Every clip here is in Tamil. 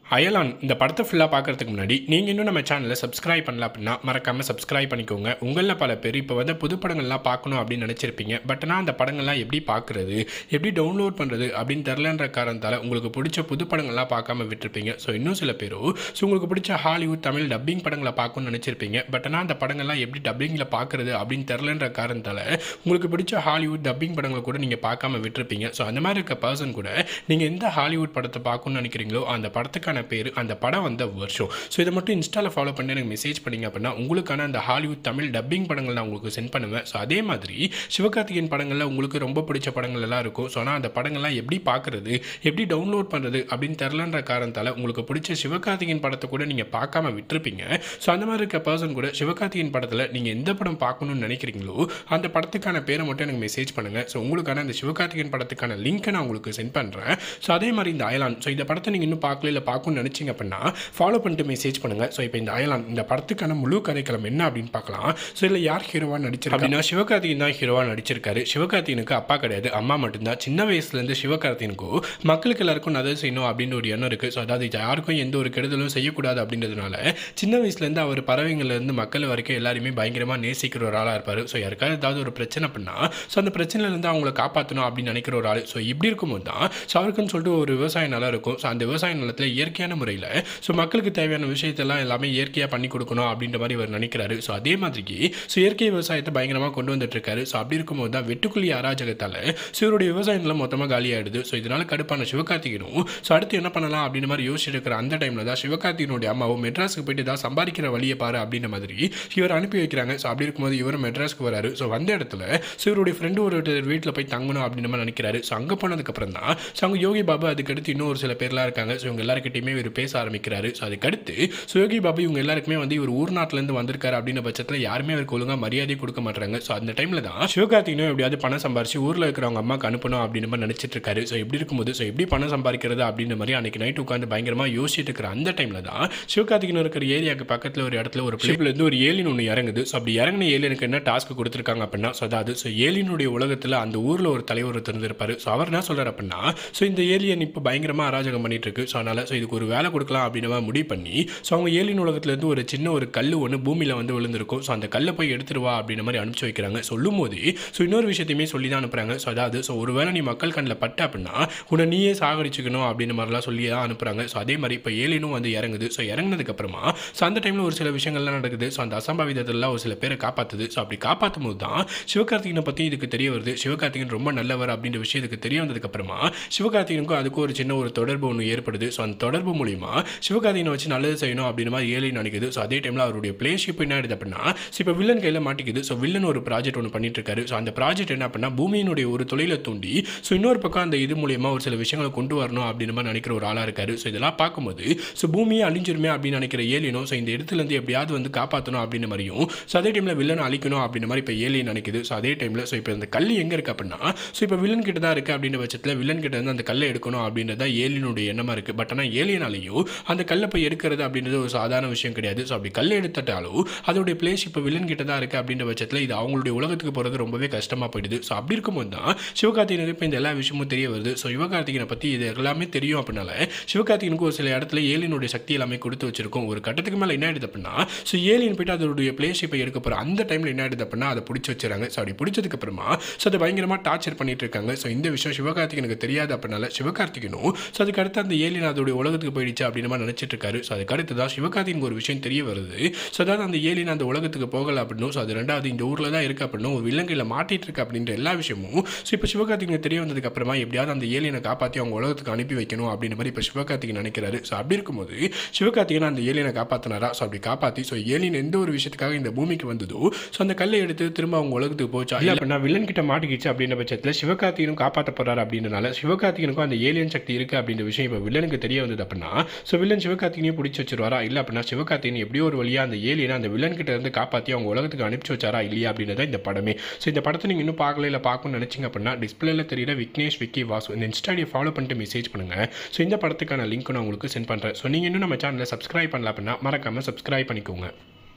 அயலான் இந்த படத்தை ஃபுல்லாக பார்க்கறதுக்கு முன்னாடி நீங்கள் இன்னும் நம்ம சேனலை சப்ஸ்கிரைப் பண்ணல அப்படின்னா மறக்காமல் சப்ஸ்கிரைப் பண்ணிக்கோங்க உங்களில் பல பேர் இப்போ வந்து புது படங்கள்லாம் பார்க்கணும் அப்படின்னு நினச்சிருப்பீங்க பட் ஆனால் அந்த படங்கள்லாம் எப்படி பார்க்குறது எப்படி டவுன்லோட் பண்ணுறது அப்படின்னு தெரிலன்ற காரணத்தால் உங்களுக்கு பிடிச்ச புது படங்கள்லாம் பார்க்காம விட்டுருப்பீங்க ஸோ இன்னும் சில பேரும் ஸோ உங்களுக்கு பிடிச்ச ஹாலிவுட் தமிழ் டப்பிங் படங்களை பார்க்கணும்னு நினச்சிருப்பீங்க பட் ஆனால் அந்த படங்கள்லாம் எப்படி டப்பிங்கில் பார்க்குறது அப்படின்னு தெரிலன்ற காரணத்தால் உங்களுக்கு பிடிச்ச ஹாலிவுட் டப்பிங் படங்களை கூட நீங்கள் பார்க்காம விட்டுருப்பீங்க ஸோ அந்த மாதிரி இருக்க பர்சன் கூட நீங்கள் எந்த ஹாலிவுட் படத்தை பார்க்கணும்னு நினைக்கிறீங்களோ அந்த படத்துக்கான பேர் அந்த படம் வந்த வருஷம் ஸோ இதை மட்டும் இன்ஸ்டாவில் ஃபாலோ பண்ணி எனக்கு மெசேஜ் பண்ணீங்க அப்படின்னா உங்களுக்கான அந்த ஹாலிவுட் தமிழ் டப்பிங் படங்கள் நான் உங்களுக்கு சென்ட் பண்ணுவேன் ஸோ அதே மாதிரி சிவகார்த்திகேயன் படங்களில் உங்களுக்கு ரொம்ப பிடிச்ச படங்கள் எல்லாம் இருக்கும் ஸோ ஆனால் அந்த படங்கள்லாம் எப்படி பார்க்குறது எப்படி டவுன்லோட் பண்ணுறது அப்படின்னு தெரிலன்ற காரணத்தால் உங்களுக்கு பிடிச்ச சிவகார்த்திகேயன் படத்தை கூட நீங்கள் பார்க்காம விட்டுருப்பீங்க ஸோ அந்த மாதிரி இருக்க பர்சன் கூட சிவகார்த்திகேயன் படத்தில் நீங்கள் எந்த படம் பார்க்கணும்னு நினைக்கிறீங்களோ அந்த படத்துக்கான பேரை மட்டும் எனக்கு மெசேஜ் பண்ணுங்கள் ஸோ உங்களுக்கான அந்த சிவகார்த்திகேயன் படத்துக்கான லிங்க்கை நான் உங்களுக்கு சென்ட் பண்ணுறேன் ஸோ அதே மாதிரி இந்த அயலான் ஸோ இந்த படத்தை நீங்கள் இன்னும் பார்க்கல இல்லை பார்க்கணும்னு நினச்சிங்க அப்படின்னா ஃபாலோ பண்ணிட்டு மெசேஜ் பண்ணுங்கள் ஸோ இப்போ இந்த அயலான் இந்த படத்துக்கான முழு கதைக்களம் என்ன அப்படின்னு பார்க்கலாம் ஸோ இதில் யார் ஹீரோவாக நடிச்சிருக்கா அப்படின்னா சிவகார்த்திகேயன் தான் ஹீரோவாக நடிச்சிருக்காரு சிவகார்த்திகனுக்கு அப்பா கிடையாது அம்மா மட்டும்தான் சின்ன வயசுலேருந்து சிவகார்த்திகனுக்கும் மக்களுக்கு எல்லாருக்கும் நல்லது செய்யணும் அப்படின்னு ஒரு எண்ணம் இருக்குது ஸோ அதாவது யாருக்கும் எந்த ஒரு கெடுதலும் செய்யக்கூடாது அப்படின்றதுனால சின்ன வயசுலேருந்து அவர் பறவைங்கள்லேருந்து மக்கள் வரைக்கும் எல்லாருமே பயங்கரமாக நேசிக்கிற ஒரு ஆளாக இருப்பார் ஸோ யாருக்காவது ஏதாவது ஒரு பிரச்சனை பண்ணா ஸோ அந்த பிரச்சனையிலேருந்து அவங்கள காப்பாற்றணும் அப்படின்னு நினைக்கிற ஒரு ஆள் ஸோ இப்படி இருக்கும்போது தான் ஸோ அவருக்குன்னு சொல்லிட்டு ஒரு விவசாய நிலம் இருக்கும் ஸோ அந்த விவசாய நிலத்தில் இயற்கையான முறையில் ஸோ மக்களுக்கு தேவையான விஷயத்தெல்லாம் எல்லாமே இயற்கையாக பண்ணி கொடுக்கணும் அப்படின்ற மாதிரி அவர் நினைக்கிறாரு ஸோ அதே மாதிரிக்கு ஸோ இயற்கை விவசாயத்தை பயங்கரமாக கொண்டு வந்துட்டு இருக்காரு ஸோ அப்படி இருக்கும்போது தான் வெட்டுக்குழி அராஜகத்தால் ஸோ இவருடைய விவசாய நிலம் மொத்தமாக காலியாகிடுது ஸோ இதனால் கடுப்பான சிவகார்த்திகனும் ஸோ அடுத்து என்ன பண்ணலாம் அப்படின்ற மாதிரி யோசிச்சுட்டு இருக்கிற அந்த டைமில் தான் சிவகார்த்திகனுடைய அம்மாவும் மெட்ராஸுக்கு போயிட்டு தான் சம்பாதிக்கிற வழியை பாரு அப்படின்ற மாதிரி இவர் அனுப்பி வைக்கிறாங்க ஸோ அப்படி இருக்கும்போது இவர் மெட்ராஸ்க்கு வராரு ஸோ வந்த இடத்துல ஸோ இவருடைய ஃப்ரெண்டு ஒரு வீட்டில் போய் தங்கணும் அப்படின்னு மாதிரி நினைக்கிறாரு ஸோ அங்கே போனதுக்கப்புறம் தான் ஸோ அங்கே யோகி பாபு அதுக்கடுத்து இன்னும் ஒரு சில பேர்லாம் இருக்காங்க ஸோ இவங்க எல்லாருக்கிட்டையுமே இவர் பேச ஆரம்பிக்கிறாரு ஸோ அதுக்கடுத்து ஸோ யோகி பாபு இவங்க எல்லாருக்குமே வந்து இவர் ஊர் நாட்டிலேருந்து வந்திருக்காரு அப்படின்ற பட்சத்தில் யாருமே அவருக்கு ஒழுங்காக மரியாதை கொடுக்க மாட்டாங்க ஸோ அந்த டைமில் தான் சிவகார்த்திகனும் எப்படியாவது பணம் சம்பாரிச்சு ஊரில் இருக்கிறவங்க அம்மாக்கு அனுப்பணும் அப்படின்னு மாதிரி நினச்சிட்டு இருக்காரு ஸோ இப்படி இருக்கும்போது ஸோ எப்படி பணம் சம்பாதிக்கிறது அப்படின்ற மாதிரி அன்னைக்கு நைட் உட்காந்து பயங்கரமாக யோசிச்சுட்டு இருக்கிற அந்த டைமில் தான் சிவகார்த்திகன் இருக்கிற ஏரியாவுக்கு பக்கத்தில் ஒரு இடத்துல ஒரு ஷிப்லேருந்து ஒரு ஏலியன் ஒன்று இறங்குது ஸோ அப்படி இறங்கின ஏலியனுக்கு என்ன டாஸ்க் கொடுத்துருக்காங்க அப்படின்னா ஸோ அதாவது ஸோ ஏலியனுடைய உலகத்தில் அந்த ஊரில் ஒரு தலைவர் ஒருத்தர் இருந்திருப்பாரு ஸோ அவர் என்ன சொல்கிறார் அப்படின்னா ஸோ இந்த ஏலியன் இப்போ பயங்கரமாக அராஜகம் பண்ணிட்டு இருக்கு ஸோ அதனால் ஸோ இதுக்கு ஒரு வேலை கொடுக்கலாம் அப்படின்னு மாதிரி முடிவு பண்ணி ஸோ அவங்க ஏலியன் உலகத்துலேருந்து ஒரு சின்ன ஒரு கல் ஒன்று பூமியில் வந்து விழுந்திருக்கும் ஸோ அந்த கல்லை போய் எடுத்துட்டு வா அப்படின்ற மாதிரி அனுப்பிச்சு வைக்கிறாங்க சொல்லும் போது ஸோ இன்னொரு விஷயத்தையுமே சொல்லி தான் அனுப்புகிறாங்க ஸோ அதாவது ஸோ ஒரு வேளை நீ மக்கள் கண்ணில் பட்ட அப்படின்னா உன்னை நீயே சாகடிச்சுக்கணும் அப்படின்ற மாதிரிலாம் சொல்லி தான் அனுப்புகிறாங்க ஸோ அதே மாதிரி இப்போ ஏலியனும் வந்து இறங்குது ஸோ இறங்குனதுக்கப்புறமா ஸோ அந்த டைமில் ஒரு சில விஷயங்கள்லாம் நடக்குது ஸோ அந்த அசம்பாவிதத்தெல்லாம் ஒரு சில பேரை காப்பாற்றுது ஸோ அப்படி காப்பாற்றும் போது தான் சிவகார்த்திகனை பற்றி இதுக்கு தெரிய வருது சிவகார்த்திகன் ரொம்ப நல்லவர் அப்படின்ற விஷயம் இதுக்கு தெரிய வந்ததுக்கப்புறமா சிவகார்த்திகனுக்கும் அதுக்கும் ஒரு சின்ன ஒரு தொடர்பு ஒன்று ஏற்படுது ஸோ அந்த தொடர்பு மூலிமா சிவகார்த்திகனை வச்சு நல்லது செய்யணும் அப்படின்ற மாதிரி ஏலியன் நினைக்குது ஸோ அதே டைமில் அவருடைய பிளேஷிப் என்ன ஆயிடுது அப்படின்னா ஸோ இப்போ வில்லன் கையில் மாட்டிக்குது ஸோ வில்லன் ஒரு ப்ராஜெக்ட் ஒன்று பண்ணிட்டு இருக்காரு ஸோ அந்த ப்ராஜெக்ட் என்ன அப்படின்னா பூமியினுடைய ஒரு தொழிலை தூண்டி ஸோ இன்னொரு பக்கம் அந்த இது மூலியமா ஒரு சில விஷயங்களை கொண்டு வரணும் அப்படின்னு மாதிரி நினைக்கிற ஒரு ஆளாக இருக்காரு ஸோ இதெல்லாம் பார்க்கும்போது ஸோ பூமியை அழிஞ்சிருமே அப்படின்னு நினைக்கிற ஏலியனும் ஸோ இந்த இடத்துலேருந்து எப்படியாவது வந்து காப்பாற்றணும் அப்படின்ற மாதிரியும் ஸோ அதே டைமில் வில்லனை அழிக்கணும் அப்படின்ற மாதிரி இப்போ ஏலியன் நினைக்குது ஸோ அதே டைமில் ஸோ இப்போ இந்த கல் எங்கே இருக்குது அப்படின்னா ஸோ இப்போ வில்லன் கிட்ட தான் இருக்குது அப்படின்ற பட்சத்தில் வில்லன் கிட்ட இருந்து அந்த கல்லை எடுக்கணும் அப்படின்றது தான் ஏலியனுடைய எண்ணமாக இருக்குது பட் ஆனால் ஏலியனாலேயும் அந்த கல்லை போய் எடுக்கிறது அப்படின்றது ஒரு சாதாரண விஷயம் கிடையாது ஸோ அப்படி கல்லை எடுத்துட்டாலும் அதோடைய பிளேஸ் இப்போ வில்லன் கிட்ட தான் இருக்குது அப்படின்ற பட்சத்தில் இது அவங்களுடைய உலகத்துக்கு போகிறது ரொம்பவே கஷ்டமாக போயிடுது ஸோ அப்படி இருக்கும்போது தான் சிவகார்த்திகனுக்கு இப்போ இந்த எல்லா விஷயமும் தெரிய வருது ஸோ சிவகார்த்திகனை பற்றி இது எல்லாமே தெரியும் அப்படின்னால சிவகார்த்திகனுக்கு ஒரு சில இடத்துல ஏலியனுடைய சக்தி எல்லாமே கொடுத்து வச்சிருக்கும் ஒரு கட்டத்துக்கு மேலே என்ன ஆயிடுது அப்படின்னா ஸோ ஏலியன் போயிட்டு அதோடைய பிளேஸ் இப்போ எடுக்க போகிற அந்த டைமில் என்ன ஆயிடுது அப்படின்னா அதை பிடிச்சி வச்சுறாங்க ஸோ அப்படி பிடிச்சதுக்கு அப்புறமா ஸோ அதை பயங்கரமாக டார்ச்சர் பண்ணிட்டு இருக்காங்க ஸோ இந்த விஷயம் சிவகார்த்திகனுக்கு தெரியாது அப்படின்னால சிவகார்த்திகனும் ஸோ அதுக்கு அடுத்து அந்த ஏலியன் அதோடைய உலகத்துக்கு போயிடுச்சு அப்படின்னு மாதிரி நினச்சிட்டு இருக்காரு ஸோ அதுக்கு அடுத்து தான் சிவகார்த்திகனுக்கு ஒரு விஷயம் தெரிய வருது ஸோ அதாவது அந்த ஏலியன் அந்த உலகத்துக்கு போகல அப்படின்னும் ஸோ அது ரெண்டாவது இந்த ஊரில் தான் இருக்கு அப்படின்னும் ஒரு விலங்கையில் மாட்டிட்டு இருக்கு அப்படின்ற எல்லா விஷயமும் ஸோ இப்போ சிவகார்த்திகன் தெரிய வந்ததுக்கு அப்புறமா எப்படியாவது அந்த ஏலியனை காப்பாற்றி அவங்க உலகத்துக்கு அனுப்பி வைக்கணும் அப்படின்ற மாதிரி இப்போ சிவகார்த்திகன் நினைக்கிறாரு ஸோ அப்படி இருக்கும்போது சிவகார்த்திகன் அந்த ஏலியனை காப்பாற்றினாரா ஸோ அப்படி காப்பாற்றி ஸோ ஏலியன் எந்த ஒரு விஷயத்துக்காக இந்த பூமிக்கு வந்ததோ ஸோ அந்த கல்லை எடுத்து திரும்ப அவங்க உலகத்துக்கு போச்சா இல்லை அப்படின்னா வில்லன் கிட்ட மாட்டிக்கிச்சு அப்படின்ற பட்சத்தில் சிவகார்த்திகனும் காப்பாற்ற போறாரு அப்படின்றனால சிவகார்த்திகனுக்கும் அந்த ஏலியன் சக்தி இருக்கு அப்படின்ற விஷயம் இப்போ வில்லனுக்கு தெரிய வந்தது அப்படின்னா ஸோ வில்லன் சிவகார்த்திகனையும் பிடிச்சி வச்சிருவாரா இல்லை அப்படின்னா சிவகார்த்திகன் எப்படியோ ஒரு வழியா அந்த ஏலியனை அந்த வில்லன் கிட்ட இருந்து காப்பாற்றி அவங்க உலகத்துக்கு அனுப்பிச்சு வச்சாரா இல்லையா அப்படின்றத இந்த படமே ஸோ இந்த படத்தை நீங்கள் இன்னும் பார்க்கல இல்லை பார்க்கணும்னு நினைச்சிங்க அப்படின்னா டிஸ்பிளேல தெரியுற விக்னேஷ் விக்கி வாசு இந்த இன்ஸ்டாடியை ஃபாலோ பண்ணிட்டு மெசேஜ் பண்ணுங்க ஸோ இந்த படத்துக்கான லிங்க் நான் உங்களுக்கு சென்ட் பண்ணுறேன் ஸோ நீங்கள் இன்னும் நம்ம சேனலை சப்ஸ்கிரைப் பண்ணல அப்படின்னா மறக்காம சப்ஸ்கிரைப் பண்ணிக்கோங்க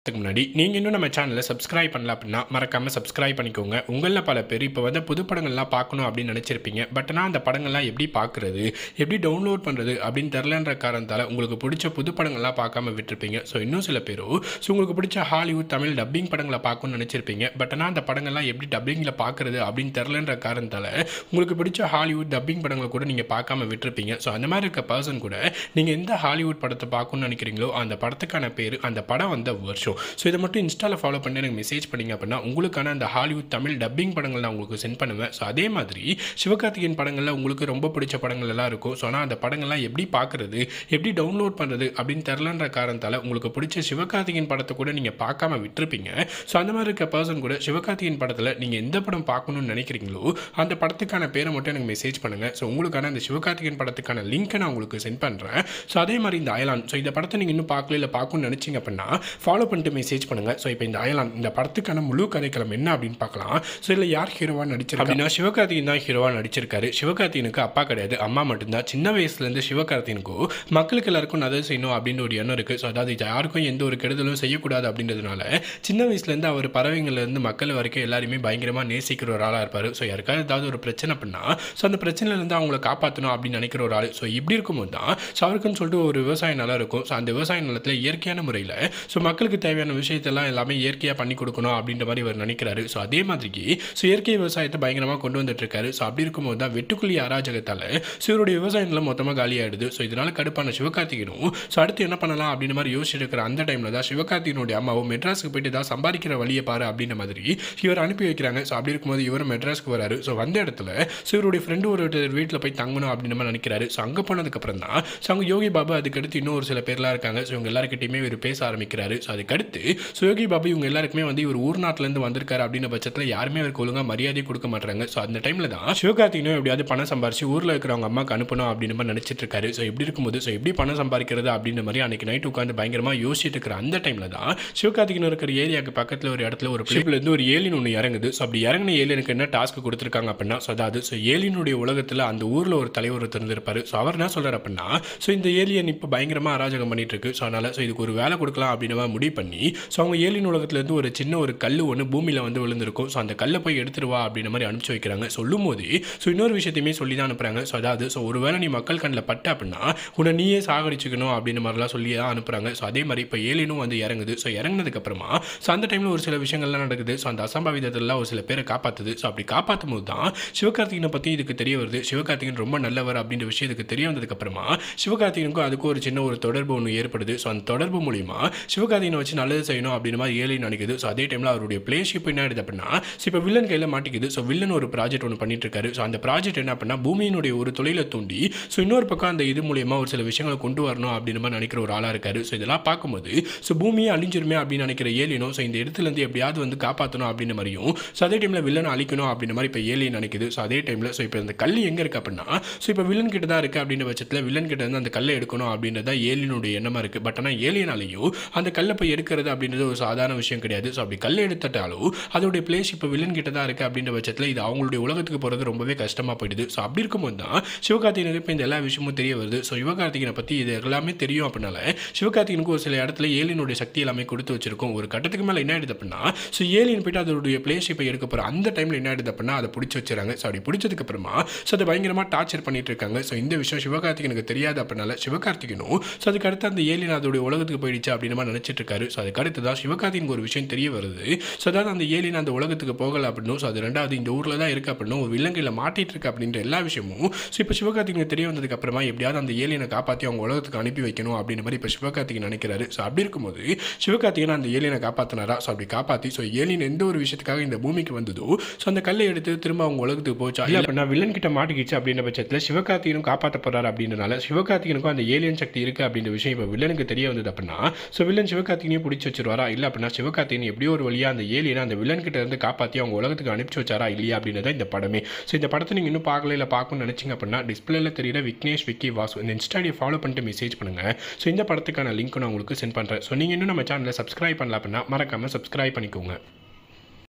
அதுக்கு முன்னாடி நீங்கள் இன்னும் நம்ம சேனலை சப்ஸ்கிரைப் பண்ணல அப்படின்னா மறக்காமல் சப்ஸ்கிரைப் பண்ணிக்கோங்க உங்களில் பல பேர் இப்போ வந்து புது படங்கள்லாம் பார்க்கணும் அப்படின்னு நினச்சிருப்பீங்க பட் ஆனால் அந்த படங்கள்லாம் எப்படி பார்க்குறது எப்படி டவுன்லோட் பண்ணுறது அப்படின்னு தெரிலன்ற காரணத்தால் உங்களுக்கு பிடிச்ச புது படங்கள்லாம் பார்க்காம விட்டுருப்பீங்க ஸோ இன்னும் சில பேரோ ஸோ உங்களுக்கு பிடிச்ச ஹாலிவுட் தமிழ் டப்பிங் படங்களை பார்க்கணும்னு நினச்சிருப்பீங்க பட் ஆனால் அந்த படங்கள்லாம் எப்படி டப்பிங்கில் பார்க்குறது அப்படின்னு தெரிலன்ற காரணத்தால் உங்களுக்கு பிடிச்ச ஹாலிவுட் டப்பிங் படங்களை கூட நீங்கள் பார்க்காம விட்டுருப்பீங்க ஸோ அந்த மாதிரி இருக்க பர்சன் கூட நீங்கள் எந்த ஹாலிவுட் படத்தை பார்க்கணும்னு நினைக்கிறீங்களோ அந்த படத்துக்கான பேர் அந்த படம் வந்த வருஷம் ஸோ இதை மட்டும் இன்ஸ்டாவில் ஃபாலோ பண்ணி எனக்கு மெசேஜ் பண்ணீங்க அப்படின்னா உங்களுக்கான அந்த ஹாலிவுட் தமிழ் டப்பிங் படங்கள் நான் உங்களுக்கு சென்ட் பண்ணுவேன் ஸோ அதே மாதிரி சிவகார்த்திகேயன் படங்களில் உங்களுக்கு ரொம்ப பிடிச்ச படங்கள் எல்லாம் இருக்கும் ஸோ ஆனால் அந்த படங்கள்லாம் எப்படி பார்க்குறது எப்படி டவுன்லோட் பண்ணுறது அப்படின்னு தெரிலன்ற காரணத்தால் உங்களுக்கு பிடிச்ச சிவகார்த்திகேயன் படத்தை கூட நீங்கள் பார்க்காம விட்டுருப்பீங்க ஸோ அந்த மாதிரி இருக்க பர்சன் கூட சிவகார்த்திகேயன் படத்தில் நீங்கள் எந்த படம் பார்க்கணும்னு நினைக்கிறீங்களோ அந்த படத்துக்கான பேரை மட்டும் எனக்கு மெசேஜ் பண்ணுங்கள் ஸோ உங்களுக்கான அந்த சிவகார்த்திகேயன் படத்துக்கான லிங்க்கை நான் உங்களுக்கு சென்ட் பண்ணுறேன் ஸோ அதே மாதிரி இந்த அயலான் ஸோ இந்த படத்தை நீங்கள் இன்னும் பார்க்கல இல்லை பார்க்கணும்னு நினச்சிங்க அப்படின்னா ஃபாலோ பண்ணிட்டு மெசேஜ் பண்ணுங்கள் ஸோ இப்போ இந்த அயலான் இந்த படத்துக்கான முழு கதைக்களம் என்ன அப்படின்னு பார்க்கலாம் ஸோ இதில் யார் ஹீரோவாக நடிச்சிருக்கா அப்படின்னா சிவகார்த்திகேயன் தான் ஹீரோவாக நடிச்சிருக்காரு சிவகார்த்திகேயனுக்கு அப்பா கிடையாது அம்மா மட்டும்தான் சின்ன வயசுலேருந்து சிவகார்த்திகனுக்கும் மக்களுக்கு எல்லாருக்கும் நல்லது செய்யணும் அப்படின்னு ஒரு எண்ணம் இருக்குது ஸோ அதாவது யாருக்கும் எந்த ஒரு கெடுதலும் செய்யக்கூடாது அப்படின்றதுனால சின்ன வயசுலேருந்து அவர் பறவைங்கள்லேருந்து மக்கள் வரைக்கும் எல்லாருமே பயங்கரமாக நேசிக்கிற ஒரு ஆளாக இருப்பார் ஸோ யாருக்காவது ஏதாவது ஒரு பிரச்சனை பண்ணா ஸோ அந்த பிரச்சனையிலேருந்து அவங்கள காப்பாற்றணும் அப்படின்னு நினைக்கிற ஒரு ஆள் ஸோ இப்படி இருக்கும்போது தான் ஸோ அவருக்குன்னு சொல்லிட்டு ஒரு விவசாய நிலம் இருக்கும் ஸோ அந்த விவசாய நிலத்தில் இயற்கையான முறையில் ஸோ மக்களுக்கு தேவையான விஷயத்தெல்லாம் எல்லாமே இயற்கையாக பண்ணி கொடுக்கணும் அப்படின்ற மாதிரி இவர் நினைக்கிறாரு ஸோ அதே மாதிரிக்கு ஸோ இயற்கை விவசாயத்தை பயங்கரமாக கொண்டு வந்துட்டு இருக்காரு ஸோ அப்படி இருக்கும்போது தான் வெட்டுக்குழி அராஜகத்தால் ஸோ இவருடைய விவசாய நிலம் மொத்தமாக காலியாயிடுது ஸோ இதனால் கடுப்பான சிவகார்த்திகனும் ஸோ அடுத்து என்ன பண்ணலாம் அப்படின்ற மாதிரி யோசிச்சுட்டு இருக்கிற அந்த டைமில் தான் சிவகார்த்திகனுடைய அம்மாவும் மெட்ராஸுக்கு போயிட்டு தான் சம்பாதிக்கிற வழியை பாரு அப்படின்ற மாதிரி இவர் அனுப்பி வைக்கிறாங்க ஸோ அப்படி இருக்கும்போது இவர் மெட்ராஸ்க்கு வராரு ஸோ வந்த இடத்துல ஸோ இவருடைய ஃப்ரெண்டு ஒரு வீட்டில் போய் தங்கணும் அப்படின்னு மாதிரி நினைக்கிறாரு ஸோ அங்கே போனதுக்கப்புறம் தான் ஸோ அங்கே யோகி பாபா அதுக்கடுத்து இன்னும் ஒரு சில பேர்லாம் இருக்காங்க ஸோ இவங்க எல்லாருக்கிட்டையுமே இவர் பேச ஆரம்பிக்கிறாரு ஸோ அதுக்கடுத்து ஸோ யோகி பாபா இவங்க எல்லாருக்குமே வந்து இவர் ஊர் நாட்டிலேருந்து வந்திருக்காரு அப்படின்ற பட்சத்தில் யாருமே அவருக்கு ஒழுங்காக மரியாதை கொடுக்க மாட்டாங்க ஸோ அந்த டைமில் தான் சிவகார்த்திகனும் எப்படியாவது பணம் சம்பாரிச்சு ஊரில் இருக்கிறவங்க அம்மாக்கு அனுப்பணும் அப்படின்னு மாதிரி நினச்சிட்டு இருக்காரு ஸோ இப்படி இருக்கும்போது ஸோ எப்படி பணம் சம்பாதிக்கிறது அப்படின்ற மாதிரி அன்னைக்கு நைட் உட்காந்து பயங்கரமாக யோசிச்சுட்டு இருக்கிற அந்த டைமில் தான் சிவகார்த்திகன் இருக்கிற ஏரியாவுக்கு பக்கத்தில் ஒரு இடத்துல ஒரு பிளேப்லேருந்து ஒரு ஏலின் ஒன்று இறங்குது ஸோ அப்படி இறங்கின ஏலியனுக்கு என்ன டாஸ்க் கொடுத்துருக்காங்க அப்படின்னா ஸோ அதாவது ஸோ ஏலியனுடைய உலகத்தில் அந்த ஊரில் ஒரு தலைவர் இருந்திருப்பாரு ஸோ அவர் என்ன சொல்கிறார் அப்படின்னா ஸோ இந்த ஏலியன் இப்போ பயங்கரமாக அராஜகம் பண்ணிட்டு இருக்கு ஸோ அதனால் ஸோ இதுக்கு ஒரு வேலை கொடுக்கலாம் அப்படின்னு மாதிரி முடிவு பண்ணி ஸோ அவங்க ஏலியன் உலகத்துலேருந்து ஒரு சின்ன ஒரு கல் ஒன்று பூமியில் வந்து விழுந்திருக்கும் ஸோ அந்த கல்லை போய் எடுத்துருவா அப்படின்ற மாதிரி அனுப்பிச்சு வைக்கிறாங்க சொல்லும் போது ஸோ இன்னொரு விஷயத்தையுமே சொல்லி தான் அனுப்புகிறாங்க ஸோ அதாவது ஸோ ஒரு வேளை நீ மக்கள் கண்ணில் பட்ட அப்படின்னா உன்னை நீயே சாகடிச்சுக்கணும் அப்படின்ற மாதிரிலாம் சொல்லி தான் அனுப்புகிறாங்க ஸோ அதே மாதிரி இப்போ ஏலியனும் வந்து இறங்குது ஸோ இறங்குனதுக்கப்புறமா ஸோ அந்த டைமில் ஒரு சில விஷயங்கள்லாம் நடக்குது ஸோ அந்த அசம்பாவிதத்தெல்லாம் ஒரு சில பேரை காப்பாற்றுது ஸோ அப்படி காப்பாற்றும் போது தான் சிவகார்த்திகனை பற்றி இதுக்கு தெரிய வருது சிவகார்த்திகன் ரொம்ப நல்லவர் அப்படின்ற விஷயம் இதுக்கு தெரிய வந்ததுக்கப்புறமா சிவகார்த்திகனுக்கும் அதுக்கும் ஒரு சின்ன ஒரு தொடர்பு ஒன்று ஏற்படுது ஸோ அந்த தொடர்பு மூலிமா சிவகார்த்திகனை வச்சு நல்லது செய்யணும் அப்படின்ற மாதிரி ஏழை நினைக்குது ஸோ அதே டைமில் அவருடைய பிளேஷிப் என்ன ஆயிடுது அப்படின்னா ஸோ இப்போ வில்லன் கையில் மாட்டிக்குது ஸோ வில்லன் ஒரு ப்ராஜெக்ட் ஒன்று பண்ணிட்டு இருக்காரு ஸோ அந்த ப்ராஜெக்ட் என்ன அப்படின்னா பூமியினுடைய ஒரு தொழிலை தூண்டி ஸோ இன்னொரு பக்கம் அந்த இது மூலியமா ஒரு சில விஷயங்களை கொண்டு வரணும் அப்படின்ற மாதிரி நினைக்கிற ஒரு ஆளாக இருக்காரு ஸோ இதெல்லாம் பார்க்கும்போது ஸோ பூமியை அழிஞ்சிருமே அப்படின்னு நினைக்கிற ஏலியனும் ஸோ இந்த இடத்துல இருந்து எப்படியாவது வந்து காப்பாற்றணும் அப்படின்ற மாதிரியும் ஸோ அதே டைமில் வில்லனை அழிக்கணும் அப்படின்ற மாதிரி இப்போ ஏலியன் நினைக்குது ஸோ அதே டைமில் ஸோ இப்போ இந்த கல் எங்கே இருக்கு அப்படின்னா ஸோ இப்போ வில்லன் கிட்ட தான் இருக்குது அப்படின்ற பட்சத்தில் வில்லன் கிட்ட இருந்து அந்த கல்லை எடுக்கணும் அப்படின்றது தான் ஏலியனுடைய எண்ணமாக இருக்குது பட் ஆனால் ஏலியனாலையும் அந்த கல்லை போய் எடுக்கிறது அப்படின்றது ஒரு சாதாரண விஷயம் கிடையாது ஸோ அப்படி கல்லை எடுத்துட்டாலும் அதோடைய பிளேஸ் இப்போ வில்லன் கிட்ட தான் இருக்குது அப்படின்ற பட்சத்தில் இது அவங்களுடைய உலகத்துக்கு போகிறது ரொம்பவே கஷ்டமாக போயிடுது ஸோ அப்படி இருக்கும்போது தான் சிவகார்த்திகனுக்கு இப்போ இந்த எல்லா விஷயமும் தெரிய வருது ஸோ சிவகார்த்திகனை பற்றி இது எல்லாமே தெரியும் அப்படின்னால சிவகார்த்திகனுக்கு ஒரு சில இடத்துல ஏலியனுடைய சக்தி எல்லாமே கொடுத்து வச்சிருக்கும் ஒரு கட்டத்துக்கு மேலே என்ன ஆயிடுது அப்படின்னா ஸோ ஏலியன் போயிட்டு அதோடைய பிளேஸ் இப்போ எடுக்க போகிற அந்த டைமில் என்ன ஆயிடுது அப்படின்னா அதை பிடிச்சி வச்சுறாங்க ஸோ அப்படி பிடிச்சதுக்கு அப்புறமா ஸோ அதை பயங்கரமாக டார்ச்சர் பண்ணிட்டு இருக்காங்க ஸோ இந்த விஷயம் சிவகார்த்திகனுக்கு தெரியாது அப்படின்னால சிவகார்த்திகனும் ஸோ அதுக்கு அடுத்து அந்த ஏலியன் அதோடைய உலகத்துக்கு போயிடுச்சு அப்படின்னு மாதிரி நினச்சிட்டு இருக்காரு ஸோ அதுக்கு அடுத்து தான் சிவகார்த்திகனுக்கு ஒரு விஷயம் தெரிய வருது ஸோ அதாவது அந்த ஏலியன் அந்த உலகத்துக்கு போகலை அப்படின்னும் ஸோ அது ரெண்டாவது இந்த ஊரில் தான் இருக்குது அப்படின்னும் ஒரு விலங்கையில் மாட்டிட்டு இருக்கு அப்படின்ற எல்லா விஷயமும் ஸோ இப்போ சிவகார்த்திகனுக்கு தெரிய வந்ததுக்கு அப்புறமா எப்படியாவது அந்த ஏலியனை காப்பாற்றி அவங்க உலகத்துக்கு அனுப்பி வைக்கணும் அப்படின்ற மாதிரி இப்போ சிவகார்த்திகன் நினைக்கிறாரு ஸோ அப்படி இருக்கும்போது சிவகார்த்திகன் அந்த ஏலியனை காப்பாற்றினாரா ஸோ அப்படி காப்பாற்றி ஸோ ஏலியன் எந்த ஒரு விஷயத்துக்காக இந்த பூமிக்கு வந்ததோ ஸோ அந்த கல்லை எடுத்து திரும்ப அவங்க உலகத்துக்கு போச்சா இல்லை அப்படின்னா வில்லன் கிட்ட மாட்டிக்கிச்சு அப்படின்ற பட்சத்தில் சிவகார்த்திகனும் காப்பாற்ற போறாரு அப்படின்றனால சிவகார்த்திகனுக்கும் அந்த ஏலியன் சக்தி இருக்குது அப்படின்ற விஷயம் இப்போ வில்லனுக்கு தெரிய வந்தது அப்படின்னா ஸோ வில்லன் சிவகார்த்திகனையும் பிடிச்சி வச்சிருவாரா இல்லை அப்படின்னா சிவகார்த்திகன் எப்படியோ ஒரு வழியாக அந்த ஏலியனை அந்த வில்லன் கிட்ட இருந்து காப்பாற்றி அவங்க உலகத்துக்கு அனுப்பிச்சு வச்சாரா இல்லையா அப்படின்றத இந்த படமே ஸோ இந்த படத்தை நீங்கள் இன்னும் பார்க்கல இல்லை பார்க்கணும்னு நினச்சிங்க அப்படின்னா டிஸ்பிளேல தெரியிற விக்னேஷ் விக்கி வாசு இந்த இன்ஸ்டாடியை ஃபாலோ பண்ணிட்டு மெசேஜ் பண்ணுங்க ஸோ இந்த படத்துக்கான லிங்க் நான் உங்களுக்கு சென்ட் பண்ணுறேன் ஸோ நீங்கள் இன்னும் நம்ம சேனலை சப்ஸ்கிரைப் பண்ணல அப்படின்னா மறக்காமல் சப்ஸ்கிரைப் பண்ணிக்கோங்க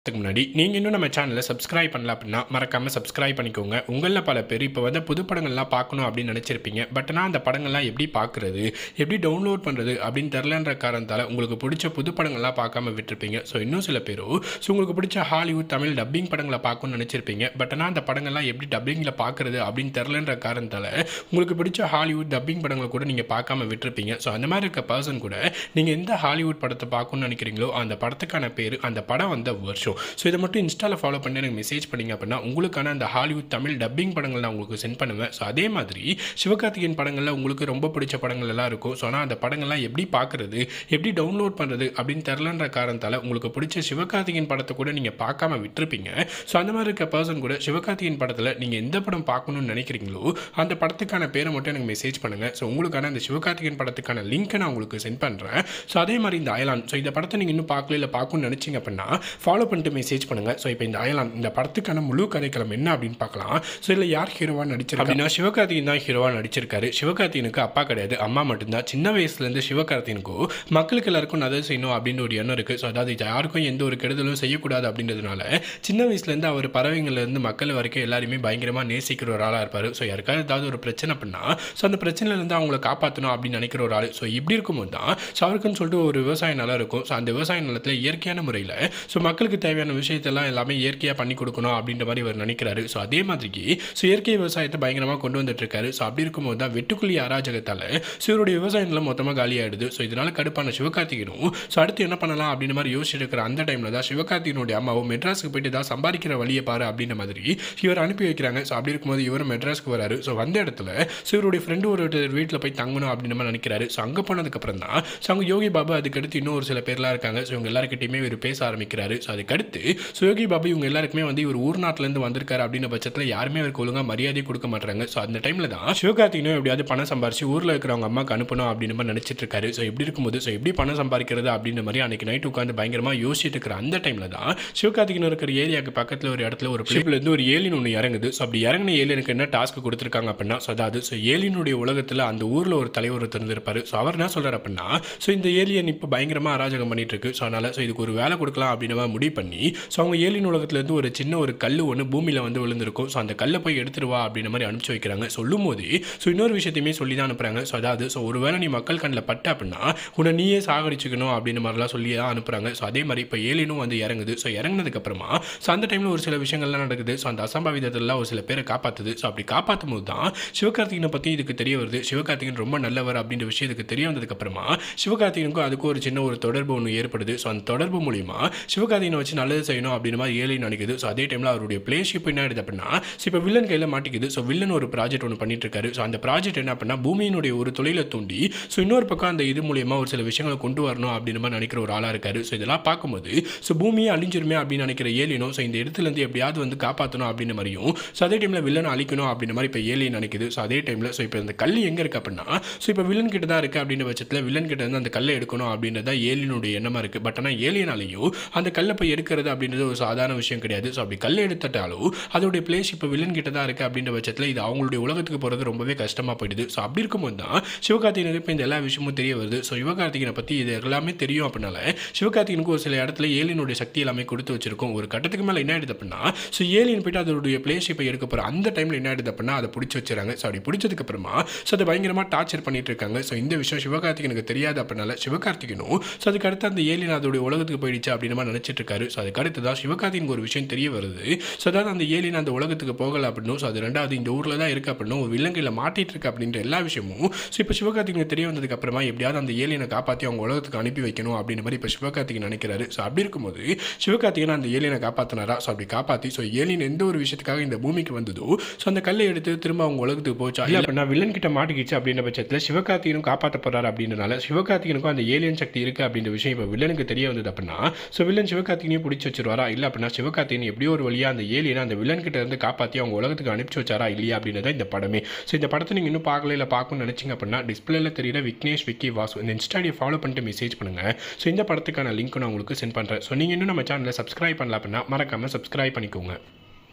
அதுக்கு முன்னாடி நீங்கள் இன்னும் நம்ம சேனலை சப்ஸ்கிரைப் பண்ணல அப்படின்னா மறக்காமல் சப்ஸ்கிரைப் பண்ணிக்கோங்க உங்களில் பல பேர் இப்போ வந்து புது படங்கள்லாம் பார்க்கணும் அப்படின்னு நினச்சிருப்பீங்க பட் ஆனால் அந்த படங்கள்லாம் எப்படி பார்க்குறது எப்படி டவுன்லோட் பண்ணுறது அப்படின்னு தெரிலன்ற காரணத்தால் உங்களுக்கு பிடிச்ச புது படங்கள்லாம் பார்க்காம விட்டுருப்பீங்க ஸோ இன்னும் சில பேரும் ஸோ உங்களுக்கு பிடிச்ச ஹாலிவுட் தமிழ் டப்பிங் படங்களை பார்க்கணும்னு நினச்சிருப்பீங்க பட் ஆனால் அந்த படங்கள்லாம் எப்படி டப்பிங்கில் பார்க்குறது அப்படின்னு தெரிலன்ற காரணத்தால் உங்களுக்கு பிடிச்ச ஹாலிவுட் டப்பிங் படங்களை கூட நீங்கள் பார்க்காம விட்டுருப்பீங்க ஸோ அந்த மாதிரி இருக்க பர்சன் கூட நீங்கள் எந்த ஹாலிவுட் படத்தை பார்க்கணும்னு நினைக்கிறீங்களோ அந்த படத்துக்கான பேர் அந்த படம் வந்த வருஷம் ஸோ இதை மட்டும் இன்ஸ்டாவில் ஃபாலோ பண்ணி எனக்கு மெசேஜ் பண்ணீங்க அப்படின்னா உங்களுக்கான அந்த ஹாலிவுட் தமிழ் டப்பிங் படங்கள் நான் உங்களுக்கு சென்ட் பண்ணுவேன் ஸோ அதே மாதிரி சிவகார்த்திகேயன் படங்களில் உங்களுக்கு ரொம்ப பிடிச்ச படங்கள் எல்லாம் இருக்கும் ஸோ ஆனால் அந்த படங்கள்லாம் எப்படி பார்க்குறது எப்படி டவுன்லோட் பண்ணுறது அப்படின்னு தெரிலன்ற காரணத்தால் உங்களுக்கு பிடிச்ச சிவகார்த்திகேயன் படத்தை கூட நீங்கள் பார்க்காம விட்டுருப்பீங்க ஸோ அந்த மாதிரி இருக்க பர்சன் கூட சிவகார்த்திகேயன் படத்தில் நீங்கள் எந்த படம் பார்க்கணும்னு நினைக்கிறீங்களோ அந்த படத்துக்கான பேரை மட்டும் எனக்கு மெசேஜ் பண்ணுங்கள் ஸோ உங்களுக்கான அந்த சிவகார்த்திகேயன் படத்துக்கான லிங்க்கை நான் உங்களுக்கு சென்ட் பண்ணுறேன் ஸோ அதே மாதிரி இந்த அயலான் ஸோ இந்த படத்தை நீங்கள் இன்னும் பார்க்கல இல்லை பார்க்கணும்னு நினச்சிங்க அப்படின்னா ஃபாலோ பண்ணிட்டு மெசேஜ் பண்ணுங்கள் ஸோ இப்போ இந்த அயலான் இந்த படத்துக்கான முழு கதைக்களம் என்ன அப்படின்னு பார்க்கலாம் ஸோ இல்லை யார் ஹீரோவாக நடிச்சிருக்கா அப்படின்னா சிவகார்த்திகேயன் தான் ஹீரோவாக நடிச்சிருக்காரு சிவகார்த்திகனுக்கு அப்பா கிடையாது அம்மா மட்டும்தான் சின்ன வயசுலேருந்து சிவகார்த்திகனுக்கும் மக்களுக்கு எல்லாருக்கும் நல்லது செய்யணும் அப்படின்னு ஒரு எண்ணம் இருக்குது ஸோ அதாவது யாருக்கும் எந்த ஒரு கெடுதலும் செய்யக்கூடாது அப்படின்றதுனால சின்ன வயசுலேருந்து அவர் பறவைங்கள்லேருந்து மக்கள் வரைக்கும் எல்லாருமே பயங்கரமாக நேசிக்கிற ஒரு ஆளாக இருப்பார் ஸோ யாருக்காவது ஏதாவது ஒரு பிரச்சனை பண்ணா ஸோ அந்த பிரச்சனையிலேருந்து அவங்கள காப்பாற்றணும் அப்படின்னு நினைக்கிற ஒரு ஆள் ஸோ இப்படி இருக்கும்போது தான் ஸோ அவருக்குன்னு சொல்லிட்டு ஒரு விவசாய நிலம் இருக்கும் ஸோ அந்த விவசாய நிலத்தில் இயற்கையான முறையில் ஸோ மக்களுக்கு தேவையான விஷயத்தெல்லாம் எல்லாமே இயற்கையாக பண்ணி கொடுக்கணும் அப்படின்ற மாதிரி அவர் நினைக்கிறாரு ஸோ அதே மாதிரிக்கு ஸோ இயற்கை விவசாயத்தை பயங்கரமாக கொண்டு வந்துட்டு இருக்காரு ஸோ அப்படி இருக்கும்போது தான் வெட்டுக்குழி அராஜகத்தால் ஸோ இவருடைய விவசாய நிலம் மொத்தமாக காலியாயிடுது ஸோ இதனால கடுப்பான சிவகார்த்திகனும் ஸோ அடுத்து என்ன பண்ணலாம் அப்படின்ற மாதிரி யோசிச்சுட்டு இருக்கிற அந்த டைமில் தான் சிவகார்த்திகனுடைய அம்மாவும் மெட்ராஸுக்கு போயிட்டு தான் சம்பாதிக்கிற வழியை பாரு அப்படின்ற மாதிரி இவர் அனுப்பி வைக்கிறாங்க ஸோ அப்படி இருக்கும்போது இவரும் மெட்ராஸ்க்கு வராரு ஸோ வந்த இடத்துல ஸோ இவருடைய ஃப்ரெண்டு ஒரு வீட்டில் போய் தங்கணும் அப்படின்ற மாதிரி நினைக்கிறாரு ஸோ அங்கே போனதுக்கப்புறம் தான் ஸோ அவங்க யோகி பாபு அதுக்கடுத்து இன்னும் ஒரு சில பேர்லாம் இருக்காங்க ஸோ இவங்க எல்லாருக்கிட்டையுமே இவர் பேச ஆரம்பிக்கிறாரு ஸோ அதுக்கடுத்து ஸோ யோகி பாபு இவங்க எல்லாருக்குமே வந்து இவர் ஊர் நாட்டிலேருந்து வந்திருக்காரு அப்படின்ற பட்சத்தில் யாருமே அவருக்கு ஒழுங்காக மரியாதை கொடுக்க மாட்டாங்க ஸோ அந்த டைமில் தான் சிவகார்த்திகனும் எப்படியாவது பணம் சம்பாரிச்சு ஊரில் இருக்கிறவங்க அம்மாக்கு அனுப்பணும் அப்படின்னு மாதிரி நினச்சிட்டு இருக்காரு ஸோ இப்படி இருக்கும்போது ஸோ எப்படி பணம் சம்பாதிக்கிறது அப்படின்ற மாதிரி அன்னைக்கு நைட் உட்காந்து பயங்கரமாக யோசிச்சுட்டு இருக்கிற அந்த டைமில் தான் சிவகார்த்திகன் இருக்கிற ஏரியாவுக்கு பக்கத்தில் ஒரு இடத்துல ஒரு பிளேப்லேருந்து ஒரு ஏலியன் ஒன்று இறங்குது ஸோ அப்படி இறங்கின ஏலியனுக்கு என்ன டாஸ்க் கொடுத்துருக்காங்க அப்படின்னா ஸோ அதாவது ஸோ ஏலியனுடைய உலகத்தில் அந்த ஊரில் ஒரு தலைவர் ஒருத்தர் இருந்திருப்பாரு ஸோ அவர் என்ன சொல்கிறார் அப்படின்னா ஸோ இந்த ஏலியன் இப்போ பயங்கரமாக அராஜகம் பண்ணிட்டு இருக்கு ஸோ அதனால் ஸோ இதுக்கு ஒரு வேலை கொடுக்கலாம் அப்படின்னு மாதிரி முடிவு பண்ணி ஸோ அவங்க ஏலியன் உலகத்துலேருந்து ஒரு சின்ன ஒரு கல் ஒன்று பூமியில் வந்து விழுந்திருக்கும் ஸோ அந்த கல்லை போய் எடுத்துட்டு வா அப்படின்ற மாதிரி அனுப்பிச்சு வைக்கிறாங்க சொல்லும் போது ஸோ இன்னொரு விஷயத்தையுமே சொல்லி தான் அனுப்புகிறாங்க ஸோ அதாவது ஸோ ஒரு வேளை நீ மக்கள் கண்ணில் பட்ட அப்படின்னா உன்னை நீயே சாகடிச்சுக்கணும் அப்படின்னு மாதிரிலாம் சொல்லி தான் அனுப்புகிறாங்க ஸோ அதே மாதிரி இப்போ ஏலியனும் வந்து இறங்குது ஸோ இறங்குனதுக்கப்புறமா ஸோ அந்த டைமில் ஒரு சில விஷயங்கள்லாம் நடக்குது ஸோ அந்த அசம்பாவிதத்தெல்லாம் ஒரு சில பேரை காப்பாற்றுது ஸோ அப்படி காப்பாற்றும் போது தான் சிவகார்த்திகனை பற்றி இதுக்கு தெரிய வருது சிவகார்த்திகன் ரொம்ப நல்லவர் அப்படின்ற விஷயம் இதுக்கு தெரிய வந்ததுக்கப்புறமா சிவகார்த்திகனுக்கும் அதுக்கும் ஒரு சின்ன ஒரு தொடர்பு ஒன்று ஏற்படுது ஸோ அந்த தொடர்பு மூலிமா சிவகார்த்திகனை வச்சு நல்லது செய்யணும் அப்படின்னு மாதிரி ஏழை நினைக்குது ஸோ அதே டைமில் அவருடைய பிளேஷிப் என்ன ஆயிடுது அப்படின்னா ஸோ இப்போ வில்லன் கையில் மாட்டிக்குது ஸோ வில்லன் ஒரு ப்ராஜெக்ட் ஒன்று பண்ணிட்டு இருக்காரு ஸோ அந்த ப்ராஜெக்ட் என்ன அப்படின்னா பூமியினுடைய ஒரு தொழிலை தூண்டி ஸோ இன்னொரு பக்கம் அந்த இது மூலியமா ஒரு சில விஷயங்களை கொண்டு வரணும் அப்படின்னு மாதிரி நினைக்கிற ஒரு ஆளாக இருக்காரு ஸோ இதெல்லாம் பார்க்கும்போது ஸோ பூமியை அழிஞ்சிருமே அப்படின்னு நினைக்கிற ஏலியனும் ஸோ இந்த இடத்துலேருந்து எப்படியாவது வந்து காப்பாற்றணும் அப்படின்னு மாதிரியும் ஸோ அதே டைமில் வில்லனை அழிக்கணும் அப்படின்ற மாதிரி இப்போ ஏலியன் நினைக்குது ஸோ அதே டைமில் ஸோ இப்போ இந்த கல் எங்கே இருக்குது அப்படின்னா ஸோ இப்போ வில்லன் கிட்ட தான் இருக்குது அப்படின்ற பட்சத்தில் வில்லன் கிட்ட இருந்து அந்த கல்லை எடுக்கணும் அப்படின்றது தான் ஏலியனுடைய எண்ணமாக இருக்குது பட் ஆனால் ஏலியனாலையும் அந்த கல்லை போய் எடுக்கிறது அப்படின்றது ஒரு சாதாரண விஷயம் கிடையாது ஸோ அப்படி கல்லை எடுத்துட்டாலும் அதோடைய பிளேஸ் இப்போ வில்லன் கிட்ட தான் இருக்குது அப்படின்ற பட்சத்தில் இது அவங்களுடைய உலகத்துக்கு போகிறது ரொம்பவே கஷ்டமாக போயிடுது ஸோ அப்படி இருக்கும்போது தான் சிவகார்த்திகனுக்கு இப்போ இந்த எல்லா விஷயமும் தெரிய வருது ஸோ சிவகார்த்திகனை பற்றி இது எல்லாமே தெரியும் அப்படின்னால சிவகார்த்திகனுக்கு ஒரு சில இடத்துல ஏலியனுடைய சக்தி எல்லாமே கொடுத்து வச்சிருக்கும் ஒரு கட்டத்துக்கு மேலே என்ன ஆயிடுது அப்படின்னா ஸோ ஏலியன் போயிட்டு அதோடைய பிளேஸ் இப்போ எடுக்க போகிற அந்த டைமில் என்ன ஆயிடுது அப்படின்னா அதை பிடிச்சி வச்சுறாங்க ஸோ அப்படி பிடிச்சதுக்கு அப்புறமா ஸோ அதை பயங்கரமாக டார்ச்சர் பண்ணிட்டு இருக்காங்க ஸோ இந்த விஷயம் சிவகார்த்திகனுக்கு தெரியாது அப்படின்னால சிவகார்த்திகனும் ஸோ அதுக்கு அடுத்து அந்த ஏலியன் அதோடைய உலகத்துக்கு போயிடுச்சு அப்படின்னு மாதிரி நினச்சிட்டு இருக்காரு ஸோ அதுக்கு அடுத்து தான் சிவகார்த்திகனுக்கு ஒரு விஷயம் தெரிய வருது ஸோ அதாவது அந்த ஏலியன் அந்த உலகத்துக்கு போகல அப்படின்னும் ஸோ அது ரெண்டாவது இந்த ஊரில் தான் இருக்கு அப்படின்னும் ஒரு விலங்கையில் மாட்டிட்டு இருக்கு அப்படின்ற எல்லா விஷயமும் ஸோ இப்போ சிவகார்த்திகனுக்கு தெரிய வந்ததுக்கு அப்புறமா எப்படியாவது அந்த ஏலியனை காப்பாற்றி அவங்க உலகத்துக்கு அனுப்பி வைக்கணும் அப்படின்ற மாதிரி இப்போ சிவகார்த்திகன் நினைக்கிறாரு ஸோ அப்படி இருக்கும்போது சிவகார்த்திகன் அந்த ஏலியனை காப்பாற்றினாரா ஸோ அப்படி காப்பாற்றி ஸோ ஏலியன் எந்த ஒரு விஷயத்துக்காக இந்த பூமிக்கு வந்ததோ ஸோ அந்த கல்லை எடுத்து திரும்ப அவங்க உலகத்துக்கு போச்சா இல்லை அப்படின்னா வில்லன் கிட்ட மாட்டிக்கிச்சு அப்படின்ற பட்சத்தில் சிவகார்த்திகனும் காப்பாற்ற போறாரு அப்படின்றனால சிவகார்த்திகனுக்கும் அந்த ஏலியன் சக்தி இருக்கு அப்படின்ற விஷயம் இப்போ வில்லனுக்கு தெரிய வந்தது அப்படின்னா ஸோ வில்லன் சிவகார்த்திகனையும் பிடிச்சி வச்சிருவாரா இல்லை அப்படின்னா சிவகார்த்திகன் எப்படியோ ஒரு வழியாக அந்த ஏலியனை அந்த வில்லன் கிட்ட இருந்து காப்பாற்றி அவங்க உலகத்துக்கு அனுப்பிச்சு வச்சாரா இல்லையா அப்படின்றத இந்த படமே ஸோ இந்த படத்தை நீங்கள் இன்னும் பார்க்கல இல்லை பார்க்கணும்னு நினச்சிங்க அப்படின்னா டிஸ்பிளேல தெரியுற விக்னேஷ் விக்கி வாசு இந்த இன்ஸ்டாடியை ஃபாலோ பண்ணிட்டு மெசேஜ் பண்ணுங்க ஸோ இந்த படத்துக்கான லிங்க் நான் உங்களுக்கு சென்ட் பண்ணுறேன் ஸோ நீங்கள் இன்னும் நம்ம சேனலை சப்ஸ்கிரைப் பண்ணல அப்படின்னா மறக்காமல் சப்ஸ்கிரைப் பண்ணிக்கோங்க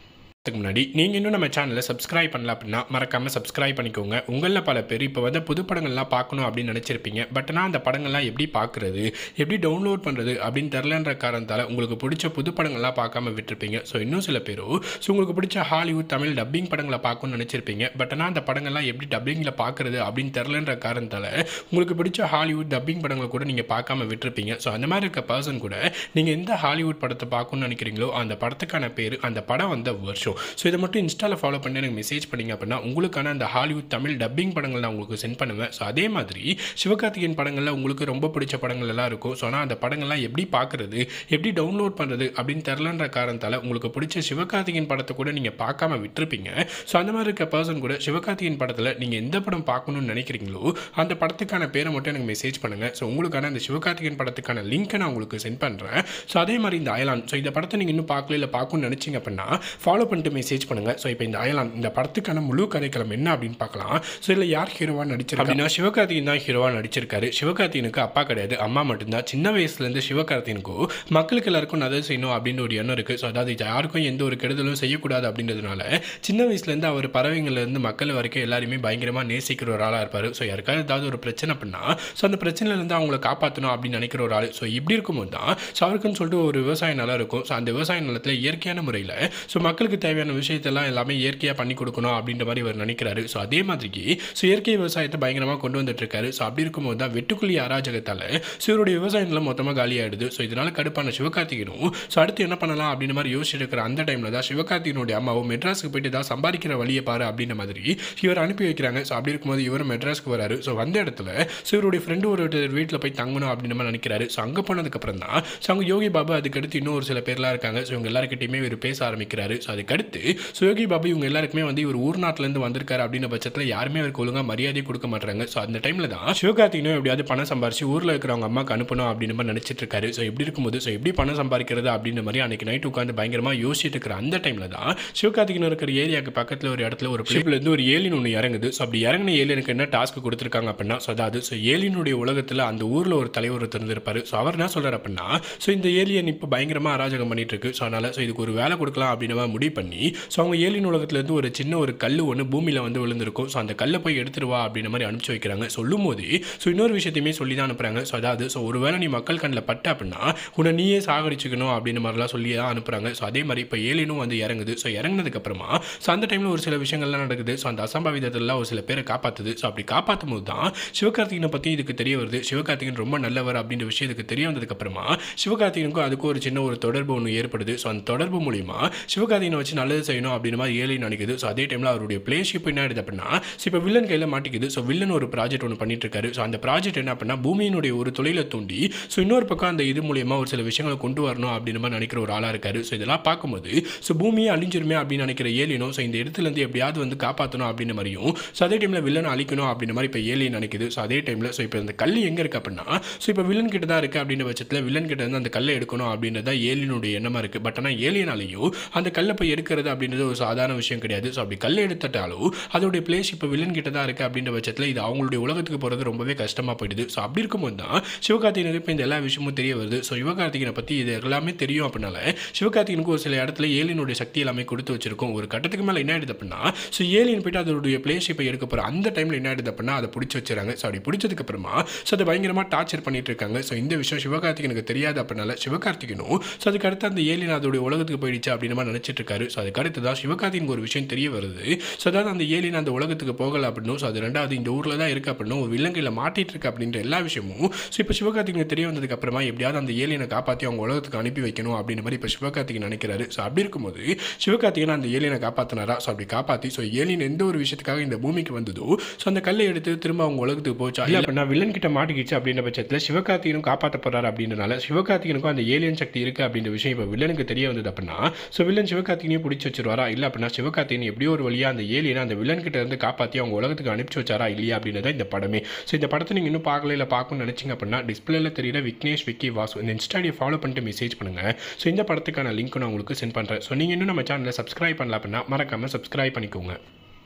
அதுக்கு முன்னாடி நீங்கள் இன்னும் நம்ம சேனலை சப்ஸ்கிரைப் பண்ணல அப்படின்னா மறக்காமல் சப்ஸ்கிரைப் பண்ணிக்கோங்க உங்களில் பல பேர் இப்போ வந்து புது படங்கள்லாம் பார்க்கணும் அப்படின்னு நினச்சிருப்பீங்க பட் ஆனால் அந்த படங்கள்லாம் எப்படி பார்க்குறது எப்படி டவுன்லோட் பண்ணுறது அப்படின்னு தெரிலன்ற காரணத்தால் உங்களுக்கு பிடிச்ச புது படங்கள்லாம் பார்க்காம விட்டுருப்பீங்க ஸோ இன்னும் சில பேரோ ஸோ உங்களுக்கு பிடிச்ச ஹாலிவுட் தமிழ் டப்பிங் படங்களை பார்க்கணும்னு நினச்சிருப்பீங்க பட் ஆனால் அந்த படங்கள்லாம் எப்படி டப்பிங்கில் பார்க்குறது அப்படின்னு தெரிலன்ற காரணத்தால் உங்களுக்கு பிடிச்ச ஹாலிவுட் டப்பிங் படங்களை கூட நீங்கள் பார்க்காம விட்டுருப்பீங்க ஸோ அந்த மாதிரி இருக்க பர்சன் கூட நீங்கள் எந்த ஹாலிவுட் படத்தை பார்க்கணும்னு நினைக்கிறீங்களோ அந்த படத்துக்கான பேர் அந்த படம் வந்த வருஷம் ஸோ இதை மட்டும் இன்ஸ்டாவில் ஃபாலோ பண்ணி எனக்கு மெசேஜ் பண்ணீங்க அப்படின்னா உங்களுக்கான அந்த ஹாலிவுட் தமிழ் டப்பிங் படங்கள் நான் உங்களுக்கு சென்ட் பண்ணுவேன் ஸோ அதே மாதிரி சிவகார்த்திகேயன் படங்களில் உங்களுக்கு ரொம்ப பிடிச்ச படங்கள் எல்லாம் இருக்கும் ஸோ ஆனால் அந்த படங்கள்லாம் எப்படி பார்க்குறது எப்படி டவுன்லோட் பண்ணுறது அப்படின்னு தெரிலன்ற காரணத்தால் உங்களுக்கு பிடிச்ச சிவகார்த்திகேயன் படத்தை கூட நீங்கள் பார்க்காம விட்டுருப்பீங்க ஸோ அந்த மாதிரி இருக்க பர்சன் கூட சிவகார்த்திகேயன் படத்தில் நீங்கள் எந்த படம் பார்க்கணும்னு நினைக்கிறீங்களோ அந்த படத்துக்கான பேரை மட்டும் எனக்கு மெசேஜ் பண்ணுங்கள் ஸோ உங்களுக்கான அந்த சிவகார்த்திகேயன் படத்துக்கான லிங்க்கை நான் உங்களுக்கு சென்ட் பண்ணுறேன் ஸோ அதே மாதிரி இந்த அயலான் ஸோ இந்த படத்தை நீங்கள் இன்னும் பார்க்கல இல்லை பார்க்கணும்னு நினச்சிங்க அப்படின்னா ஃபாலோ பண்ணிட்டு மெசேஜ் பண்ணுங்கள் ஸோ இப்போ இந்த அயலான் இந்த படத்துக்கான முழு கதைக்களம் என்ன அப்படின்னு பார்க்கலாம் ஸோ இதில் யார் ஹீரோவாக நடிச்சிருக்கா அப்படின்னா சிவகார்த்திகேயன் தான் ஹீரோவாக நடிச்சிருக்காரு சிவகார்த்திகனுக்கு அப்பா கிடையாது அம்மா மட்டும்தான் சின்ன வயசுலேருந்து சிவகார்த்திகனுக்கும் மக்களுக்கு எல்லாருக்கும் நல்லது செய்யணும் அப்படின்னு ஒரு எண்ணம் இருக்குது ஸோ அதாவது யாருக்கும் எந்த ஒரு கெடுதலும் செய்யக்கூடாது அப்படின்றதுனால சின்ன வயசுலேருந்து அவர் பறவைங்கள்லேருந்து மக்கள் வரைக்கும் எல்லாருமே பயங்கரமாக நேசிக்கிற ஒரு ஆளாக இருப்பார் ஸோ யாருக்காவது ஏதாவது ஒரு பிரச்சனை பண்ணா ஸோ அந்த பிரச்சனையிலேருந்து அவங்கள காப்பாற்றணும் அப்படின்னு நினைக்கிற ஒரு ஆள் ஸோ இப்படி இருக்கும்போது தான் ஸோ அவருக்குன்னு சொல்லிட்டு ஒரு விவசாய நிலம் இருக்கும் ஸோ அந்த விவசாய நிலத்தில் இயற்கையான முறையில் ஸோ மக்களுக்கு தேவையான விஷயத்தெல்லாம் எல்லாமே இயற்கையாக பண்ணி கொடுக்கணும் அப்படின்ற மாதிரி அவர் நினைக்கிறாரு ஸோ அதே மாதிரிக்கு ஸோ இயற்கை விவசாயத்தை பயங்கரமாக கொண்டு வந்துட்டு இருக்காரு ஸோ அப்படி இருக்கும்போது தான் வெட்டுக்குழி அராஜகத்தால் ஸோ இவருடைய விவசாய நிலம் மொத்தமாக காலியாயிடுது ஸோ இதனால கடுப்பான சிவகார்த்திகனும் ஸோ அடுத்து என்ன பண்ணலாம் அப்படின்ற மாதிரி யோசிச்சுட்டு இருக்கிற அந்த டைமில் தான் சிவகார்த்திகனுடைய அம்மாவும் மெட்ராஸுக்கு போயிட்டு தான் சம்பாதிக்கிற வழியை பாரு அப்படின்ற மாதிரி இவர் அனுப்பி வைக்கிறாங்க ஸோ அப்படி இருக்கும்போது இவர் மெட்ராஸ்க்கு வராரு ஸோ வந்த இடத்துல ஸோ இவருடைய ஃப்ரெண்டு ஒரு வீட்டில் போய் தங்கணும் அப்படின்ற மாதிரி நினைக்கிறாரு ஸோ அங்கே போனதுக்கப்புறம் தான் ஸோ அவங்க யோகி பாபு அதுக்கடுத்து இன்னும் ஒரு சில பேர்லாம் இருக்காங்க ஸோ இவங்க எல்லாருக்கிட்டையுமே இவர் பேச ஆரம்பிக்கிறாரு ஸோ அதுக்கடுத்து ஸோ யோகி பாபு இவங்க எல்லாருக்குமே வந்து இவர் ஊர் நாட்டிலேருந்து வந்திருக்காரு அப்படின்ற பட்சத்தில் யாருமே அவருக்கு ஒழுங்காக மரியாதை கொடுக்க மாட்டாங்க ஸோ அந்த டைமில் தான் சிவகார்த்திகனும் எப்படியாவது பணம் சம்பாரிச்சு ஊரில் இருக்கிறவங்க அம்மாக்கு அனுப்பணும் அப்படின்னு மாதிரி நினச்சிட்டு இருக்காரு ஸோ இப்படி இருக்கும்போது ஸோ எப்படி பணம் சம்பாதிக்கிறது அப்படின்ற மாதிரி அன்னைக்கு நைட் உட்காந்து பயங்கரமாக யோசிச்சுட்டு இருக்கிற அந்த டைமில் தான் சிவகார்த்திகன் இருக்கிற ஏரியாவுக்கு பக்கத்தில் ஒரு இடத்துல ஒரு பிளேப்லேருந்து ஒரு ஏலியன் ஒன்று இறங்குது ஸோ அப்படி இறங்கின ஏலியனுக்கு என்ன டாஸ்க் கொடுத்துருக்காங்க அப்படின்னா ஸோ அதாவது ஸோ ஏலியனுடைய உலகத்தில் அந்த ஊரில் ஒரு தலைவர் ஒருத்தர் இருந்திருப்பாரு ஸோ அவர் என்ன சொல்கிறார் அப்படின்னா ஸோ இந்த ஏலியன் இப்போ பயங்கரமாக அராஜகம் பண்ணிட்டு இருக்கு ஸோ அதனால் ஸோ இதுக்கு ஒரு வேலை கொடுக்கலாம் அப்படின்னு மாதிரி முடிவு பண்ணி ஸோ அவங்க ஏலியன் உலகத்துலேருந்து ஒரு சின்ன ஒரு கல் ஒன்று பூமியில் வந்து விழுந்திருக்கும் ஸோ அந்த கல்லை போய் எடுத்துட்டு வா அப்படின்ற மாதிரி அனுப்பிச்சு வைக்கிறாங்க சொல்லும் போது ஸோ இன்னொரு விஷயத்தையுமே சொல்லி தான் அனுப்புகிறாங்க ஸோ அதாவது ஸோ ஒரு வேளை நீ மக்கள் கண்ணில் பட்ட அப்படின்னா உன்னை நீயே சாகடிச்சுக்கணும் அப்படின்ற மாதிரிலாம் சொல்லி தான் அனுப்புகிறாங்க ஸோ அதே மாதிரி இப்போ ஏலியனும் வந்து இறங்குது ஸோ இறங்கினதுக்கப்புறமா ஸோ அந்த டைமில் ஒரு சில விஷயங்கள்லாம் நடக்குது ஸோ அந்த அசம்பாவிதத்தெல்லாம் ஒரு சில பேரை காப்பாற்றுது ஸோ அப்படி காப்பாற்றும் போது தான் சிவகார்த்திகனை பற்றி இதுக்கு தெரிய வருது சிவகார்த்திகன் ரொம்ப நல்லவர் அப்படின்ற விஷயம் இதுக்கு தெரிய வந்ததுக்கப்புறமா சிவகார்த்திகனுக்கும் அதுக்கும் ஒரு சின்ன ஒரு தொடர்பு ஒன்று ஏற்படுது ஸோ அந்த தொடர்பு மூலிமா சிவகார்த்திகனை வச்சு நல்லது செய்யணும் அப்படின்ற மாதிரி ஏலியன் நினைக்குது ஸோ அதே டைமில் அவருடைய பிளேஷிப் என்ன ஆயிடுது அப்படின்னா ஸோ இப்போ வில்லன் கையில் மாட்டிக்குது ஸோ வில்லன் ஒரு ப்ராஜெக்ட் ஒன்று பண்ணிட்டு இருக்காரு ஸோ அந்த ப்ராஜெக்ட் என்ன அப்படின்னா பூமியினுடைய ஒரு தொழிலை தூண்டி ஸோ இன்னொரு பக்கம் அந்த இது மூலியமா ஒரு சில விஷயங்களை கொண்டு வரணும் அப்படின்ற மாதிரி நினைக்கிற ஒரு ஆளாக இருக்காரு ஸோ இதெல்லாம் பார்க்கும்போது ஸோ பூமியை அழிஞ்சிருமே அப்படின்னு நினைக்கிற ஏலியனும் ஸோ இந்த இடத்துல இருந்து எப்படியாவது வந்து காப்பாற்றணும் அப்படின்ற மாதிரியும் ஸோ அதே டைமில் வில்லனை அழிக்கணும் அப்படின்ற மாதிரி இப்போ ஏலியன் நினைக்குது ஸோ அதே டைமில் ஸோ இப்போ இந்த கல் எங்கே இருக்கு அப்படின்னா ஸோ இப்போ வில்லன் கிட்ட தான் இருக்குது அப்படின்ற பட்சத்தில் வில்லன் கிட்ட இருந்து அந்த கல்லை எடுக்கணும் அப்படின்றது தான் ஏலியனுடைய எண்ணமாக இருக்குது பட் ஆனால் ஏலியனாலையும் அந்த கல்லை போய் எடுக்கிறது அப்படின்றது ஒரு சாதாரண விஷயம் கிடையாது ஸோ அப்படி கல்லை எடுத்துட்டாலும் அதோடைய பிளேஸ் இப்போ வில்லன் கிட்ட தான் இருக்குது அப்படின்ற பட்சத்தில் இது அவங்களுடைய உலகத்துக்கு போகிறது ரொம்பவே கஷ்டமாக போயிடுது ஸோ அப்படி இருக்கும்போது தான் சிவகார்த்திகனுக்கு இப்போ இந்த எல்லா விஷயமும் தெரிய வருது ஸோ சிவகார்த்திகனை பற்றி இது எல்லாமே தெரியும் அப்படின்னால சிவகார்த்திகனுக்கு ஒரு சில இடத்துல ஏலியனுடைய சக்தி எல்லாமே கொடுத்து வச்சிருக்கும் ஒரு கட்டத்துக்கு மேலே என்ன ஆயிடுது அப்படின்னா ஸோ ஏலியன் போயிட்டு அதோடைய பிளேஸ் இப்போ எடுக்க போகிற அந்த டைமில் என்ன ஆயிடுது அப்படின்னா அதை பிடிச்சி வச்சுறாங்க ஸோ அப்படி பிடிச்சதுக்கு அப்புறமா ஸோ அதை பயங்கரமாக டார்ச்சர் பண்ணிட்டு இருக்காங்க ஸோ இந்த விஷயம் சிவகார்த்திகனுக்கு தெரியாது அப்படின்னால சிவகார்த்திகனும் ஸோ அதுக்கு அடுத்து அந்த ஏலியன் அதோடைய உலகத்துக்கு போயிடுச்சு அப்படின்னு மாதிரி நினச்சிட்டு இருக்காரு ஸோ அதுக்கு அடுத்து தான் சிவகார்த்திகனுக்கு ஒரு விஷயம் தெரிய வருது ஸோ அதாவது அந்த ஏலியன் அந்த உலகத்துக்கு போகல அப்படின்னும் ஸோ அது ரெண்டாவது இந்த ஊரில் தான் இருக்கு அப்படின்னும் ஒரு விலங்கையில் மாட்டிட்டு இருக்கு அப்படின்ற எல்லா விஷயமும் ஸோ இப்போ சிவகார்த்திகனுக்கு தெரிய வந்ததுக்கு அப்புறமா எப்படியாவது அந்த ஏலியனை காப்பாற்றி அவங்க உலகத்துக்கு அனுப்பி வைக்கணும் அப்படின்ற மாதிரி இப்போ சிவகார்த்திகன் நினைக்கிறாரு ஸோ அப்படி இருக்கும்போது சிவகார்த்திகன் அந்த ஏலியனை காப்பாற்றினாரா ஸோ அப்படி காப்பாற்றி ஸோ ஏலியன் எந்த ஒரு விஷயத்துக்காக இந்த பூமிக்கு வந்ததோ ஸோ அந்த கல்லை எடுத்து திரும்ப அவங்க உலகத்துக்கு போச்சா இல்லை அப்படின்னா வில்லன் கிட்ட மாட்டிக்கிச்சு அப்படின்ற பட்சத்தில் சிவகார்த்திகனும் காப்பாற்ற போறாரு அப்படின்றனால சிவகார்த்திகனுக்கும் அந்த ஏலியன் சக்தி இருக்கு அப்படின்ற விஷயம் இப்போ வில்லனுக்கு தெரிய வந்தது அப்படின்னா ஸோ வில்லன் சிவகார்த்திகனையும் பிடிச்சி வச்சிருவாரா இல்லை அப்படின்னா சிவகார்த்திகன் எப்படியோ ஒரு வழியாக அந்த ஏலியனை அந்த வில்லன் கிட்ட இருந்து காப்பாற்றி அவங்க உலகத்துக்கு அனுப்பிச்சு வச்சாரா இல்லையா அப்படின்றத இந்த படமே ஸோ இந்த படத்தை நீங்கள் இன்னும் பார்க்கல இல்லை பார்க்கணும்னு நினச்சிங்க அப்படின்னா டிஸ்பிளேல தெரியுற விக்னேஷ் விக்கி வாசு இந்த இன்ஸ்டாடியை ஃபாலோ பண்ணிட்டு மெசேஜ் பண்ணுங்க ஸோ இந்த படத்துக்கான லிங்க் நான் உங்களுக்கு சென்ட் பண்ணுறேன் ஸோ நீங்கள் இன்னும் நம்ம சேனலை சப்ஸ்கிரைப் பண்ணல அப்படின்னா மறக்காம சப்ஸ்கிரைப் பண்ணிக்கோங்க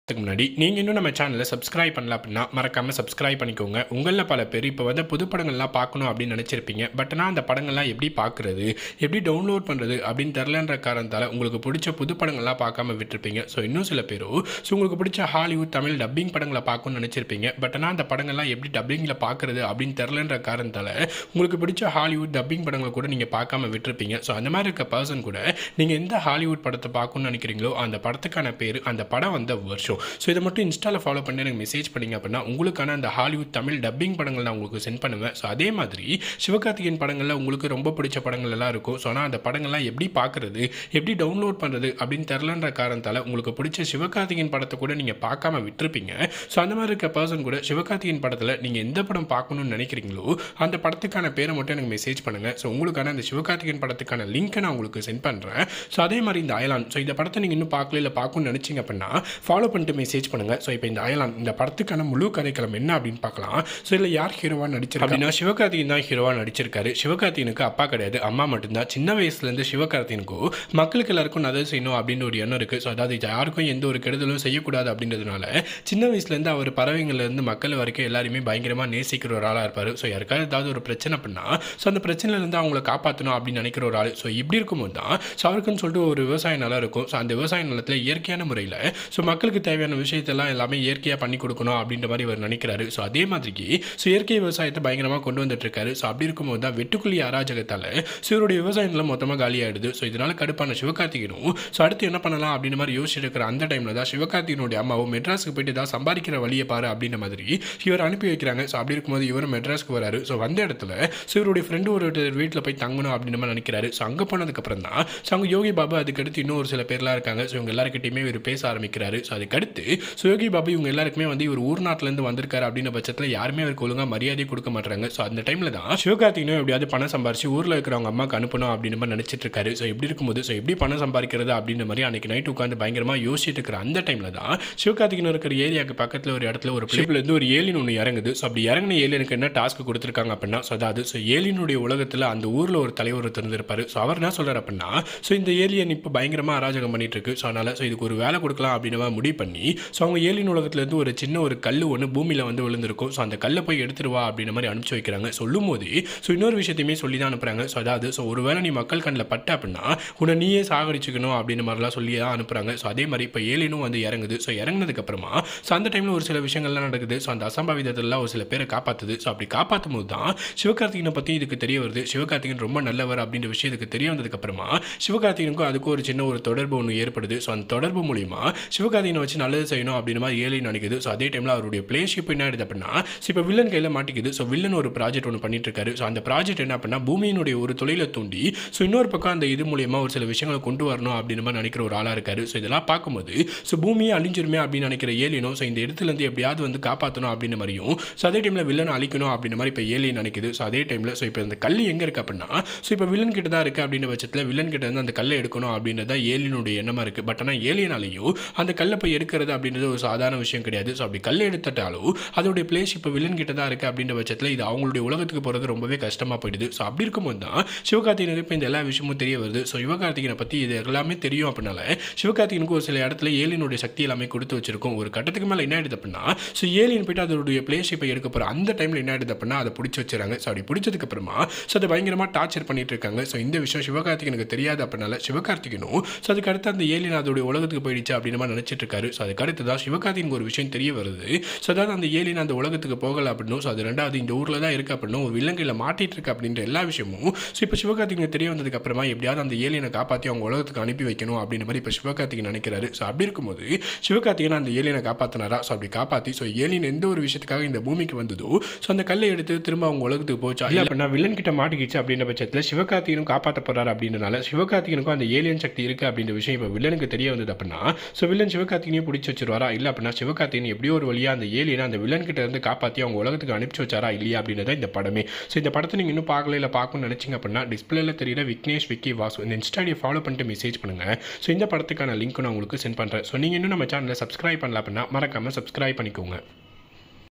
அதுக்கு முன்னாடி நீங்கள் இன்னும் நம்ம சேனலை சப்ஸ்கிரைப் பண்ணல அப்படின்னா மறக்காமல் சப்ஸ்கிரைப் பண்ணிக்கோங்க உங்களில் பல பேர் இப்போ வந்து புது படங்கள்லாம் பார்க்கணும் அப்படின்னு நினச்சிருப்பீங்க பட் ஆனால் அந்த படங்கள்லாம் எப்படி பார்க்குறது எப்படி டவுன்லோட் பண்ணுறது அப்படின்னு தெரிலன்ற காரணத்தால் உங்களுக்கு பிடிச்ச புது படங்கள்லாம் பார்க்காம விட்டுருப்பீங்க ஸோ இன்னும் சில பேரோ ஸோ உங்களுக்கு பிடிச்ச ஹாலிவுட் தமிழ் டப்பிங் படங்களை பார்க்கணும்னு நினச்சிருப்பீங்க பட் ஆனால் அந்த படங்கள்லாம் எப்படி டப்பிங்கில் பார்க்குறது அப்படின்னு தெரிலன்ற காரணத்தால் உங்களுக்கு பிடிச்ச ஹாலிவுட் டப்பிங் படங்களை கூட நீங்கள் பார்க்காம விட்டுருப்பீங்க ஸோ அந்த மாதிரி இருக்க பர்சன் கூட நீங்கள் எந்த ஹாலிவுட் படத்தை பார்க்கணும்னு நினைக்கிறீங்களோ அந்த படத்துக்கான பேர் அந்த படம் வந்த வருஷம் ஸோ இதை மட்டும் இன்ஸ்டாவில் ஃபாலோ பண்ணி எனக்கு மெசேஜ் பண்ணீங்க அப்படின்னா உங்களுக்கான அந்த ஹாலிவுட் தமிழ் டப்பிங் படங்கள் நான் உங்களுக்கு சென்ட் பண்ணுவேன் ஸோ அதே மாதிரி சிவகார்த்திகேயன் படங்களில் உங்களுக்கு ரொம்ப பிடிச்ச படங்கள் எல்லாம் இருக்கும் ஸோ ஆனால் அந்த படங்கள்லாம் எப்படி பார்க்குறது எப்படி டவுன்லோட் பண்ணுறது அப்படின்னு தெரிலன்ற காரணத்தால் உங்களுக்கு பிடிச்ச சிவகார்த்திகேயன் படத்தை கூட நீங்கள் பார்க்காம விட்டுருப்பீங்க ஸோ அந்த மாதிரி இருக்க பர்சன் கூட சிவகார்த்திகேயன் படத்தில் நீங்கள் எந்த படம் பார்க்கணும்னு நினைக்கிறீங்களோ அந்த படத்துக்கான பேரை மட்டும் எனக்கு மெசேஜ் பண்ணுங்கள் ஸோ உங்களுக்கான அந்த சிவகார்த்திகேயன் படத்துக்கான லிங்க்கை நான் உங்களுக்கு சென்ட் பண்ணுறேன் ஸோ அதே மாதிரி இந்த அயலான் ஸோ இந்த படத்தை நீங்கள் இன்னும் பார்க்கல இல்லை பார்க்கணும்னு நினச்சிங்க அப்படின்னா ஃபாலோ பண்ணிட்டு மெசேஜ் பண்ணுங்கள் ஸோ இப்போ இந்த அயலான் இந்த படத்துக்கான முழு கதைக்களம் என்ன அப்படின்னு பார்க்கலாம் ஸோ இதில் யார் ஹீரோவாக நடிச்சிருக்கா அப்படின்னா சிவகார்த்திகேயன் தான் ஹீரோவாக நடிச்சிருக்காரு சிவகார்த்திகேயனுக்கு அப்பா கிடையாது அம்மா மட்டும்தான் சின்ன வயசுலேருந்து சிவகார்த்திகனுக்கும் மக்களுக்கு எல்லாருக்கும் நல்லது செய்யணும் அப்படின்னு ஒரு எண்ணம் இருக்குது ஸோ அதாவது யாருக்கும் எந்த ஒரு கெடுதலும் செய்யக்கூடாது அப்படின்றதுனால சின்ன வயசுலேருந்து அவர் பறவைங்கள்லேருந்து மக்கள் வரைக்கும் எல்லாருமே பயங்கரமாக நேசிக்கிற ஒரு ஆளாக இருப்பார் ஸோ யாருக்காவது ஏதாவது ஒரு பிரச்சனை பண்ணா ஸோ அந்த பிரச்சனையிலேருந்து அவங்கள காப்பாற்றணும் அப்படின்னு நினைக்கிற ஒரு ஆள் ஸோ இப்படி இருக்கும்போது தான் ஸோ அவருக்குன்னு சொல்லிட்டு ஒரு விவசாய நிலம் இருக்கும் ஸோ அந்த விவசாய நிலத்தில் இயற்கையான முறையில் ஸோ மக்களுக்கு தேவையான விஷயத்தெல்லாம் எல்லாமே இயற்கையாக பண்ணி கொடுக்கணும் அப்படின்ற மாதிரி அவர் நினைக்கிறாரு ஸோ அதே மாதிரிக்கு ஸோ இயற்கை விவசாயத்தை பயங்கரமாக கொண்டு வந்துட்டு இருக்காரு ஸோ அப்படி இருக்கும்போது தான் வெட்டுக்குழி அராஜகத்தால் ஸோ இவருடைய விவசாய நிலம் மொத்தமாக காலியாயிடுது ஸோ இதனால் கடுப்பான சிவகார்த்திகனும் ஸோ அடுத்து என்ன பண்ணலாம் அப்படின்ற மாதிரி யோசிச்சுட்டு இருக்கிற அந்த டைமில் தான் சிவகார்த்திகனுடைய அம்மாவும் மெட்ராஸுக்கு போயிட்டு தான் சம்பாதிக்கிற வழியை பாரு அப்படின்ற மாதிரி இவர் அனுப்பி வைக்கிறாங்க ஸோ அப்படி இருக்கும்போது இவர் மெட்ராஸ்க்கு வராரு ஸோ வந்த இடத்துல ஸோ இவருடைய ஃப்ரெண்டு ஒரு வீட்டில் போய் தங்கணும் அப்படின்னு மாதிரி நினைக்கிறாரு ஸோ அங்கே போனதுக்கப்புறம் தான் ஸோ அங்கே யோகி பாபா அதுக்கடுத்து இன்னும் ஒரு சில பேர்லாம் இருக்காங்க ஸோ இவங்க எல்லாருக்கிட்டையுமே இவர் பேச ஆரம்பிக்கிறாரு ஸோ அதுக்கடுத்து ஸோ யோகி பாபா இவங்க எல்லாருக்குமே வந்து இவர் ஊர் நாட்டிலேருந்து வந்திருக்காரு அப்படின்ற பட்சத்தில் யாருமே அவருக்கு ஒழுங்காக மரியாதை கொடுக்க மாட்டாங்க ஸோ அந்த டைமில் தான் சிவகார்த்திகனும் எப்படியாவது பணம் சம்பாரிச்சு ஊரில் இருக்கிறவங்க அம்மாக்கு அனுப்பணும் அப்படின்னு மாதிரி நினச்சிட்டு இருக்காரு ஸோ இப்படி இருக்கும்போது ஸோ எப்படி பணம் சம்பாதிக்கிறது அப்படின்ற மாதிரி அன்னைக்கு நைட் உட்காந்து பயங்கரமாக யோசிச்சுட்டு இருக்கிற அந்த டைமில் தான் சிவகார்த்திகன் இருக்கிற ஏரியாவுக்கு பக்கத்தில் ஒரு இடத்துல ஒரு ஷிப்ல இருந்து ஒரு ஏலியன் ஒன்று இறங்குது ஸோ அப்படி இறங்கின ஏலியனுக்கு என்ன டாஸ்க் கொடுத்துருக்காங்க அப்படின்னா ஸோ அதாவது ஸோ ஏலியனுடைய உலகத்தில் அந்த ஊரில் ஒரு தலைவர் இருந்திருப்பாரு ஸோ அவர் என்ன சொல்றாரு அப்படின்னா ஸோ இந்த ஏலியன் இப்போ பயங்கரமாக அராஜகம் பண்ணிட்டு இருக்கு ஸோ அதனால ஸோ இதுக்கு ஒரு வேலை கொடுக்கலாம் அப்படின்னு மாதிரி முடிவு பண்ணி ஸோ அவங்க ஏலியன் உலகத்துலேருந்து ஒரு சின்ன ஒரு கல் ஒன்று பூமியில் வந்து விழுந்திருக்கும் ஸோ அந்த கல்லை போய் எடுத்துருவா அப்படின்ற மாதிரி அனுப்பிச்சு வைக்கிறாங்க சொல்லும் போது ஸோ இன்னொரு விஷயத்தையுமே சொல்லி தான் அனுப்புறாங்க ஸோ அதாவது ஸோ ஒருவேளை நீ மக்கள் கண்ணில் பட்ட அப்படின்னா உன்னை நீயே சாகடிச்சுக்கணும் அப்படின்ற மாதிரிலாம் சொல்லி தான் அனுப்புறாங்க ஸோ அதே மாதிரி இப்போ ஏலியனும் வந்து இறங்குது ஸோ இறங்குனதுக்கு அப்புறமா ஸோ அந்த டைமில் ஒரு சில விஷயங்கள்லாம் நடக்குது ஸோ அந்த அசம்பாவிதத்தெல்லாம் ஒரு சில பேரை காப்பாற்றுது ஸோ அப்படி காப்பாற்றும் போது தான் சிவகார்த்திகனை பற்றி இதுக்கு தெரிய வருது சிவகார்த்திகன் ரொம்ப நல்லவர் அப்படின்ற விஷயம் இதுக்கு தெரிய வந்ததுக்கு அப்புறமா சிவகார்த்திகனுக்கும் அதுக்கும் ஒரு சின்ன ஒரு தொடர்பு ஒன்று ஏற்படுது ஸோ அந்த தொடர்பு மூலிமா சிவகார்த்திகனை வச்சு நல்லது செய்யணும் அப்படின்ற மாதிரி ஏலியன் நினைக்குது ஸோ அதே டைமில் அவருடைய பிளேஷிப் என்ன ஆயிடுது அப்படின்னா ஸோ இப்போ வில்லன் கையில் மாட்டிக்குது ஸோ வில்லன் ஒரு ப்ராஜெக்ட் ஒன்று பண்ணிட்டு இருக்காரு ஸோ அந்த ப்ராஜெக்ட் என்ன அப்படின்னா பூமியினுடைய ஒரு தொழிலை தூண்டி ஸோ இன்னொரு பக்கம் அந்த இது மூலியமா ஒரு சில விஷயங்களை கொண்டு வரணும் அப்படின்ற மாதிரி நினைக்கிற ஒரு ஆளாக இருக்காரு ஸோ இதெல்லாம் பார்க்கும்போது ஸோ பூமியை அழிஞ்சிருமே அப்படின்னு நினைக்கிற ஏலியனும் ஸோ இந்த இடத்துல இருந்து எப்படியாவது வந்து காப்பாற்றணும் அப்படின்ற மாதிரியும் ஸோ அதே டைமில் வில்லனை அழிக்கணும் அப்படின்ற மாதிரி இப்போ ஏலியன் நினைக்குது ஸோ அதே டைமில் ஸோ இப்போ இந்த கல் எங்கே இருக்கு அப்படின்னா ஸோ இப்போ வில்லன் கிட்ட தான் இருக்குது அப்படின்ற பட்சத்தில் வில்லன் கிட்ட இருந்து அந்த கல்லை எடுக்கணும் அப்படின்றது தான் ஏலியனுடைய எண்ணமாக இருக்குது பட் ஆனால் ஏலியனாலையும் அந்த கல்லை போய் எடுக்கிறது அப்படின்றது ஒரு சாதாரண விஷயம் கிடையாது ஸோ அப்படி கல்லை எடுத்துட்டாலும் அதோடைய பிளேஸ் இப்போ வில்லன் கிட்ட தான் இருக்குது அப்படின்ற பட்சத்தில் இது அவங்களுடைய உலகத்துக்கு போகிறது ரொம்பவே கஷ்டமாக போயிடுது ஸோ அப்படி இருக்கும்போது தான் சிவகார்த்திகனுக்கு இப்போ இந்த எல்லா விஷயமும் தெரிய வருது ஸோ சிவகார்த்திகனை பற்றி இது எல்லாமே தெரியும் அப்படின்னால சிவகார்த்திகனுக்கு ஒரு சில இடத்துல ஏலியனுடைய சக்தி எல்லாமே கொடுத்து வச்சிருக்கும் ஒரு கட்டத்துக்கு மேலே என்ன ஆயிடுது அப்படின்னா ஸோ ஏலியன் போயிட்டு அதோடைய பிளேஸ் இப்போ எடுக்க போகிற அந்த டைமில் என்ன ஆயிடுது அப்படின்னா அதை பிடிச்சி வச்சுறாங்க ஸோ அப்படி பிடிச்சதுக்கு அப்புறமா ஸோ அதை பயங்கரமாக டார்ச்சர் பண்ணிட்டு இருக்காங்க ஸோ இந்த விஷயம் சிவகார்த்திகனுக்கு தெரியாது அப்படின்னால சிவகார்த்திகனும் ஸோ அதுக்கு அடுத்து அந்த ஏலியன் அதோடைய உலகத்துக்கு போயிடுச்சு அப்படின்னு மாதிரி நினச்சிட்டு இருக்காரு ஸோ அதுக்கு அடுத்து தான் சிவகார்த்திகனுக்கு ஒரு விஷயம் தெரிய வருது ஸோ அதாவது அந்த ஏலியன் அந்த உலகத்துக்கு போகல அப்படின்னும் ஸோ அது ரெண்டாவது இந்த ஊரில் தான் இருக்கு அப்படின்னும் ஒரு விலங்கையில் மாட்டிட்டு இருக்கு அப்படின்ற எல்லா விஷயமும் ஸோ இப்போ சிவகார்த்திகனுக்கு தெரிய வந்ததுக்கு அப்புறமா எப்படியாவது அந்த ஏலியனை காப்பாற்றி அவங்க உலகத்துக்கு அனுப்பி வைக்கணும் அப்படின்ற மாதிரி இப்போ சிவகார்த்திகன் நினைக்கிறாரு ஸோ அப்படி இருக்கும்போது சிவகார்த்திகன் அந்த ஏலியனை காப்பாற்றினாரா ஸோ அப்படி காப்பாற்றி ஸோ ஏலியன் எந்த ஒரு விஷயத்துக்காக இந்த பூமிக்கு வந்ததோ ஸோ அந்த கல்லை எடுத்து திரும்ப அவங்க உலகத்துக்கு போச்சா இல்லை அப்படின்னா வில்லன் கிட்ட மாட்டிக்கிச்சு அப்படின்ற பட்சத்தில் சிவகார்த்திகனும் காப்பாற்ற போறாரு அப்படின்றனால சிவகார்த்திகனுக்கும் அந்த ஏலியன் சக்தி இருக்கு அப்படின்ற விஷயம் இப்போ வில்லனுக்கு தெரிய வந்தது அப்படின்னா ஸோ வில்லன் சிவகார்த்திகனையும் பிடிச்சி வச்சிருவாரா இல்லை அப்படின்னா சிவகார்த்திகன் எப்படியோ ஒரு வழியாக அந்த ஏலியனை அந்த வில்லன் கிட்ட இருந்து காப்பாற்றி அவங்க உலகத்துக்கு அனுப்பிச்சு வச்சாரா இல்லையா அப்படின்றத இந்த படமே ஸோ இந்த படத்தை நீங்கள் இன்னும் பார்க்கல இல்லை பார்க்கணும்னு நினச்சிங்க அப்படின்னா டிஸ்பிளேல தெரியுற விக்னேஷ் விக்கி வாசு இந்த இன்ஸ்டாடியை ஃபாலோ பண்ணிட்டு மெசேஜ் பண்ணுங்க ஸோ இந்த படத்துக்கான லிங்க் நான் உங்களுக்கு சென்ட் பண்ணுறேன் ஸோ நீங்கள் இன்னும் நம்ம சேனலை சப்ஸ்கிரைப் பண்ணல அப்படின்னா மறக்காமல் சப்ஸ்கிரைப் பண்ணிக்கோங்க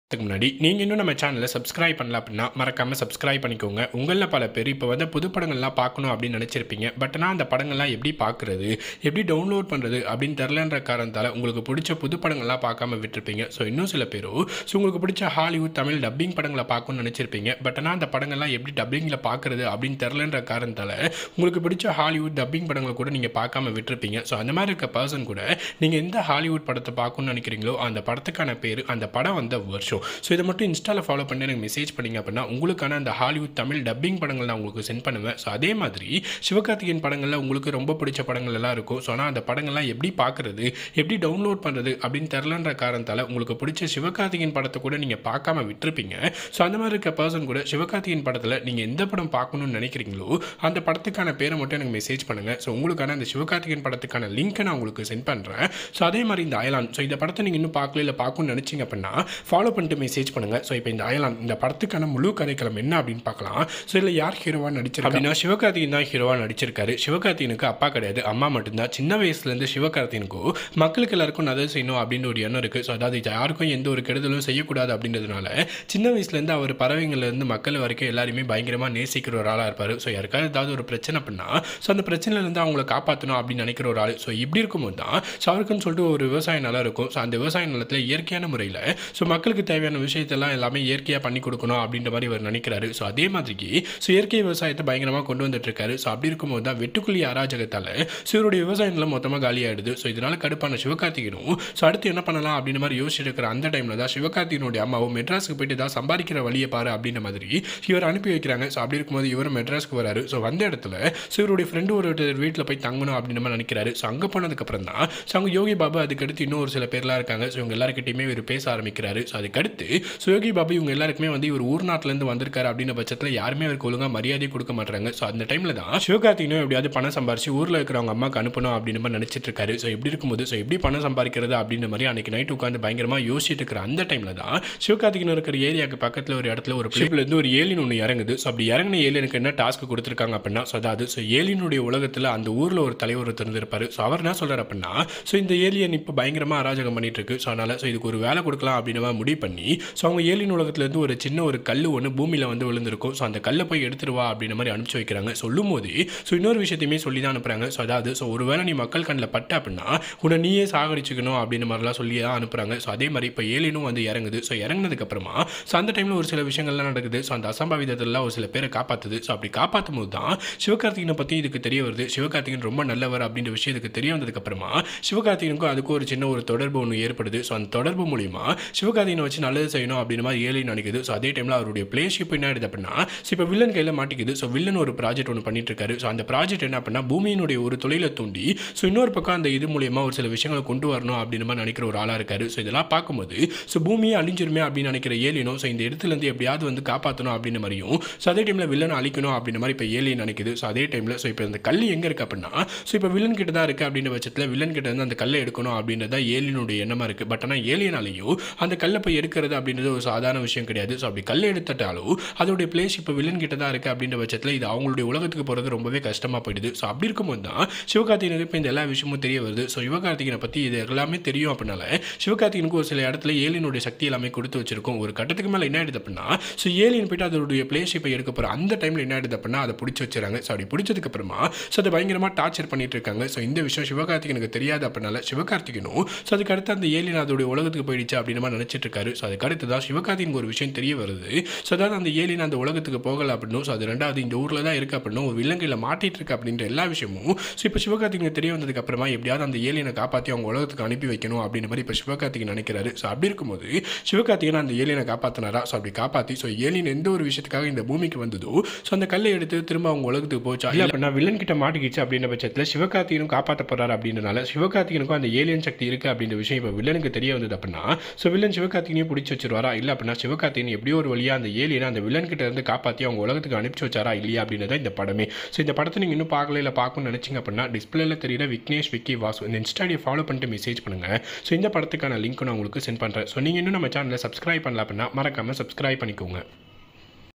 அதுக்கு முன்னாடி நீங்கள் இன்னும் நம்ம சேனலை சப்ஸ்கிரைப் பண்ணல அப்படின்னா மறக்காமல் சப்ஸ்கிரைப் பண்ணிக்கோங்க உங்களில் பல பேர் இப்போ வந்து புது படங்கள்லாம் பார்க்கணும் அப்படின்னு நினச்சிருப்பீங்க பட் ஆனால் அந்த படங்கள்லாம் எப்படி பார்க்குறது எப்படி டவுன்லோட் பண்ணுறது அப்படின்னு தெரிலன்ற காரணத்தால் உங்களுக்கு பிடிச்ச புது படங்கள்லாம் பார்க்காம விட்டுருப்பீங்க ஸோ இன்னும் சில பேரும் ஸோ உங்களுக்கு பிடிச்ச ஹாலிவுட் தமிழ் டப்பிங் படங்களை பார்க்கணும்னு நினச்சிருப்பீங்க பட் ஆனால் அந்த படங்கள்லாம் எப்படி டப்பிங்கில் பார்க்குறது அப்படின்னு தெரிலன்ற காரணத்தால் உங்களுக்கு பிடிச்ச ஹாலிவுட் டப்பிங் படங்களை கூட நீங்கள் பார்க்காம விட்டுருப்பீங்க ஸோ அந்த மாதிரி இருக்க பர்சன் கூட நீங்கள் எந்த ஹாலிவுட் படத்தை பார்க்கணும்னு நினைக்கிறீங்களோ அந்த படத்துக்கான பேர் அந்த படம் வந்த வருஷம் ஸோ இதை மட்டும் இன்ஸ்டாவில் ஃபாலோ பண்ணி எனக்கு மெசேஜ் பண்ணிங்க அப்படின்னா உங்களுக்கான அந்த ஹாலிவுட் தமிழ் டப்பிங் படங்கள் நான் உங்களுக்கு சென்ட் பண்ணுவேன் ஸோ அதே மாதிரி சிவகார்த்திகேயன் படங்களில் உங்களுக்கு ரொம்ப பிடிச்ச படங்கள் எல்லாம் இருக்கும் ஸோ ஆனால் அந்த படங்கள்லாம் எப்படி பார்க்குறது எப்படி டவுன்லோட் பண்ணுறது அப்படின்னு தெரிலன்ற காரணத்தால் உங்களுக்கு பிடிச்ச சிவகார்த்திகேயன் படத்தை கூட நீங்கள் பார்க்காம விட்டுருப்பீங்க ஸோ அந்த மாதிரி இருக்க பர்சன் கூட சிவகார்த்திகேயன் படத்தில் நீங்கள் எந்த படம் பார்க்கணும்னு நினைக்கிறீங்களோ அந்த படத்துக்கான பேரை மட்டும் எனக்கு மெசேஜ் பண்ணுங்கள் ஸோ உங்களுக்கான அந்த சிவகார்த்திகேயன் படத்துக்கான லிங்க்கை நான் உங்களுக்கு சென்ட் பண்ணுறேன் ஸோ அதே மாதிரி இந்த அயலான் ஸோ இந்த படத்தை நீங்கள் இன்னும் பார்க்கல இல்லை பார்க்கணும்னு நினச்சிங்க அப்படின்னா ஃபாலோ பண்ணிட்டு மெசேஜ் பண்ணுங்கள் ஸோ இப்போ இந்த அயலான் இந்த படத்துக்கான முழு கதைக்களம் என்ன அப்படின்னு பார்க்கலாம் ஸோ இதில் யார் ஹீரோவாக நடிச்சிருக்கா அப்படின்னா சிவகார்த்திகேயன் தான் ஹீரோவாக நடிச்சிருக்காரு சிவகார்த்திகனுக்கு அப்பா கிடையாது அம்மா மட்டும்தான் சின்ன வயசுலேருந்து சிவகார்த்திகனுக்கும் மக்களுக்கு எல்லாருக்கும் நல்லது செய்யணும் அப்படின்னு ஒரு எண்ணம் இருக்குது ஸோ அதாவது யாருக்கும் எந்த ஒரு கெடுதலும் செய்யக்கூடாது அப்படின்றதுனால சின்ன வயசுலேருந்து அவர் பறவைங்கள்லேருந்து மக்கள் வரைக்கும் எல்லாருமே பயங்கரமாக நேசிக்கிற ஒரு ஆளாக இருப்பார் ஸோ யாருக்காவது ஏதாவது ஒரு பிரச்சனை பண்ணா ஸோ அந்த பிரச்சனையிலேருந்து அவங்கள காப்பாற்றணும் அப்படின்னு நினைக்கிற ஒரு ஆள் ஸோ இப்படி இருக்கும்போது தான் ஸோ அவருக்குன்னு சொல்லிட்டு ஒரு விவசாய நிலம் இருக்கும் ஸோ அந்த விவசாய நிலத்தில் இயற்கையான முறையில் ஸோ மக்களுக்கு தேவையான விஷயத்தெல்லாம் எல்லாமே இயற்கையாக பண்ணி கொடுக்கணும் அப்படின்ற மாதிரி இவர் நினைக்கிறாரு ஸோ அதே மாதிரிக்கு ஸோ இயற்கை விவசாயத்தை பயங்கரமாக கொண்டு வந்துட்டு இருக்காரு ஸோ அப்படி இருக்கும்போது தான் வெட்டுக்குழி அராஜகத்தால் ஸோ இவருடைய விவசாய நிலம் மொத்தமாக காலியாயிடுது ஸோ இதனால கடுப்பான சிவகார்த்திகனும் ஸோ அடுத்து என்ன பண்ணலாம் அப்படின்ற மாதிரி யோசிச்சுட்டு இருக்கிற அந்த டைமில் தான் சிவகார்த்திகனுடைய அம்மாவும் மெட்ராஸுக்கு போயிட்டு தான் சம்பாதிக்கிற வழியை பாரு அப்படின்ற மாதிரி இவர் அனுப்பி வைக்கிறாங்க ஸோ அப்படி இருக்கும்போது இவர் மெட்ராஸ்க்கு வராரு ஸோ வந்த இடத்துல ஸோ இவருடைய ஃப்ரெண்டு ஒரு வீட்டில் போய் தங்கணும் அப்படின்னு மாதிரி நினைக்கிறாரு ஸோ அங்கே போனதுக்கப்புறம் தான் ஸோ அவங்க யோகி பாபு அதுக்கடுத்து இன்னும் ஒரு சில பேர்லாம் இருக்காங்க ஸோ இவங்க எல்லாருக்கிட்டையுமே இவர் பேச ஆரம்பிக்கிறாரு ஸோ அதுக்கடுத்து ஸோ யோகி பாபு இவங்க எல்லாருக்குமே வந்து இவர் ஊர் நாட்டிலேருந்து வந்திருக்காரு அப்படின்ற பட்சத்தில் யாருமே அவருக்கு ஒழுங்காக மரியாதை கொடுக்க மாட்டாங்க ஸோ அந்த டைமில் தான் சிவகார்த்திகனும் எப்படியாவது பணம் சம்பாரிச்சு ஊரில் இருக்கிறவங்க அம்மாக்கு அனுப்பணும் அப்படின்னு மாதிரி நினச்சிட்டு இருக்காரு ஸோ இப்படி இருக்கும்போது ஸோ எப்படி பணம் சம்பாதிக்கிறது அப்படின்ற மாதிரி அன்னைக்கு நைட் உட்காந்து பயங்கரமாக யோசிச்சுட்டு இருக்கிற அந்த டைமில் தான் சிவகார்த்திகன் இருக்கிற ஏரியாவுக்கு பக்கத்தில் ஒரு இடத்துல ஒரு பிளேப்லேருந்து ஒரு ஏலின் ஒன்று இறங்குது ஸோ அப்படி இறங்கின ஏலியனுக்கு என்ன டாஸ்க் கொடுத்துருக்காங்க அப்படின்னா ஸோ அதாவது ஸோ ஏலியனுடைய உலகத்தில் அந்த ஊரில் ஒரு தலைவர் ஒருத்தர் இருந்திருப்பாரு ஸோ அவர் என்ன சொல்கிறார் அப்படின்னா ஸோ இந்த ஏலியன் இப்போ பயங்கரமாக அராஜகம் பண்ணிட்டு இருக்கு ஸோ அதனால் ஸோ இதுக்கு ஒரு வேலை கொடுக்கலாம் அப்படின்னு மாதிரி முடிவு பண்ணி ஸோ அவங்க ஏலியன் உலகத்துலேருந்து ஒரு சின்ன ஒரு கல் ஒன்று பூமியில் வந்து விழுந்திருக்கும் ஸோ அந்த கல்லை போய் எடுத்துட்டு வா அப்படின்ற மாதிரி அனுப்பிச்சு வைக்கிறாங்க சொல்லும் போது ஸோ இன்னொரு விஷயத்தையுமே சொல்லி தான் அனுப்புகிறாங்க ஸோ அதாவது ஸோ ஒருவேளை நீ மக்கள் கண்ணில் பட்ட அப்படின்னா உன்னை நீயே சாகடிச்சுக்கணும் அப்படின்ற மாதிரிலாம் சொல்லி தான் அனுப்புகிறாங்க ஸோ அதே மாதிரி இப்போ ஏலியனும் வந்து இறங்குது ஸோ இறங்குனதுக்கப்புறமா ஸோ அந்த டைமில் ஒரு சில விஷயங்கள்லாம் நடக்குது ஸோ அந்த அசம்பாவிதத்திலலாம் ஒரு சில பேரை காப்பாற்றுது ஸோ அப்படி காப்பாற்றும் போது தான் சிவகார்த்திகனை பற்றி இதுக்கு தெரிய வருது சிவகார்த்திகன் ரொம்ப நல்லவர் அப்படின்ற விஷயம் இதுக்கு தெரிய வந்ததுக்கப்புறமா சிவகார்த்திகனுக்கும் அதுக்கும் ஒரு சின்ன ஒரு தொடர்பு ஒன்று ஏற்படுது ஸோ அந்த தொடர்பு மூலிமா சிவகார்த்திகனை வச்சு நல்லது செய்யணும் அப்படின்ற மாதிரி ஏலியன் நினைக்குது ஸோ அதே டைமில் அவருடைய பிளேஷிப் என்ன ஆயிடுது அப்படின்னா ஸோ இப்போ வில்லன் கையில் மாட்டிக்குது ஸோ வில்லன் ஒரு ப்ராஜெக்ட் ஒன்று பண்ணிட்டு இருக்காரு ஸோ அந்த ப்ராஜெக்ட் என்ன அப்படின்னா பூமியினுடைய ஒரு தொழிலை தூண்டி ஸோ இன்னொரு பக்கம் அந்த இது மூலியமா ஒரு சில விஷயங்களை கொண்டு வரணும் அப்படின்ற மாதிரி நினைக்கிற ஒரு ஆளாக இருக்காரு ஸோ இதெல்லாம் பார்க்கும்போது ஸோ பூமியை அழிஞ்சிருமே அப்படின்னு நினைக்கிற ஏலியனும் ஸோ இந்த இடத்துலேருந்து எப்படியாவது வந்து காப்பாற்றணும் அப்படின்னு மாதிரியும் ஸோ அதே டைமில் வில்லனை அழிக்கணும் அப்படின்ற மாதிரி இப்போ ஏலியன் நினைக்குது ஸோ அதே டைமில் ஸோ இப்போ இந்த கல் எங்கே இருக்குது அப்படின்னா ஸோ இப்போ வில்லன் கிட்ட தான் இருக்குது அப்படின்ற பட்சத்தில் வில்லன் கிட்ட இருந்து அந்த கல்லை எடுக்கணும் அப்படின்றது தான் ஏலியனுடைய எண்ணமாக இருக்குது பட் ஆனால் ஏலியனாலையும் அந்த கல்லை போய் எடுக்கிறது அப்படின்றது ஒரு சாதாரண விஷயம் கிடையாது ஸோ அப்படி கல்லை எடுத்துட்டாலும் அதோடைய பிளேஸ் இப்போ வில்லன் கிட்ட தான் இருக்குது அப்படின்ற பட்சத்தில் இது அவங்களுடைய உலகத்துக்கு போகிறது ரொம்பவே கஷ்டமாக போயிடுது ஸோ அப்படி இருக்கும்போது தான் சிவகார்த்திகனுக்கு இப்போ இந்த எல்லா விஷயமும் தெரிய வருது ஸோ சிவகார்த்திகனை பற்றி இது எல்லாமே தெரியும் அப்படின்னால சிவகார்த்திகனுக்கு ஒரு சில இடத்துல ஏலியனுடைய சக்தி எல்லாமே கொடுத்து வச்சிருக்கும் ஒரு கட்டத்துக்கு மேலே என்ன ஆயிடுது அப்படின்னா ஸோ ஏலியன் போயிட்டு அதோடைய பிளேஸ் இப்போ எடுக்க போகிற அந்த டைமில் என்ன ஆயிடுது அப்படின்னா அதை பிடிச்சி வச்சுறாங்க ஸோ அப்படி பிடிச்சதுக்கு அப்புறமா ஸோ அதை பயங்கரமாக டார்ச்சர் பண்ணிட்டு இருக்காங்க ஸோ இந்த விஷயம் சிவகார்த்திகனுக்கு தெரியாது அப்படின்னால சிவகார்த்திகனும் ஸோ அதுக்கு அடுத்து அந்த ஏலியன் அதோடைய உலகத்துக்கு போயிடுச்சு அப்படின்னு மாதிரி நினச்சிட்டு இருக்காரு ஸோ அதுக்கு அடுத்து தான் சிவகார்த்திகனுக்கு ஒரு விஷயம் தெரிய வருது ஸோ அதாவது அந்த ஏலியன் அந்த உலகத்துக்கு போகலை அப்படின்னும் ஸோ அது ரெண்டாவது இந்த ஊரில் தான் இருக்குது அப்படின்னும் ஒரு விலங்கையில் மாட்டிட்டு இருக்கு அப்படின்ற எல்லா விஷயமும் ஸோ இப்போ சிவகார்த்திகனுக்கு தெரிய வந்ததுக்கு அப்புறமா எப்படியாவது அந்த ஏலியனை காப்பாற்றி அவங்க உலகத்துக்கு அனுப்பி வைக்கணும் அப்படின்ற மாதிரி இப்போ சிவகார்த்திகன் நினைக்கிறாரு ஸோ அப்படி இருக்கும்போது சிவகார்த்திகன் அந்த ஏலியனை காப்பாற்றினாரா ஸோ அப்படி காப்பாற்றி ஸோ ஏலியன் எந்த ஒரு விஷயத்துக்காக இந்த பூமிக்கு வந்ததோ ஸோ அந்த கல்லை எடுத்து திரும்ப அவங்க உலகத்துக்கு போச்சா இல்லை அப்படின்னா வில்லன் கிட்ட மாட்டிக்கிச்சு அப்படின்ற பட்சத்தில் சிவகார்த்திகனும் காப்பாற்ற போறாரு அப்படின்றனால சிவகார்த்திகனுக்கும் அந்த ஏலியன் சக்தி இருக்குது அப்படின்ற விஷயம் இப்போ வில்லனுக்கு தெரிய வந்தது அப்படின்னா ஸோ வில்லன் சிவகார்த்திகனையும் பிடிச்சி வச்சிருவாரா இல்லை அப்படின்னா சிவகார்த்திகன் எப்படியோ ஒரு வழியாக அந்த ஏலியனை அந்த வில்லன் கிட்ட இருந்து காப்பாற்றி அவங்க உலகத்துக்கு அனுப்பிச்சு வச்சாரா இல்லையா அப்படின்றத இந்த படமே ஸோ இந்த படத்தை நீங்கள் இன்னும் பார்க்கல இல்லை பார்க்கணும்னு நினச்சிங்க அப்படின்னா டிஸ்பிளேல தெரியல விக்னேஷ் விக்கி வாசு இந்த இன்ஸ்டாடியை ஃபாலோ பண்ணிட்டு மெசேஜ் பண்ணுங்க ஸோ இந்த படத்துக்கான லிங்க் நான் உங்களுக்கு சென்ட் பண்ணுறேன் ஸோ நீங்கள் இன்னும் நம்ம சேனலை சப்ஸ்கிரைப் பண்ணல அப்படின்னா மறக்காமல் சப்ஸ்கிரைப் பண்ணிக்கோங்க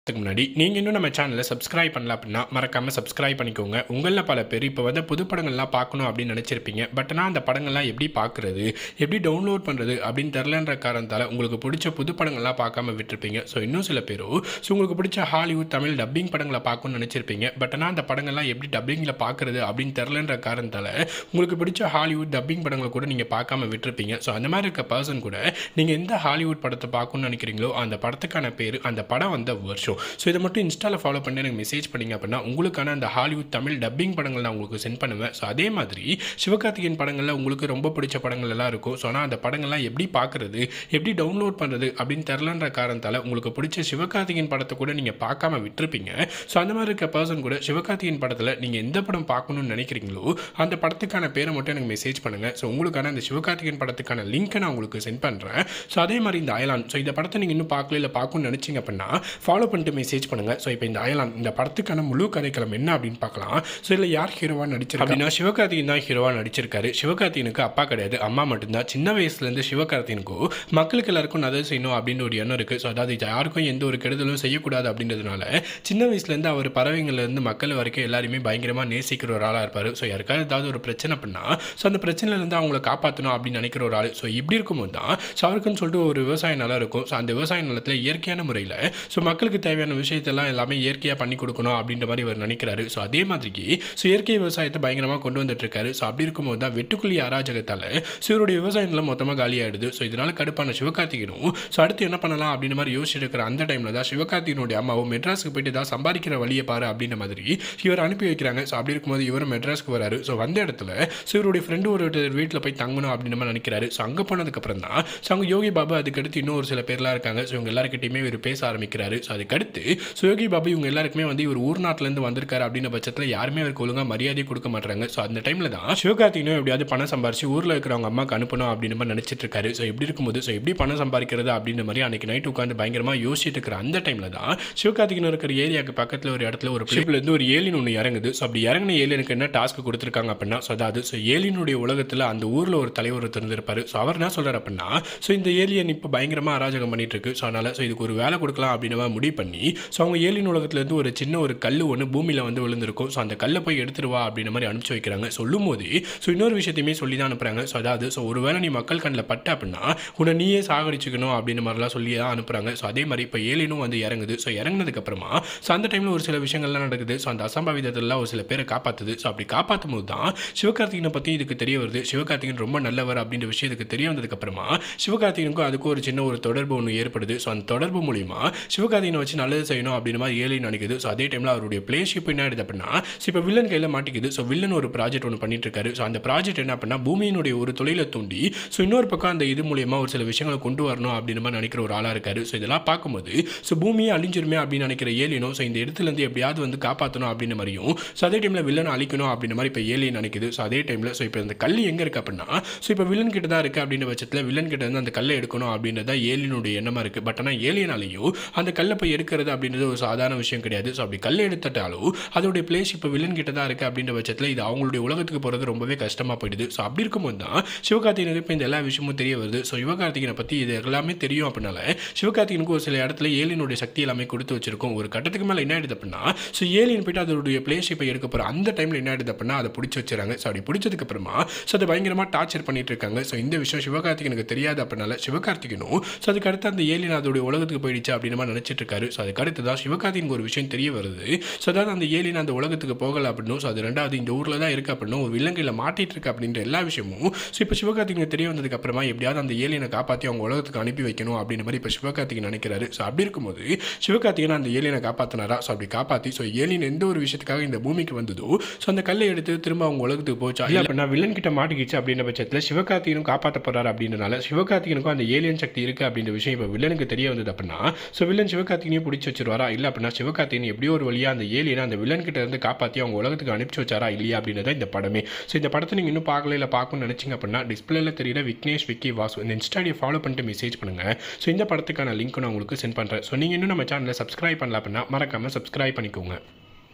அதுக்கு முன்னாடி நீங்கள் இன்னும் நம்ம சேனலை சப்ஸ்கிரைப் பண்ணல அப்படின்னா மறக்காமல் சப்ஸ்கிரைப் பண்ணிக்கோங்க உங்களில் பல பேர் இப்போ வந்து புது படங்கள்லாம் பார்க்கணும் அப்படின்னு நினச்சிருப்பீங்க பட் ஆனால் அந்த படங்கள்லாம் எப்படி பார்க்குறது எப்படி டவுன்லோட் பண்ணுறது அப்படின்னு தெரிலன்ற காரணத்தால் உங்களுக்கு பிடிச்ச புது படங்கள்லாம் பார்க்காம விட்டுருப்பீங்க ஸோ இன்னும் சில பேரோ ஸோ உங்களுக்கு பிடிச்ச ஹாலிவுட் தமிழ் டப்பிங் படங்களை பார்க்கணும்னு நினச்சிருப்பீங்க பட் ஆனால் அந்த படங்கள்லாம் எப்படி டப்பிங்கில் பார்க்குறது அப்படின்னு தெரிலன்ற காரணத்தால் உங்களுக்கு பிடிச்ச ஹாலிவுட் டப்பிங் படங்களை கூட நீங்கள் பார்க்காம விட்டுருப்பீங்க ஸோ அந்த மாதிரி இருக்க பர்சன் கூட நீங்கள் எந்த ஹாலிவுட் படத்தை பார்க்கணும்னு நினைக்கிறீங்களோ அந்த படத்துக்கான பேர் அந்த படம் வந்த வருஷம் ஸோ இதை மட்டும் இன்ஸ்டாவில் ஃபாலோ பண்ணி எனக்கு மெசேஜ் பண்ணீங்க அப்படின்னா உங்களுக்கான அந்த ஹாலிவுட் தமிழ் டப்பிங் படங்கள் நான் உங்களுக்கு சென்ட் பண்ணுவேன் ஸோ அதே மாதிரி சிவகார்த்திகேயன் படங்களில் உங்களுக்கு ரொம்ப பிடிச்ச படங்கள் எல்லாம் இருக்கும் ஸோ ஆனால் அந்த படங்கள்லாம் எப்படி பார்க்குறது எப்படி டவுன்லோட் பண்ணுறது அப்படின்னு தெரிலன்ற காரணத்தால் உங்களுக்கு பிடிச்ச சிவகார்த்திகேயன் படத்தை கூட நீங்கள் பார்க்காம விட்டுருப்பீங்க ஸோ அந்த மாதிரி இருக்க பர்சன் கூட சிவகார்த்திகேயன் படத்தில் நீங்கள் எந்த படம் பார்க்கணும்னு நினைக்கிறீங்களோ அந்த படத்துக்கான பேரை மட்டும் எனக்கு மெசேஜ் பண்ணுங்கள் ஸோ உங்களுக்கான அந்த சிவகார்த்திகேயன் படத்துக்கான லிங்க்கை நான் உங்களுக்கு சென்ட் பண்ணுறேன் ஸோ அதே மாதிரி இந்த அயலான் ஸோ இந்த படத்தை நீங்கள் இன்னும் பார்க்கல இல்லை பார்க்கணும்னு நினச்சிங்க அப்படின்னா ஃபாலோ பண்ணிட்டு மெசேஜ் பண்ணுங்கள் ஸோ இப்போ இந்த அயலான் இந்த படத்துக்கான முழு கதைக்களம் என்ன அப்படின்னு பார்க்கலாம் ஸோ இதில் யார் ஹீரோவாக நடிச்சிருக்கா அப்படின்னா சிவகார்த்திகேயன் தான் ஹீரோவாக நடிச்சிருக்காரு சிவகார்த்திகனுக்கு அப்பா கிடையாது அம்மா மட்டும்தான் சின்ன வயசுலேருந்து சிவகார்த்திகனுக்கும் மக்களுக்கு எல்லாருக்கும் நல்லது செய்யணும் அப்படின்னு ஒரு எண்ணம் இருக்குது ஸோ அதாவது யாருக்கும் எந்த ஒரு கெடுதலும் செய்யக்கூடாது அப்படின்றதுனால சின்ன வயசுலேருந்து அவர் பறவைங்கள்லேருந்து மக்கள் வரைக்கும் எல்லாருமே பயங்கரமாக நேசிக்கிற ஒரு ஆளாக இருப்பார் ஸோ யாருக்காவது ஏதாவது ஒரு பிரச்சனை பண்ணா ஸோ அந்த பிரச்சனையிலேருந்து அவங்கள காப்பாற்றணும் அப்படின்னு நினைக்கிற ஒரு ஆள் ஸோ இப்படி இருக்கும்போது தான் ஸோ அவருக்குன்னு சொல்லிட்டு ஒரு விவசாய நிலம் இருக்கும் ஸோ அந்த விவசாய நிலத்தில் இயற்கையான முறையில் ஸோ மக்களுக்கு தேவையான விஷயத்தெல்லாம் எல்லாமே இயற்கையாக பண்ணி கொடுக்கணும் அப்படின்ற மாதிரி அவர் நினைக்கிறாரு ஸோ அதே மாதிரிக்கு ஸோ இயற்கை விவசாயத்தை பயங்கரமாக கொண்டு வந்துட்டு இருக்காரு ஸோ அப்படி இருக்கும்போது தான் வெட்டுக்குழி அராஜகத்தால் ஸோ இவருடைய விவசாய நிலம் மொத்தமாக காலியாயிடுது ஸோ இதனால கடுப்பான சிவகார்த்திகனும் ஸோ அடுத்து என்ன பண்ணலாம் அப்படின்ற மாதிரி யோசிச்சுட்டு இருக்கிற அந்த டைமில் தான் சிவகார்த்திகனுடைய அம்மாவும் மெட்ராஸுக்கு போயிட்டு தான் சம்பாதிக்கிற வழியை பாரு அப்படின்ற மாதிரி இவர் அனுப்பி வைக்கிறாங்க ஸோ அப்படி இருக்கும்போது இவரும் மெட்ராஸ்க்கு வராரு ஸோ வந்த இடத்துல ஸோ இவருடைய ஃப்ரெண்டு ஒரு வீட்டில் போய் தங்கணும் அப்படின்னு மாதிரி நினைக்கிறாரு ஸோ அங்கே போனதுக்கப்புறம் தான் ஸோ அங்கே யோகி பாபு அதுக்கடுத்து இன்னும் ஒரு சில பேர்லாம் இருக்காங்க ஸோ இவங்க எல்லாருக்கிட்டையுமே இவர் பேச ஆரம்பிக்கிறாரு ஸோ அதுக்கடுத்து ஸோ யோகி பாபு இவங்க எல்லாருக்குமே வந்து இவர் ஊர் நாட்டிலேருந்து வந்திருக்காரு அப்படின்ற பட்சத்தில் யாருமே அவருக்கு ஒழுங்காக மரியாதை கொடுக்க மாட்டாங்க ஸோ அந்த டைமில் தான் சிவகார்த்திகனும் எப்படியாவது பணம் சம்பாரிச்சு ஊரில் இருக்கிறவங்க அம்மாக்கு அனுப்பணும் அப்படின்னு மாதிரி நினச்சிட்டு இருக்காரு ஸோ இப்படி இருக்கும்போது ஸோ எப்படி பணம் சம்பாதிக்கிறது அப்படின்ற மாதிரி அன்னைக்கு நைட் உட்காந்து பயங்கரமாக யோசிச்சுட்டு இருக்கிற அந்த டைமில் தான் சிவகார்த்திகன் இருக்கிற ஏரியாவுக்கு பக்கத்தில் ஒரு இடத்துல ஒரு ஷிப்லேருந்து ஒரு ஏலியன் ஒன்று இறங்குது ஸோ அப்படி இறங்கின ஏலியனுக்கு என்ன டாஸ்க் கொடுத்துருக்காங்க அப்படின்னா ஸோ அதாவது ஸோ ஏலியனுடைய உலகத்தில் அந்த ஊரில் ஒரு தலைவர் ஒருத்தர் இருந்திருப்பாரு ஸோ அவர் என்ன சொல்கிறார் அப்படின்னா ஸோ இந்த ஏலியன் இப்போ பயங்கரமாக அராஜகம் பண்ணிட்டு இருக்கு ஸோ அதனால் ஸோ இதுக்கு ஒரு வேலை கொடுக்கலாம் அப்படின்னு மாதிரி முடிவு பண்ணி ஸோ அவங்க ஏலியன் உலகத்துலேருந்து ஒரு சின்ன ஒரு கல் ஒன்று பூமியில் வந்து விழுந்திருக்கும் ஸோ அந்த கல்லை போய் எடுத்துட்டு வா அப்படின்ற மாதிரி அனுப்பிச்சு வைக்கிறாங்க சொல்லும் போது ஸோ இன்னொரு விஷயத்தையுமே சொல்லி தான் அனுப்புகிறாங்க ஸோ அதாவது ஸோ ஒரு வேளை நீ மக்கள் கண்ணில் பட்ட அப்படின்னா உன்னை நீயே சாகடிச்சுக்கணும் அப்படின்ற மாதிரிலாம் சொல்லி தான் அனுப்புகிறாங்க ஸோ அதே மாதிரி இப்போ ஏலியனும் வந்து இறங்குது ஸோ இறங்குனதுக்கப்புறமா ஸோ அந்த டைமில் ஒரு சில விஷயங்கள்லாம் நடக்குது ஸோ அந்த அசம்பாவிதத்தெல்லாம் ஒரு சில பேரை காப்பாற்றுது ஸோ அப்படி காப்பாற்றும் போது தான் சிவகார்த்திகனை பற்றி இதுக்கு தெரிய வருது சிவகார்த்திகன் ரொம்ப நல்லவர் அப்படின்ற விஷயம் இதுக்கு தெரிய வந்ததுக்கப்புறமா சிவகார்த்திகனுக்கும் அதுக்கும் ஒரு சின்ன ஒரு தொடர்பு ஒன்று ஏற்படுது ஸோ அந்த தொடர்பு மூலிமா சிவகார்த்திகனை வச்சு நல்லது செய்யணும் அப்படின்ற மாதிரி ஏலியன் நினைக்குது ஸோ அதே டைமில் அவருடைய பிளேஷிப் என்ன ஆயிடுது அப்படின்னா ஸோ இப்போ வில்லன் கையில் மாட்டிக்குது ஸோ வில்லன் ஒரு ப்ராஜெக்ட் ஒன்று பண்ணிட்டு இருக்காரு ஸோ அந்த ப்ராஜெக்ட் என்ன அப்படின்னா பூமியினுடைய ஒரு தொழிலை தூண்டி ஸோ இன்னொரு பக்கம் அந்த இது மூலியமா ஒரு சில விஷயங்களை கொண்டு வரணும் அப்படின்ற மாதிரி நினைக்கிற ஒரு ஆளாக இருக்காரு ஸோ இதெல்லாம் பார்க்கும்போது ஸோ பூமியை அழிஞ்சிருமே அப்படின்னு நினைக்கிற ஏலியனும் ஸோ இந்த இடத்துலேருந்து எப்படியாவது வந்து காப்பாற்றணும் அப்படின்ற மாதிரியும் ஸோ அதே டைமில் வில்லனை அழிக்கணும் அப்படின்ற மாதிரி இப்போ ஏலியன் நினைக்குது ஸோ அதே டைமில் ஸோ இப்போ இந்த கல் எங்கே இருக்குது அப்படின்னா ஸோ இப்போ வில்லன் கிட்ட தான் இருக்குது அப்படின்ற பட்சத்தில் வில்லன் கிட்ட இருந்து அந்த கல்லை எடுக்கணும் அப்படின்றது தான் ஏலியனுடைய எண்ணமாக இருக்குது பட் ஆனால் ஏலியனாலேயும் அந்த கல்லை போய் எடுக்கிறது அப்படின்றது ஒரு சாதாரண விஷயம் கிடையாது ஸோ அப்படி கல்லை எடுத்துட்டாலும் அதோடைய பிளேஸ் இப்போ வில்லன் கிட்ட தான் இருக்குது அப்படின்ற பட்சத்தில் இது அவங்களுடைய உலகத்துக்கு போகிறது ரொம்பவே கஷ்டமாக போயிடுது ஸோ அப்படி இருக்கும்போது தான் சிவகார்த்திகனுக்கு இப்போ இந்த எல்லா விஷயமும் தெரிய வருது ஸோ சிவகார்த்திகனை பற்றி இது எல்லாமே தெரியும் அப்படின்னால சிவகார்த்திகனுக்கு ஒரு சில இடத்துல ஏலியனுடைய சக்தி எல்லாமே கொடுத்து வச்சிருக்கும் ஒரு கட்டத்துக்கு மேலே என்ன ஆயிடுது அப்படின்னா ஸோ ஏலியன் போயிட்டு அதோடைய பிளேஸ் இப்போ எடுக்க போகிற அந்த டைமில் என்ன ஆயிடுது அப்படின்னா அதை பிடிச்சி வச்சுறாங்க ஸோ அப்படி பிடிச்சதுக்கு அப்புறமா ஸோ அதை பயங்கரமாக டார்ச்சர் பண்ணிட்டு இருக்காங்க ஸோ இந்த விஷயம் சிவகார்த்திகனுக்கு தெரியாது அப்படின்னால சிவகார்த்திகனும் ஸோ அதுக்கு அடுத்து அந்த ஏலியன் அதோடைய உலகத்துக்கு போயிடுச்சு அப்படின்னு மாதிரி நினச்சிட்டு இருக்காரு ஸோ அதுக்கு அடுத்து தான் சிவகார்த்திகனுக்கு ஒரு விஷயம் தெரிய வருது ஸோ அதாவது அந்த ஏலியன் அந்த உலகத்துக்கு போகல அப்படின்னும் ஸோ அது ரெண்டாவது இந்த ஊரில் தான் இருக்கு அப்படின்னும் ஒரு விலங்கையில் மாட்டிட்டு இருக்கு அப்படின்ற எல்லா விஷயமும் ஸோ இப்போ சிவகார்த்திகனுக்கு தெரிய வந்ததுக்கு அப்புறமா எப்படியாவது அந்த ஏலியனை காப்பாற்றி அவங்க உலகத்துக்கு அனுப்பி வைக்கணும் அப்படின்ற மாதிரி இப்போ சிவகார்த்திகன் நினைக்கிறாரு ஸோ அப்படி இருக்கும்போது சிவகார்த்திகன் அந்த ஏலியனை காப்பாற்றினாரா ஸோ அப்படி காப்பாற்றி ஸோ ஏலியன் எந்த ஒரு விஷயத்துக்காக இந்த பூமிக்கு வந்ததோ ஸோ அந்த கல்லை எடுத்து திரும்ப அவங்க உலகத்துக்கு போச்சா இல்லை அப்படின்னா வில்லன் கிட்ட மாட்டிக்கிச்சு அப்படின்ற பட்சத்தில் சிவகார்த்திகனும் காப்பாற்ற போறாரு அப்படின்றனால சிவகார்த்திகனுக்கும் அந்த ஏலியன் சக்தி இருக்கு அப்படின்ற விஷயம் இப்போ வில்லனுக்கு தெரிய வந்தது அப்படின்னா ஸோ வில்லன் சிவகார்த்திகனையும் பிடிச்சி வச்சிருவாரா இல்லை அப்படின்னா சிவகார்த்திகன் எப்படியோ ஒரு வழியாக அந்த ஏலியனை அந்த வில்லன் கிட்ட இருந்து காப்பாற்றி அவங்க உலகத்துக்கு அனுப்பிச்சு வச்சாரா இல்லையா அப்படின்றத இந்த படமே ஸோ இந்த படத்தை நீங்கள் இன்னும் பார்க்கல இல்லை பார்க்கணும்னு நினச்சிங்க அப்படின்னா டிஸ்பிளேல தெரியுற விக்னேஷ் விக்கி வாசு இந்த இன்ஸ்டாடியை ஃபாலோ பண்ணிட்டு மெசேஜ் பண்ணுங்க ஸோ இந்த படத்துக்கான லிங்க் நான் உங்களுக்கு சென்ட் பண்ணுறேன் ஸோ நீங்கள் இன்னும் நம்ம சேனலை சப்ஸ்கிரைப் பண்ணல அப்படின்னா மறக்காமல் சப்ஸ்கிரைப் பண்ணிக்கோங்க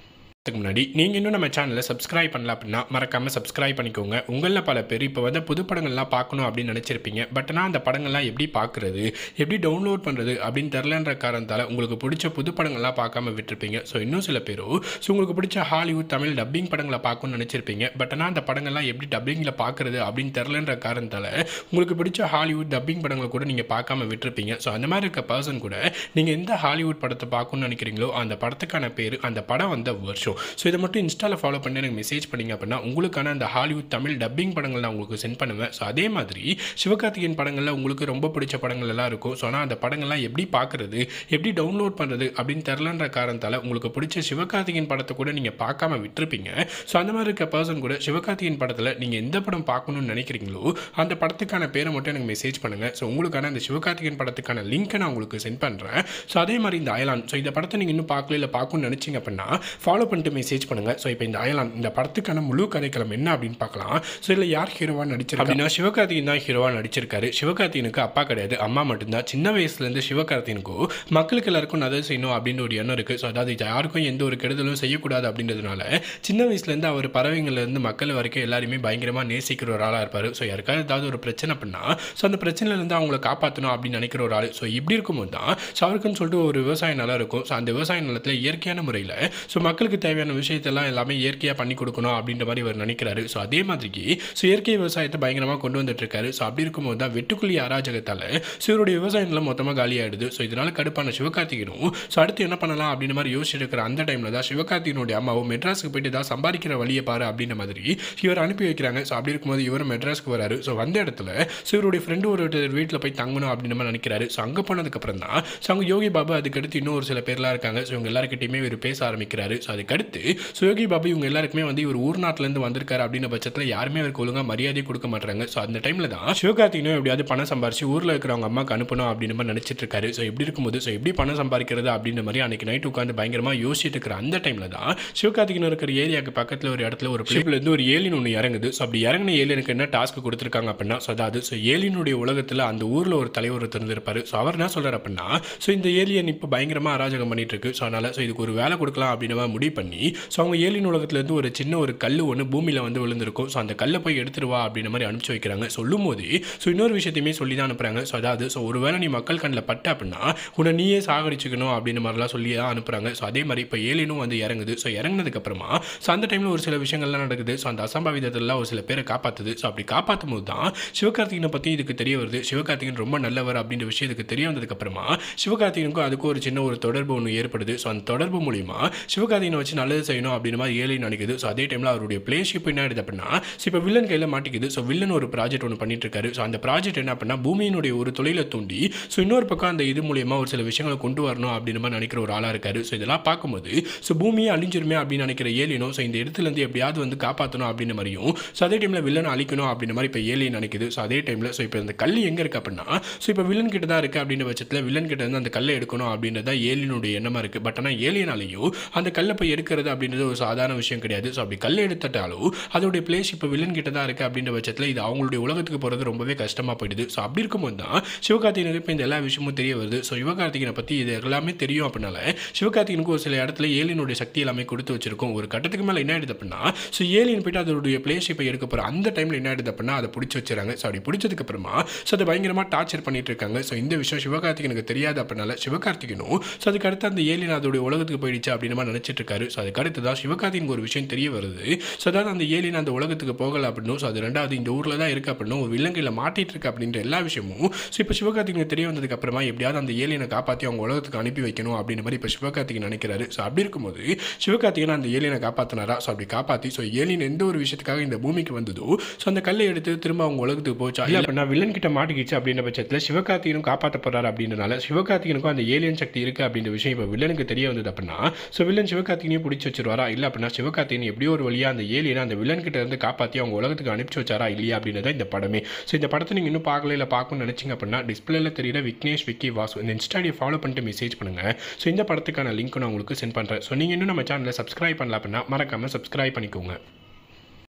அதுக்கு முன்னாடி நீங்கள் இன்னும் நம்ம சேனலை சப்ஸ்கிரைப் பண்ணல அப்படின்னா மறக்காமல் சப்ஸ்கிரைப் பண்ணிக்கோங்க உங்களில் பல பேர் இப்போ வந்து புது படங்கள்லாம் பார்க்கணும் அப்படின்னு நினச்சிருப்பீங்க பட் ஆனால் அந்த படங்கள்லாம் எப்படி பார்க்குறது எப்படி டவுன்லோட் பண்ணுறது அப்படின்னு தெரிலன்ற காரணத்தால் உங்களுக்கு பிடிச்ச புது படங்கள்லாம் பார்க்காம விட்டுருப்பீங்க ஸோ இன்னும் சில பேரோ ஸோ உங்களுக்கு பிடிச்ச ஹாலிவுட் தமிழ் டப்பிங் படங்களை பார்க்கணும்னு நினச்சிருப்பீங்க பட் ஆனால் அந்த படங்கள்லாம் எப்படி டப்பிங்கில் பார்க்குறது அப்படின்னு தெரிலன்ற காரணத்தால் உங்களுக்கு பிடிச்ச ஹாலிவுட் டப்பிங் படங்களை கூட நீங்கள் பார்க்காம விட்டுருப்பீங்க ஸோ அந்த மாதிரி இருக்க பர்சன் கூட நீங்கள் எந்த ஹாலிவுட் படத்தை பார்க்கணும்னு நினைக்கிறீங்களோ அந்த படத்துக்கான பேர் அந்த படம் வந்த வருஷம் ஸோ இதை மட்டும் இன்ஸ்டாவில் ஃபாலோ பண்ணி எனக்கு மெசேஜ் பண்ணீங்க அப்படின்னா உங்களுக்கான அந்த ஹாலிவுட் தமிழ் டப்பிங் படங்கள் நான் உங்களுக்கு சென்ட் பண்ணுவேன் ஸோ அதே மாதிரி சிவகார்த்திகேயன் படங்களில் உங்களுக்கு ரொம்ப பிடிச்ச படங்கள் எல்லாம் இருக்கும் ஸோ ஆனால் அந்த படங்கள்லாம் எப்படி பார்க்குறது எப்படி டவுன்லோட் பண்ணுறது அப்படின்னு தெரிலன்ற காரணத்தால் உங்களுக்கு பிடிச்ச சிவகார்த்திகேயன் படத்தை கூட நீங்கள் பார்க்காம விட்டுருப்பீங்க ஸோ அந்த மாதிரி இருக்க பர்சன் கூட சிவகார்த்திகேயன் படத்தில் நீங்கள் எந்த படம் பார்க்கணும்னு நினைக்கிறீங்களோ அந்த படத்துக்கான பேரை மட்டும் எனக்கு மெசேஜ் பண்ணுங்கள் ஸோ உங்களுக்கான அந்த சிவகார்த்திகேயன் படத்துக்கான லிங்க்கை நான் உங்களுக்கு சென்ட் பண்ணுறேன் ஸோ அதே மாதிரி இந்த அயலான் ஸோ இந்த படத்தை நீங்கள் இன்னும் பார்க்கல இல்லை பார்க்கணும்னு நினச்சிங்க அப்படின்னா ஃபாலோ பண்ணிட்டு மெசேஜ் பண்ணுங்கள் ஸோ இப்போ இந்த அயலான் இந்த படத்துக்கான முழு கதைக்களம் என்ன அப்படின்னு பார்க்கலாம் ஸோ இதில் யார் ஹீரோவாக நடிச்சிருக்கா அப்படின்னா சிவகார்த்திகேயன் தான் ஹீரோவாக நடிச்சிருக்காரு சிவகார்த்திகனுக்கு அப்பா கிடையாது அம்மா மட்டும்தான் சின்ன வயசுலேருந்து சிவகார்த்திகனுக்கும் மக்களுக்கு எல்லாருக்கும் நல்லது செய்யணும் அப்படின்னு ஒரு எண்ணம் இருக்குது ஸோ அதாவது யாருக்கும் எந்த ஒரு கெடுதலும் செய்யக்கூடாது அப்படின்றதுனால சின்ன வயசுலேருந்து அவர் பறவைங்கள்லேருந்து மக்கள் வரைக்கும் எல்லாருமே பயங்கரமாக நேசிக்கிற ஒரு ஆளாக இருப்பார் ஸோ யாருக்காவது ஏதாவது ஒரு பிரச்சனை அப்படின்னா ஸோ அந்த பிரச்சனையிலேருந்து அவங்கள காப்பாற்றணும் அப்படின்னு நினைக்கிற ஒரு ஆள் ஸோ இப்படி இருக்கும்போது தான் ஸோ அவருக்குன்னு சொல்லிட்டு ஒரு விவசாய நிலம் இருக்கும் ஸோ அந்த விவசாய நிலத்தில் இயற்கையான முறையில் ஸோ மக்களுக்கு தேவையான விஷயத்தெல்லாம் எல்லாமே இயற்கையாக பண்ணி கொடுக்கணும் அப்படின்ற மாதிரி இவர் நினைக்கிறாரு ஸோ அதே மாதிரிக்கு ஸோ இயற்கை விவசாயத்தை பயங்கரமாக கொண்டு வந்துட்டு இருக்காரு ஸோ அப்படி இருக்கும்போது தான் வெட்டுக்குழி அராஜகத்தால் ஸோ இவருடைய விவசாய நிலம் மொத்தமாக காலியாயிடுது ஸோ இதனால கடுப்பான சிவகார்த்திகனும் ஸோ அடுத்து என்ன பண்ணலாம் அப்படின்ற மாதிரி யோசிச்சுட்டு இருக்கிற அந்த டைமில் தான் சிவகார்த்திகனுடைய அம்மாவும் மெட்ராஸுக்கு போயிட்டு ஏதாவது சம்பாதிக்கிற வழியை பாரு அப்படின்ற மாதிரி இவர் அனுப்பி வைக்கிறாங்க ஸோ அப்படி இருக்கும்போது இவர் மெட்ராஸ்க்கு வராரு ஸோ வந்த இடத்துல ஸோ இவருடைய ஃப்ரெண்டு ஒரு வீட்டில் போய் தங்கணும் அப்படின்னு மாதிரி நினைக்கிறாரு ஸோ அங்கே போனதுக்கப்புறம் தான் ஸோ அவங்க யோகி பாபு அதுக்கடுத்து இன்னும் ஒரு சில பேர்லாம் இருக்காங்க ஸோ இவங்க எல்லாருக்கிட்டையுமே இவர் பேச ஆரம்பிக்கிறாரு ஸோ அதுக்கடுத்து ஸோ யோகி பாபு இவங்க எல்லாருக்குமே வந்து இவர் ஊர் நாட்டிலேருந்து வந்திருக்காரு அப்படின்ற பட்சத்தில் யாருமே அவருக்கு ஒழுங்காக மரியாதை கொடுக்க மாட்டாங்க ஸோ அந்த டைமில் தான் சிவகார்த்திகனும் எப்படியாவது பணம் சம்பாரிச்சு ஊரில் இருக்கிறவங்க அம்மாக்கு அனுப்பணும் அப்படின்னு மாதிரி நினச்சிட்டு இருக்காரு ஸோ இப்படி இருக்கும்போது ஸோ எப்படி பணம் சம்பாதிக்கிறது அப்படின்ற மாதிரி அன்னைக்கு நைட் உட்காந்து பயங்கரமாக யோசிச்சுட்டு இருக்கிற அந்த டைமில் தான் சிவகார்த்திகன் இருக்கிற ஏரியாவுக்கு பக்கத்தில் ஒரு இடத்துல ஒரு ஷிப்லேருந்து ஒரு ஏலியன் ஒன்று இறங்குது ஸோ அப்படி இறங்கின ஏலியனுக்கு என்ன டாஸ்க் கொடுத்துருக்காங்க அப்படின்னா ஸோ அதாவது ஸோ ஏலியனுடைய உலகத்தில் அந்த ஊரில் ஒரு தலைவர் ஒருத்தர் இருந்திருப்பாரு ஸோ அவர் என்ன சொல்கிறார் அப்படின்னா ஸோ இந்த ஏலியன் இப்போ பயங்கரமாக அராஜகம் பண்ணிட்டு இருக்கு ஸோ அதனால் ஸோ இதுக்கு ஒரு வேலை கொடுக்கலாம் அப்படின்னு மாதிரி முடிவு பண்ணி ஸோ அவங்க ஏலியன் உலகத்துலேருந்து ஒரு சின்ன ஒரு கல் ஒன்று பூமியில் வந்து விழுந்திருக்கும் ஸோ அந்த கல்லை போய் எடுத்துட்டு வா அப்படின்ற மாதிரி அனுப்பிச்சு வைக்கிறாங்க சொல்லும் போது ஸோ இன்னொரு விஷயத்தையுமே சொல்லி தான் அனுப்புகிறாங்க ஸோ அதாவது ஸோ ஒரு வேளை நீ மக்கள் கண்ணில் பட்ட அப்படின்னா உன்னை நீயே சாகடிச்சுக்கணும் அப்படின்னு மாதிரிலாம் சொல்லி தான் அனுப்புகிறாங்க ஸோ அதே மாதிரி இப்போ ஏலியனும் வந்து இறங்குது ஸோ இறங்குனதுக்கப்புறமா ஸோ அந்த டைமில் ஒரு சில விஷயங்கள்லாம் நடக்குது ஸோ அந்த அசம்பாவிதத்தெல்லாம் ஒரு சில பேரை காப்பாற்றுது ஸோ அப்படி காப்பாற்றும் போது தான் சிவகார்த்திகனை பற்றி இதுக்கு தெரிய வருது சிவகார்த்திகன் ரொம்ப நல்லவர் அப்படின்ற விஷயம் இதுக்கு தெரிய வந்ததுக்கப்புறமா சிவகார்த்திகனுக்கும் அதுக்கும் ஒரு சின்ன ஒரு தொடர்பு ஒன்று ஏற்படுது ஸோ அந்த தொடர்பு மூலிமா சிவகார்த்திகனை வச்சு நல்லது செய்யணும் அப்படின்னு மாதிரி ஏலியன் நினைக்குது ஸோ அதே டைமில் அவருடைய பிளேஷிப் என்ன ஆயிடுது அப்படின்னா ஸோ இப்போ வில்லன் கையில் மாட்டிக்குது ஸோ வில்லன் ஒரு ப்ராஜெக்ட் ஒன்று பண்ணிட்டு இருக்காரு ஸோ அந்த ப்ராஜெக்ட் என்ன அப்படின்னா பூமியினுடைய ஒரு தொழிலை தூண்டி ஸோ இன்னொரு பக்கம் அந்த இது மூலியமா ஒரு சில விஷயங்களை கொண்டு வரணும் அப்படின்னு மாதிரி நினைக்கிற ஒரு ஆளாக இருக்காரு ஸோ இதெல்லாம் பார்க்கும்போது ஸோ பூமியை அழிஞ்சிருமே அப்படின்னு நினைக்கிற ஏலியனும் ஸோ இந்த இடத்துல இருந்து எப்படியாவது வந்து காப்பாற்றணும் அப்படின்னு மாதிரியும் ஸோ அதே டைமில் வில்லன் அழிக்கணும் அப்படின்ற மாதிரி இப்போ ஏலியன் நினைக்குது ஸோ அதே டைமில் ஸோ இப்போ இந்த கல் எங்கே இருக்கு அப்படின்னா ஸோ இப்போ வில்லன் கிட்ட தான் இருக்குது அப்படின்ற பட்சத்தில் வில்லன் கிட்ட இருந்து அந்த கல்லை எடுக்கணும் அப்படின்றது தான் ஏலியனுடைய எண்ணமாக இருக்குது பட் ஆனால் ஏலியனாலையும் அந்த கல்லை போய் எடுக்கிறது அப்படின்றது ஒரு சாதாரண விஷயம் கிடையாது ஸோ அப்படி கல் எடுத்துட்டாலும் அதோடைய பிளேஸ் இப்போ வில்லன் கிட்ட தான் இருக்குது அப்படின்ற பட்சத்தில் இது அவங்களுடைய உலகத்துக்கு போகிறது ரொம்பவே கஷ்டமாக போயிடுது ஸோ அப்படி இருக்கும்போது தான் சிவகார்த்திகனுக்கு இப்போ இந்த எல்லா விஷயமும் தெரிய வருது ஸோ சிவகார்த்திகனை பற்றி இது எல்லாமே தெரியும் அப்படின்னால சிவகார்த்திகனுக்கு ஒரு சில இடத்துல ஏலியனுடைய சக்தி எல்லாமே கொடுத்து வச்சிருக்கும் ஒரு கட்டத்துக்கு மேலே என்ன ஆயிடுது அப்படின்னா ஸோ ஏலியன் போயிட்டு அதோடைய பிளேஸ் இப்போ எடுக்க போகிற அந்த டைமில் என்ன ஆயிடுது அப்படின்னா அதை பிடிச்சி வச்சுறாங்க ஸோ அப்படி பிடிச்சதுக்கு அப்புறமா ஸோ அதை பயங்கரமாக டார்ச்சர் பண்ணிட்டு இருக்காங்க ஸோ இந்த விஷயம் சிவகார்த்திகனுக்கு தெரியாது அப்படின்னால சிவகார்த்திகனும் ஸோ அதுக்கு அடுத்து அந்த ஏலியன் அதோடைய உலகத்துக்கு போயிடுச்சு அப்படின்னு மாதிரி நினச்சிட்டு இருக்காரு ஸோ அதுக்கு அடுத்து தான் சிவகார்த்திகனுக்கு ஒரு விஷயம் தெரிய வருது ஸோ அதாவது அந்த ஏலியன் அந்த உலகத்துக்கு போகல அப்படின்னும் ஸோ அது ரெண்டாவது இந்த ஊரில் தான் இருக்கு அப்படின்னும் ஒரு விலங்கையில் மாட்டிட்டு இருக்கு அப்படின்ற எல்லா விஷயமும் ஸோ இப்போ சிவகார்த்திகனுக்கு தெரிய வந்ததுக்கு அப்புறமா எப்படியாவது அந்த ஏலியனை காப்பாற்றி அவங்க உலகத்துக்கு அனுப்பி வைக்கணும் அப்படின்ற மாதிரி இப்போ சிவகார்த்திகன் நினைக்கிறாரு ஸோ அப்படி இருக்கும்போது சிவகார்த்திகன் அந்த ஏலியனை காப்பாற்றினாரா ஸோ அப்படி காப்பாற்றி ஸோ ஏலியன் எந்த ஒரு விஷயத்துக்காக இந்த பூமிக்கு வந்ததோ ஸோ அந்த கல்லை எடுத்து திரும்ப அவங்க உலகத்துக்கு போச்சா இல்லை அப்படின்னா வில்லன் கிட்ட மாட்டிக்கிச்சு அப்படின்ற பட்சத்தில் சிவகார்த்திகனும் காப்பாற்ற போறாரு அப்படின்றனால சிவகார்த்திகனுக்கும் அந்த ஏலியன் சக்தி இருக்கு அப்படின்ற விஷயம் இப்போ வில்லனுக்கு தெரிய வந்தது அப்படின்னா ஸோ வில்லன் சிவகார்த்திகனையும் பிடிச்சி வச்சிருவாரா இல்லை அப்படின்னா சிவகார்த்திகன் எப்படியோ ஒரு வழியா அந்த ஏலியனை அந்த வில்லன் கிட்ட இருந்து காப்பாற்றி அவங்க உலகத்துக்கு அனுப்பிச்சு வச்சாரா இல்லையா அப்படின்றத இந்த படமே ஸோ இந்த படத்தை நீங்கள் இன்னும் பார்க்கல இல்லை பார்க்கணும்னு நினைச்சீங்க அப்படின்னா டிஸ்பிளேல தெரியுற விக்னேஷ் விக்கி வாசு இந்த இன்ஸ்டாடியை ஃபாலோ பண்ணிட்டு மெசேஜ் பண்ணுங்க ஸோ இந்த படத்துக்கான லிங்க் நான் உங்களுக்கு சென்ட் பண்ணுறேன் ஸோ நீங்கள் இன்னும் நம்ம சேனலை சப்ஸ்கிரைப் பண்ணல அப்படின்னா மறக்காம சப்ஸ்கிரைப் பண்ணிக்கோங்க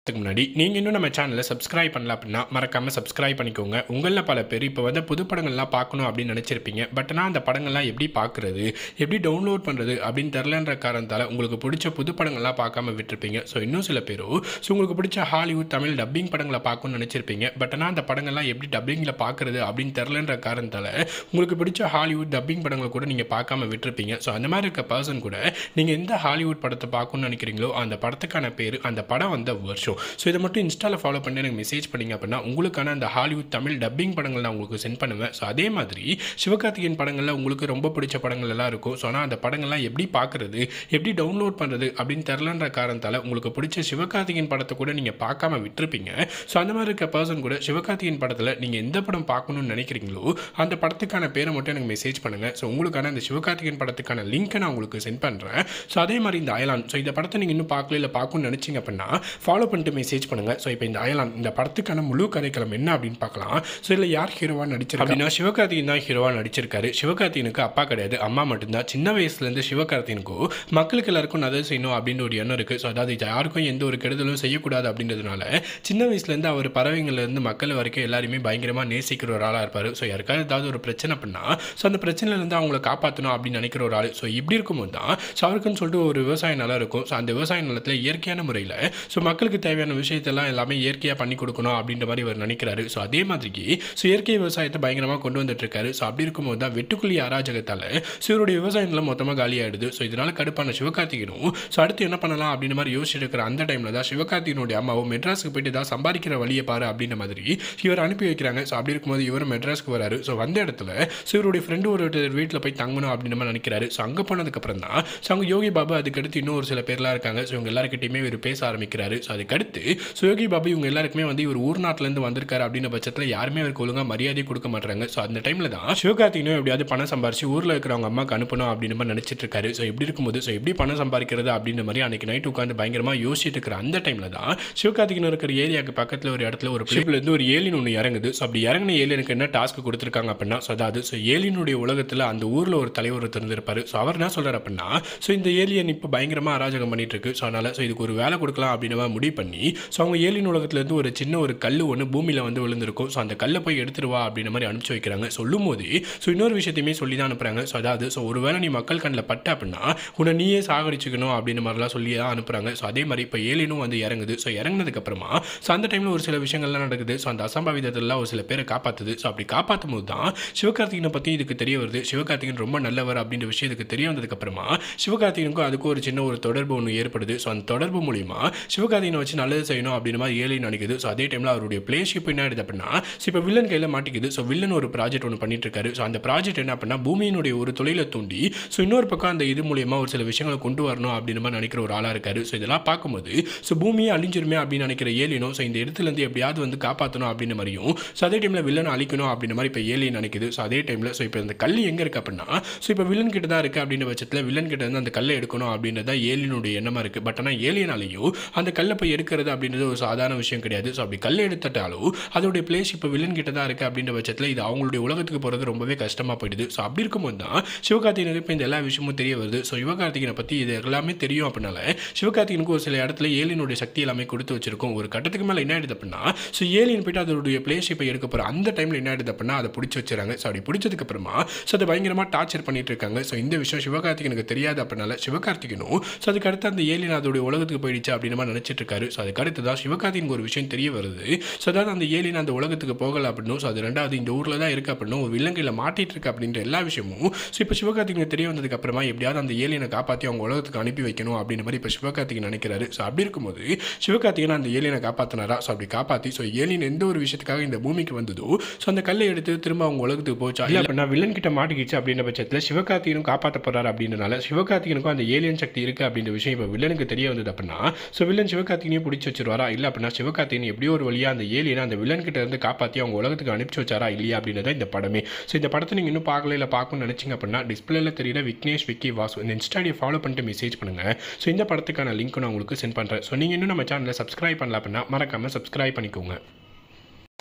அதுக்கு முன்னாடி நீங்கள் இன்னும் நம்ம சேனலை சப்ஸ்கிரைப் பண்ணல அப்படின்னா மறக்காமல் சப்ஸ்கிரைப் பண்ணிக்கோங்க உங்களில் பல பேர் இப்போ வந்து புது படங்கள்லாம் பார்க்கணும் அப்படின்னு நினச்சிருப்பீங்க பட் ஆனால் அந்த படங்கள்லாம் எப்படி பார்க்குறது எப்படி டவுன்லோட் பண்ணுறது அப்படின்னு தெரிலன்ற காரணத்தால் உங்களுக்கு பிடிச்ச புது படங்கள்லாம் பார்க்காம விட்டுருப்பீங்க ஸோ இன்னும் சில பேரோ ஸோ உங்களுக்கு பிடிச்ச ஹாலிவுட் தமிழ் டப்பிங் படங்களை பார்க்கணும்னு நினச்சிருப்பீங்க பட் ஆனால் அந்த படங்கள்லாம் எப்படி டப்பிங்கில் பார்க்குறது அப்படின்னு தெரிலன்ற காரணத்தால் உங்களுக்கு பிடிச்ச ஹாலிவுட் டப்பிங் படங்களை கூட நீங்கள் பார்க்காம விட்டுருப்பீங்க ஸோ அந்த மாதிரி இருக்க பர்சன் கூட நீங்கள் எந்த ஹாலிவுட் படத்தை பார்க்கணும்னு நினைக்கிறீங்களோ அந்த படத்துக்கான பேர் அந்த படம் வந்த வருஷம் ஸோ இதை மட்டும் இன்ஸ்டாவில் ஃபாலோ பண்ணி எனக்கு மெசேஜ் பண்ணீங்க அப்படின்னா உங்களுக்கான அந்த ஹாலிவுட் தமிழ் டப்பிங் படங்கள் நான் உங்களுக்கு சென்ட் பண்ணுவேன் ஸோ அதே மாதிரி சிவகார்த்திகேயன் படங்களில் உங்களுக்கு ரொம்ப பிடிச்ச படங்கள் எல்லாம் இருக்கும் ஸோ ஆனால் அந்த படங்கள்லாம் எப்படி பார்க்குறது எப்படி டவுன்லோட் பண்ணுறது அப்படின்னு தெரிலன்ற காரணத்தால் உங்களுக்கு பிடிச்ச சிவகார்த்திகேயன் படத்தை கூட நீங்கள் பார்க்காம விட்டுருப்பீங்க ஸோ அந்த மாதிரி இருக்க பர்சன் கூட சிவகார்த்திகேயன் படத்தில் நீங்கள் எந்த படம் பார்க்கணும்னு நினைக்கிறீங்களோ அந்த படத்துக்கான பேரை மட்டும் எனக்கு மெசேஜ் பண்ணுங்கள் ஸோ உங்களுக்கான அந்த சிவகார்த்திகேயன் படத்துக்கான லிங்க்கை நான் உங்களுக்கு சென்ட் பண்ணுறேன் ஸோ அதே மாதிரி இந்த அயலான் ஸோ இந்த படத்தை நீங்கள் இன்னும் பார்க்கல இல்லை பார்க்கணும்னு நினச்சிங்க அப்படின்னா ஃபாலோ பண்ணிட்டு மெசேஜ் பண்ணுங்கள் ஸோ இப்போ இந்த அயலான் இந்த படத்துக்கான முழு கதைக்களம் என்ன அப்படின்னு பார்க்கலாம் ஸோ இதில் யார் ஹீரோவாக நடிச்சிருக்கா அப்படின்னா சிவகார்த்திகேயன் தான் ஹீரோவாக நடிச்சிருக்காரு சிவகார்த்திகேயனுக்கு அப்பா கிடையாது அம்மா மட்டும்தான் சின்ன வயசுலேருந்து சிவகார்த்திகனுக்கும் மக்களுக்கு எல்லாருக்கும் நல்லது செய்யணும் அப்படின்னு ஒரு எண்ணம் இருக்குது ஸோ அதாவது யாருக்கும் எந்த ஒரு கெடுதலும் செய்யக்கூடாது அப்படின்றதுனால சின்ன வயசுலேருந்து அவர் பறவைங்கள்லேருந்து மக்கள் வரைக்கும் எல்லாருமே பயங்கரமாக நேசிக்கிற ஒரு ஆளாக இருப்பார் ஸோ யாருக்காவது ஏதாவது ஒரு பிரச்சனை பண்ணா ஸோ அந்த பிரச்சனையிலேருந்து அவங்கள காப்பாற்றணும் அப்படின்னு நினைக்கிற ஒரு ஆள் ஸோ இப்படி இருக்கும்போது தான் ஸோ அவருக்குன்னு சொல்லிட்டு ஒரு விவசாய நிலம் இருக்கும் ஸோ அந்த விவசாய நிலத்தில் இயற்கையான முறையில் ஸோ மக்களுக்கு தேவையான விஷயத்தெல்லாம் எல்லாமே இயற்கையாக பண்ணி கொடுக்கணும் அப்படின்ற மாதிரி அவர் நினைக்கிறாரு ஸோ அதே மாதிரிக்கு ஸோ இயற்கை விவசாயத்தை பயங்கரமாக கொண்டு வந்துட்டு இருக்காரு ஸோ அப்படி இருக்கும்போது தான் வெட்டுக்குழி அராஜகத்தால் ஸோ இவருடைய விவசாய நிலம் மொத்தமாக காலியாயிடுது ஸோ இதனால் கடுப்பான சிவகார்த்திகனும் ஸோ அடுத்து என்ன பண்ணலாம் அப்படின்ற மாதிரி யோசிச்சுட்டு இருக்கிற அந்த டைமில் தான் சிவகார்த்திகனுடைய அம்மாவும் மெட்ராஸுக்கு போயிட்டு தான் சம்பாதிக்கிற வழியை பாரு அப்படின்ற மாதிரி இவர் அனுப்பி வைக்கிறாங்க ஸோ அப்படி இருக்கும்போது இவர் மெட்ராஸ்க்கு வராரு ஸோ வந்த இடத்துல ஸோ இவருடைய ஃப்ரெண்டு ஒரு வீட்டில் போய் தங்கணும் அப்படின்னு மாதிரி நினைக்கிறாரு ஸோ அங்கே போனதுக்கப்புறம் தான் ஸோ அங்கே யோகி பாபு அதுக்கடுத்து இன்னும் ஒரு சில பேர்லாம் இருக்காங்க ஸோ இவங்க எல்லாருக்கிட்டையுமே இவர் பேச ஆரம்பிக்கிறாரு ஸோ அதுக்கடுத்து ஸோ யோகி பாபு இவங்க எல்லாருக்குமே வந்து இவர் ஊர் நாட்டிலேருந்து வந்திருக்காரு அப்படின்ற பட்சத்தில் யாருமே அவருக்கு ஒழுங்காக மரியாதை கொடுக்க மாட்டாங்க ஸோ அந்த டைமில் தான் சிவகார்த்திகனும் எப்படியாவது பணம் சம்பாரிச்சு ஊரில் இருக்கிறவங்க அம்மாக்கு அனுப்பணும் அப்படின்னு மாதிரி நினச்சிட்டு இருக்காரு ஸோ இப்படி இருக்கும்போது ஸோ எப்படி பணம் சம்பாதிக்கிறது அப்படின்ற மாதிரி அன்னைக்கு நைட் உட்காந்து பயங்கரமாக யோசிச்சுட்டு இருக்கிற அந்த டைமில் தான் சிவகார்த்திகன் இருக்கிற ஏரியாவுக்கு பக்கத்தில் ஒரு இடத்துல ஒரு பிளேப்லேருந்து ஒரு ஏலின் ஒன்று இறங்குது ஸோ அப்படி இறங்கின ஏலியனுக்கு என்ன டாஸ்க் கொடுத்துருக்காங்க அப்படின்னா ஸோ அதாவது ஸோ ஏலியனுடைய உலகத்தில் அந்த ஊரில் ஒரு தலைவர் இருந்திருப்பாரு ஸோ அவர் என்ன சொல்கிறார் அப்படின்னா ஸோ இந்த ஏலியன் இப்போ பயங்கரமாக அராஜகம் பண்ணிட்டு இருக்கு ஸோ அதனால் ஸோ இதுக்கு ஒரு வேலை கொடுக்கலாம் அப்படின்னு மாதிரி முடிவு பண்ணி ஸோ அவங்க ஏலியன் உலகத்துலேருந்து ஒரு சின்ன ஒரு கல் ஒன்று பூமியில் வந்து விழுந்திருக்கும் ஸோ அந்த கல்லை போய் எடுத்துட்டு வா அப்படின்ற மாதிரி அனுப்பிச்சு வைக்கிறாங்க சொல்லும் போது ஸோ இன்னொரு விஷயத்தையுமே சொல்லி தான் அனுப்புகிறாங்க ஸோ அதாவது ஸோ ஒரு வேளை நீ மக்கள் கண்ணில் பட்ட அப்படின்னா உன்னை நீயே சாகடிச்சுக்கணும் அப்படின்னு மாதிரிலாம் சொல்லி தான் அனுப்புகிறாங்க ஸோ அதே மாதிரி இப்போ ஏலியனும் வந்து இறங்குது ஸோ இறங்குனதுக்கப்புறமா ஸோ அந்த டைமில் ஒரு சில விஷயங்கள்லாம் நடக்குது ஸோ அந்த அசம்பாவிதத்தெல்லாம் ஒரு சில பேரை காப்பாற்றுது ஸோ அப்படி காப்பாற்றும் போது தான் சிவகார்த்திகனை பற்றி இதுக்கு தெரிய வருது சிவகார்த்திகன் ரொம்ப நல்லவர் அப்படின்ற விஷயம் இதுக்கு தெரிய வந்ததுக்கப்புறமா சிவகார்த்திகனுக்கும் அதுக்கும் ஒரு சின்ன ஒரு தொடர்பு ஒன்று ஏற்படுது ஸோ அந்த தொடர்பு மூலிமா சிவகார்த்திகனை வச்சு நல்லது செய்யணும் அப்படின்னு மாதிரி ஏழை நினைக்குது ஸோ அதே டைமில் அவருடைய பிளேஷிப் என்ன ஆயிடுது அப்படின்னா ஸோ இப்போ வில்லன் கையில் மாட்டிக்குது ஸோ வில்லன் ஒரு ப்ராஜெக்ட் ஒன்று பண்ணிட்டு இருக்காரு ஸோ அந்த ப்ராஜெக்ட் என்ன அப்படின்னா பூமியினுடைய ஒரு தொழிலை தூண்டி ஸோ இன்னொரு பக்கம் அந்த இது மூலியமா ஒரு சில விஷயங்களை கொண்டு வரணும் அப்படின்னு மாதிரி நினைக்கிற ஒரு ஆளாக இருக்காரு ஸோ இதெல்லாம் பார்க்கும்போது ஸோ பூமியை அழிஞ்சிருமே அப்படின்னு நினைக்கிற ஏலியனும் ஸோ இந்த இடத்துலேருந்து எப்படியாவது வந்து காப்பாற்றணும் அப்படின்னு மாதிரியும் ஸோ அதே டைமில் வில்லனை அழிக்கணும் அப்படின்ற மாதிரி இப்போ ஏலியன் நினைக்குது ஸோ அதே டைமில் ஸோ இப்போ இந்த கல் எங்கே இருக்குது அப்படின்னா ஸோ இப்போ வில்லன் கிட்ட தான் இருக்குது அப்படின்ற பட்சத்தில் வில்லன் கிட்ட இருந்து அந்த கல்லை எடுக்கணும் அப்படின்றது தான் ஏலியனுடைய எண்ணமாக இருக்குது பட் ஆனால் ஏலியனாலேயும் அந்த கல்லை போய் எடுக்கிறது அப்படின்றது ஒரு சாதாரண விஷயம் கிடையாது ஸோ அப்படி கல்லை எடுத்துட்டாலும் அதோடைய பிளேஸ் இப்போ வில்லன் கிட்ட தான் இருக்குது அப்படின்ற பட்சத்தில் இது அவங்களுடைய உலகத்துக்கு போகிறது ரொம்பவே கஷ்டமாக போயிடுது ஸோ அப்படி இருக்கும்போது தான் சிவகார்த்திகனுக்கு இப்போ இந்த எல்லா விஷயமும் தெரிய வருது ஸோ சிவகார்த்திகனை பற்றி இது எல்லாமே தெரியும் அப்படின்னால சிவகார்த்திகனுக்கு ஒரு சில இடத்துல ஏலியனுடைய சக்தி எல்லாமே கொடுத்து வச்சிருக்கும் ஒரு கட்டத்துக்கு மேலே என்ன ஆயிடுது அப்படின்னா ஸோ ஏலியன் போயிட்டு அதோடைய பிளேஸ் இப்போ எடுக்க போகிற அந்த டைமில் என்ன ஆயிடுது அப்படின்னா அதை பிடிச்சி வச்சுறாங்க ஸோ அப்படி பிடிச்சதுக்கு அப்புறமா ஸோ அதை பயங்கரமாக டார்ச்சர் பண்ணிட்டு இருக்காங்க ஸோ இந்த விஷயம் சிவகார்த்திகனுக்கு தெரியாது அப்படின்னால சிவகார்த்திகனும் ஸோ அதுக்கு அடுத்து அந்த ஏலியன் அதோடைய உலகத்துக்கு போயிடுச்சு அப்படின்னு மாதிரி நினச்சிட்டு இருக்காரு ஸோ அதுக்கு அடுத்து தான் சிவகார்த்திகனுக்கு ஒரு விஷயம் தெரிய வருது ஸோ அதாவது அந்த ஏலியன் அந்த உலகத்துக்கு போகல அப்படின்னும் ஸோ அது ரெண்டாவது இந்த ஊரில் தான் இருக்கு அப்படின்னும் ஒரு விலங்கையில் மாட்டிட்டு இருக்கு அப்படின்ற எல்லா விஷயமும் ஸோ இப்போ சிவகார்த்திகனுக்கு தெரிய வந்ததுக்கு அப்புறமா எப்படியாவது அந்த ஏலியனை காப்பாற்றி அவங்க உலகத்துக்கு அனுப்பி வைக்கணும் அப்படின்ற மாதிரி இப்போ சிவகார்த்திகன் நினைக்கிறாரு ஸோ அப்படி இருக்கும்போது சிவகார்த்திகன் அந்த ஏலியனை காப்பாற்றினாரா ஸோ அப்படி காப்பாற்றி ஸோ ஏலியன் எந்த ஒரு விஷயத்துக்காக இந்த பூமிக்கு வந்ததோ ஸோ அந்த கல்லை எடுத்து திரும்ப அவங்க உலகத்துக்கு போச்சா இல்லை அப்படின்னா வில்லன் கிட்ட மாட்டிக்கிச்சு அப்படின்ற பட்சத்தில் சிவகார்த்திகனும் காப்பாற்ற போறாரு அப்படின்றனால சிவகார்த்திகனுக்கும் அந்த ஏலியன் சக்தி இருக்கு அப்படின்ற விஷயம் இப்போ வில்லனுக்கு தெரிய வந்தது அப்படின்னா ஸோ வில்லன் சிவகார்த்திகனையும் பிடிச்சி வச்சிருவாரா இல்லை அப்படின்னா சிவகார்த்திகன் எப்படியோ ஒரு வழியாக அந்த ஏலியனை அந்த வில்லன் கிட்ட இருந்து காப்பாற்றி அவங்க உலகத்துக்கு அனுப்பிச்சு வச்சாரா இல்லையா அப்படின்றத இந்த படமே ஸோ இந்த படத்தை நீங்கள் இன்னும் பார்க்கல இல்லை பார்க்கணும்னு நினச்சிங்க அப்படின்னா டிஸ்பிளேல தெரியல விக்னேஷ் விக்கி வாசு இந்த இன்ஸ்டாடியை ஃபாலோ பண்ணிட்டு மெசேஜ் பண்ணுங்க ஸோ இந்த படத்துக்கான லிங்க் நான் உங்களுக்கு சென்ட் பண்ணுறேன் ஸோ நீங்கள் இன்னும் நம்ம சேனலை சப்ஸ்கிரைப் பண்ணல அப்படின்னா மறக்காமல் சப்ஸ்கிரைப் பண்ணிக்கோங்க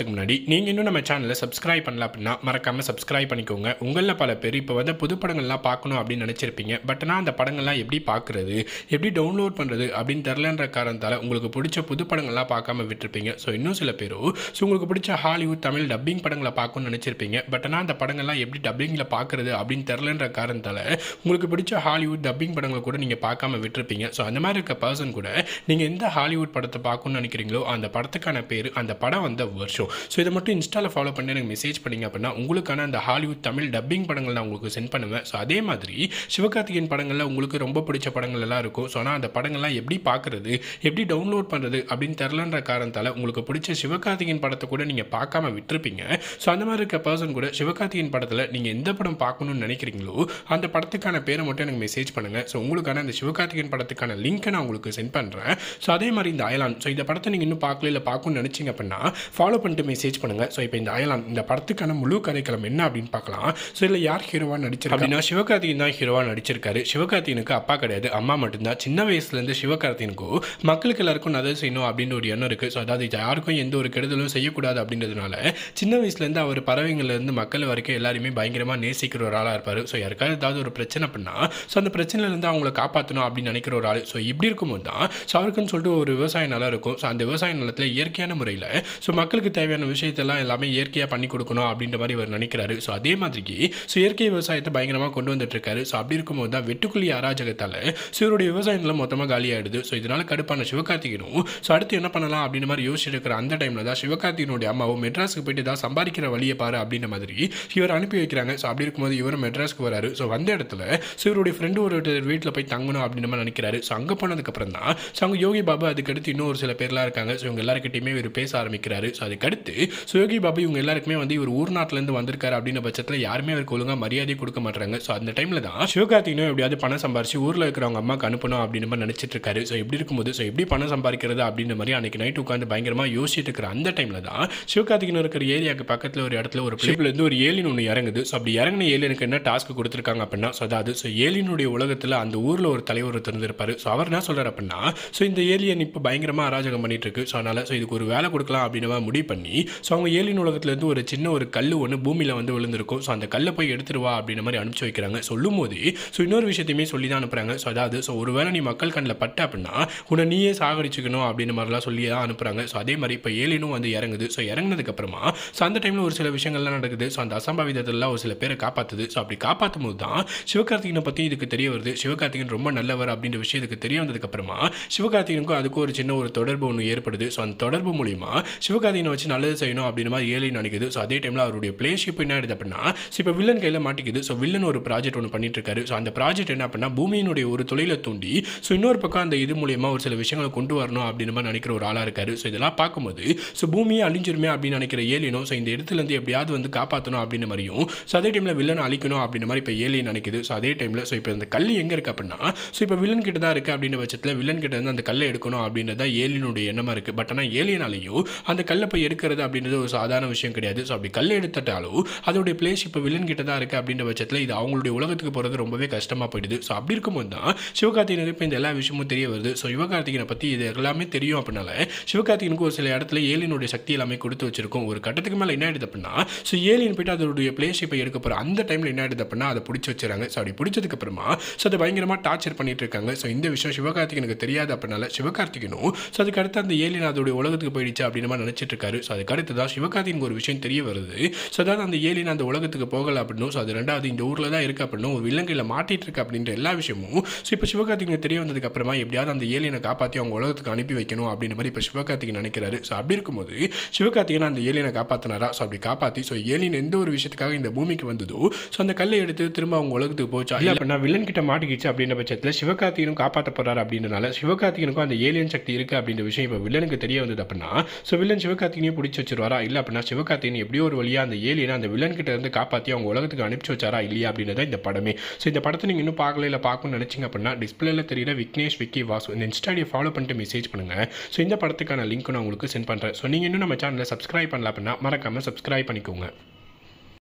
பார்க்கறதுக்கு முன்னாடி நீங்கள் இன்னும் நம்ம சேனலை சப்ஸ்கிரைப் பண்ணல அப்படின்னா மறக்காமல் சப்ஸ்கிரைப் பண்ணிக்கோங்க உங்களில் பல பேர் இப்போ வந்து புது படங்கள்லாம் பார்க்கணும் அப்படின்னு நினச்சிருப்பீங்க பட் ஆனால் அந்த படங்கள்லாம் எப்படி பார்க்குறது எப்படி டவுன்லோட் பண்ணுறது அப்படின்னு தெரிலன்ற காரணத்தால் உங்களுக்கு பிடிச்ச புது படங்கள்லாம் பார்க்காம விட்டுருப்பீங்க ஸோ இன்னும் சில பேரும் ஸோ உங்களுக்கு பிடிச்ச ஹாலிவுட் தமிழ் டப்பிங் படங்களை பார்க்கணும்னு நினச்சிருப்பீங்க பட் ஆனால் அந்த படங்கள்லாம் எப்படி டப்பிங்கில் பார்க்குறது அப்படின்னு தெரிலன்ற காரணத்தால் உங்களுக்கு பிடிச்ச ஹாலிவுட் டப்பிங் படங்களை கூட நீங்கள் பார்க்காம விட்டுருப்பீங்க ஸோ அந்த மாதிரி இருக்க பர்சன் கூட நீங்கள் எந்த ஹாலிவுட் படத்தை பார்க்கணும்னு நினைக்கிறீங்களோ அந்த படத்துக்கான பேர் அந்த படம் வந்த வருஷம் ஸோ இதை மட்டும் இன்ஸ்டாவில் ஃபாலோ பண்ணி எனக்கு மெசேஜ் பண்ணீங்க அப்படின்னா உங்களுக்கான அந்த ஹாலிவுட் தமிழ் டப்பிங் படங்கள் நான் உங்களுக்கு சென்ட் பண்ணுவேன் ஸோ அதே மாதிரி சிவகார்த்திகேயன் படங்களில் உங்களுக்கு ரொம்ப பிடிச்ச படங்கள் எல்லாம் இருக்கும் ஸோ ஆனால் அந்த படங்கள்லாம் எப்படி பார்க்குறது எப்படி டவுன்லோட் பண்ணுறது அப்படின்னு தெரிலன்ற காரணத்தால் உங்களுக்கு பிடிச்ச சிவகார்த்திகேயன் படத்தை கூட நீங்கள் பார்க்காம விட்டுருப்பீங்க ஸோ அந்த மாதிரி இருக்க பர்சன் கூட சிவகார்த்திகேயன் படத்தில் நீங்கள் எந்த படம் பார்க்கணும்னு நினைக்கிறீங்களோ அந்த படத்துக்கான பேரை மட்டும் எனக்கு மெசேஜ் பண்ணுங்கள் ஸோ உங்களுக்கான அந்த சிவகார்த்திகேயன் படத்துக்கான லிங்க்கை நான் உங்களுக்கு சென்ட் பண்ணுறேன் ஸோ அதே மாதிரி இந்த அயலான் ஸோ இந்த படத்தை நீங்கள் இன்னும் பார்க்கல இல்லை பார்க்கணும்னு நினச்சிங்க அப்படின்னா ஃபாலோ பண்ணிட்டு மெசேஜ் பண்ணுங்கள் ஸோ இப்போ இந்த அயலான் இந்த படத்துக்கான முழு கதைக்களம் என்ன அப்படின்னு பார்க்கலாம் ஸோ இதில் யார் ஹீரோவாக நடிச்சிருக்கா அப்படின்னா சிவகார்த்திகேயன் தான் ஹீரோவாக நடிச்சிருக்காரு சிவகார்த்திகனுக்கு அப்பா கிடையாது அம்மா மட்டும்தான் சின்ன வயசுலேருந்து சிவகார்த்திகனுக்கும் மக்களுக்கு எல்லாருக்கும் நல்லது செய்யணும் அப்படின்னு ஒரு எண்ணம் இருக்குது ஸோ அதாவது இது யாருக்கும் எந்த ஒரு கெடுதலும் செய்யக்கூடாது அப்படின்றதுனால சின்ன வயசுலேருந்து அவர் பறவைங்கள்லேருந்து மக்கள் வரைக்கும் எல்லாருமே பயங்கரமாக நேசிக்கிற ஒரு ஆளாக இருப்பார் ஸோ யாருக்காவது ஏதாவது ஒரு பிரச்சனை பண்ணா ஸோ அந்த பிரச்சனையிலேருந்து அவங்கள காப்பாற்றணும் அப்படின்னு நினைக்கிற ஒரு ஆள் ஸோ இப்படி இருக்கும்போது தான் ஸோ அவருக்குன்னு சொல்லிட்டு ஒரு விவசாய நிலம் இருக்கும் ஸோ அந்த விவசாய நிலத்தில் இயற்கையான முறையில் ஸோ மக்களுக்கு தேவையான விஷயத்தெல்லாம் எல்லாமே இயற்கையாக பண்ணி கொடுக்கணும் அப்படின்ற மாதிரி அவர் நினைக்கிறாரு ஸோ அதே மாதிரிக்கு ஸோ இயற்கை விவசாயத்தை பயங்கரமாக கொண்டு வந்துட்டு இருக்காரு ஸோ அப்படி இருக்கும்போது தான் வெட்டுக்குழி அராஜகத்தால் ஸோ இவருடைய விவசாய நிலம் மொத்தமாக காலியாயிடுது ஸோ இதனால கடுப்பான சிவகார்த்திகனும் ஸோ அடுத்து என்ன பண்ணலாம் அப்படின்ற மாதிரி யோசிச்சுட்டு இருக்கிற அந்த டைமில் தான் சிவகார்த்திகனுடைய அம்மாவும் மெட்ராஸுக்கு போயிட்டு தான் சம்பாதிக்கிற வழியை பாரு அப்படின்ற மாதிரி இவர் அனுப்பி வைக்கிறாங்க ஸோ அப்படி இருக்கும்போது இவரும் மெட்ராஸ்க்கு வராரு ஸோ வந்த இடத்துல ஸோ இவருடைய ஃப்ரெண்டு ஒரு வீட்டில் போய் தங்கணும் அப்படின்ற மாதிரி நினைக்கிறாரு ஸோ அங்கே போனதுக்கப்புறம் தான் ஸோ அவங்க யோகி பாபு அதுக்கடுத்து இன்னும் ஒரு சில பேர்லாம் இருக்காங்க ஸோ இவங்க எல்லாருக்கிட்டையுமே இவர் பேச ஆரம்பிக்கிறாரு ஸோ அதுக்கடுத்து ஸோ யோகி பாபு இவங்க எல்லாருக்குமே வந்து இவர் ஊர் நாட்டிலேருந்து வந்திருக்காரு அப்படின்ற பட்சத்தில் யாருமே அவருக்கு ஒழுங்காக மரியாதை கொடுக்க மாட்டாங்க ஸோ அந்த டைமில் தான் சிவகார்த்திகனும் எப்படியாவது பணம் சம்பாரிச்சு ஊரில் இருக்கிறவங்க அம்மாக்கு அனுப்பணும் அப்படின்னு மாதிரி நினச்சிட்டு இருக்காரு ஸோ எப்படி இருக்கும்போது ஸோ எப்படி பணம் சம்பாதிக்கிறது அப்படின்ற மாதிரி அன்னைக்கு நைட் உட்காந்து பயங்கரமாக யோசிச்சுட்டு இருக்கிற அந்த டைமில் தான் சிவகார்த்திகன் இருக்கிற ஏரியாவுக்கு பக்கத்தில் ஒரு இடத்துல ஒரு பிளேப்லேருந்து ஒரு ஏலின் ஒன்று இறங்குது ஸோ அப்படி இறங்கின ஏலியனுக்கு என்ன டாஸ்க் கொடுத்துருக்காங்க அப்படின்னா ஸோ அதாவது ஸோ ஏலியனுடைய உலகத்தில் அந்த ஊரில் ஒரு தலைவர் ஒருத்தர் இருந்திருப்பாரு ஸோ அவர் என்ன சொல்கிறார் அப்படின்னா ஸோ இந்த ஏலியன் இப்போ பயங்கரமாக அராஜகம் பண்ணிட்டு இருக்கு ஸோ அதனால் ஸோ இதுக்கு ஒரு வேலை கொடுக்கலாம் அப்படின்னு மாதிரி முடிவு பண்ணி ஸோ அவங்க ஏலியன் உலகத்துலேருந்து ஒரு சின்ன ஒரு கல் ஒன்று பூமியில் வந்து விழுந்திருக்கும் ஸோ அந்த கல்லை போய் எடுத்துட்டு வா அப்படின்ற மாதிரி அனுப்பிச்சு வைக்கிறாங்க சொல்லும் போது ஸோ இன்னொரு விஷயத்தையுமே சொல்லி தான் அனுப்புகிறாங்க ஸோ அதாவது ஸோ ஒரு வேளை நீ மக்கள் கண்ணில் பட்ட அப்படின்னா உன்னை நீயே சாகடிச்சுக்கணும் அப்படின்னு மாதிரிலாம் சொல்லி தான் அனுப்புகிறாங்க ஸோ அதே மாதிரி இப்போ ஏலியனும் வந்து இறங்குது ஸோ இறங்குனதுக்கு அப்புறமா ஸோ அந்த டைமில் ஒரு சில விஷயங்கள்லாம் நடக்குது ஸோ அந்த அசம்பாவிதத்தெல்லாம் ஒரு சில பேரை காப்பாற்றுது ஸோ அப்படி காப்பாற்றும் போது தான் சிவகார்த்திகனை பற்றி இதுக்கு தெரிய வருது சிவகார்த்திகன் ரொம்ப நல்லவர் அப்படின்ற விஷயம் இதுக்கு தெரிய வந்ததுக்கப்புறமா சிவகார்த்திகனுக்கும் அதுக்கும் ஒரு சின்ன ஒரு தொடர்பு ஒன்று ஏற்படுது ஸோ அந்த தொடர்பு மூலிமா சிவகார்த்திகனை வச்சு நல்லது செய்யணும் அப்படின்ற மாதிரி ஏலியன் நினைக்குது ஸோ அதே டைமில் அவருடைய பிளேஷிப் என்ன ஆயிடுது அப்படின்னா ஸோ இப்போ வில்லன் கையில் மாட்டிக்குது ஸோ வில்லன் ஒரு ப்ராஜெக்ட் ஒன்று பண்ணிட்டு இருக்காரு ஸோ அந்த ப்ராஜெக்ட் என்ன அப்படின்னா பூமியினுடைய ஒரு தொழிலை தூண்டி ஸோ இன்னொரு பக்கம் அந்த இது மூலியமா ஒரு சில விஷயங்களை கொண்டு வரணும் அப்படின்னு மாதிரி நினைக்கிற ஒரு ஆளாக இருக்காரு ஸோ இதெல்லாம் பார்க்கும்போது ஸோ பூமியை அழிஞ்சிருமே அப்படின்னு நினைக்கிற ஏலியனும் ஸோ இந்த இடத்துலேருந்து எப்படியாவது வந்து காப்பாற்றணும் அப்படின்னு மாதிரியும் ஸோ அதே டைமில் வில்லனை அழிக்கணும் அப்படின்ற மாதிரி இப்போ ஏலியன் நினைக்குது ஸோ அதே டைமில் ஸோ இப்போ இந்த கல் எங்கே இருக்குது அப்படின்னா ஸோ இப்போ வில்லன் கிட்ட தான் இருக்குது அப்படின்ற பட்சத்தில் வில்லன் கிட்ட இருந்து அந்த கல்லை எடுக்கணும் அப்படின்றது தான் ஏலியனுடைய எண்ணமாக இருக்குது பட் ஆனால் ஏலியனாலையும் அந்த கல்லை போய் எடுக்கிறது அப்படின்றது ஒரு சாதாரண விஷயம் கிடையாது ஸோ அப்படி கல்லை எடுத்துட்டாலும் அதோடைய பிளேஸ் இப்போ வில்லன் கிட்ட தான் இருக்குது அப்படின்ற பட்சத்தில் இது அவங்களுடைய உலகத்துக்கு போகிறது ரொம்பவே கஷ்டமாக போயிடுது ஸோ அப்படி இருக்கும்போது தான் சிவகார்த்திகனுக்கு இப்போ இந்த எல்லா விஷயமும் தெரிய வருது ஸோ சிவகார்த்திகனை பற்றி இது எல்லாமே தெரியும் அப்படின்னால சிவகார்த்திகனுக்கு ஒரு சில இடத்துல ஏலியனுடைய சக்தி எல்லாமே கொடுத்து வச்சிருக்கும் ஒரு கட்டத்துக்கு மேலே என்ன ஆயிடுது அப்படின்னா ஸோ ஏலியன் போயிட்டு அதோடைய பிளேஸ் இப்போ எடுக்க போகிற அந்த டைமில் என்ன ஆயிடுது அப்படின்னா அதை பிடிச்சி வச்சுறாங்க ஸோ அப்படி பிடிச்சதுக்கு அப்புறமா ஸோ அதை பயங்கரமாக டார்ச்சர் பண்ணிட்டு இருக்காங்க ஸோ இந்த விஷயம் சிவகார்த்திகனுக்கு தெரியாது அப்படின்னால சிவகார்த்திகனும் ஸோ அதுக்கு அடுத்து அந்த ஏலியன் அதோடைய உலகத்துக்கு போயிடுச்சு அப்படின்னு மாதிரி நினச்சிட்டு இருக்காரு ஸோ அதுக்கு அடுத்து தான் சிவகார்த்திகனுக்கு ஒரு விஷயம் தெரிய வருது ஸோ அதாவது அந்த ஏலியன் அந்த உலகத்துக்கு போகலை அப்படின்னும் ஸோ அது ரெண்டாவது இந்த ஊரில் தான் இருக்கு அப்படின்னும் ஒரு விலங்கையில் மாட்டிட்டு இருக்கு அப்படின்ற எல்லா விஷயமும் ஸோ இப்போ சிவகார்த்திகனுக்கு தெரிய வந்ததுக்கு அப்புறமா எப்படியாவது அந்த ஏலியனை காப்பாற்றி அவங்க உலகத்துக்கு அனுப்பி வைக்கணும் அப்படின்ற மாதிரி இப்போ சிவகார்த்திகன் நினைக்கிறாரு ஸோ அப்படி இருக்கும்போது சிவகார்த்திகன் அந்த ஏலியனை காப்பாற்றினாரா ஸோ அப்படி காப்பாற்றி ஸோ ஏலியன் எந்த ஒரு விஷயத்துக்காக இந்த பூமிக்கு வந்ததோ ஸோ அந்த கல்லை எடுத்து திரும்ப அவங்க உலகத்துக்கு போச்சா இல்லை அப்படின்னா வில்லன் கிட்ட மாட்டிக்கிச்சு அப்படின்ற பட்சத்தில் சிவகார்த்திகனும் காப்பாற்ற போறாரு அப்படின்றனால சிவகார்த்திகனுக்கும் அந்த ஏலியன் சக்தி இருக்கு அப்படின்ற விஷயம் இப்போ வில்லனுக்கு தெரிய வந்தது அப்படின்னா ஸோ வில்லன் சிவகார்த்திகனையும் பிடிச்சி வச்சிருவாரா இல்லை அப்படின்னா சிவகார்த்திகன் எப்படியோ ஒரு வழியாக அந்த ஏலியனை அந்த வில்லன் கிட்ட இருந்து காப்பாற்றி அவங்க உலகத்துக்கு அனுப்பிச்சு வச்சாரா இல்லையா அப்படின்றத இந்த படமே ஸோ இந்த படத்தை நீங்கள் இன்னும் பார்க்கல இல்லை பார்க்கணும்னு நினச்சிங்க அப்படின்னா டிஸ்பிளேல தெரியுற விக்னேஷ் விக்கி வாசு இந்த இன்ஸ்டாடியை ஃபாலோ பண்ணிட்டு மெசேஜ் பண்ணுங்க ஸோ இந்த படத்துக்கான லிங்க் நான் உங்களுக்கு சென்ட் பண்ணுறேன் ஸோ நீங்கள் இன்னும் நம்ம சேனலை சப்ஸ்கிரைப் பண்ணல அப்படின்னா மறக்காமல் சப்ஸ்கிரைப் பண்ணிக்கோங்க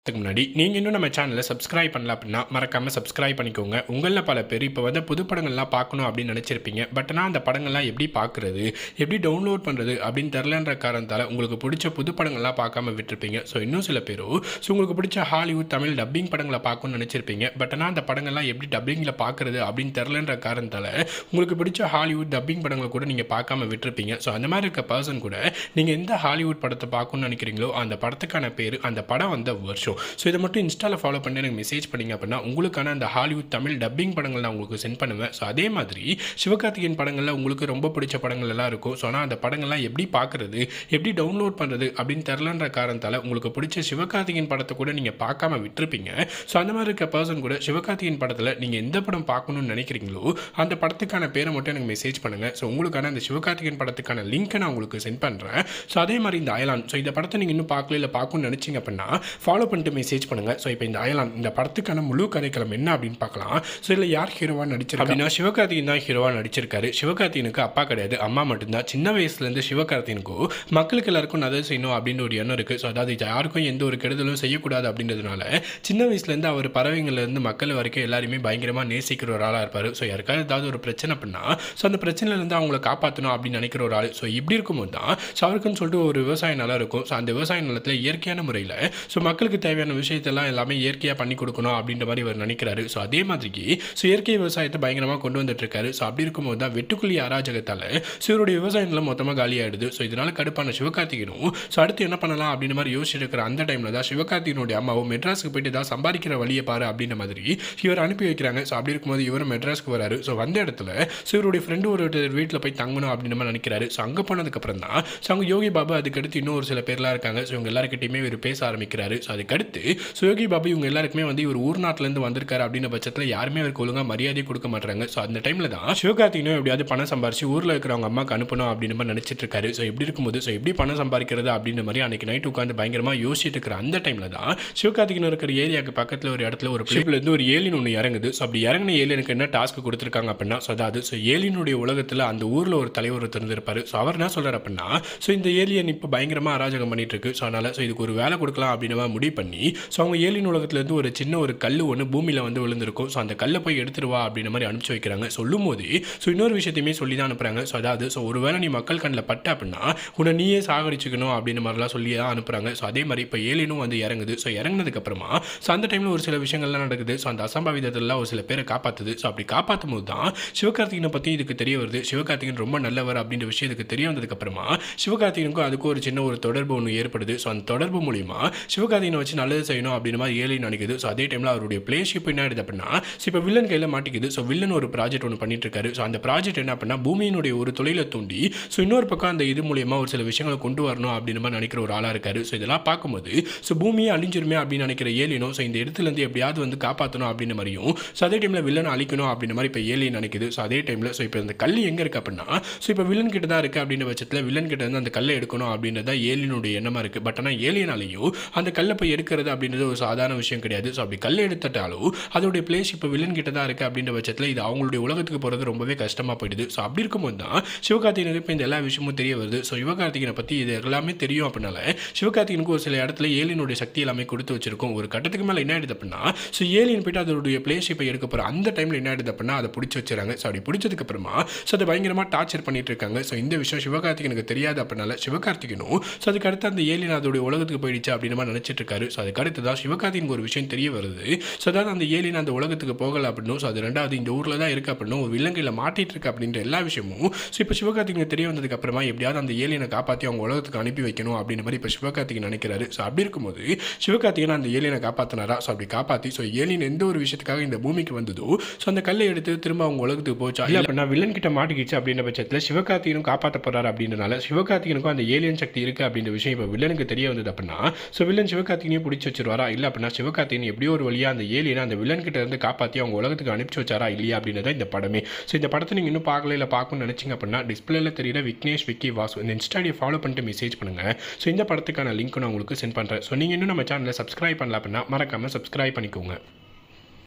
அதுக்கு முன்னாடி நீங்கள் இன்னும் நம்ம சேனலை சப்ஸ்கிரைப் பண்ணல அப்படின்னா மறக்காமல் சப்ஸ்கிரைப் பண்ணிக்கோங்க உங்களில் பல பேர் இப்போ வந்து புது படங்கள்லாம் பார்க்கணும் அப்படின்னு நினச்சிருப்பீங்க பட் ஆனால் அந்த படங்கள்லாம் எப்படி பார்க்குறது எப்படி டவுன்லோட் பண்ணுறது அப்படின்னு தெரிலன்ற காரணத்தால் உங்களுக்கு பிடிச்ச புது படங்கள்லாம் பார்க்காம விட்டுருப்பீங்க ஸோ இன்னும் சில பேரோ ஸோ உங்களுக்கு பிடிச்ச ஹாலிவுட் தமிழ் டப்பிங் படங்களை பார்க்கணும்னு நினச்சிருப்பீங்க பட் ஆனால் அந்த படங்கள்லாம் எப்படி டப்பிங்கில் பார்க்குறது அப்படின்னு தெரிலன்ற காரணத்தால் உங்களுக்கு பிடிச்ச ஹாலிவுட் டப்பிங் படங்களை கூட நீங்கள் பார்க்காம விட்டுருப்பீங்க ஸோ அந்த மாதிரி இருக்க பர்சன் கூட நீங்கள் எந்த ஹாலிவுட் படத்தை பார்க்கணும்னு நினைக்கிறீங்களோ அந்த படத்துக்கான பேர் அந்த படம் வந்த வருஷம் ஸோ இதை மட்டும் இன்ஸ்டாவில் ஃபாலோ பண்ணி எனக்கு மெசேஜ் பண்ணீங்க அப்படின்னா உங்களுக்கான அந்த ஹாலிவுட் தமிழ் டப்பிங் படங்கள் நான் உங்களுக்கு சென்ட் பண்ணுவேன் ஸோ அதே மாதிரி சிவகார்த்திகேயன் படங்களில் உங்களுக்கு ரொம்ப பிடிச்ச படங்கள் எல்லாம் இருக்கும் ஸோ ஆனால் அந்த படங்கள்லாம் எப்படி பார்க்குறது எப்படி டவுன்லோட் பண்ணுறது அப்படின்னு தெரிலன்ற காரணத்தால் உங்களுக்கு பிடிச்ச சிவகார்த்திகேயன் படத்தை கூட நீங்கள் பார்க்காம விட்டுருப்பீங்க ஸோ அந்த மாதிரி இருக்க பர்சன் கூட சிவகார்த்திகேயன் படத்தில் நீங்கள் எந்த படம் பார்க்கணும்னு நினைக்கிறீங்களோ அந்த படத்துக்கான பேரை மட்டும் எனக்கு மெசேஜ் பண்ணுங்கள் ஸோ உங்களுக்கான அந்த சிவகார்த்திகேயன் படத்துக்கான லிங்க்கை நான் உங்களுக்கு சென்ட் பண்ணுறேன் ஸோ அதே மாதிரி இந்த அயலான் ஸோ இந்த படத்தை நீங்கள் இன்னும் பார்க்கல இல்லை பார்க்கணும்னு நினச்சிங்க அப்படின்னா ஃபாலோ பண்ணிட்டு மெசேஜ் பண்ணுங்கள் ஸோ இப்போ இந்த அயலான் இந்த படத்துக்கான முழு கதைக்களம் என்ன அப்படின்னு பார்க்கலாம் ஸோ இதில் யார் ஹீரோவாக நடிச்சிருக்கா அப்படின்னா சிவகார்த்திகேயன் தான் ஹீரோவாக நடிச்சிருக்காரு சிவகார்த்திகனுக்கு அப்பா கிடையாது அம்மா மட்டும்தான் சின்ன வயசுலேருந்து சிவகார்த்திகனுக்கும் மக்களுக்கு எல்லாருக்கும் நல்லது செய்யணும் அப்படின்னு ஒரு எண்ணம் இருக்குது ஸோ அதாவது இது யாருக்கும் எந்த ஒரு கெடுதலும் செய்யக்கூடாது அப்படின்றதுனால சின்ன வயசுலேருந்து அவர் பறவைங்கள்லேருந்து மக்கள் வரைக்கும் எல்லாருமே பயங்கரமாக நேசிக்கிற ஒரு ஆளாக இருப்பார் ஸோ யாருக்காவது ஏதாவது ஒரு பிரச்சனை பண்ணா ஸோ அந்த பிரச்சனையிலேருந்து அவங்கள காப்பாற்றணும் அப்படின்னு நினைக்கிற ஒரு ஆள் ஸோ இப்படி இருக்கும்போது தான் ஸோ அவருக்குன்னு சொல்லிட்டு ஒரு விவசாய நிலம் இருக்கும் ஸோ அந்த விவசாய நிலத்தில் இயற்கையான முறையில் ஸோ மக்களுக்கு தேவையான விஷயத்தெல்லாம் எல்லாமே இயற்கையாக பண்ணி கொடுக்கணும் அப்படின்ற மாதிரி அவர் நினைக்கிறாரு ஸோ அதே மாதிரிக்கு ஸோ இயற்கை விவசாயத்தை பயங்கரமாக கொண்டு வந்துட்டு இருக்காரு ஸோ அப்படி இருக்கும்போது தான் வெட்டுக்குழி அராஜகத்தால் ஸோ இவருடைய விவசாய நிலம் மொத்தமாக காலியாயிடுது ஸோ இதனால கடுப்பான சிவகார்த்திகனும் ஸோ அடுத்து என்ன பண்ணலாம் அப்படின்ற மாதிரி யோசிச்சுட்டு இருக்கிற அந்த டைமில் தான் சிவகார்த்திகனுடைய அம்மாவும் மெட்ராஸுக்கு போயிட்டு தான் சம்பாதிக்கிற வழியை பாரு அப்படின்ற மாதிரி இவர் அனுப்பி வைக்கிறாங்க ஸோ அப்படி இருக்கும்போது இவரும் மெட்ராஸ்க்கு வராரு ஸோ வந்த இடத்துல ஸோ இவருடைய ஃப்ரெண்டு ஒரு வீட்டில் போய் தங்கணும் அப்படின்ற மாதிரி நினைக்கிறாரு ஸோ அங்கே போனதுக்கப்புறம் தான் ஸோ அவங்க யோகி பாபு அதுக்கடுத்து இன்னும் ஒரு சில பேர்லாம் இருக்காங்க ஸோ இவங்க எல்லாருக்கிட்டையுமே இவர் பேச ஆரம்பிக்கிறாரு ஸோ அதுக்கடுத்து ஸோ யோகி பாபு இவங்க எல்லாருக்குமே வந்து இவர் ஊர் நாட்டிலேருந்து வந்திருக்காரு அப்படின்ற பட்சத்தில் யாருமே அவருக்கு ஒழுங்காக மரியாதை கொடுக்க மாட்டாங்க ஸோ அந்த டைமில் தான் சிவகார்த்திகனும் எப்படியாவது பணம் சம்பாரிச்சு ஊரில் இருக்கிறவங்க அம்மாக்கு அனுப்பணும் அப்படின்னு மாதிரி நினச்சிட்டு இருக்காரு ஸோ இப்படி இருக்கும்போது ஸோ எப்படி பணம் சம்பாதிக்கிறது அப்படின்ற மாதிரி அன்னைக்கு நைட் உட்காந்து பயங்கரமாக யோசிச்சுட்டு இருக்கிற அந்த டைமில் தான் சிவகார்த்திகன் இருக்கிற ஏரியாவுக்கு பக்கத்தில் ஒரு இடத்துல ஒரு பிளேப்லேருந்து ஒரு ஏலியன் ஒன்று இறங்குது ஸோ அப்படி இறங்கின ஏலியனுக்கு என்ன டாஸ்க் கொடுத்துருக்காங்க அப்படின்னா ஸோ அதாவது ஸோ ஏலியனுடைய உலகத்தில் அந்த ஊரில் ஒரு தலைவர் ஒருத்தர் இருந்திருப்பாரு ஸோ அவர் என்ன சொல்கிறார் அப்படின்னா ஸோ இந்த ஏலியன் இப்போ பயங்கரமாக அராஜகம் பண்ணிட்டு இருக்கு ஸோ அதனால் ஸோ இதுக்கு ஒரு வேலை கொடுக்கலாம் அப்படின்னு மாதிரி முடிவு பண்ணி ஸோ அவங்க ஏலியன் உலகத்துலேருந்து ஒரு சின்ன ஒரு கல் ஒன்று பூமியில் வந்து விழுந்திருக்கும் ஸோ அந்த கல்லை போய் எடுத்துட்டு வா அப்படின்ற மாதிரி அனுப்பிச்சு வைக்கிறாங்க சொல்லும் போது ஸோ இன்னொரு விஷயத்தையுமே சொல்லி தான் அனுப்புகிறாங்க ஸோ அதாவது ஸோ ஒரு வேளை நீ மக்கள் கண்ணில் பட்ட அப்படின்னா உன்னை நீயே சாகடிச்சுக்கணும் அப்படின்ற மாதிரிலாம் சொல்லி தான் அனுப்புகிறாங்க ஸோ அதே மாதிரி இப்போ ஏலியனும் வந்து இறங்குது ஸோ இறங்குனதுக்கப்புறமா ஸோ அந்த டைமில் ஒரு சில விஷயங்கள்லாம் நடக்குது ஸோ அந்த அசம்பாவிதத்தெல்லாம் ஒரு சில பேரை காப்பாற்றுது ஸோ அப்படி காப்பாற்றும் போது தான் சிவகார்த்திகனை பற்றி இதுக்கு தெரிய வருது சிவகார்த்திகன் ரொம்ப நல்லவர் அப்படின்ற விஷயம் இதுக்கு தெரிய வந்ததுக்கப்புறமா சிவகார்த்திகனுக்கும் அதுக்கும் ஒரு சின்ன ஒரு தொடர்பு ஒன்று ஏற்படுது ஸோ அந்த தொடர்பு மூலிமா சிவகார்த்திகனை வச்சு நல்லது செய்யணும் அப்படின்ற மாதிரி ஏலியன் நினைக்குது ஸோ அதே டைமில் அவருடைய பிளேஷிப் என்ன ஆயிடுது அப்படின்னா ஸோ இப்போ வில்லன் கையில் மாட்டிக்குது ஸோ வில்லன் ஒரு ப்ராஜெக்ட் ஒன்று பண்ணிட்டு இருக்காரு ஸோ அந்த ப்ராஜெக்ட் என்ன அப்படின்னா பூமியினுடைய ஒரு தொழிலை தூண்டி ஸோ இன்னொரு பக்கம் அந்த இது மூலியமா ஒரு சில விஷயங்களை கொண்டு வரணும் அப்படின்ற மாதிரி நினைக்கிற ஒரு ஆளாக இருக்காரு ஸோ இதெல்லாம் பார்க்கும்போது ஸோ பூமியை அழிஞ்சிருமே அப்படின்னு நினைக்கிற ஏலியனும் ஸோ இந்த இடத்துலேருந்து எப்படியாவது வந்து காப்பாற்றணும் அப்படின்ற மாதிரியும் ஸோ அதே டைமில் வில்லனை அழிக்கணும் அப்படின்ற மாதிரி இப்போ ஏலியன் நினைக்குது ஸோ அதே டைமில் ஸோ இப்போ இந்த கல் எங்கே இருக்கு அப்படின்னா ஸோ இப்போ வில்லன் கிட்ட தான் இருக்குது அப்படின்ற பட்சத்தில் வில்லன் கிட்ட இருந்து அந்த கல்லை எடுக்கணும் அப்படின்றது தான் ஏலியனுடைய எண்ணமாக இருக்குது பட் ஆனால் ஏலியனாலையும் அந்த கல்லை போய் எடுக்கிறது அப்படின்றது ஒரு சாதாரண விஷயம் கிடையாது ஸோ அப்படி கல்லை எடுத்துட்டாலும் அதோடைய பிளேஸ் இப்போ வில்லன் கிட்ட தான் இருக்குது அப்படின்ற பட்சத்தில் இது அவங்களுடைய உலகத்துக்கு போகிறது ரொம்பவே கஷ்டமாக போயிடுது ஸோ அப்படி இருக்கும்போது தான் சிவகார்த்திகனுக்கு இப்போ இந்த எல்லா விஷயமும் தெரிய வருது ஸோ சிவகார்த்திகனை பற்றி இது எல்லாமே தெரியும் அப்படின்னால சிவகார்த்திகனுக்கு ஒரு சில இடத்துல ஏலியனுடைய சக்தி எல்லாமே கொடுத்து வச்சிருக்கும் ஒரு கட்டத்துக்கு மேலே என்ன ஆயிடுது அப்படின்னா ஸோ ஏலியன் போயிட்டு அதோடைய பிளேஸ் இப்போ எடுக்க போகிற அந்த டைமில் என்ன ஆயிடுது அப்படின்னா அதை பிடிச்சி வச்சுறாங்க ஸோ அப்படி பிடிச்சதுக்கு அப்புறமா ஸோ அதை பயங்கரமாக டார்ச்சர் பண்ணிட்டு இருக்காங்க ஸோ இந்த விஷயம் சிவகார்த்திகனுக்கு தெரியாது அப்படின்னால சிவகார்த்திகனும் ஸோ அதுக்கு அடுத்து அந்த ஏலியன் அதோடைய உலகத்துக்கு போயிடுச்சு அப்படின்னு மாதிரி நினச்சிட்டு இருக்காரு ஸோ அதுக்கு அடுத்து தான் சிவகார்த்திகனுக்கு ஒரு விஷயம் தெரிய வருது ஸோ அதாவது அந்த ஏலியன் அந்த உலகத்துக்கு போகலை அப்படின்னும் ஸோ அது ரெண்டாவது இந்த ஊரில் தான் இருக்கு அப்படின்னும் ஒரு விலங்கையில் மாட்டிட்டு இருக்கு அப்படின்ற எல்லா விஷயமும் ஸோ இப்போ சிவகார்த்திகனுக்கு தெரிய வந்ததுக்கு அப்புறமா எப்படியாவது அந்த ஏலியனை காப்பாற்றி அவங்க உலகத்துக்கு அனுப்பி வைக்கணும் அப்படின்ற மாதிரி இப்போ சிவகார்த்திகன் நினைக்கிறாரு ஸோ அப்படி இருக்கும்போது சிவகார்த்திகன் அந்த ஏலியனை காப்பாற்றினாரா ஸோ அப்படி காப்பாற்றி ஸோ ஏலியன் எந்த ஒரு விஷயத்துக்காக இந்த பூமிக்கு வந்ததோ ஸோ அந்த கல்லை எடுத்து திரும்ப அவங்க உலகத்துக்கு போச்சா இல்லை அப்படின்னா வில்லன் கிட்ட மாட்டிக்கிச்சு அப்படின்ற பட்சத்தில் சிவகார்த்திகனும் காப்பாற்ற போறாரு அப்படின்றனால சிவகார்த்திகனுக்கும் அந்த ஏலியன் சக்தி இருக்கு அப்படின்ற விஷயம் இப்போ வில்லனுக்கு தெரிய வந்தது அப்படின்னா ஸோ வில்லன் சிவகார்த்திகனையும் பிடிச்சி வச்சிருவாரா இல்லை அப்படின்னா சிவகார்த்திகன் எப்படியோ ஒரு வழியாக அந்த ஏலியனை அந்த வில்லன் கிட்ட இருந்து காப்பாற்றி அவங்க உலகத்துக்கு அனுப்பிச்சு வச்சாரா இல்லையா அப்படின்றத இந்த படமே ஸோ இந்த படத்தை நீங்கள் இன்னும் பார்க்கல இல்லை பார்க்கணும்னு நினச்சிங்க அப்படின்னா டிஸ்பிளேல தெரியுற விக்னேஷ் விக்கி வாசு இந்த இன்ஸ்டாடியை ஃபாலோ பண்ணிட்டு மெசேஜ் பண்ணுங்க ஸோ இந்த படத்துக்கான லிங்க் நான் உங்களுக்கு சென்ட் பண்ணுறேன் ஸோ நீங்கள் இன்னும் நம்ம சேனலை சப்ஸ்கிரைப் பண்ணல அப்படின்னா மறக்காம சப்ஸ்கிரைப் பண்ணிக்கோங்க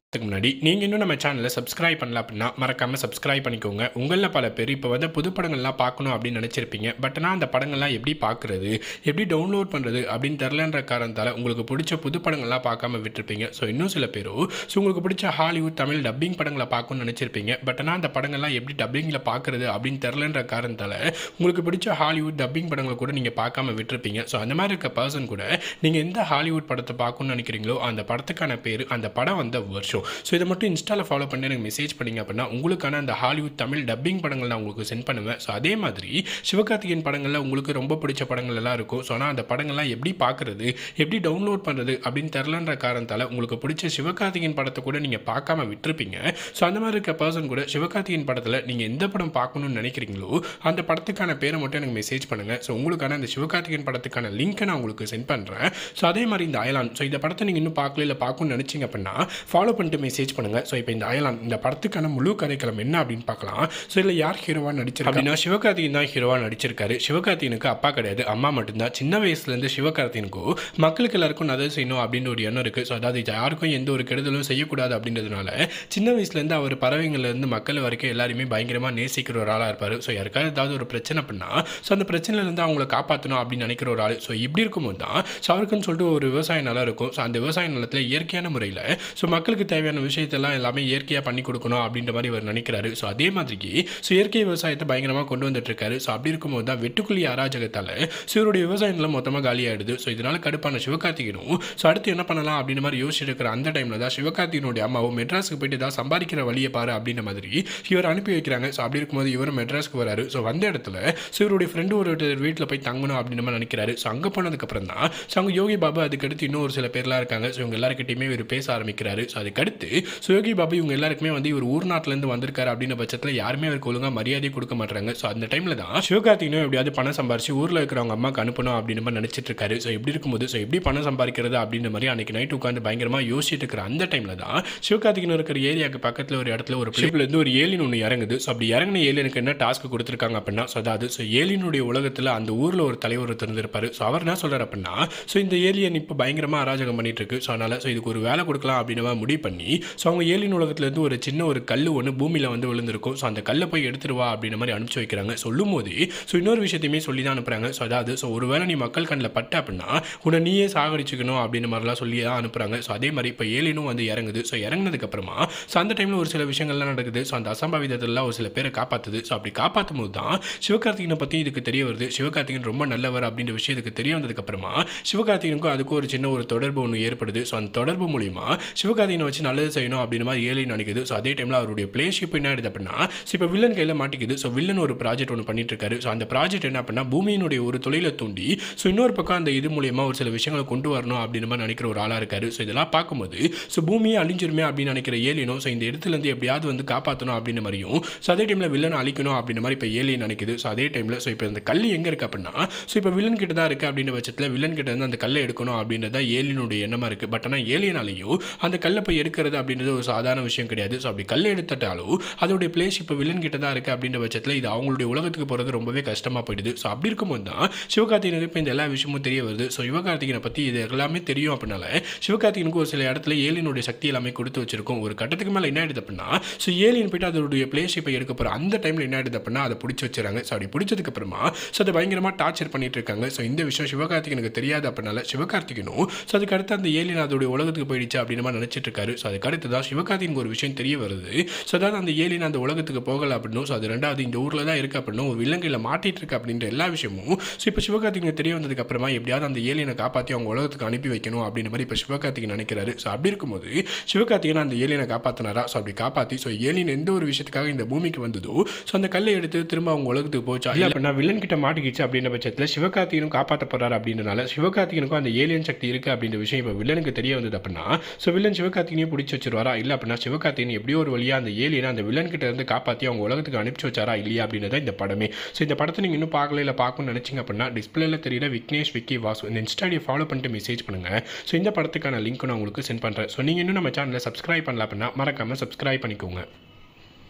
அதுக்கு முன்னாடி நீங்கள் இன்னும் நம்ம சேனலை சப்ஸ்கிரைப் பண்ணல அப்படின்னா மறக்காமல் சப்ஸ்கிரைப் பண்ணிக்கோங்க உங்களில் பல பேர் இப்போ வந்து புது படங்கள்லாம் பார்க்கணும் அப்படின்னு நினச்சிருப்பீங்க பட் ஆனால் அந்த படங்கள்லாம் எப்படி பார்க்குறது எப்படி டவுன்லோட் பண்ணுறது அப்படின்னு தெரிலன்ற காரணத்தால் உங்களுக்கு பிடிச்ச புது படங்கள்லாம் பார்க்காம விட்டுருப்பீங்க ஸோ இன்னும் சில பேரோ ஸோ உங்களுக்கு பிடிச்ச ஹாலிவுட் தமிழ் டப்பிங் படங்களை பார்க்கணும்னு நினச்சிருப்பீங்க பட் ஆனால் அந்த படங்கள்லாம் எப்படி டப்பிங்கில் பார்க்குறது அப்படின்னு தெரிலன்ற காரணத்தால் உங்களுக்கு பிடிச்ச ஹாலிவுட் டப்பிங் படங்களை கூட நீங்கள் பார்க்காம விட்டுருப்பீங்க ஸோ அந்த மாதிரி இருக்க பர்சன் கூட நீங்கள் எந்த ஹாலிவுட் படத்தை பார்க்கணும்னு நினைக்கிறீங்களோ அந்த படத்துக்கான பேர் அந்த படம் வந்த வருஷம் ஸோ இதை மட்டும் இன்ஸ்டாவில் ஃபாலோ பண்ணி எனக்கு மெசேஜ் பண்ணீங்க அப்படின்னா உங்களுக்கான அந்த ஹாலிவுட் தமிழ் டப்பிங் படங்கள் நான் உங்களுக்கு சென்ட் பண்ணுவேன் ஸோ அதே மாதிரி சிவகார்த்திகேயன் படங்களில் உங்களுக்கு ரொம்ப பிடிச்ச படங்கள் எல்லாம் இருக்கும் ஸோ ஆனால் அந்த படங்கள்லாம் எப்படி பார்க்குறது எப்படி டவுன்லோட் பண்ணுறது அப்படின்னு தெரிலன்ற காரணத்தால் உங்களுக்கு பிடிச்ச சிவகார்த்திகேயன் படத்தை கூட நீங்கள் பார்க்காம விட்டுருப்பீங்க ஸோ அந்த மாதிரி இருக்க பர்சன் கூட சிவகார்த்திகேயன் படத்தில் நீங்கள் எந்த படம் பார்க்கணும்னு நினைக்கிறீங்களோ அந்த படத்துக்கான பேரை மட்டும் எனக்கு மெசேஜ் பண்ணுங்கள் ஸோ உங்களுக்கான அந்த சிவகார்த்திகேயன் படத்துக்கான லிங்க்கை நான் உங்களுக்கு சென்ட் பண்ணுறேன் ஸோ அதே மாதிரி இந்த அயலான் ஸோ இந்த படத்தை நீங்கள் இன்னும் பார்க்கல இல்லை பார்க்கணும்னு நினச்சிங்க அப்படின்னா ஃபாலோ பண்ணிட்டு மெசேஜ் பண்ணுங்கள் ஸோ இப்போ இந்த அயலான் இந்த படத்துக்கான முழு கதைக்களம் என்ன அப்படின்னு பார்க்கலாம் ஸோ இதில் யார் ஹீரோவாக நடிச்சிருக்கா அப்படின்னா சிவகார்த்திகேயன் தான் ஹீரோவாக நடிச்சிருக்காரு சிவகார்த்திகேயனுக்கு அப்பா கிடையாது அம்மா மட்டும்தான் சின்ன வயசுலேருந்து சிவகார்த்திகனுக்கும் மக்களுக்கு எல்லாருக்கும் நல்லது செய்யணும் அப்படின்னு ஒரு எண்ணம் இருக்குது ஸோ அதாவது யாருக்கும் எந்த ஒரு கெடுதலும் செய்யக்கூடாது அப்படின்றதுனால சின்ன வயசுலேருந்து அவர் பறவைங்கள்லேருந்து மக்கள் வரைக்கும் எல்லாருமே பயங்கரமாக நேசிக்கிற ஒரு ஆளாக இருப்பார் ஸோ யாருக்காவது ஏதாவது ஒரு பிரச்சனை பண்ணால் ஸோ அந்த பிரச்சனையிலேருந்து அவங்கள காப்பாற்றணும் அப்படின்னு நினைக்கிற ஒரு ஆள் ஸோ இப்படி இருக்கும்போது தான் ஸோ அவருக்குன்னு சொல்லிட்டு ஒரு விவசாய நிலம் இருக்கும் ஸோ அந்த விவசாய நிலத்தில் இயற்கையான முறையில் ஸோ மக்களுக்கு தேவையான விஷயத்தெல்லாம் எல்லாமே இயற்கையாக பண்ணி கொடுக்கணும் அப்படின்ற மாதிரி அவர் நினைக்கிறாரு ஸோ அதே மாதிரிக்கு ஸோ இயற்கை விவசாயத்தை பயங்கரமாக கொண்டு வந்துட்டு இருக்காரு ஸோ அப்படி இருக்கும்போது தான் வெட்டுக்குழி அராஜகத்தால் ஸோ இவருடைய விவசாய நிலம் மொத்தமாக காலியாயிடுது ஸோ இதனால கடுப்பான சிவகார்த்திகனும் ஸோ அடுத்து என்ன பண்ணலாம் அப்படின்ற மாதிரி யோசிச்சுட்டு இருக்கிற அந்த டைமில் தான் சிவகார்த்திகனுடைய அம்மாவும் மெட்ராஸுக்கு போயிட்டு தான் சம்பாதிக்கிற வழியை பாரு அப்படின்ற மாதிரி இவர் அனுப்பி வைக்கிறாங்க ஸோ அப்படி இருக்கும்போது இவர் மெட்ராஸ்க்கு வராரு ஸோ வந்த இடத்துல ஸோ இவருடைய ஃப்ரெண்டு ஒரு வீட்டில் போய் தங்கணும் அப்படின்னு மாதிரி நினைக்கிறாரு ஸோ அங்கே போனதுக்கப்புறம் தான் ஸோ அங்கே யோகி பாபா அதுக்கடுத்து இன்னும் ஒரு சில பேர்லாம் இருக்காங்க ஸோ இவங்க எல்லாருக்கிட்டையுமே இவர் பேச ஆரம்பிக்கிறாரு ஸோ அதுக்கடுத்து ஸோ யோகி பாபா இவங்க எல்லாருக்குமே வந்து இவர் ஊர் நாட்டிலேருந்து வந்திருக்காரு அப்படின்ற பட்சத்தில் யாருமே அவருக்கு ஒழுங்காக மரியாதை கொடுக்க மாட்டாங்க ஸோ அந்த டைமில் தான் சிவகார்த்திகனும் எப்படியாவது பணம் சம்பாரிச்சு ஊரில் இருக்கிறவங்க அம்மாக்கு அனுப்பணும் அப்படின்னு மாதிரி நினச்சிட்டு இருக்காரு ஸோ இப்படி இருக்கும்போது ஸோ எப்படி பணம் சம்பாதிக்கிறது அப்படின்ற மாதிரி அன்னைக்கு நைட் உட்காந்து பயங்கரமாக யோசிச்சுட்டு இருக்கிற அந்த டைமில் தான் சிவகார்த்திகன் இருக்கிற ஏரியாவுக்கு பக்கத்தில் ஒரு இடத்துல ஒரு ஷிப்லேருந்து ஒரு ஏலியன் ஒன்று இறங்குது ஸோ அப்படி இறங்கின ஏலியனுக்கு என்ன டாஸ்க் கொடுத்துருக்காங்க அப்படின்னா ஸோ அதாவது ஸோ ஏலியனுடைய உலகத்தில் அந்த ஊரில் ஒரு தலைவர் இருந்திருப்பாரு ஸோ அவர் என்ன சொல்கிறார் அப்படின்னா ஸோ இந்த ஏலியன் இப்போ பயங்கரமாக அராஜகம் பண்ணிட்டு இருக்கு ஸோ அதனால் ஸோ இதுக்கு ஒரு வேலை கொடுக்கலாம் அப்படின்னு மாதிரி முடிவு பண்ணி ஸோ அவங்க ஏலியன் உலகத்துலேருந்து ஒரு சின்ன ஒரு கல் ஒன்று பூமியில் வந்து விழுந்திருக்கும் ஸோ அந்த கல்லை போய் எடுத்துருவா அப்படின்ற மாதிரி அனுப்பிச்சு வைக்கிறாங்க சொல்லும் போது ஸோ இன்னொரு விஷயத்தையுமே சொல்லி தான் அனுப்புகிறாங்க ஸோ அதாவது ஸோ ஒருவேளை நீ மக்கள் கண்ணில் பட்ட அப்படின்னா உன்னை நீயே சாகடிச்சுக்கணும் அப்படின்ற மாதிரிலாம் சொல்லி தான் அனுப்புகிறாங்க ஸோ அதே மாதிரி இப்போ ஏலியனும் வந்து இறங்குது ஸோ இறங்குனதுக்கப்புறமா ஸோ அந்த டைமில் ஒரு சில விஷயங்கள்லாம் நடக்குது ஸோ அந்த அசம்பாவிதத்தெல்லாம் ஒரு சில பேரை காப்பாற்றுது ஸோ அப்படி காப்பாற்றும் போது தான் சிவகார்த்திகனை பற்றி இதுக்கு தெரிய வருது சிவகார்த்திகன் ரொம்ப நல்லவர் அப்படின்ற விஷயத்துக்கு தெரிய வந்ததுக்கப்புறமா சிவகார்த்திகனுக்கும் அதுக்கும் ஒரு சின்ன ஒரு தொடர்பு ஒன்று ஏற்படுது ஸோ அந்த தொடர்பு மூலிமா சிவகார்த்திகனை வச்சு நல்லது செய்யணும் அப்படின்ற மாதிரி ஏலியன் நினைக்குது ஸோ அதே டைமில் அவருடைய பிளேஷிப் என்ன ஆயிடுது அப்படின்னா ஸோ இப்போ வில்லன் கையில் மாட்டிக்குது ஸோ வில்லன் ஒரு ப்ராஜெக்ட் ஒன்று பண்ணிட்டு இருக்காரு ஸோ அந்த ப்ராஜெக்ட் என்ன அப்படின்னா பூமியினுடைய ஒரு தொழிலை தூண்டி ஸோ இன்னொரு பக்கம் அந்த இது மூலியமா ஒரு சில விஷயங்களை கொண்டு வரணும் அப்படின்ற மாதிரி நினைக்கிற ஒரு ஆளாக இருக்காரு ஸோ இதெல்லாம் பார்க்கும்போது ஸோ பூமியை அழிஞ்சிருமே அப்படின்னு நினைக்கிற ஏலியனும் ஸோ இந்த இடத்துல இருந்து எப்படியாவது வந்து காப்பாற்றணும் அப்படின்ற மாதிரியும் ஸோ அதே டைமில் வில்லனை அழிக்கணும் அப்படின்ற மாதிரி இப்போ ஏலியன் நினைக்குது ஸோ அதே டைமில் ஸோ இப்போ இந்த கல் எங்கே இருக்கு அப்படின்னா ஸோ இப்போ வில்லன் கிட்ட தான் இருக்குது அப்படின்ற பட்சத்தில் வில்லன் கிட்ட இருந்து அந்த கல்லை எடுக்கணும் அப்படின்றது தான் ஏலியனுடைய எண்ணமாக இருக்குது பட் ஆனால் ஏலியனாலையும் அந்த கல்லை போய் எடுக்கிறது அப்படின்றது ஒரு சாதாரண விஷயம் கிடையாது ஸோ அப்படி கல்லை எடுத்துட்டாலும் அதோடைய பிளேஸ் இப்போ வில்லன் கிட்ட தான் இருக்குது அப்படின்ற பட்சத்தில் இது அவங்களுடைய உலகத்துக்கு போகிறது ரொம்பவே கஷ்டமாக போயிடுது ஸோ அப்படி இருக்கும்போது தான் சிவகார்த்திகனுக்கு இப்போ இந்த எல்லா விஷயமும் தெரிய வருது ஸோ சிவகார்த்திகனை பற்றி இது எல்லாமே தெரியும் அப்படின்னால சிவகார்த்திகனுக்கு ஒரு சில இடத்துல ஏலியனுடைய சக்தி எல்லாமே கொடுத்து வச்சிருக்கும் ஒரு கட்டத்துக்கு மேலே என்ன ஆயிடுது அப்படின்னா ஸோ ஏலியன் போயிட்டு அதோடைய பிளேஸ் இப்போ எடுக்க போகிற அந்த டைமில் என்ன ஆயிடுது அப்படின்னா அதை பிடிச்சி வச்சுறாங்க ஸோ அப்படி பிடிச்சதுக்கு அப்புறமா ஸோ அதை பயங்கரமாக டார்ச்சர் பண்ணிட்டு இருக்காங்க ஸோ இந்த விஷயம் சிவகார்த்திகனுக்கு தெரியாது அப்படின்னால சிவகார்த்திகனும் ஸோ அதுக்கு அடுத்து அந்த ஏலியன் அதோடைய உலகத்துக்கு போயிடுச்சு அப்படின்னு மாதிரி நினச்சிட்டு இருக்காரு ஸோ அதுக்கு அடுத்து தான் சிவகார்த்திகனுக்கு ஒரு விஷயம் தெரிய வருது ஸோ அதாவது அந்த ஏலியன் அந்த உலகத்துக்கு போகல அப்படின்னும் ஸோ அது ரெண்டாவது இந்த ஊரில் தான் இருக்கு அப்படின்னும் ஒரு விலங்கையில் மாட்டிட்டு இருக்கு அப்படின்ற எல்லா விஷயமும் ஸோ இப்போ சிவகார்த்திகன் தெரிய வந்ததுக்கு அப்புறமா எப்படியாவது அந்த ஏலியனை காப்பாற்றி அவங்க உலகத்துக்கு அனுப்பி வைக்கணும் அப்படின்ற மாதிரி இப்போ சிவகார்த்திகன் நினைக்கிறாரு ஸோ அப்படி இருக்கும்போது சிவகார்த்திகன் அந்த ஏலியனை காப்பாற்றினாரா ஸோ அப்படி காப்பாற்றி ஸோ ஏலியன் எந்த ஒரு விஷயத்துக்காக இந்த பூமிக்கு வந்ததோ ஸோ அந்த கல்லை எடுத்து திரும்ப அவங்க உலகத்துக்கு போச்சா இல்லை அப்படின்னா வில்லன் கிட்ட மாட்டிக்கிச்சு அப்படின்ற பட்சத்தில் சிவகார்த்திகனும் காப்பாற்ற போறாரு அப்படின்றனால சிவகார்த்திகனுக்கும் அந்த ஏலியன் சக்தி இருக்கு அப்படின்ற விஷயம் இப்போ வில்லனுக்கு தெரிய வந்தது அப்படின்னா ஸோ வில்லன் சிவகார்த்திகனையும் பிடிச்சி வச்சிருவாரா இல்லை அப்படின்னா சிவகார்த்திகன் எப்படியோ ஒரு வழியாக அந்த ஏலியனை அந்த வில்லன் கிட்ட இருந்து காப்பாற்றி அவங்க உலகத்துக்கு அனுப்பிச்சு வச்சாரா இல்லையா அப்படின்றத இந்த படமே ஸோ இந்த படத்தை நீங்கள் இன்னும் பார்க்கல இல்லை பார்க்கணும்னு நினச்சிங்க அப்படின்னா டிஸ்பிளேல தெரியுற விக்னேஷ் விக்கி வாசு இந்த இன்ஸ்டாடியை ஃபாலோ பண்ணிட்டு மெசேஜ் பண்ணுங்க ஸோ இந்த படத்துக்கான லிங்க் நான் உங்களுக்கு சென்ட் பண்ணுறேன் ஸோ நீங்கள் இன்னும் நம்ம சேனலை சப்ஸ்கிரைப் பண்ணல அப்படின்னா மறக்காமல் சப்ஸ்கிரைப் பண்ணிக்கோங்க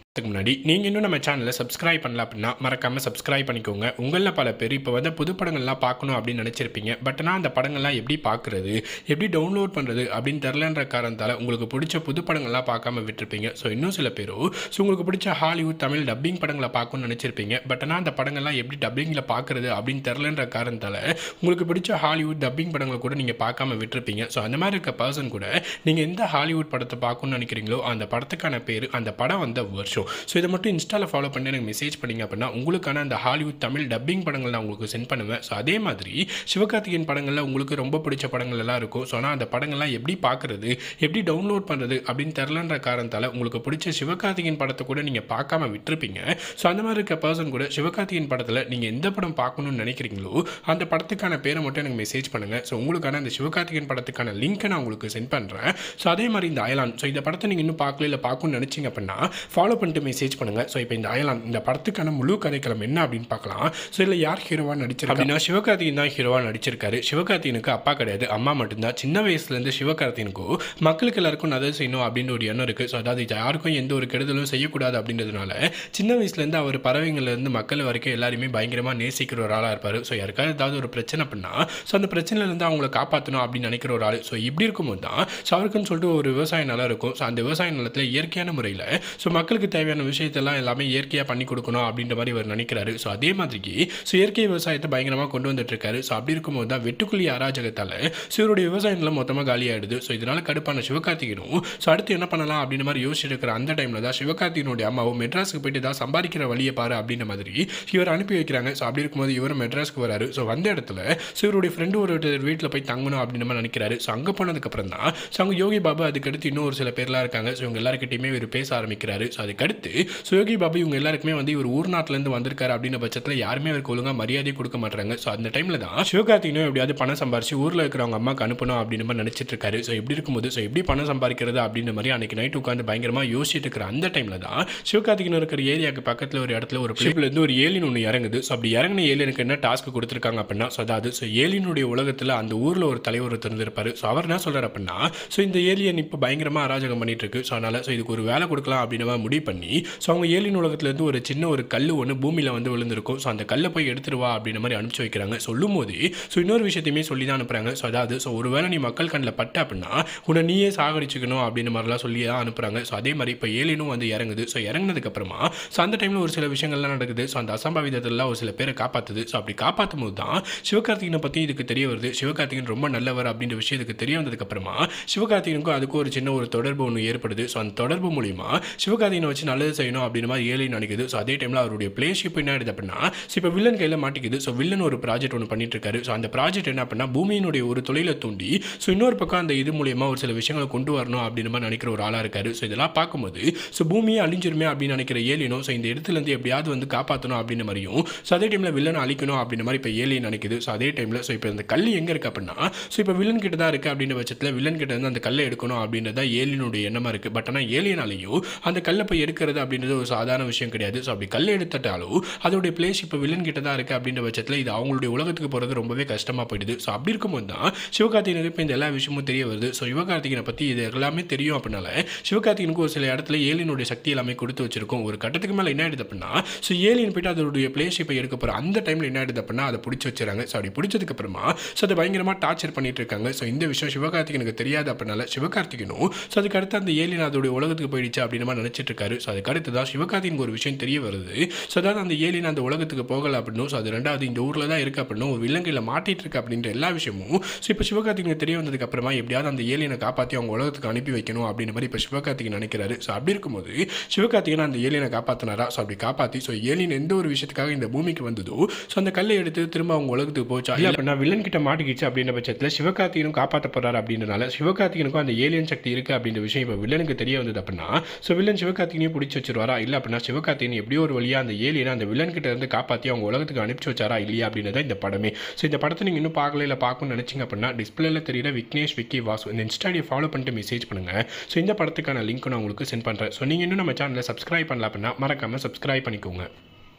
அதுக்கு முன்னாடி நீங்கள் இன்னும் நம்ம சேனலை சப்ஸ்கிரைப் பண்ணல அப்படின்னா மறக்காமல் சப்ஸ்கிரைப் பண்ணிக்கோங்க உங்களில் பல பேர் இப்போ வந்து புது படங்கள்லாம் பார்க்கணும் அப்படின்னு நினச்சிருப்பீங்க பட் ஆனால் அந்த படங்கள்லாம் எப்படி பார்க்குறது எப்படி டவுன்லோட் பண்ணுறது அப்படின்னு தெரிலன்ற காரணத்தால் உங்களுக்கு பிடிச்ச புது படங்கள்லாம் பார்க்காம விட்டுருப்பீங்க ஸோ இன்னும் சில பேரும் ஸோ உங்களுக்கு பிடிச்ச ஹாலிவுட் தமிழ் டப்பிங் படங்களை பார்க்கணும்னு நினச்சிருப்பீங்க பட் ஆனால் அந்த படங்கள்லாம் எப்படி டப்பிங்கில் பார்க்குறது அப்படின்னு தெரிலன்ற காரணத்தால் உங்களுக்கு பிடிச்ச ஹாலிவுட் டப்பிங் படங்களை கூட நீங்கள் பார்க்காம விட்டுருப்பீங்க ஸோ அந்த மாதிரி இருக்க பர்சன் கூட நீங்கள் எந்த ஹாலிவுட் படத்தை பார்க்கணும்னு நினைக்கிறீங்களோ அந்த படத்துக்கான பேர் அந்த படம் வந்த வருஷம் ஸோ இதை மட்டும் இன்ஸ்டாவில் ஃபாலோ பண்ணி எனக்கு மெசேஜ் பண்ணீங்க அப்படின்னா உங்களுக்கான அந்த ஹாலிவுட் தமிழ் டப்பிங் படங்கள் நான் உங்களுக்கு சென்ட் பண்ணுவேன் ஸோ அதே மாதிரி சிவகார்த்திகேயன் படங்களில் உங்களுக்கு ரொம்ப பிடிச்ச படங்கள் எல்லாம் இருக்கும் ஸோ ஆனால் அந்த படங்கள்லாம் எப்படி பார்க்குறது எப்படி டவுன்லோட் பண்ணுறது அப்படின்னு தெரிலன்ற காரணத்தால் உங்களுக்கு பிடிச்ச சிவகார்த்திகேயன் படத்தை கூட நீங்கள் பார்க்காம விட்டுருப்பீங்க ஸோ அந்த மாதிரி இருக்க பர்சன் கூட சிவகார்த்திகேயன் படத்தில் நீங்கள் எந்த படம் பார்க்கணும்னு நினைக்கிறீங்களோ அந்த படத்துக்கான பேரை மட்டும் எனக்கு மெசேஜ் பண்ணுங்கள் ஸோ உங்களுக்கான அந்த சிவகார்த்திகேயன் படத்துக்கான லிங்க்கை நான் உங்களுக்கு சென்ட் பண்ணுறேன் ஸோ அதே மாதிரி இந்த அயலான் ஸோ இந்த படத்தை நீங்கள் இன்னும் பார்க்கல இல்லை பார்க்கணும்னு நினச்சிங்க அப்படின்னா ஃபாலோ பண்ணிட்டு மெசேஜ் பண்ணுங்கள் ஸோ இப்போ இந்த அயலான் இந்த படத்துக்கான முழு கதைக்களம் என்ன அப்படின்னு பார்க்கலாம் ஸோ இதில் யார் ஹீரோவாக நடிச்சிருக்கா அப்படின்னா சிவகார்த்திகேயன் தான் ஹீரோவாக நடிச்சிருக்காரு சிவகார்த்திகேயனுக்கு அப்பா கிடையாது அம்மா மட்டும்தான் சின்ன வயசுலேருந்து சிவகார்த்திகனுக்கும் மக்களுக்கு எல்லாருக்கும் நல்லது செய்யணும் அப்படின்னு ஒரு எண்ணம் இருக்குது ஸோ அதாவது இது யாருக்கும் எந்த ஒரு கெடுதலும் செய்யக்கூடாது அப்படின்றதுனால சின்ன வயசுலேருந்து அவர் பறவைங்கள்லேருந்து மக்கள் வரைக்கும் எல்லாருமே பயங்கரமாக நேசிக்கிற ஒரு ஆளாக இருப்பார் ஸோ யாருக்காவது ஏதாவது ஒரு பிரச்சனை பண்ணா ஸோ அந்த பிரச்சனையிலேருந்து அவங்கள காப்பாற்றணும் அப்படின்னு நினைக்கிற ஒரு ஆள் ஸோ இப்படி இருக்கும்போது தான் ஸோ அவருக்குன்னு சொல்லிட்டு ஒரு விவசாய நிலம் இருக்கும் ஸோ அந்த விவசாய நிலத்தில் இயற்கையான முறையில் ஸோ மக்களுக்கு தேவையான விஷயத்தெல்லாம் எல்லாமே இயற்கையாக பண்ணி கொடுக்கணும் அப்படின்ற மாதிரி இவர் நினைக்கிறாரு ஸோ அதே மாதிரிக்கு ஸோ இயற்கை விவசாயத்தை பயங்கரமாக கொண்டு வந்துட்டு இருக்காரு ஸோ அப்படி இருக்கும்போது தான் வெட்டுக்குழி அராஜகத்தால் ஸோ இவருடைய விவசாய நிலம் மொத்தமாக காலியாயிடுது ஸோ இதனால கடுப்பான சிவகார்த்திகனும் ஸோ அடுத்து என்ன பண்ணலாம் அப்படின்ற மாதிரி யோசிச்சுட்டு இருக்கிற அந்த டைமில் தான் சிவகார்த்திகனுடைய அம்மாவும் மெட்ராஸுக்கு போயிட்டு தான் சம்பாதிக்கிற வழியை பாரு அப்படின்ற மாதிரி இவர் அனுப்பி வைக்கிறாங்க ஸோ அப்படி இருக்கும்போது இவர் மெட்ராஸ்க்கு வராரு ஸோ வந்த இடத்துல ஸோ இவருடைய ஃப்ரெண்டு ஒரு வீட்டில் போய் தங்கணும் அப்படின்னு மாதிரி நினைக்கிறாரு ஸோ அங்கே போனதுக்கப்புறம் தான் ஸோ அங்கே யோகி பாபு அதுக்கடுத்து இன்னும் ஒரு சில பேர்லாம் இருக்காங்க ஸோ இவங்க எல்லாருக்கிட்டையுமே இவர் பேச ஆரம்பிக்கிறாரு ஸோ அதுக்கடுத்து ஸோ யோகி பாபு இவங்க எல்லாருக்குமே வந்து இவர் ஊர் நாட்டிலேருந்து வந்திருக்காரு அப்படின்ற பட்சத்தில் யாருமே அவருக்கு ஒழுங்காக மரியாதை கொடுக்க மாட்டாங்க ஸோ அந்த டைமில் தான் சிவகார்த்திகனும் எப்படியாவது பணம் சம்பாரிச்சு ஊரில் இருக்கிறவங்க அம்மாக்கு அனுப்பணும் அப்படின்னு மாதிரி நினச்சிட்டு இருக்காரு ஸோ இப்படி இருக்கும்போது ஸோ எப்படி பணம் சம்பாதிக்கிறது அப்படின்ற மாதிரி அன்னைக்கு நைட் உட்காந்து பயங்கரமாக யோசிச்சுட்டு இருக்கிற அந்த டைமில் தான் சிவகார்த்திகன் இருக்கிற ஏரியாவுக்கு பக்கத்தில் ஒரு இடத்துல ஒரு பிளேப்லேருந்து ஒரு ஏலியன் ஒன்று இறங்குது ஸோ அப்படி இறங்கின ஏலியனுக்கு என்ன டாஸ்க் கொடுத்துருக்காங்க அப்படின்னா ஸோ அதாவது ஸோ ஏலியனுடைய உலகத்தில் அந்த ஊரில் ஒரு தலைவர் இருந்திருப்பாரு ஸோ அவர் என்ன சொல்கிறார் அப்படின்னா ஸோ இந்த ஏலியன் இப்போ பயங்கரமாக அராஜகம் பண்ணிட்டு இருக்கு ஸோ அதனால் ஸோ இதுக்கு ஒரு வேலை கொடுக்கலாம் அப்படின்னு மாதிரி முடிவு பண்ணி ஸோ அவங்க ஏலியன் உலகத்துலேருந்து ஒரு சின்ன ஒரு கல் ஒன்று பூமியில் வந்து விழுந்திருக்கும் ஸோ அந்த கல்லை போய் எடுத்துட்டு வா அப்படின்ற மாதிரி அனுப்பிச்சு வைக்கிறாங்க சொல்லும் போது ஸோ இன்னொரு விஷயத்தையுமே சொல்லி தான் அனுப்புகிறாங்க ஸோ அதாவது ஸோ ஒருவேளை நீ மக்கள் கண்ணில் பட்ட அப்படின்னா உன்னை நீயே சாகடிச்சுக்கணும் அப்படின்ற மாதிரிலாம் சொல்லி தான் அனுப்புகிறாங்க ஸோ அதே மாதிரி இப்போ ஏலியனும் வந்து இறங்குது ஸோ இறங்குனதுக்கப்புறமா ஸோ அந்த டைமில் ஒரு சில விஷயங்கள்லாம் நடக்குது ஸோ அந்த அசம்பாவிதத்திலாம் ஒரு சில பேரை காப்பாற்றுது ஸோ அப்படி காப்பாற்றும் போது தான் சிவகார்த்திகனை பற்றி இதுக்கு தெரிய வருது சிவகார்த்திகன் ரொம்ப நல்லவர் அப்படின்ற விஷயம் இதுக்கு தெரிய வந்ததுக்கப்புறமா சிவகார்த்திகனுக்கும் அதுக்கும் ஒரு சின்ன ஒரு தொடர்பு ஒன்று ஏற்படுது ஸோ அந்த தொடர்பு மூலிமா சிவகார்த்திகனை வச்சு நல்லது செய்யணும் அப்படின்ற மாதிரி ஏலியன் நினைக்குது ஸோ அதே டைமில் அவருடைய பிளேஷிப் என்ன ஆயிடுது அப்படின்னா ஸோ இப்போ வில்லன் கையில் மாட்டிக்குது ஸோ வில்லன் ஒரு ப்ராஜெக்ட் ஒன்று பண்ணிட்டு இருக்காரு ஸோ அந்த ப்ராஜெக்ட் என்ன அப்படின்னா பூமியினுடைய ஒரு தொழிலை தூண்டி ஸோ இன்னொரு பக்கம் அந்த இது மூலியமா ஒரு சில விஷயங்களை கொண்டு வரணும் அப்படின்ற மாதிரி நினைக்கிற ஒரு ஆளாக இருக்காரு ஸோ இதெல்லாம் பார்க்கும்போது ஸோ பூமியை அழிஞ்சிருமே அப்படின்னு நினைக்கிற ஏலியனும் ஸோ இந்த இடத்துலேருந்து எப்படியாவது வந்து காப்பாற்றணும் அப்படின்ற மாதிரியும் ஸோ அதே டைமில் வில்லனை அழிக்கணும் அப்படின்ற மாதிரி இப்போ ஏலியன் நினைக்குது ஸோ அதே டைமில் ஸோ இப்போ இந்த கல் எங்கே இருக்கு அப்படின்னா ஸோ இப்போ வில்லன் கிட்ட தான் இருக்குது அப்படின்ற பட்சத்தில் வில்லன் கிட்ட இருந்து அந்த கல்லை எடுக்கணும் அப்படின்றத ஏலியனுடைய எண்ணமாக இருக்குது பட் ஆனால் ஏலியனாலையும் அந்த கல்லை போய் எடுக்கிறது அப்படின்றது ஒரு சாதாரண விஷயம் கிடையாது ஸோ அப்படி கல்லை எடுத்துட்டாலும் அதோடைய பிளேஸ் இப்போ வில்லன் கிட்ட தான் இருக்குது அப்படின்ற பட்சத்தில் இது அவங்களுடைய உலகத்துக்கு போகிறது ரொம்பவே கஷ்டமாக போயிடுது ஸோ அப்படி இருக்கும்போது தான் சிவகார்த்திகனுக்கு இப்போ இந்த எல்லா விஷயமும் தெரிய வருது ஸோ சிவகார்த்திகனை பற்றி இது எல்லாமே தெரியும் அப்படின்னால சிவகார்த்திகனுக்கு ஒரு சில இடத்துல ஏலியனுடைய சக்தி எல்லாமே கொடுத்து வச்சிருக்கும் ஒரு கட்டத்துக்கு மேலே என்ன ஆயிடுது அப்படின்னா ஸோ ஏலியன் போயிட்டு அதோடைய பிளேஸ் இப்போ எடுக்க போகிற அந்த டைமில் என்ன ஆயிடுது அப்படின்னா அதை பிடிச்சி வச்சுறாங்க ஸோ அப்படி பிடிச்சதுக்கு அப்புறமா ஸோ அதை பயங்கரமாக டார்ச்சர் பண்ணிட்டு இருக்காங்க ஸோ இந்த விஷயம் சிவகார்த்திகனுக்கு தெரியாது அப்படின்னால சிவகார்த்திகனும் ஸோ அதுக்கு அடுத்து அந்த ஏலியன் அதோடைய உலகத்துக்கு போயிடுச்சு அப்படின்னு மாதிரி நினச்சிட்டு இருக்காரு ஸோ அதுக்கு அடுத்து தான் சிவகார்த்திகனுக்கு ஒரு விஷயம் தெரிய வருது ஸோ அதாவது அந்த ஏலியன் அந்த உலகத்துக்கு போகலை அப்படின்னும் ஸோ அது ரெண்டாவது இந்த ஊரில் தான் இருக்குது அப்படின்னும் ஒரு விலங்கையில் மாட்டிட்டு இருக்கு அப்படின்ற எல்லா விஷயமும் ஸோ இப்போ சிவகார்த்திகனுக்கு தெரிய வந்ததுக்கு அப்புறமா எப்படியாவது அந்த ஏலியனை காப்பாற்றி அவங்க உலகத்துக்கு அனுப்பி வைக்கணும் அப்படின்ற மாதிரி இப்போ சிவகார்த்திகன் நினைக்கிறாரு ஸோ அப்படி இருக்கும்போது சிவகார்த்திகன் அந்த ஏலியனை காப்பாற்றினாரா ஸோ அப்படி காப்பாற்றி ஸோ ஏலியன் எந்த ஒரு விஷயத்துக்காக இந்த பூமிக்கு வந்ததோ ஸோ அந்த கல்லை எடுத்து திரும்ப அவங்க உலகத்துக்கு போச்சா இல்லை அப்படின்னா வில்லன் கிட்ட மாட்டிக்கிச்சு அப்படின்ற பட்சத்தில் சிவகார்த்திகனும் காப்பாற்ற போறாரு அப்படின்றனால சிவகார்த்திகனுக்கும் அந்த ஏலியன் சக்தி இருக்குது அப்படின்ற விஷயம் இப்போ வில்லனுக்கு தெரிய வந்தது அப்படின்னா ஸோ வில்லன் சிவகார்த்திகனையும் பிடிச்சி வச்சிருவாரா இல்லை அப்படின்னா சிவகார்த்திகன் எப்படியோ ஒரு வழியாக அந்த ஏலியனை அந்த வில்லன் கிட்ட இருந்து காப்பாற்றி அவங்க உலகத்துக்கு அனுப்பிச்சு வச்சாரா இல்லையா அப்படின்றத இந்த படமே ஸோ இந்த படத்தை நீங்கள் இன்னும் பார்க்கல இல்லை பார்க்கணும்னு நினச்சிங்க அப்படின்னா டிஸ்பிளேல தெரியுற விக்னேஷ் விக்கி வாசு இந்த இன்ஸ்டாடியை ஃபாலோ பண்ணிட்டு மெசேஜ் பண்ணுங்க ஸோ இந்த படத்துக்கான லிங்க் நான் உங்களுக்கு சென்ட் பண்ணுறேன் ஸோ நீங்கள் இன்னும் நம்ம சேனலை சப்ஸ்கிரைப் பண்ணல அப்படின்னா மறக்காமல் சப்ஸ்கிரைப் பண்ணிக்கோங்க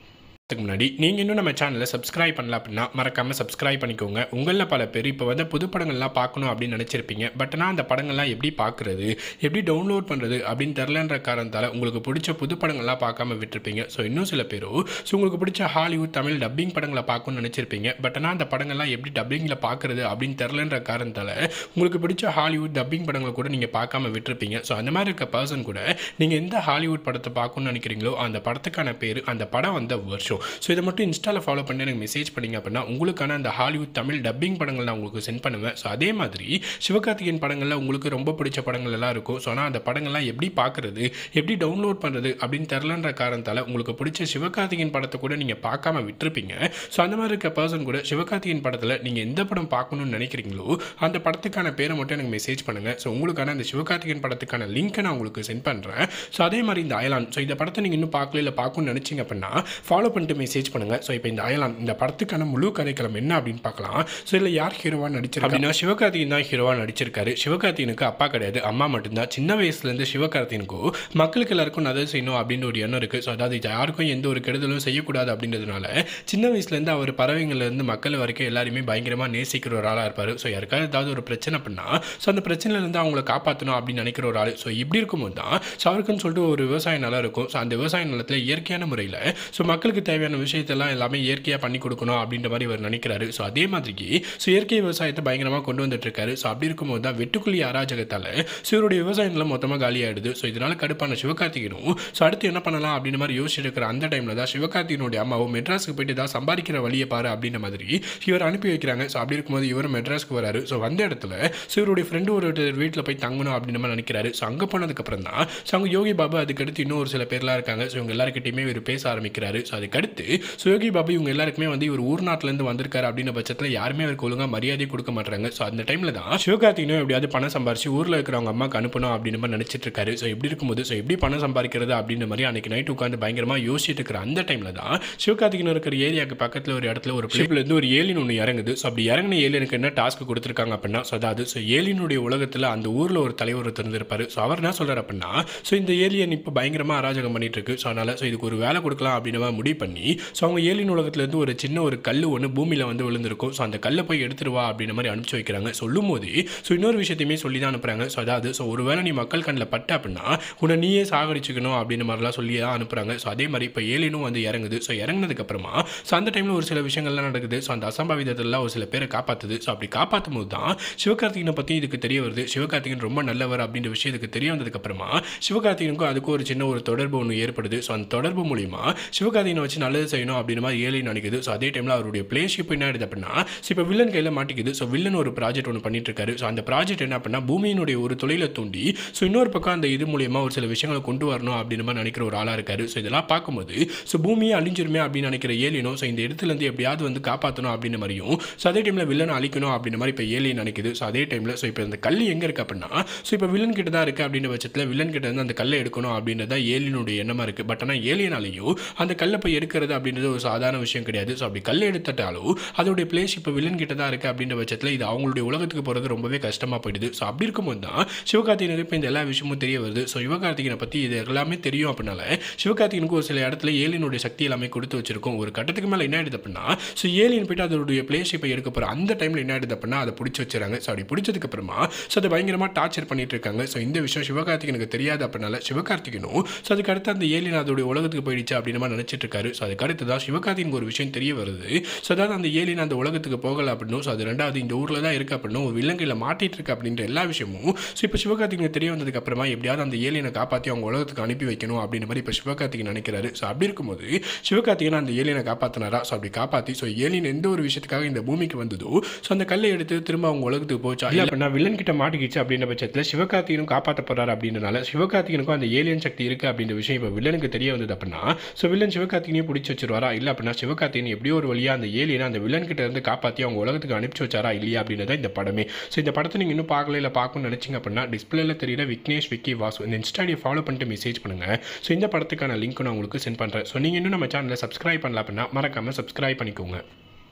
அதுக்கு முன்னாடி நீங்கள் இன்னும் நம்ம சேனலை சப்ஸ்கிரைப் பண்ணல அப்படின்னா மறக்காமல் சப்ஸ்கிரைப் பண்ணிக்கோங்க உங்களில் பல பேர் இப்போ வந்து புது படங்கள்லாம் பார்க்கணும் அப்படின்னு நினச்சிருப்பீங்க பட் ஆனால் அந்த படங்கள்லாம் எப்படி பார்க்குறது எப்படி டவுன்லோட் பண்ணுறது அப்படின்னு தெரிலன்ற காரணத்தால் உங்களுக்கு பிடிச்ச புது படங்கள்லாம் பார்க்காம விட்டுருப்பீங்க ஸோ இன்னும் சில பேரோ ஸோ உங்களுக்கு பிடிச்ச ஹாலிவுட் தமிழ் டப்பிங் படங்களை பார்க்கணும்னு நினச்சிருப்பீங்க பட் ஆனால் அந்த படங்கள்லாம் எப்படி டப்பிங்கில் பார்க்குறது அப்படின்னு தெரிலன்ற காரணத்தால் உங்களுக்கு பிடிச்ச ஹாலிவுட் டப்பிங் படங்களை கூட நீங்கள் பார்க்காம விட்டுருப்பீங்க ஸோ அந்த மாதிரி இருக்க பர்சன் கூட நீங்கள் எந்த ஹாலிவுட் படத்தை பார்க்கணும்னு நினைக்கிறீங்களோ அந்த படத்துக்கான பேர் அந்த படம் வந்த வருஷம் ஸோ இதை மட்டும் இன்ஸ்டாவில் ஃபாலோ பண்ணி எனக்கு மெசேஜ் பண்ணீங்க அப்படின்னா உங்களுக்கான அந்த ஹாலிவுட் தமிழ் டப்பிங் படங்கள் நான் உங்களுக்கு சென்ட் பண்ணுவேன் ஸோ அதே மாதிரி சிவகார்த்திகேயன் படங்களில் உங்களுக்கு ரொம்ப பிடிச்ச படங்கள் எல்லாம் இருக்கும் ஸோ ஆனால் அந்த படங்கள்லாம் எப்படி பார்க்குறது எப்படி டவுன்லோட் பண்ணுறது அப்படின்னு தெரிலன்ற காரணத்தால் உங்களுக்கு பிடிச்ச சிவகார்த்திகேயன் படத்தை கூட நீங்கள் பார்க்காம விட்டுருப்பீங்க ஸோ அந்த மாதிரி இருக்க பர்சன் கூட சிவகார்த்திகேயன் படத்தில் நீங்கள் எந்த படம் பார்க்கணும்னு நினைக்கிறீங்களோ அந்த படத்துக்கான பேரை மட்டும் எனக்கு மெசேஜ் பண்ணுங்கள் ஸோ உங்களுக்கான அந்த சிவகார்த்திகேயன் படத்துக்கான லிங்க்கை நான் உங்களுக்கு சென்ட் பண்ணுறேன் ஸோ அதே மாதிரி இந்த அயலான் ஸோ இந்த படத்தை நீங்கள் இன்னும் பார்க்கல இல்லை பார்க்கணும்னு நினச்சிங்க அப்படின்னா ஃபாலோ பண்ணிட்டு மெசேஜ் பண்ணுங்கள் ஸோ இப்போ இந்த அயலான் இந்த படத்துக்கான முழு கதைக்களம் என்ன அப்படின்னு பார்க்கலாம் ஸோ இதில் யார் ஹீரோவாக நடிச்சிருக்கா அப்படின்னா சிவகார்த்திகேயன் தான் ஹீரோவாக நடிச்சிருக்காரு சிவகார்த்திகனுக்கு அப்பா கிடையாது அம்மா மட்டும்தான் சின்ன வயசுலேருந்து சிவகார்த்திகனுக்கும் மக்களுக்கு எல்லாருக்கும் நல்லது செய்யணும் அப்படின்னு ஒரு எண்ணம் இருக்குது ஸோ அதாவது இது யாருக்கும் எந்த ஒரு கெடுதலும் செய்யக்கூடாது அப்படின்றதுனால சின்ன வயசுலேருந்து அவர் பறவைங்கள்லேருந்து மக்கள் வரைக்கும் எல்லாருமே பயங்கரமாக நேசிக்கிற ஒரு ஆளாக இருப்பார் ஸோ யாருக்காவது ஏதாவது ஒரு பிரச்சனை பண்ணா ஸோ அந்த பிரச்சனையிலேருந்து அவங்கள காப்பாற்றணும் அப்படின்னு நினைக்கிற ஒரு ஆள் ஸோ இப்படி இருக்கும்போது தான் ஸோ அவருக்குன்னு சொல்லிட்டு ஒரு விவசாய நிலம் இருக்கும் ஸோ அந்த விவசாய நிலத்தில் இயற்கையான முறையில் ஸோ மக்களுக்கு தேவையான விஷயத்தெல்லாம் எல்லாமே இயற்கையாக பண்ணி கொடுக்கணும் அப்படின்ற மாதிரி அவர் நினைக்கிறாரு ஸோ அதே மாதிரி ஸோ இயற்கை விவசாயத்தை பயங்கரமாக கொண்டு வந்துட்டு இருக்காரு ஸோ அப்படி இருக்கும்போது தான் வெட்டுக்குழி அராஜகத்தால் ஸோ இவருடைய விவசாய நிலம் மொத்தமாக காலியாயிடுது ஸோ இதனால கடுப்பான சிவகார்த்திகனும் ஸோ அடுத்து என்ன பண்ணலாம் அப்படின்ற மாதிரி யோசிச்சுட்டு இருக்கிற அந்த டைமில் தான் சிவகார்த்திகனுடைய அம்மாவும் மெட்ராஸுக்கு போயிட்டு தான் சம்பாதிக்கிற வழியை பாரு அப்படின்ற மாதிரி இவர் அனுப்பி வைக்கிறாங்க ஸோ அப்படி இருக்கும்போது இவரும் மெட்ராஸ்க்கு வராரு ஸோ வந்த இடத்துல ஸோ இவருடைய ஃப்ரெண்டு ஒரு வீட்டில் போய் தங்கணும் அப்படின்ற மாதிரி நினைக்கிறாரு ஸோ அங்கே போனதுக்கப்புறம் தான் ஸோ அவங்க யோகி பாபு அதுக்கடுத்து இன்னும் ஒரு சில பேர்லாம் இருக்காங்க ஸோ இவங்க எல்லாருக்கிட்டையுமே இவர் பேச ஆரம்பிக்கிறாரு ஸோ அதுக்கடுத்து ஸோ யோகி பாபு இவங்க எல்லாருக்குமே வந்து இவர் ஊர் நாட்டிலேருந்து வந்திருக்காரு அப்படின்ற பட்சத்தில் யாருமே அவருக்கு ஒழுங்காக மரியாதை கொடுக்க மாட்டாங்க ஸோ அந்த டைமில் தான் சிவகார்த்திகனும் எப்படியாவது பணம் சம்பாரிச்சு ஊரில் இருக்கிறவங்க அம்மாக்கு அனுப்பணும் அப்படின்னு மாதிரி நினச்சிட்டு இருக்காரு ஸோ இப்படி இருக்கும்போது ஸோ எப்படி பணம் சம்பாதிக்கிறது அப்படின்ற மாதிரி அன்னைக்கு நைட் உட்காந்து பயங்கரமாக யோசிச்சுட்டு இருக்கிற அந்த டைமில் தான் சிவகார்த்திகன் இருக்கிற ஏரியாவுக்கு பக்கத்தில் ஒரு இடத்துல ஒரு பிளேப்லேருந்து ஒரு ஏலியன் ஒன்று இறங்குது ஸோ அப்படி இறங்கின ஏலியனுக்கு என்ன டாஸ்க் கொடுத்துருக்காங்க அப்படின்னா ஸோ அதாவது ஸோ ஏலியனுடைய உலகத்தில் அந்த ஊரில் ஒரு தலைவர் ஒருத்தர் இருந்திருப்பாரு ஸோ அவர் என்ன சொல்கிறார் அப்படின்னா ஸோ இந்த ஏலியன் இப்போ பயங்கரமாக அராஜகம் பண்ணிட்டு இருக்கு ஸோ அதனால் ஸோ இதுக்கு ஒரு வேலை கொடுக்கலாம் அப்படின்னு மாதிரி முடிவு பண்ணி ஸோ அவங்க ஏலியன் உலகத்துலேருந்து ஒரு சின்ன ஒரு கல் ஒன்று பூமியில் வந்து விழுந்திருக்கும் ஸோ அந்த கல்லை போய் எடுத்துட்டு வா அப்படின்ற மாதிரி அனுப்பிச்சு வைக்கிறாங்க சொல்லும் போது ஸோ இன்னொரு விஷயத்தையுமே சொல்லி தான் அனுப்புகிறாங்க ஸோ அதாவது ஸோ ஒரு வேளை நீ மக்கள் கண்ணில் பட்ட அப்படின்னா உன்னை நீயே சாகடிச்சுக்கணும் அப்படின்ற மாதிரிலாம் சொல்லி தான் அனுப்புகிறாங்க ஸோ அதே மாதிரி இப்போ ஏலியனும் வந்து இறங்குது ஸோ இறங்குனதுக்கப்புறமா ஸோ அந்த டைமில் ஒரு சில விஷயங்கள்லாம் நடக்குது ஸோ அந்த அசம்பாவிதத்தெல்லாம் ஒரு சில பேரை காப்பாற்றுது ஸோ அப்படி காப்பாற்றும் போது தான் சிவகார்த்திகனை பற்றி இதுக்கு தெரிய வருது சிவகார்த்திகன் ரொம்ப நல்லவர் அப்படின்ற விஷயம் இதுக்கு தெரிய வந்ததுக்கப்புறமா சிவகார்த்திகனுக்கும் அதுக்கும் ஒரு சின்ன ஒரு தொடர்பு ஒன்று ஏற்படுது ஸோ அந்த தொடர்பு மூலிமா சிவகார்த்திகனை வச்சு நல்லது செய்யணும் அப்படின்ற மாதிரி ஏலியன் நினைக்குது ஸோ அதே டைமில் அவருடைய பிளேஷிப் என்ன ஆயிடுது அப்படின்னா ஸோ இப்போ வில்லன் கையில் மாட்டிக்குது ஸோ வில்லன் ஒரு ப்ராஜெக்ட் ஒன்று பண்ணிட்டு இருக்காரு ஸோ அந்த ப்ராஜெக்ட் என்ன அப்படின்னா பூமியினுடைய ஒரு தொழிலை தூண்டி ஸோ இன்னொரு பக்கம் அந்த இது மூலியமா ஒரு சில விஷயங்களை கொண்டு வரணும் அப்படின்னு மாதிரி நினைக்கிற ஒரு ஆளாக இருக்காரு ஸோ இதெல்லாம் பார்க்கும்போது ஸோ பூமியை அழிஞ்சிருமே அப்படின்னு நினைக்கிற ஏலியனும் ஸோ இந்த இடத்துலேருந்து எப்படியாவது வந்து காப்பாற்றணும் அப்படின்ற மாதிரியும் ஸோ அதே டைமில் வில்லனை அழிக்கணும் அப்படின்ற மாதிரி இப்போ ஏலியன் நினைக்குது ஸோ அதே டைமில் ஸோ இப்போ இந்த கல் எங்கே இருக்கு அப்படின்னா ஸோ இப்போ வில்லன் கிட்ட தான் இருக்குது அப்படின்ற பட்சத்தில் வில்லன் கிட்ட இருந்து அந்த கல்லை எடுக்கணும் அப்படின்றது தான் ஏலியனுடைய எண்ணமாக இருக்குது பட் ஆனால் ஏலியனாலையும் அந்த கல்லை போய் எடுக்கிறது அப்படின்றது ஒரு சாதாரண விஷயம் கிடையாது ஸோ அப்படி கல்லை எடுத்துட்டாலும் அதோடைய பிளேஸ் இப்போ வில்லன் கிட்ட தான் இருக்குது அப்படின்ற பட்சத்தில் இது அவங்களுடைய உலகத்துக்கு போகிறது ரொம்பவே கஷ்டமாக போயிடுது ஸோ அப்படி இருக்கும்போது தான் சிவகார்த்திகனுக்கு இப்போ இந்த எல்லா விஷயமும் தெரிய வருது ஸோ சிவகார்த்திகனை பற்றி இது எல்லாமே தெரியும் அப்படின்னால சிவகார்த்திகனுக்கு ஒரு சில இடத்துல ஏலியனுடைய சக்தி எல்லாமே கொடுத்து வச்சிருக்கும் ஒரு கட்டத்துக்கு மேலே என்ன ஆயிடுது அப்படின்னா ஸோ ஏலியன் போயிட்டு அதோடைய பிளேஸ் இப்போ எடுக்க போகிற அந்த டைமில் என்ன ஆயிடுது அப்படின்னா அதை பிடிச்சி வச்சுறாங்க ஸோ அப்படி பிடிச்சதுக்கு அப்புறமா ஸோ அதை பயங்கரமாக டார்ச்சர் பண்ணிட்டு இருக்காங்க ஸோ இந்த விஷயம் சிவகார்த்திகனுக்கு தெரியாது அப்படின்னால சிவகார்த்திகனும் ஸோ அதுக்கு அடுத்து அந்த ஏலியன் அதோடைய உலகத்துக்கு போயிடுச்சு அப்படின்னு மாதிரி நினச்சிட்டு இருக்காரு ஸோ அதுக்கு அடுத்து தான் சிவகார்த்திகனுக்கு ஒரு விஷயம் தெரிய வருது ஸோ அதாவது அந்த ஏலியன் அந்த உலகத்துக்கு போகல அப்படின்னும் ஸோ அது ரெண்டாவது இந்த ஊரில் தான் இருக்கு அப்படின்னும் ஒரு விலங்கையில் மாட்டிட்டு இருக்கு அப்படின்ற எல்லா விஷயமும் ஸோ இப்போ சிவகார்த்திகனுக்கு தெரிய வந்ததுக்கு அப்புறமா எப்படியாவது அந்த ஏலியனை காப்பாற்றி அவங்க உலகத்துக்கு அனுப்பி வைக்கணும் அப்படின்ற மாதிரி இப்போ சிவகார்த்திகன் நினைக்கிறாரு ஸோ அப்படி இருக்கும்போது சிவகார்த்திகன் அந்த ஏலியனை காப்பாற்றினாரா ஸோ அப்படி காப்பாற்றி ஸோ ஏலியன் எந்த ஒரு விஷயத்துக்காக இந்த பூமிக்கு வந்ததோ ஸோ அந்த கல்லை எடுத்து திரும்ப அவங்க உலகத்துக்கு போச்சா இல்லை அப்படின்னா வில்லன் கிட்ட மாட்டிக்கிச்சு அப்படின்ற பட்சத்தில் சிவகார்த்திகனும் காப்பாற்ற போறாரு அப்படின்றனால சிவகார்த்திகனுக்கும் அந்த ஏலியன் சக்தி இருக்கு அப்படின்ற விஷயம் இப்போ வில்லனுக்கு தெரிய வந்தது அப்படின்னா ஸோ வில்லன் சிவகார்த்திகனையும் பிடிச்சி வச்சிருவாரா இல்லை அப்படின்னா சிவகார்த்திகன் எப்படியோ ஒரு வழியாக அந்த ஏலியனை அந்த வில்லன் கிட்ட இருந்து காப்பாற்றி அவங்க உலகத்துக்கு அனுப்பிச்சு வச்சாரா இல்லையா அப்படின்றத இந்த படமே ஸோ இந்த படத்தை நீங்கள் இன்னும் பார்க்கல இல்லை பார்க்கணும்னு நினச்சிங்க அப்படின்னா டிஸ்பிளேல தெரியுற விக்னேஷ் விக்கி வாசு இந்த இன்ஸ்டாடியை ஃபாலோ பண்ணிட்டு மெசேஜ் பண்ணுங்க ஸோ இந்த படத்துக்கான லிங்க் நான் உங்களுக்கு சென்ட் பண்ணுறேன் ஸோ நீங்கள் இன்னும் நம்ம சேனலை சப்ஸ்கிரைப் பண்ணல அப்படின்னா மறக்காமல் சப்ஸ்கிரைப் பண்ணிக்கோங்க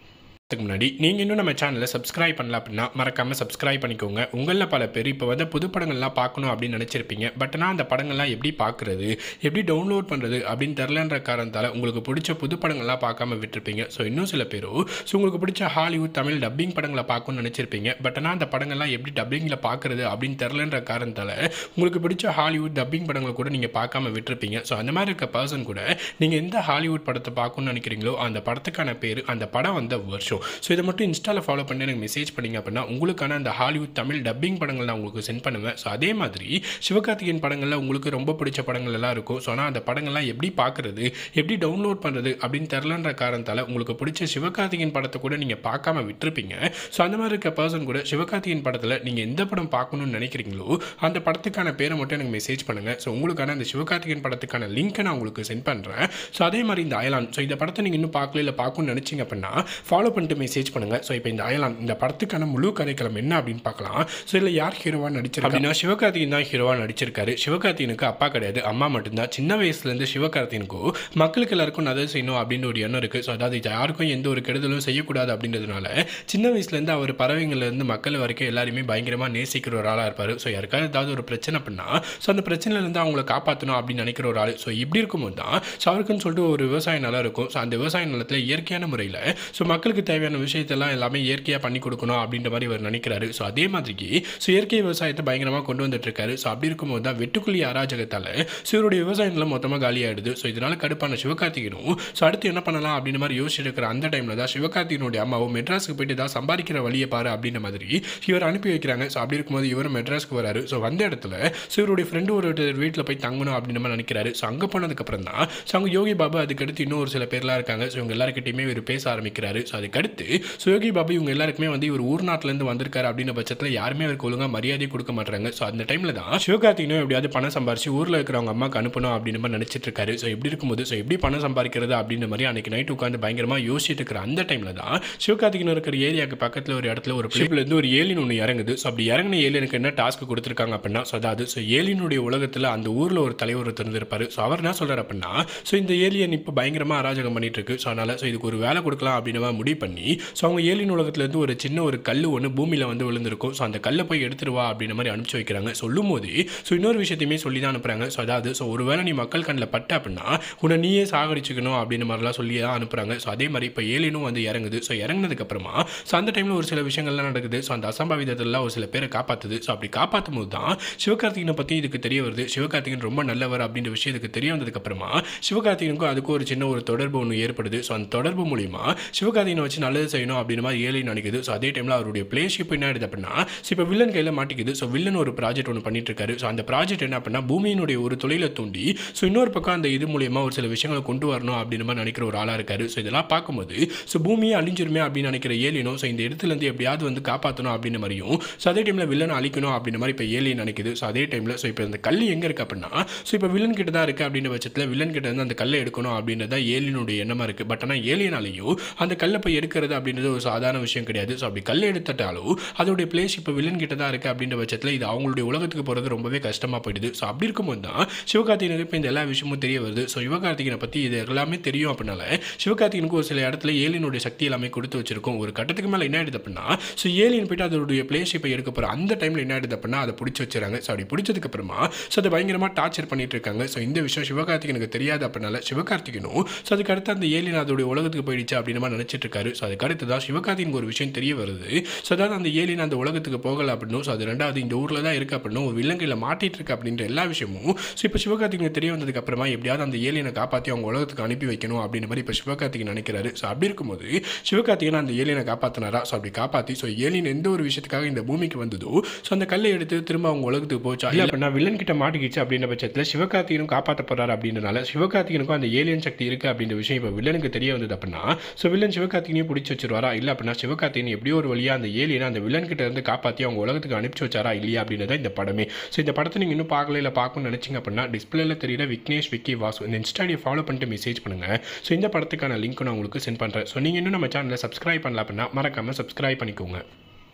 அதுக்கு முன்னாடி நீங்கள் இன்னும் நம்ம சேனலை சப்ஸ்கிரைப் பண்ணல அப்படின்னா மறக்காமல் சப்ஸ்கிரைப் பண்ணிக்கோங்க உங்களில் பல பேர் இப்போ வந்து புது படங்கள்லாம் பார்க்கணும் அப்படின்னு நினச்சிருப்பீங்க பட் ஆனால் அந்த படங்கள்லாம் எப்படி பார்க்குறது எப்படி டவுன்லோட் பண்ணுறது அப்படின்னு தெரிலன்ற காரணத்தால் உங்களுக்கு பிடிச்ச புது படங்கள்லாம் பார்க்காம விட்டுருப்பீங்க ஸோ இன்னும் சில பேரோ ஸோ உங்களுக்கு பிடிச்ச ஹாலிவுட் தமிழ் டப்பிங் படங்களை பார்க்கணும்னு நினச்சிருப்பீங்க பட் ஆனால் அந்த படங்கள்லாம் எப்படி டப்பிங்கில் பார்க்குறது அப்படின்னு தெரிலன்ற காரணத்தால் உங்களுக்கு பிடிச்ச ஹாலிவுட் டப்பிங் படங்களை கூட நீங்கள் பார்க்காம விட்டுருப்பீங்க ஸோ அந்த மாதிரி இருக்க பர்சன் கூட நீங்கள் எந்த ஹாலிவுட் படத்தை பார்க்கணும்னு நினைக்கிறீங்களோ அந்த படத்துக்கான பேர் அந்த படம் வந்த வருஷம் ஸோ இதை மட்டும் இன்ஸ்டாவில் ஃபாலோ பண்ணி எனக்கு மெசேஜ் பண்ணிங்க அப்படின்னா உங்களுக்கான அந்த ஹாலிவுட் தமிழ் டப்பிங் படங்கள் நான் உங்களுக்கு சென்ட் பண்ணுவேன் ஸோ அதே மாதிரி சிவகார்த்திகேயன் படங்களில் உங்களுக்கு ரொம்ப பிடிச்ச படங்கள் எல்லாம் இருக்கும் ஸோ ஆனால் அந்த படங்கள்லாம் எப்படி பார்க்குறது எப்படி டவுன்லோட் பண்ணுறது அப்படின்னு தெரிலன்ற காரணத்தால் உங்களுக்கு பிடிச்ச சிவகார்த்திகேயன் படத்தை கூட நீங்கள் பார்க்காம விட்டுருப்பீங்க ஸோ அந்த மாதிரி இருக்க பர்சன் கூட சிவகார்த்திகேயன் படத்தில் நீங்கள் எந்த படம் பார்க்கணும்னு நினைக்கிறீங்களோ அந்த படத்துக்கான பேரை மட்டும் எனக்கு மெசேஜ் பண்ணுங்கள் ஸோ உங்களுக்கான அந்த சிவகார்த்திகேயன் படத்துக்கான லிங்க்கை நான் உங்களுக்கு சென்ட் பண்ணுறேன் ஸோ அதே மாதிரி இந்த அயலான் ஸோ இந்த படத்தை நீங்கள் இன்னும் பார்க்கல இல்லை பார்க்கணும்னு நினச்சிங்க அப்படின்னா ஃபாலோ பண்ணிட்டு மெசேஜ் பண்ணுங்கள் ஸோ இப்போ இந்த அயலான் இந்த படத்துக்கான முழு கதைக்களம் என்ன அப்படின்னு பார்க்கலாம் ஸோ இதில் யார் ஹீரோவாக நடிச்சிருக்கா அப்படின்னா சிவகார்த்திகேயன் தான் ஹீரோவாக நடிச்சிருக்காரு சிவகார்த்திகனுக்கு அப்பா கிடையாது அம்மா மட்டும்தான் சின்ன வயசுலேருந்து சிவகார்த்திகனுக்கும் மக்களுக்கு எல்லாருக்கும் நல்லது செய்யணும் அப்படின்னு ஒரு எண்ணம் இருக்குது ஸோ அதாவது இது யாருக்கும் எந்த ஒரு கெடுதலும் செய்யக்கூடாது அப்படின்றதுனால சின்ன வயசுலேருந்து அவர் பறவைங்கள்லேருந்து மக்கள் வரைக்கும் எல்லாருமே பயங்கரமாக நேசிக்கிற ஒரு ஆளாக இருப்பார் ஸோ யாருக்காவது ஏதாவது ஒரு பிரச்சனை பண்ணா ஸோ அந்த பிரச்சனையிலேருந்து அவங்கள காப்பாற்றணும் அப்படின்னு நினைக்கிற ஒரு ஆள் ஸோ இப்படி இருக்கும்போது தான் ஸோ அவருக்குன்னு சொல்லிட்டு ஒரு விவசாய நிலம் இருக்கும் ஸோ அந்த விவசாய நிலத்தில் இயற்கையான முறையில் ஸோ மக்களுக்கு தேவையான விஷயத்தெல்லாம் எல்லாமே இயற்கையாக பண்ணி கொடுக்கணும் அப்படின்ற மாதிரி அவர் நினைக்கிறாரு ஸோ அதே மாதிரிக்கு ஸோ இயற்கை விவசாயத்தை பயங்கரமாக கொண்டு வந்துட்டு இருக்காரு ஸோ அப்படி இருக்கும்போது தான் வெட்டுக்குழி அராஜகத்தால் ஸோ இவருடைய விவசாய நிலம் மொத்தமாக காலியாயிடுது ஸோ இதனால கடுப்பான சிவகார்த்திகனும் ஸோ அடுத்து என்ன பண்ணலாம் அப்படின்ற மாதிரி யோசிச்சுட்டு இருக்கிற அந்த டைமில் தான் சிவகார்த்திகனுடைய அம்மாவும் மெட்ராஸுக்கு போயிட்டு தான் சம்பாதிக்கிற வழியை பாரு அப்படின்ற மாதிரி இவர் அனுப்பி வைக்கிறாங்க ஸோ அப்படி இருக்கும்போது இவர் மெட்ராஸ்க்கு வராரு ஸோ வந்த இடத்துல ஸோ இவருடைய ஃப்ரெண்டு ஒரு வீட்டில் போய் தங்கணும் அப்படின்ற மாதிரி நினைக்கிறாரு ஸோ அங்கே போனதுக்கப்புறம் தான் ஸோ அவங்க யோகி பாபு அதுக்கடுத்து இன்னும் ஒரு சில பேர்லாம் இருக்காங்க ஸோ இவங்க எல்லாருக்கிட்டையுமே இவர் பேச ஆரம்பிக்கிறாரு ஸோ அதுக்கடுத்து ஸோ யோகி பாபு இவங்க எல்லாருக்குமே வந்து இவர் ஊர் நாட்டிலேருந்து வந்திருக்காரு அப்படின்ற பட்சத்தில் யாருமே அவருக்கு ஒழுங்காக மரியாதை கொடுக்க மாட்டாங்க ஸோ அந்த டைமில் தான் சிவகார்த்திகனும் எப்படியாவது பணம் சம்பாரிச்சு ஊரில் இருக்கிறவங்க அம்மாக்கு அனுப்பணும் அப்படின்னு மாதிரி நினச்சிட்டு இருக்காரு ஸோ இப்படி இருக்கும்போது ஸோ எப்படி பணம் சம்பாதிக்கிறது அப்படின்ற மாதிரி அன்னைக்கு நைட் உட்காந்து பயங்கரமாக யோசிச்சுட்டு இருக்கிற அந்த டைமில் தான் சிவகார்த்திகன் இருக்கிற ஏரியாவுக்கு பக்கத்தில் ஒரு இடத்துல ஒரு ஷிப்லேருந்து ஒரு ஏலியன் ஒன்று இறங்குது ஸோ அப்படி இறங்கின ஏலியனுக்கு என்ன டாஸ்க் கொடுத்துருக்காங்க அப்படின்னா ஸோ அதாவது ஸோ ஏலியனுடைய உலகத்தில் அந்த ஊரில் ஒரு தலைவர் ஒருத்தர் இருந்திருப்பாரு ஸோ அவர் என்ன சொல்கிறார் அப்படின்னா ஸோ இந்த ஏலியன் இப்போ பயங்கரமாக அராஜகம் பண்ணிட்டு இருக்கு ஸோ அதனால் ஸோ இதுக்கு ஒரு வேலை கொடுக்கலாம் அப்படின்னு மாதிரி முடிவு பண்ணி ஸோ அவங்க ஏலியன் உலகத்துலேருந்து ஒரு சின்ன ஒரு கல் ஒன்று பூமியில் வந்து விழுந்திருக்கும் ஸோ அந்த கல்லை போய் எடுத்துட்டு வா அப்படின்ற மாதிரி அனுப்பிச்சு வைக்கிறாங்க சொல்லும் போது ஸோ இன்னொரு விஷயத்தையுமே சொல்லி தான் அனுப்புகிறாங்க ஸோ அதாவது ஸோ ஒரு வேளை நீ மக்கள் கண்ணில் பட்ட அப்படின்னா உன்னை நீயே சாகடிச்சுக்கணும் அப்படின்ற மாதிரிலாம் சொல்லி தான் அனுப்புகிறாங்க ஸோ அதே மாதிரி இப்போ ஏலியனும் வந்து இறங்குது ஸோ இறங்குனதுக்கப்புறமா ஸோ அந்த டைமில் ஒரு சில விஷயங்கள்லாம் நடக்குது ஸோ அந்த அசம்பாவிதத்தெல்லாம் ஒரு சில பேரை காப்பாற்றுது ஸோ அப்படி காப்பாற்றும் போது தான் சிவகார்த்திகனை பற்றி இதுக்கு தெரிய வருது சிவகார்த்திகன் ரொம்ப நல்லவர் அப்படின்ற விஷயம் இதுக்கு தெரிய வந்ததுக்கப்புறமா சிவகார்த்திகனுக்கும் அதுக்கும் ஒரு சின்ன ஒரு தொடர்பு ஒன்று ஏற்படுது ஸோ அந்த தொடர்பு மூலிமா சிவகார்த்திகனை வச்சு நல்லது செய்யணும் அப்படின்ற மாதிரி ஏலியன் நினைக்குது ஸோ அதே டைமில் அவருடைய பிளேஷிப் என்ன ஆயிடுது அப்படின்னா ஸோ இப்போ வில்லன் கையில் மாட்டிக்குது ஸோ வில்லன் ஒரு ப்ராஜெக்ட் ஒன்று பண்ணிட்டு இருக்காரு ஸோ அந்த ப்ராஜெக்ட் என்ன அப்படின்னா பூமியினுடைய ஒரு தொழிலை தூண்டி ஸோ இன்னொரு பக்கம் அந்த இது மூலியமா ஒரு சில விஷயங்களை கொண்டு வரணும் அப்படின்ற மாதிரி நினைக்கிற ஒரு ஆளாக இருக்காரு ஸோ இதெல்லாம் பார்க்கும்போது ஸோ பூமியை அழிஞ்சிருமே அப்படின்னு நினைக்கிற ஏலியனும் ஸோ இந்த இடத்துல இருந்து எப்படியாவது வந்து காப்பாற்றணும் அப்படின்ற மாதிரியும் ஸோ அதே டைமில் வில்லனை அழிக்கணும் அப்படின்ற மாதிரி இப்போ ஏலியன் நினைக்குது ஸோ அதே டைமில் ஸோ இப்போ இந்த கல் எங்கே இருக்கு அப்படின்னா ஸோ இப்போ வில்லன் கிட்ட தான் இருக்குது அப்படின்ற பட்சத்தில் வில்லன் கிட்ட இருந்து அந்த கல்லை எடுக்கணும் அப்படின்றது தான் ஏலியனுடைய எண்ணமாக இருக்குது பட் ஆனால் ஏலியனாலேயும் அந்த கல்லை போய் எடுக்கிறது அப்படின்றது ஒரு சாதாரண விஷயம் கிடையாது ஸோ அப்படி கல் எடுத்துட்டாலும் அதோடைய பிளேஸ் இப்போ வில்லன் கிட்ட தான் இருக்குது அப்படின்ற பட்சத்தில் இது அவங்களுடைய உலகத்துக்கு போகிறது ரொம்பவே கஷ்டமாக போயிடுது ஸோ அப்படி இருக்கும்போது தான் சிவகார்த்திகனுக்கு இப்போ இந்த எல்லா விஷயமும் தெரிய வருது ஸோ சிவகார்த்திகனை பற்றி இது எல்லாமே தெரியும் அப்படின்னால சிவகார்த்திகனுக்கு ஒரு சில இடத்துல ஏலியனுடைய சக்தி எல்லாமே கொடுத்து வச்சிருக்கும் ஒரு கட்டத்துக்கு மேலே என்ன ஆயிடுது அப்படின்னா ஸோ ஏலியன் போயிட்டு அதோடைய பிளேஸ் இப்போ எடுக்க போகிற அந்த டைமில் என்ன ஆயிடுது அப்படின்னா அதை பிடிச்சி வச்சுறாங்க ஸோ அப்படி பிடிச்சதுக்கு அப்புறமா ஸோ அதை பயங்கரமாக டார்ச்சர் பண்ணிட்டு இருக்காங்க ஸோ இந்த விஷயம் சிவகார்த்திகனுக்கு தெரியாது அப்படின்னால சிவகார்த்திகனும் ஸோ அதுக்கு அடுத்து அந்த ஏலியன் அதோடைய உலகத்துக்கு போயிடுச்சு அப்படின்னு மாதிரி நினச்சிட்டு இருக்காரு ஸோ அதுக்கு அடுத்து தான் சிவகார்த்திகனுக்கு ஒரு விஷயம் தெரிய வருது ஸோ அதாவது அந்த ஏலியன் அந்த உலகத்துக்கு போகல அப்படின்னும் ஸோ அது ரெண்டாவது இந்த ஊரில் தான் இருக்கு அப்படின்னும் ஒரு விலங்கையில் மாட்டிட்டு இருக்கு அப்படின்ற எல்லா விஷயமும் ஸோ இப்போ சிவகார்த்திகனுக்கு தெரிய வந்ததுக்கு அப்புறமா எப்படியாவது அந்த ஏலியனை காப்பாற்றி அவங்க உலகத்துக்கு அனுப்பி வைக்கணும் அப்படின்ற மாதிரி இப்போ சிவகார்த்திகன் நினைக்கிறாரு ஸோ அப்படி இருக்கும்போது சிவகார்த்திகன் அந்த ஏலியனை காப்பாற்றினாரா ஸோ அப்படி காப்பாற்றி ஸோ ஏலியன் எந்த ஒரு விஷயத்துக்காக இந்த பூமிக்கு வந்ததோ ஸோ அந்த கல்லை எடுத்து திரும்ப அவங்க உலகத்துக்கு போச்சா இல்லை அப்படின்னா வில்லன் கிட்ட மாட்டிக்கிச்சு அப்படின்ற பட்சத்தில் சிவகார்த்திகனும் காப்பாற்ற போறாரு அப்படின்றனால சிவகார்த்திகனுக்கும் அந்த ஏலியன் சக்தி இருக்கு அப்படின்ற விஷயம் இப்போ வில்லனுக்கு தெரிய வந்தது அப்படின்னா ஸோ வில்லன் சிவகார்த்திகனையும் பிடிச்சி வச்சிருவாரா இல்லை அப்படின்னா சிவகார்த்திகன் எப்படியோ ஒரு வழியா அந்த ஏலியனை அந்த வில்லன் கிட்ட இருந்து காப்பாற்றி அவங்க உலகத்துக்கு அனுப்பிச்சு வச்சாரா இல்லையா அப்படின்றத இந்த படமே ஸோ இந்த படத்தை நீங்கள் இன்னும் பார்க்கல இல்லை பார்க்கணும்னு நினைச்சீங்க அப்படின்னா டிஸ்பிளேல தெரியல விக்னேஷ் விக்கி வாசு இந்த இன்ஸ்டாடியை ஃபாலோ பண்ணிட்டு மெசேஜ் பண்ணுங்க ஸோ இந்த படத்துக்கான லிங்க் நான் உங்களுக்கு சென்ட் பண்ணுறேன் ஸோ நீங்கள் இன்னும் நம்ம சேனலை சப்ஸ்கிரைப் பண்ணல அப்படின்னா மறக்காம சப்ஸ்கிரைப் பண்ணிக்கோங்க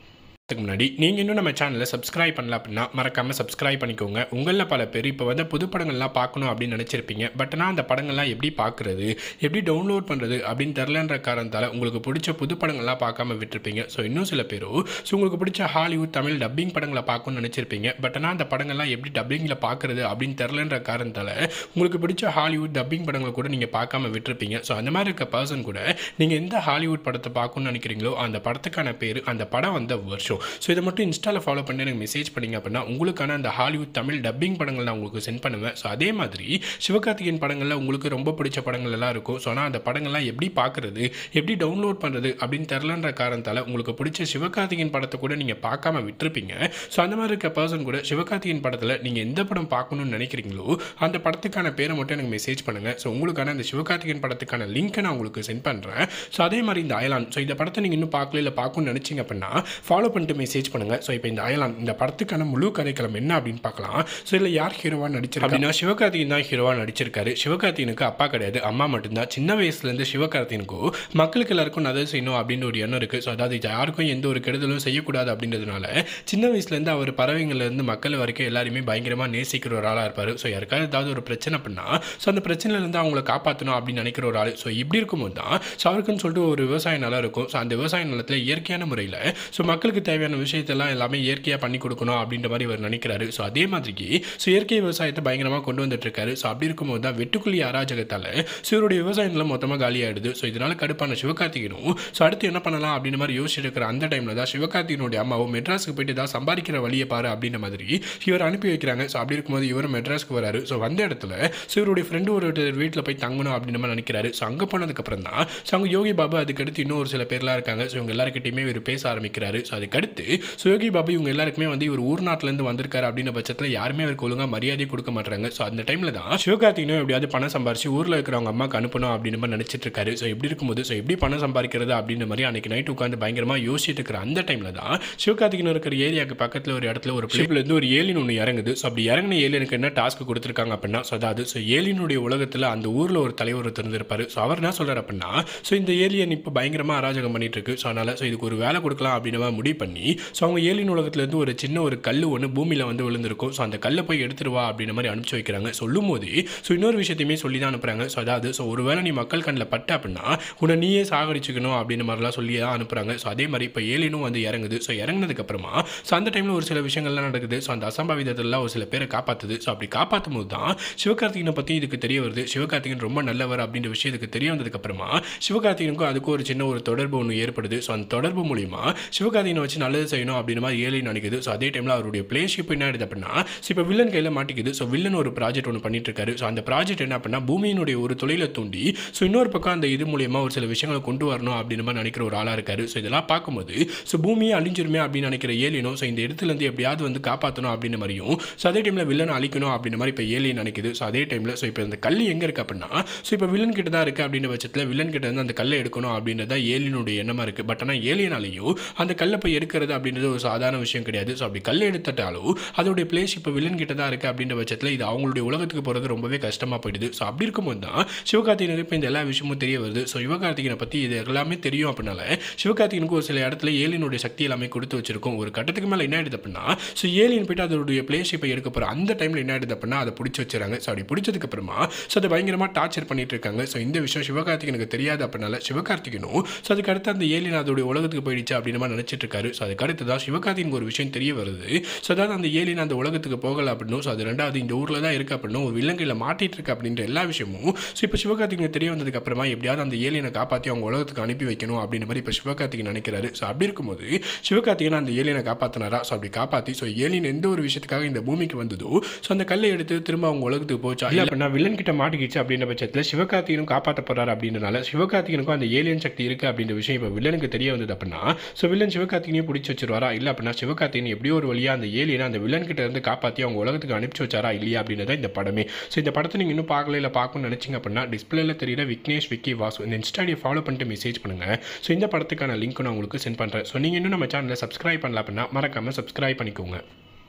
அதுக்கு முன்னாடி நீங்கள் இன்னும் நம்ம சேனலை சப்ஸ்கிரைப் பண்ணல அப்படின்னா மறக்காமல் சப்ஸ்கிரைப் பண்ணிக்கோங்க உங்களில் பல பேர் இப்போ வந்து புது படங்கள்லாம் பார்க்கணும் அப்படின்னு நினச்சிருப்பீங்க பட் ஆனால் அந்த படங்கள்லாம் எப்படி பார்க்குறது எப்படி டவுன்லோட் பண்ணுறது அப்படின்னு தெரிலன்ற காரணத்தால் உங்களுக்கு பிடிச்ச புது படங்கள்லாம் பார்க்காம விட்டுருப்பீங்க ஸோ இன்னும் சில பேரோ ஸோ உங்களுக்கு பிடிச்ச ஹாலிவுட் தமிழ் டப்பிங் படங்களை பார்க்கணும்னு நினச்சிருப்பீங்க பட் ஆனால் அந்த படங்கள்லாம் எப்படி டப்பிங்கில் பார்க்குறது அப்படின்னு தெரிலன்ற காரணத்தால் உங்களுக்கு பிடிச்ச ஹாலிவுட் டப்பிங் படங்களை கூட நீங்கள் பார்க்காம விட்டுருப்பீங்க ஸோ அந்த மாதிரி இருக்க பர்சன் கூட நீங்கள் எந்த ஹாலிவுட் படத்தை பார்க்கணும்னு நினைக்கிறீங்களோ அந்த படத்துக்கான பேர் அந்த படம் வந்த வருஷம் ஸோ இதை மட்டும் இன்ஸ்டாவில் ஃபாலோ பண்ணி எனக்கு மெசேஜ் பண்ணீங்க அப்படின்னா உங்களுக்கான அந்த ஹாலிவுட் தமிழ் டப்பிங் படங்கள் நான் உங்களுக்கு சென்ட் பண்ணுவேன் ஸோ அதே மாதிரி சிவகார்த்திகேயன் படங்களில் உங்களுக்கு ரொம்ப பிடிச்ச படங்கள் எல்லாம் இருக்கும் ஸோ ஆனால் அந்த படங்கள்லாம் எப்படி பார்க்குறது எப்படி டவுன்லோட் பண்ணுறது அப்படின்னு தெரிலன்ற காரணத்தால் உங்களுக்கு பிடிச்ச சிவகார்த்திகேயன் படத்தை கூட நீங்கள் பார்க்காம விட்டுருப்பீங்க ஸோ அந்த மாதிரி இருக்க பர்சன் கூட சிவகார்த்திகேயன் படத்தில் நீங்கள் எந்த படம் பார்க்கணும்னு நினைக்கிறீங்களோ அந்த படத்துக்கான பேரை மட்டும் எனக்கு மெசேஜ் பண்ணுங்கள் ஸோ உங்களுக்கான அந்த சிவகார்த்திகேயன் படத்துக்கான லிங்க்கை நான் உங்களுக்கு சென்ட் பண்ணுறேன் ஸோ அதே மாதிரி இந்த அயலான் ஸோ இந்த படத்தை நீங்கள் இன்னும் பார்க்கல இல்லை பார்க்கணும்னு நினச்சிங்க அப்படின்னா ஃபாலோ பண்ணிட்டு மெசேஜ் பண்ணுங்கள் ஸோ இப்போ இந்த அயலான் இந்த படத்துக்கான முழு கதைக்களம் என்ன அப்படின்னு பார்க்கலாம் ஸோ இதில் யார் ஹீரோவாக நடிச்சிருக்கா அப்படின்னா சிவகார்த்திகேயன் தான் ஹீரோவாக நடிச்சிருக்காரு சிவகார்த்திகேயனுக்கு அப்பா கிடையாது அம்மா மட்டும்தான் சின்ன வயசுலேருந்து சிவகார்த்திகனுக்கும் மக்களுக்கு எல்லாருக்கும் நல்லது செய்யணும் அப்படின்னு ஒரு எண்ணம் இருக்குது ஸோ அதாவது யாருக்கும் எந்த ஒரு கெடுதலும் செய்யக்கூடாது அப்படின்றதுனால சின்ன வயசுலேருந்து அவர் பறவைங்கள்லேருந்து மக்கள் வரைக்கும் எல்லாருமே பயங்கரமாக நேசிக்கிற ஒரு ஆளாக இருப்பார் ஸோ யாருக்காவது ஏதாவது ஒரு பிரச்சனை பண்ணா ஸோ அந்த பிரச்சனையிலேருந்து அவங்கள காப்பாற்றணும் அப்படின்னு நினைக்கிற ஒரு ஆள் ஸோ இப்படி இருக்கும்போது தான் ஸோ அவருக்குன்னு சொல்லிட்டு ஒரு விவசாய நிலம் இருக்கும் ஸோ அந்த விவசாய நிலத்தில் இயற்கையான முறையில் ஸோ மக்களுக்கு தேவையான விஷயத்தெல்லாம் எல்லாமே இயற்கையாக பண்ணி கொடுக்கணும் அப்படின்ற மாதிரி அவர் நினைக்கிறாரு ஸோ அதே மாதிரிக்கு ஸோ இயற்கை விவசாயத்தை பயங்கரமாக கொண்டு வந்துட்டு இருக்காரு ஸோ அப்படி இருக்கும்போது தான் வெட்டுக்குழி அராஜகத்தால் ஸோ இவருடைய விவசாய நிலம் மொத்தமாக காலியாகிடுது ஸோ இதனால் கடுப்பான சிவகார்த்திகனும் ஸோ அடுத்து என்ன பண்ணலாம் அப்படின்ற மாதிரி யோசிச்சுட்டு இருக்கிற அந்த டைமில் தான் சிவகார்த்திகனுடைய அம்மாவும் மெட்ராஸுக்கு போயிட்டு தான் சம்பாதிக்கிற வழியை பாரு அப்படின்ற மாதிரி இவர் அனுப்பி வைக்கிறாங்க ஸோ அப்படி இருக்கும்போது இவர் மெட்ராஸ்க்கு வராரு ஸோ வந்த இடத்துல ஸோ இவருடைய ஃப்ரெண்டு ஒரு வீட்டில் போய் தங்கணும் அப்படின்னு மாதிரி நினைக்கிறாரு ஸோ அங்கே போனதுக்கப்புறம் தான் ஸோ அங்கே யோகி பாபா அதுக்கடுத்து இன்னும் ஒரு சில பேர்லாம் இருக்காங்க ஸோ இவங்க எல்லாருக்கிட்டையுமே இவர் பேச ஆரம்பிக்கிறாரு ஸோ அதுக்கடுத்து ஸோ யோகி பாபா இவங்க எல்லாருக்குமே வந்து இவர் ஊர் நாட்டிலேருந்து வந்திருக்காரு அப்படின்ற பட்சத்தில் யாருமே அவருக்கு ஒழுங்காக மரியாதை கொடுக்க மாட்டாங்க ஸோ அந்த டைமில் தான் சிவகார்த்திகனும் எப்படியாவது பணம் சம்பாரிச்சு ஊரில் இருக்கிறவங்க அம்மாக்கு அனுப்பணும் அப்படின்னு மாதிரி நினச்சிட்டு இருக்காரு ஸோ இப்படி இருக்கும்போது ஸோ எப்படி பணம் சம்பாதிக்கிறது அப்படின்ற மாதிரி அன்னைக்கு நைட் உட்காந்து பயங்கரமாக யோசிச்சுட்டு இருக்கிற அந்த டைமில் தான் சிவகார்த்திகன் இருக்கிற ஏரியாவுக்கு பக்கத்தில் ஒரு இடத்துல ஒரு பிள்ளைலேருந்து ஒரு ஏலின் ஒன்று இறங்குது ஸோ அப்படி இறங்கின ஏலியனுக்கு என்ன டாஸ்க் கொடுத்துருக்காங்க அப்படின்னா ஸோ அதாவது ஸோ ஏலியனுடைய உலகத்தில் அந்த ஊரில் ஒரு தலைவர் இருந்திருப்பாரு ஸோ அவர் என்ன சொல்கிறார் அப்படின்னா ஸோ இந்த ஏலியன் இப்போ பயங்கரமாக அராஜகம் பண்ணிட்டு இருக்கு ஸோ அதனால் ஸோ இதுக்கு ஒரு வேலை கொடுக்கலாம் அப்படின்னு மாதிரி முடிவு பண்ணி ஸோ அவங்க ஏலியன் உலகத்துலேருந்து ஒரு சின்ன ஒரு கல் ஒன்று பூமியில் வந்து விழுந்திருக்கும் ஸோ அந்த கல்லை போய் எடுத்துட்டு வா அப்படின்ற மாதிரி அனுப்பிச்சு வைக்கிறாங்க சொல்லும் போது ஸோ இன்னொரு விஷயத்தையுமே சொல்லி தான் அனுப்புகிறாங்க ஸோ அதாவது ஸோ ஒரு வேளை நீ மக்கள் கண்ணில் பட்ட அப்படின்னா உன்னை நீயே சாகடிச்சுக்கணும் அப்படின்ற மாதிரிலாம் சொல்லி தான் அனுப்புகிறாங்க ஸோ அதே மாதிரி இப்போ ஏலியனும் வந்து இறங்குது ஸோ இறங்குனதுக்கப்புறமா ஸோ அந்த டைமில் ஒரு சில விஷயங்கள்லாம் நடக்குது ஸோ அந்த அசம்பாவிதத்தெல்லாம் ஒரு சில பேரை காப்பாற்றுது ஸோ அப்படி காப்பாற்றும் போது தான் சிவகார்த்திகனை பற்றி இதுக்கு தெரிய வருது சிவகார்த்திகன் ரொம்ப நல்லவர் அப்படின்ற விஷயத்துக்கு தெரிய வந்ததுக்கப்புறமா சிவகார்த்திகனுக்கும் அதுக்கும் ஒரு சின்ன ஒரு தொடர்பு ஒன்று ஏற்படுது ஸோ அந்த தொடர்பு மூலிமா சிவகார்த்திகனை வச்சு நல்லது செய்யணும் அப்படின்னு மாதிரி ஏழை நினைக்குது ஸோ அதே டைமில் அவருடைய பிளேஷிப் என்ன ஆயிடுது அப்படின்னா ஸோ இப்போ வில்லன் கையில் மாட்டிக்குது ஸோ வில்லன் ஒரு ப்ராஜெக்ட் ஒன்று பண்ணிட்டு இருக்காரு ஸோ அந்த ப்ராஜெக்ட் என்ன அப்படின்னா பூமியினுடைய ஒரு தொழிலை தூண்டி ஸோ இன்னொரு பக்கம் அந்த இது மூலியமா ஒரு சில விஷயங்களை கொண்டு வரணும் அப்படின்னு மாதிரி நினைக்கிற ஒரு ஆளாக இருக்காரு ஸோ இதெல்லாம் பார்க்கும்போது ஸோ பூமியை அழிஞ்சிருமே அப்படின்னு நினைக்கிற ஏலியனும் ஸோ இந்த இடத்துல இருந்து எப்படியாவது வந்து காப்பாற்றணும் அப்படின்னு மாதிரியும் ஸோ அதே டைமில் வில்லனை அழிக்கணும் அப்படின்ற மாதிரி இப்போ ஏலியன் நினைக்குது ஸோ அதே டைமில் ஸோ இப்போ இந்த கல் எங்கே இருக்கு அப்படின்னா ஸோ இப்போ வில்லன் கிட்ட தான் இருக்குது அப்படின்ற பட்சத்தில் வில்லன் கிட்ட இருந்து அந்த கல்லை எடுக்கணும் அப்படின்றது தான் ஏலியனுடைய எண்ணமாக இருக்குது பட் ஆனால் ஏலியனாலேயும் அந்த கல்லை போய் எடுக்கிறது அப்படின்றது ஒரு சாதாரண விஷயம் கிடையாது ஸோ அப்படி கல்லை எடுத்துட்டாலும் அதோடைய பிளேஸ் இப்போ வில்லன் கிட்ட தான் இருக்குது அப்படின்ற பட்சத்தில் இது அவங்களுடைய உலகத்துக்கு போகிறது ரொம்பவே கஷ்டமாக போயிடுது ஸோ அப்படி இருக்கும்போது தான் சிவகார்த்திகனுக்கு இப்போ இந்த எல்லா விஷயமும் தெரிய வருது ஸோ சிவகார்த்திகனை பற்றி இது எல்லாமே தெரியும் அப்படின்னால சிவகார்த்திகனுக்கு ஒரு சில இடத்துல ஏலியனுடைய சக்தி எல்லாமே கொடுத்து வச்சிருக்கும் ஒரு கட்டத்துக்கு மேலே என்ன ஆயிடுது அப்படின்னா ஸோ ஏலியன் போயிட்டு அதோடைய பிளேஸ் இப்போ எடுக்க போகிற அந்த டைமில் என்ன ஆயிடுது அப்படின்னா அதை பிடிச்சி வச்சுறாங்க ஸோ அப்படி பிடிச்சதுக்கு அப்புறமா ஸோ அதை பயங்கரமாக டார்ச்சர் பண்ணிட்டு இருக்காங்க ஸோ இந்த விஷயம் சிவகார்த்திகனுக்கு தெரியாது அப்படின்னால சிவகார்த்திகனும் ஸோ அதுக்கு அடுத்து அந்த ஏலியன் அதோடைய உலகத்துக்கு போயிடுச்சு அப்படின்னு மாதிரி நினச்சிட்டு இருக்காரு ஸோ அதுக்கு அடுத்து தான் சிவகார்த்திகனுக்கு ஒரு விஷயம் தெரிய வருது ஸோ அதாவது அந்த ஏலியன் அந்த உலகத்துக்கு போகல அப்படின்னும் ஸோ அது ரெண்டாவது இந்த ஊரில் தான் இருக்கு அப்படின்னும் ஒரு விலங்கையில் மாட்டிட்டு இருக்கு அப்படின்ற எல்லா விஷயமும் ஸோ இப்போ சிவகார்த்திகனுக்கு தெரிய வந்ததுக்கு அப்புறமா எப்படியாவது அந்த ஏலியனை காப்பாற்றி அவங்க உலகத்துக்கு அனுப்பி வைக்கணும் அப்படின்ற மாதிரி இப்போ சிவகார்த்திகன் நினைக்கிறாரு ஸோ அப்படி இருக்கும்போது சிவகார்த்திகன் அந்த ஏலியனை காப்பாற்றினாரா ஸோ அப்படி காப்பாற்றி ஸோ ஏலியன் எந்த ஒரு விஷயத்துக்காக இந்த பூமிக்கு வந்ததோ ஸோ அந்த கல்லை எடுத்து திரும்ப அவங்க உலகத்துக்கு போச்சா இல்லை அப்படின்னா வில்லன் கிட்ட மாட்டிக்கிச்சு அப்படின்ற பட்சத்தில் சிவகார்த்திகனும் காப்பாற்ற போறாரு அப்படின்றனால சிவகார்த்திகனுக்கும் அந்த ஏலியன் சக்தி இருக்கு அப்படின்ற விஷயம் இப்போ வில்லனுக்கு தெரிய வந்தது அப்படின்னா ஸோ வில்லன் சிவகார்த்திகனையும் பிடிச்சி வச்சிருவாரா இல்லை அப்படின்னா சிவகார்த்திகன் எப்படியோ ஒரு வழியாக அந்த ஏலியனை அந்த வில்லன் கிட்ட இருந்து காப்பாற்றி அவங்க உலகத்துக்கு அனுப்பிச்சு வச்சாரா இல்லையா அப்படின்றத இந்த படமே ஸோ இந்த படத்தை நீங்கள் இன்னும் பார்க்கல இல்லை பார்க்கணும்னு நினச்சிங்க அப்படின்னா டிஸ்பிளேல தெரியல விக்னேஷ் விக்கி வாசு இந்த இன்ஸ்டாடியை ஃபாலோ பண்ணிட்டு மெசேஜ் பண்ணுங்க ஸோ இந்த படத்துக்கான லிங்க் நான் உங்களுக்கு சென்ட் பண்ணுறேன் ஸோ நீங்கள் இன்னும் நம்ம சேனலை சப்ஸ்கிரைப் பண்ணல அப்படின்னா மறக்காமல் சப்ஸ்கிரைப் பண்ணிக்கோங்க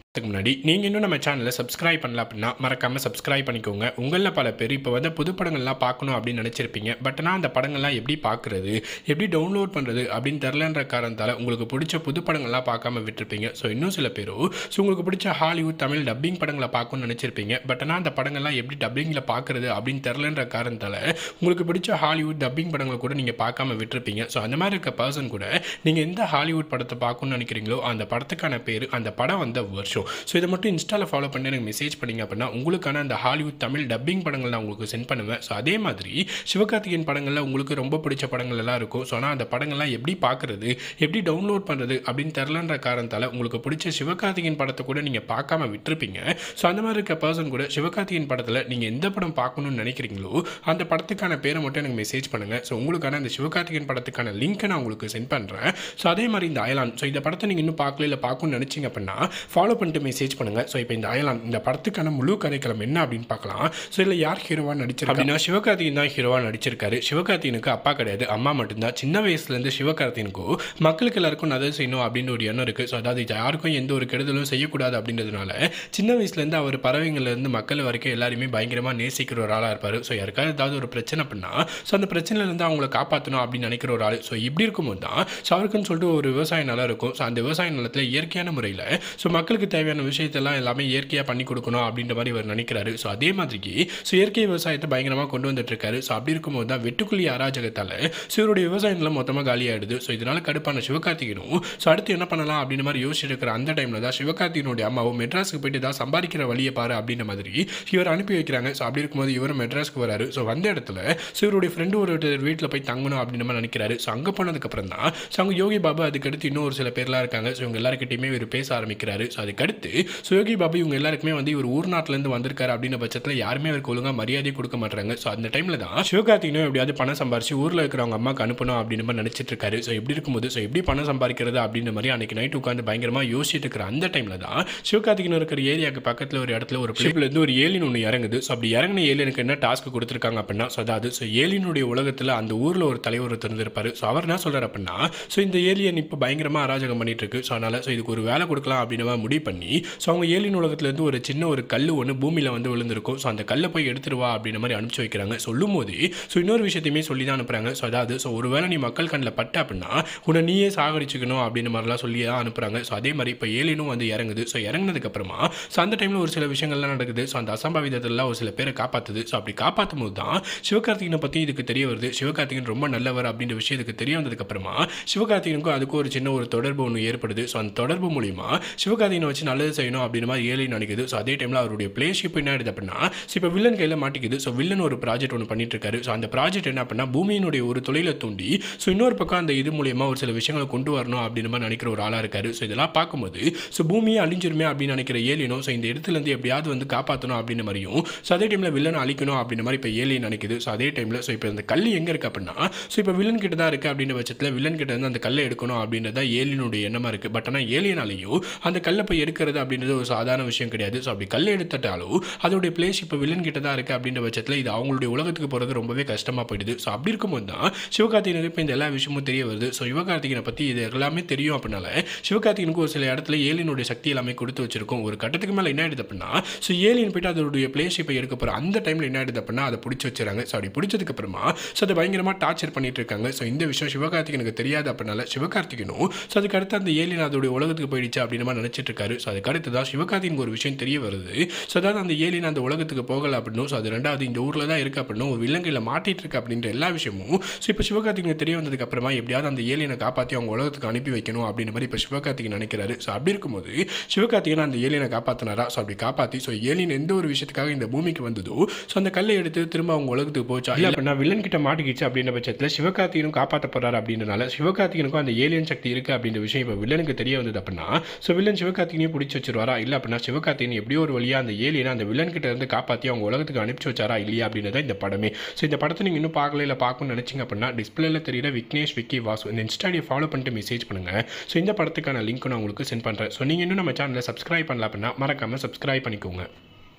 அதுக்கு முன்னாடி நீங்கள் இன்னும் நம்ம சேனலை சப்ஸ்கிரைப் பண்ணல அப்படின்னா மறக்காமல் சப்ஸ்கிரைப் பண்ணிக்கோங்க உங்களில் பல பேர் இப்போ வந்து புது படங்கள்லாம் பார்க்கணும் அப்படின்னு நினச்சிருப்பீங்க பட் ஆனால் அந்த படங்கள்லாம் எப்படி பார்க்குறது எப்படி டவுன்லோட் பண்ணுறது அப்படின்னு தெரிலன்ற காரணத்தால் உங்களுக்கு பிடிச்ச புது படங்கள்லாம் பார்க்காம விட்டுருப்பீங்க ஸோ இன்னும் சில பேரும் ஸோ உங்களுக்கு பிடிச்ச ஹாலிவுட் தமிழ் டப்பிங் படங்களை பார்க்கணும்னு நினச்சிருப்பீங்க பட் ஆனால் அந்த படங்கள்லாம் எப்படி டப்பிங்கில் பார்க்குறது அப்படின்னு தெரிலன்ற காரணத்தால் உங்களுக்கு பிடிச்ச ஹாலிவுட் டப்பிங் படங்களை கூட நீங்கள் பார்க்காம விட்டுருப்பீங்க ஸோ அந்த மாதிரி இருக்க பர்சன் கூட நீங்கள் எந்த ஹாலிவுட் படத்தை பார்க்கணும்னு நினைக்கிறீங்களோ அந்த படத்துக்கான பேர் அந்த படம் வந்த வருஷம் ஸோ இதை மட்டும் இன்ஸ்டாவில் ஃபாலோ பண்ணி எனக்கு மெசேஜ் பண்ணீங்க அப்படின்னா உங்களுக்கான அந்த ஹாலிவுட் தமிழ் டப்பிங் படங்கள் நான் உங்களுக்கு சென்ட் பண்ணுவேன் ஸோ அதே மாதிரி சிவகார்த்திகேயன் படங்களில் உங்களுக்கு ரொம்ப பிடிச்ச படங்கள் எல்லாம் இருக்கும் ஸோ ஆனால் அந்த படங்கள்லாம் எப்படி பார்க்குறது எப்படி டவுன்லோட் பண்ணுறது அப்படின்னு தெரிலன்ற காரணத்தால் உங்களுக்கு பிடிச்ச சிவகார்த்திகேயன் படத்தை கூட நீங்கள் பார்க்காம விட்டுருப்பீங்க ஸோ அந்த மாதிரி இருக்க பர்சன் கூட சிவகார்த்திகேயன் படத்தில் நீங்கள் எந்த படம் பார்க்கணும்னு நினைக்கிறீங்களோ அந்த படத்துக்கான பேரை மட்டும் எனக்கு மெசேஜ் பண்ணுங்கள் ஸோ உங்களுக்கான அந்த சிவகார்த்திகேயன் படத்துக்கான லிங்க்கை நான் உங்களுக்கு சென்ட் பண்ணுறேன் ஸோ அதே மாதிரி இந்த அயலான் ஸோ இந்த படத்தை நீங்கள் இன்னும் பார்க்கல இல்லை பார்க்கணும்னு நினச்சிங்க அப்படின்னா ஃபாலோ பண்ணிட்டு மெசேஜ் பண்ணுங்கள் ஸோ இப்போ இந்த அயலான் இந்த படத்துக்கான முழு கதைக்களம் என்ன அப்படின்னு பார்க்கலாம் ஸோ இதில் யார் ஹீரோவாக நடிச்சிருக்கா அப்படின்னா சிவகார்த்திகேயன் தான் ஹீரோவாக நடிச்சிருக்காரு சிவகார்த்திகனுக்கு அப்பா கிடையாது அம்மா மட்டும்தான் சின்ன வயசுலேருந்து சிவகார்த்திகனுக்கும் மக்களுக்கு எல்லாருக்கும் நல்லது செய்யணும் அப்படின்னு ஒரு எண்ணம் இருக்குது ஸோ அதாவது இது யாருக்கும் எந்த ஒரு கெடுதலும் செய்யக்கூடாது அப்படின்றதுனால சின்ன வயசுலேருந்து அவர் பறவைங்கள்லேருந்து மக்கள் வரைக்கும் எல்லாருமே பயங்கரமாக நேசிக்கிற ஒரு ஆளாக இருப்பார் ஸோ யாருக்காவது ஏதாவது ஒரு பிரச்சனை அப்படின்னா ஸோ அந்த பிரச்சனையிலேருந்து அவங்கள காப்பாற்றணும் அப்படின்னு நினைக்கிற ஒரு ஆள் ஸோ இப்படி இருக்கும்போது தான் ஸோ அவருக்குன்னு சொல்லிட்டு ஒரு விவசாய நிலம் இருக்கும் ஸோ அந்த விவசாய நிலத்தில் இயற்கையான முறையில் ஸோ மக்களுக்கு தேவையான விஷயத்தெல்லாம் எல்லாமே இயற்கையாக பண்ணி கொடுக்கணும் அப்படின்ற மாதிரி இவர் நினைக்கிறாரு ஸோ அதே மாதிரிக்கு ஸோ இயற்கை விவசாயத்தை பயங்கரமாக கொண்டு வந்துட்டு இருக்காரு ஸோ அப்படி இருக்கும்போது தான் வெட்டுக்குழி அராஜகத்தால் ஸோ இவருடைய விவசாய நிலம் மொத்தமாக காலியாயிடுது ஸோ இதனால கடுப்பான சிவகார்த்திகனும் ஸோ அடுத்து என்ன பண்ணலாம் அப்படின்ற மாதிரி யோசிச்சுட்டு இருக்கிற அந்த டைமில் தான் சிவகார்த்திகனுடைய அம்மாவும் மெட்ராஸுக்கு போயிட்டு தான் சம்பாதிக்கிற வழியை பாரு அப்படின்ற மாதிரி இவர் அனுப்பி வைக்கிறாங்க ஸோ அப்படி இருக்கும்போது இவரும் மெட்ராஸ்க்கு வராரு ஸோ வந்த இடத்துல ஸோ இவருடைய ஃப்ரெண்டு ஒரு வீட்டில் போய் தங்கணும் அப்படின்ற மாதிரி நினைக்கிறாரு ஸோ அங்கே போனதுக்கப்புறம் தான் ஸோ அவங்க யோகி பாபு அதுக்கடுத்து இன்னும் ஒரு சில பேர்லாம் இருக்காங்க ஸோ இவங்க எல்லாருக்கிட்டையுமே இவர் பேச ஆரம்பிக்கிறாரு ஸோ அதுக்கடுத்து ஸோ யோகி பாபு இவங்க எல்லாருக்குமே வந்து இவர் ஊர் நாட்டிலேருந்து வந்திருக்காரு அப்படின்ற பட்சத்தில் யாருமே அவருக்கு ஒழுங்காக மரியாதை கொடுக்க மாட்டாங்க ஸோ அந்த டைமில் தான் சிவகார்த்திகனும் எப்படியாவது பணம் சம்பாரிச்சு ஊரில் இருக்கிறவங்க அம்மாக்கு அனுப்பணும் அப்படின்னு மாதிரி நினச்சிட்டு இருக்காரு ஸோ எப்படி இருக்கும்போது ஸோ எப்படி பணம் சம்பாதிக்கிறது அப்படின்ற மாதிரி அன்னைக்கு நைட் உட்காந்து பயங்கரமாக யோசிச்சுட்டு இருக்கிற அந்த டைமில் தான் சிவகார்த்திகன் இருக்கிற ஏரியாவுக்கு பக்கத்தில் ஒரு இடத்துல ஒரு பிளேப்லேருந்து ஒரு ஏலின் ஒன்று இறங்குது ஸோ அப்படி இறங்கின ஏலியனுக்கு என்ன டாஸ்க் கொடுத்துருக்காங்க அப்படின்னா ஸோ அதாவது ஸோ ஏலியனுடைய உலகத்தில் அந்த ஊரில் ஒரு தலைவர் ஒருத்தர் இருந்திருப்பாரு ஸோ அவர் என்ன சொல்கிறார் அப்படின்னா ஸோ இந்த ஏலியன் இப்போ பயங்கரமாக அராஜகம் பண்ணிட்டு இருக்கு ஸோ அதனால் ஸோ இதுக்கு ஒரு வேலை கொடுக்கலாம் அப்படின்னு மாதிரி முடிவு பண்ணி ஸோ அவங்க ஏலியன் உலகத்துலேருந்து ஒரு சின்ன ஒரு கல் ஒன்று பூமியில் வந்து விழுந்திருக்கும் ஸோ அந்த கல்லை போய் எடுத்துட்டு வா அப்படின்ற மாதிரி அனுப்பிச்சு வைக்கிறாங்க சொல்லும் போது ஸோ இன்னொரு விஷயத்தையுமே சொல்லி தான் அனுப்புகிறாங்க ஸோ அதாவது ஸோ ஒருவேளை நீ மக்கள் கண்ணில் பட்ட அப்படின்னா உன்னை நீயே சாகடிச்சுக்கணும் அப்படின்ற மாதிரிலாம் சொல்லி தான் அனுப்புகிறாங்க ஸோ அதே மாதிரி இப்போ ஏலியனும் வந்து இறங்குது ஸோ இறங்குனதுக்கப்புறமா ஸோ அந்த டைமில் ஒரு சில விஷயங்கள்லாம் நடக்குது ஸோ அந்த அசம்பாவிதத்தெல்லாம் ஒரு சில பேரை காப்பாற்றுது ஸோ அப்படி காப்பாற்றும் போது தான் சிவகார்த்திகனை பற்றி இதுக்கு தெரிய வருது சிவகார்த்திகன் ரொம்ப நல்லவர் அப்படின்ற விஷயம் இதுக்கு தெரிய வந்ததுக்கப்புறமா சிவகார்த்திகனுக்கும் அதுக்கும் ஒரு சின்ன ஒரு தொடர்பு ஒன்று ஏற்படுது ஸோ அந்த தொடர்பு மூலிமா சிவகார்த்திகனை வச்சு நல்லது செய்யணும் அப்படின்ற மாதிரி ஏழை நினைக்குது ஸோ அதே டைமில் அவருடைய பிளேஷிப் என்ன ஆயிடுது அப்படின்னா ஸோ இப்போ வில்லன் கையில் மாட்டிக்குது ஸோ வில்லன் ஒரு ப்ராஜெக்ட் ஒன்று பண்ணிட்டு இருக்காரு ஸோ அந்த ப்ராஜெக்ட் என்ன அப்படின்னா பூமியினுடைய ஒரு தொழிலை தூண்டி ஸோ இன்னொரு பக்கம் அந்த இது மூலியமா ஒரு சில விஷயங்களை கொண்டு வரணும் அப்படின்ற மாதிரி நினைக்கிற ஒரு ஆளாக இருக்காரு ஸோ இதெல்லாம் பார்க்கும்போது ஸோ பூமியை அழிஞ்சிருமே அப்படின்னு நினைக்கிற ஏலியனும் ஸோ இந்த இடத்துலேருந்து எப்படியாவது வந்து காப்பாற்றணும் அப்படின்ற மாதிரியும் ஸோ அதே டைமில் வில்லனை அழிக்கணும் அப்படின்ற மாதிரி இப்போ ஏலியன் நினைக்குது ஸோ அதே டைமில் ஸோ இப்போ இந்த கல் எங்கே இருக்குது அப்படின்னா ஸோ இப்போ வில்லன் கிட்ட தான் இருக்குது அப்படின்ற பட்சத்தில் வில்லன் கிட்ட இருந்து அந்த கல்லை எடுக்கணும் அப்படின்றத ஏலியனுடைய எண்ணமாக இருக்குது பட் ஆனால் ஏலியனாலையும் அந்த கல்லை போய் எடுக்கிறது அப்படின்றது ஒரு சாதாரண விஷயம் கிடையாது ஸோ அப்படி கல்லை எடுத்துட்டாலும் அதோடைய பிளேஸ் இப்போ வில்லன் கிட்ட தான் இருக்குது அப்படின்ற பட்சத்தில் இது அவங்களுடைய உலகத்துக்கு போகிறது ரொம்பவே கஷ்டமாக போயிடுது ஸோ அப்படி இருக்கும்போது தான் சிவகார்த்திகனுக்கு இப்போ இந்த எல்லா விஷயமும் தெரிய வருது ஸோ சிவகார்த்திகனை பற்றி இது எல்லாமே தெரியும் அப்படின்னால சிவகார்த்திகனுக்கு ஒரு சில இடத்துல ஏலியனுடைய சக்தி எல்லாமே கொடுத்து வச்சிருக்கும் ஒரு கட்டத்துக்கு மேலே என்ன ஆயிடுது அப்படின்னா ஸோ ஏலியன் போயிட்டு அதோடைய பிளேஸ் இப்போ எடுக்க போகிற அந்த டைமில் என்ன ஆயிடுது அப்படின்னா அதை பிடிச்சி வச்சுறாங்க ஸோ அப்படி பிடிச்சதுக்கு அப்புறமா ஸோ அதை பயங்கரமாக டார்ச்சர் பண்ணிட்டு இருக்காங்க ஸோ இந்த விஷயம் சிவகார்த்திகனுக்கு தெரியாது அப்படின்னால சிவகார்த்திகனும் ஸோ அதுக்கு அடுத்து அந்த ஏலியன் அதோடைய உலகத்துக்கு போயிடுச்சு அப்படின்னு மாதிரி நினச்சிட்டு இருக்காரு ஸோ அதுக்கு அடுத்து தான் சிவகார்த்திகனுக்கு ஒரு விஷயம் தெரிய வருது ஸோ அதாவது அந்த ஏலியன் அந்த உலகத்துக்கு போகலை அப்படின்னும் ஸோ அது ரெண்டாவது இந்த ஊரில் தான் இருக்கு அப்படின்னும் ஒரு விலங்கையில் மாட்டிட்டு இருக்கு அப்படின்ற எல்லா விஷயமும் ஸோ இப்போ சிவகார்த்திகனுக்கு தெரிய வந்ததுக்கு அப்புறமா எப்படியாவது அந்த ஏலியனை காப்பாற்றி அவங்க உலகத்துக்கு அனுப்பி வைக்கணும் அப்படின்ற மாதிரி இப்போ சிவகார்த்திகன் நினைக்கிறாரு ஸோ அப்படி இருக்கும்போது சிவகார்த்திகன் அந்த ஏலியனை காப்பாற்றினாரா ஸோ அப்படி காப்பாற்றி ஸோ ஏலியன் எந்த ஒரு விஷயத்துக்காக இந்த பூமிக்கு வந்ததோ ஸோ அந்த கல்லை எடுத்து திரும்ப அவங்க உலகத்துக்கு போச்சா இல்லை அப்படின்னா வில்லன் கிட்ட மாட்டிக்கிச்சு அப்படின்ற பட்சத்தில் சிவகார்த்திகனும் காப்பாற்ற போறாரு அப்படின்றனால சிவகார்த்திகனுக்கும் அந்த ஏலியன் சக்தி இருக்கு அப்படின்ற விஷயம் இப்போ வில்லனுக்கு தெரிய வந்தது அப்படின்னா ஸோ வில்லன் சிவகார்த்திகனையும் பிடிச்சி வச்சிருவாரா இல்லை அப்படின்னா சிவகார்த்திகன் எப்படியோ ஒரு வழியாக அந்த ஏலியனை அந்த வில்லன் கிட்ட இருந்து காப்பாற்றி அவங்க உலகத்துக்கு அனுப்பிச்சு வச்சாரா இல்லையா அப்படின்றத இந்த படமே ஸோ இந்த படத்தை நீங்கள் இன்னும் பார்க்கல இல்லை பார்க்கணும்னு நினச்சிங்க அப்படின்னா டிஸ்பிளேல தெரியுற விக்னேஷ் விக்கி வாசு இந்த இன்ஸ்டாடியை ஃபாலோ பண்ணிட்டு மெசேஜ் பண்ணுங்க ஸோ இந்த படத்துக்கான லிங்க் நான் உங்களுக்கு சென்ட் பண்ணுறேன் ஸோ நீங்கள் இன்னும் நம்ம சேனலை சப்ஸ்கிரைப் பண்ணல அப்படின்னா மறக்காமல் சப்ஸ்கிரைப் பண்ணிக்கோங்க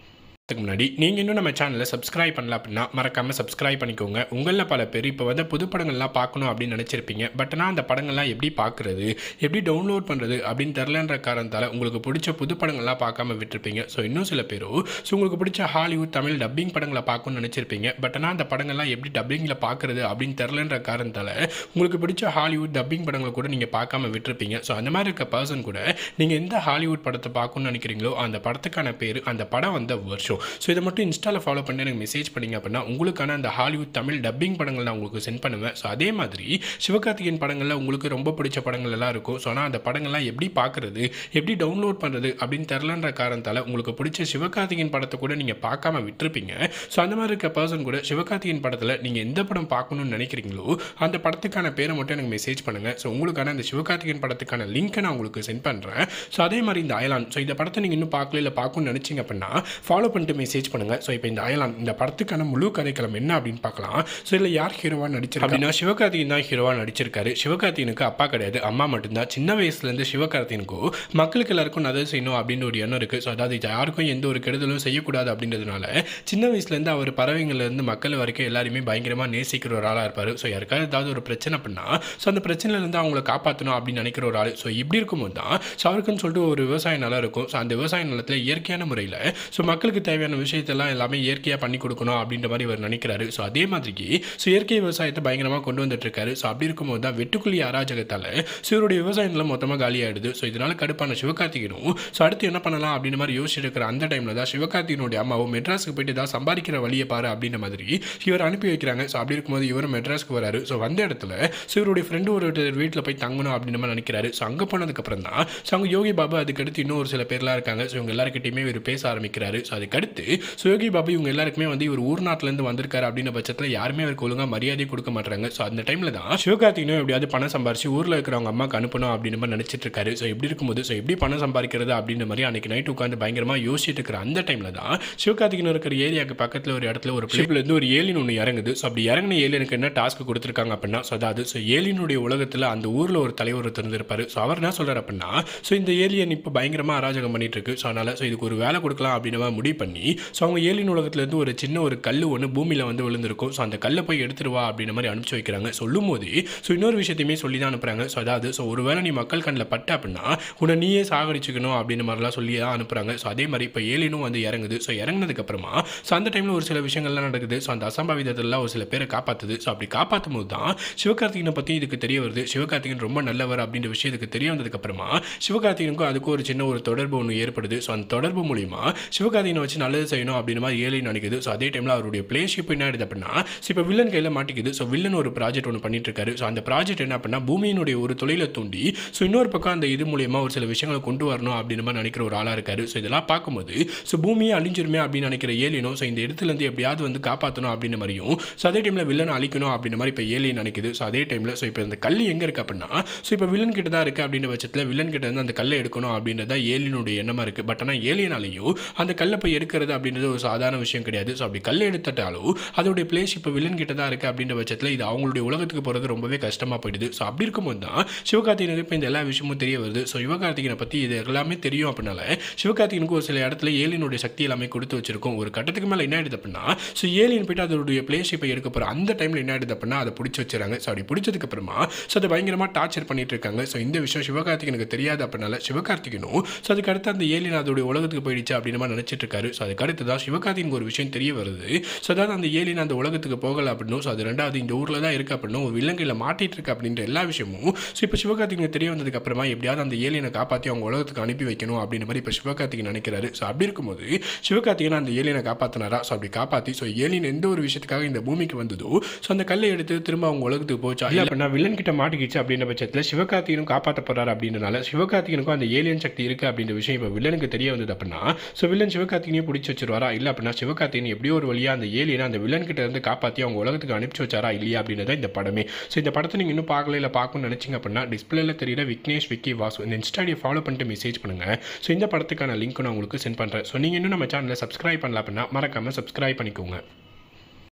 அதுக்கு முன்னாடி நீங்கள் இன்னும் நம்ம சேனலை சப்ஸ்கிரைப் பண்ணல அப்படின்னா மறக்காமல் சப்ஸ்கிரைப் பண்ணிக்கோங்க உங்களில் பல பேர் இப்போ வந்து புது படங்கள்லாம் பார்க்கணும் அப்படின்னு நினச்சிருப்பீங்க பட் ஆனால் அந்த படங்கள்லாம் எப்படி பார்க்குறது எப்படி டவுன்லோட் பண்ணுறது அப்படின்னு தெரிலன்ற காரணத்தால் உங்களுக்கு பிடிச்ச புது படங்கள்லாம் பார்க்காம விட்டுருப்பீங்க ஸோ இன்னும் சில பேரோ ஸோ உங்களுக்கு பிடிச்ச ஹாலிவுட் தமிழ் டப்பிங் படங்களை பார்க்கணும்னு நினச்சிருப்பீங்க பட் ஆனால் அந்த படங்கள்லாம் எப்படி டப்பிங்கில் பார்க்குறது அப்படின்னு தெரிலன்ற காரணத்தால் உங்களுக்கு பிடிச்ச ஹாலிவுட் டப்பிங் படங்களை கூட நீங்கள் பார்க்காம விட்டுருப்பீங்க ஸோ அந்த மாதிரி இருக்க பர்சன் கூட நீங்கள் எந்த ஹாலிவுட் படத்தை பார்க்கணும்னு நினைக்கிறீங்களோ அந்த படத்துக்கான பேர் அந்த படம் வந்த வருஷம் ஸோ இதை மட்டும் இன்ஸ்டாவில் ஃபாலோ பண்ணி எனக்கு மெசேஜ் பண்ணீங்க அப்படின்னா உங்களுக்கான அந்த ஹாலிவுட் தமிழ் டப்பிங் படங்கள் நான் உங்களுக்கு சென்ட் பண்ணுவேன் ஸோ அதே மாதிரி சிவகார்த்திகேயன் படங்களில் உங்களுக்கு ரொம்ப பிடிச்ச படங்கள் எல்லாம் இருக்கும் ஸோ ஆனால் அந்த படங்கள்லாம் எப்படி பார்க்குறது எப்படி டவுன்லோட் பண்ணுறது அப்படின்னு தெரிலன்ற காரணத்தால் உங்களுக்கு பிடிச்ச சிவகார்த்திகேயன் படத்தை கூட நீங்கள் பார்க்காம விட்டுருப்பீங்க ஸோ அந்த மாதிரி இருக்க பர்சன் கூட சிவகார்த்திகேயன் படத்தில் நீங்கள் எந்த படம் பார்க்கணும்னு நினைக்கிறீங்களோ அந்த படத்துக்கான பேரை மட்டும் எனக்கு மெசேஜ் பண்ணுங்கள் ஸோ உங்களுக்கான அந்த சிவகார்த்திகேயன் படத்துக்கான லிங்க்கை நான் உங்களுக்கு சென்ட் பண்ணுறேன் ஸோ அதே மாதிரி இந்த அயலான் ஸோ இந்த படத்தை நீங்கள் இன்னும் பார்க்கல இல்லை பார்க்கணும்னு நினச்சிங்க அப்படின்னா ஃபாலோ பண்ணிட்டு மெசேஜ் பண்ணுங்கள் ஸோ இப்போ இந்த அயலான் இந்த படத்துக்கான முழு கதைக்களம் என்ன அப்படின்னு பார்க்கலாம் ஸோ இதில் யார் ஹீரோவாக நடிச்சிருக்கா அப்படின்னா சிவகார்த்திகேயன் தான் ஹீரோவாக நடிச்சிருக்காரு சிவகார்த்திகனுக்கு அப்பா கிடையாது அம்மா மட்டும்தான் சின்ன வயசுலேருந்து சிவகார்த்திகனுக்கும் மக்களுக்கு எல்லாருக்கும் நல்லது செய்யணும் அப்படின்னு ஒரு எண்ணம் இருக்குது ஸோ அதாவது இது யாருக்கும் எந்த ஒரு கெடுதலும் செய்யக்கூடாது அப்படின்றதுனால சின்ன வயசுலேருந்து அவர் பறவைங்கள்லேருந்து மக்கள் வரைக்கும் எல்லாருமே பயங்கரமாக நேசிக்கிற ஒரு ஆளாக இருப்பார் ஸோ யாருக்காவது ஏதாவது ஒரு பிரச்சனை பண்ணா ஸோ அந்த பிரச்சனையிலேருந்து அவங்கள காப்பாற்றணும் அப்படின்னு நினைக்கிற ஒரு ஆள் ஸோ இப்படி இருக்கும்போது தான் ஸோ அவருக்குன்னு சொல்லிட்டு ஒரு விவசாய நிலம் இருக்கும் ஸோ அந்த விவசாய நிலத்தில் இயற்கையான முறையில் ஸோ மக்களுக்கு தேவையான விஷயத்தெல்லாம் எல்லாமே இயற்கையாக பண்ணி கொடுக்கணும் அப்படின்ற மாதிரி இவர் நினைக்கிறாரு ஸோ அதே மாதிரிக்கு ஸோ இயற்கை விவசாயத்தை பயங்கரமாக கொண்டு வந்துட்டு இருக்காரு ஸோ அப்படி இருக்கும்போது தான் வெட்டுக்குழி அராஜகத்தால் ஸோ இவருடைய விவசாய நிலம் மொத்தமாக காலியாயிடுது ஸோ இதனால கடுப்பான சிவகார்த்திகனும் ஸோ அடுத்து என்ன பண்ணலாம் அப்படின்ற மாதிரி யோசிச்சுட்டு இருக்கிற அந்த டைமில் தான் சிவகார்த்திகனுடைய அம்மாவும் மெட்ராஸுக்கு போயிட்டு தான் சம்பாதிக்கிற வழியை பாரு அப்படின்ற மாதிரி இவர் அனுப்பி வைக்கிறாங்க ஸோ அப்படி இருக்கும்போது இவரும் மெட்ராஸ்க்கு வராரு ஸோ வந்த இடத்துல ஸோ இவருடைய ஃப்ரெண்டு ஒரு வீட்டில் போய் தங்கணும் அப்படின்னு மாதிரி நினைக்கிறாரு ஸோ அங்கே போனதுக்கப்புறம் தான் ஸோ அவங்க யோகி பாபு அதுக்கடுத்து இன்னும் ஒரு சில பேர்லாம் இருக்காங்க ஸோ இவங்க எல்லாருக்கிட்டையுமே இவர் பேச ஆரம்பிக்கிறாரு ஸோ அதுக்கடுத்து ஸோ யோகி பாபு இவங்க எல்லாருக்குமே வந்து இவர் ஊர் நாட்டிலேருந்து வந்திருக்காரு அப்படின்ற பட்சத்தில் யாருமே அவருக்கு ஒழுங்காக மரியாதை கொடுக்க மாட்டாங்க ஸோ அந்த டைமில் தான் சிவகார்த்திகனும் எப்படியாவது பணம் சம்பாரிச்சு ஊரில் இருக்கிறவங்க அம்மாக்கு அனுப்பணும் அப்படின்னு மாதிரி நினச்சிட்டு இருக்காரு ஸோ இப்படி இருக்கும்போது ஸோ எப்படி பணம் சம்பாதிக்கிறது அப்படின்ற மாதிரி அன்னைக்கு நைட் உட்காந்து பயங்கரமாக யோசிச்சுட்டு இருக்கிற அந்த டைமில் தான் சிவகார்த்திகன் இருக்கிற ஏரியாவுக்கு பக்கத்தில் ஒரு இடத்துல ஒரு பிளேப்லேருந்து ஒரு ஏலியன் ஒன்று இறங்குது ஸோ அப்படி இறங்கின ஏலியனுக்கு என்ன டாஸ்க் கொடுத்துருக்காங்க அப்படின்னா ஸோ அதாவது ஸோ ஏலியனுடைய உலகத்தில் அந்த ஊரில் ஒரு தலைவர் ஒருத்தர் இருந்திருப்பாரு ஸோ அவர் என்ன சொல்கிறார் அப்படின்னா ஸோ இந்த ஏலியன் இப்போ பயங்கரமாக அராஜகம் பண்ணிட்டு இருக்கு ஸோ அதனால் ஸோ இதுக்கு ஒரு வேலை கொடுக்கலாம் அப்படின்னு மாதிரி முடிவு பண்ணி ஸோ அவங்க ஏலியன் உலகத்துலேருந்து ஒரு சின்ன ஒரு கல் ஒன்று பூமியில் வந்து விழுந்திருக்கும் ஸோ அந்த கல்லை போய் எடுத்துட்டு வா அப்படின்ற மாதிரி அனுப்பிச்சு வைக்கிறாங்க சொல்லும் போது ஸோ இன்னொரு விஷயத்தையுமே சொல்லி தான் அனுப்புகிறாங்க ஸோ அதாவது ஸோ ஒரு வேளை நீ மக்கள் கண்ணில் பட்ட அப்படின்னா உன்னை நீயே சாகடிச்சுக்கணும் அப்படின்ற மாதிரிலாம் சொல்லி தான் அனுப்புகிறாங்க ஸோ அதே மாதிரி இப்போ ஏலியனும் வந்து இறங்குது ஸோ இறங்கினதுக்கப்புறமா ஸோ அந்த டைமில் ஒரு சில விஷயங்கள்லாம் நடக்குது ஸோ அந்த அசம்பாவிதத்தெல்லாம் ஒரு சில பேரை காப்பாற்றுது ஸோ அப்படி காப்பாற்றும் போது தான் சிவகார்த்திகனை பற்றி இதுக்கு தெரிய வருது சிவகார்த்திகன் ரொம்ப நல்லவர் அப்படின்ற விஷயம் இதுக்கு தெரிய வந்ததுக்கப்புறமா சிவகார்த்திகனுக்கும் அதுக்கும் ஒரு சின்ன ஒரு தொடர்பு ஒன்று ஏற்படுது ஸோ அந்த தொடர்பு மூலிமா சிவகார்த்திகனை வச்சு நல்லது செய்யணும் அப்படின்ற மாதிரி ஏழை நினைக்குது ஸோ அதே டைமில் அவருடைய பிளேஷிப் என்ன ஆயிடுது அப்படின்னா ஸோ இப்போ வில்லன் கையில் மாட்டிக்குது ஸோ வில்லன் ஒரு ப்ராஜெக்ட் ஒன்று பண்ணிட்டு இருக்காரு ஸோ அந்த ப்ராஜெக்ட் என்ன அப்படின்னா பூமியினுடைய ஒரு தொழிலை தூண்டி ஸோ இன்னொரு பக்கம் அந்த இது மூலியமா ஒரு சில விஷயங்களை கொண்டு வரணும் அப்படின்ற மாதிரி நினைக்கிற ஒரு ஆளாக இருக்காரு ஸோ இதெல்லாம் பார்க்கும்போது ஸோ பூமியை அழிஞ்சிருமே அப்படின்னு நினைக்கிற ஏலியனும் ஸோ இந்த இடத்துலேருந்து எப்படியாவது வந்து காப்பாற்றணும் அப்படின்ற மாதிரியும் ஸோ அதே டைமில் வில்லனை அழிக்கணும் அப்படின்ற மாதிரி இப்போ ஏலியன் நினைக்குது ஸோ அதே டைமில் ஸோ இப்போ இந்த கல் எங்கே இருக்குது அப்படின்னா ஸோ இப்போ வில்லன் கிட்ட தான் இருக்குது அப்படின்ற பட்சத்தில் வில்லன் கிட்ட இருந்து அந்த கல்லை எடுக்கணும் அப்படின்றது தான் ஏலியனுடைய எண்ணமாக இருக்குது பட் ஆனால் ஏலியனாலையும் அந்த கல்லை போய் எடுக்கிறது அப்படின்றது ஒரு சாதாரண விஷயம் கிடையாது ஸோ அப்படி கல்லை எடுத்துட்டாலும் அதோடைய பிளேஸ் இப்போ வில்லன் கிட்ட தான் இருக்குது அப்படின்ற பட்சத்தில் இது அவங்களுடைய உலகத்துக்கு போகிறது ரொம்பவே கஷ்டமாக போயிடுது ஸோ அப்படி இருக்கும்போது தான் சிவகார்த்திகனுக்கு இப்போ இந்த எல்லா விஷயமும் தெரிய வருது ஸோ சிவகார்த்திகனை பற்றி இது எல்லாமே தெரியும் அப்படின்னால சிவகார்த்திகனுக்கு ஒரு சில இடத்துல ஏலியனுடைய சக்தி எல்லாமே கொடுத்து வச்சிருக்கும் ஒரு கட்டத்துக்கு மேலே என்ன ஆயிடுது அப்படின்னா ஸோ ஏலியன் போயிட்டு அதோடைய பிளேஸ் இப்போ எடுக்க போகிற அந்த டைமில் என்ன ஆயிடுது அப்படின்னா அதை பிடிச்சி வச்சுறாங்க ஸோ அப்படி பிடிச்சதுக்கு அப்புறமா ஸோ அதை பயங்கரமாக டார்ச்சர் பண்ணிட்டு இருக்காங்க ஸோ இந்த விஷயம் சிவகார்த்திகனுக்கு தெரியாது அப்படின்னால சிவகார்த்திகனும் ஸோ அதுக்கு அடுத்து அந்த ஏலியன் அதோடைய உலகத்துக்கு போயிடுச்சு அப்படின்னு மாதிரி நினச்சிட்டு இருக்காரு ஸோ அதுக்கு அடுத்து தான் சிவகார்த்திகனுக்கு ஒரு விஷயம் தெரிய வருது ஸோ அதாவது அந்த ஏலியன் அந்த உலகத்துக்கு போகலை அப்படின்னும் ஸோ அது ரெண்டாவது இந்த ஊரில் தான் இருக்கு அப்படின்னும் ஒரு விலங்கையில் மாட்டிட்டு இருக்கு அப்படின்ற எல்லா விஷயமும் ஸோ இப்போ சிவகார்த்திகனுக்கு தெரிய வந்ததுக்கு அப்புறமா எப்படியாவது அந்த ஏலியனை காப்பாற்றி அவங்க உலகத்துக்கு அனுப்பி வைக்கணும் அப்படின்ற மாதிரி இப்போ சிவகார்த்திகன் நினைக்கிறாரு ஸோ அப்படி இருக்கும்போது சிவகார்த்திகன் அந்த ஏலியனை காப்பாற்றினாரா ஸோ அப்படி காப்பாற்றி ஸோ ஏலியன் எந்த ஒரு விஷயத்துக்காக இந்த பூமிக்கு வந்ததோ ஸோ அந்த கல்லை எடுத்து திரும்ப அவங்க உலகத்துக்கு போச்சா இல்லை அப்படின்னா வில்லன் கிட்ட மாட்டிக்கிச்சு அப்படின்ற பட்சத்தில் சிவகார்த்திகனும் காப்பாற்ற போறாரு அப்படின்றனால சிவகார்த்திகனுக்கும் அந்த ஏலியன் சக்தி இருக்கு அப்படின்ற விஷயம் இப்போ வில்லனுக்கு தெரிய வந்தது அப்படின்னா ஸோ வில்லன் சிவகார்த்திகனையும் பிடிச்சி வச்சிருவாரா இல்லை அப்படின்னா சிவகார்த்திகன் எப்படியோ ஒரு வழியாக அந்த ஏலியனை அந்த வில்லன் கிட்ட இருந்து காப்பாற்றி அவங்க உலகத்துக்கு அனுப்பிச்சு வச்சாரா இல்லையா அப்படின்றத இந்த படமே ஸோ இந்த படத்தை நீங்கள் இன்னும் பார்க்கல இல்லை பார்க்கணும்னு நினச்சிங்க அப்படின்னா டிஸ்பிளேல தெரியுற விக்னேஷ் விக்கி வாசு இந்த இன்ஸ்டாடியை ஃபாலோ பண்ணிட்டு மெசேஜ் பண்ணுங்க ஸோ இந்த படத்துக்கான லிங்க் நான் உங்களுக்கு சென்ட் பண்ணுறேன் ஸோ நீங்கள் இன்னும் நம்ம சேனலை சப்ஸ்கிரைப் பண்ணல அப்படின்னா மறக்காம சப்ஸ்கிரைப் பண்ணிக்கோங்க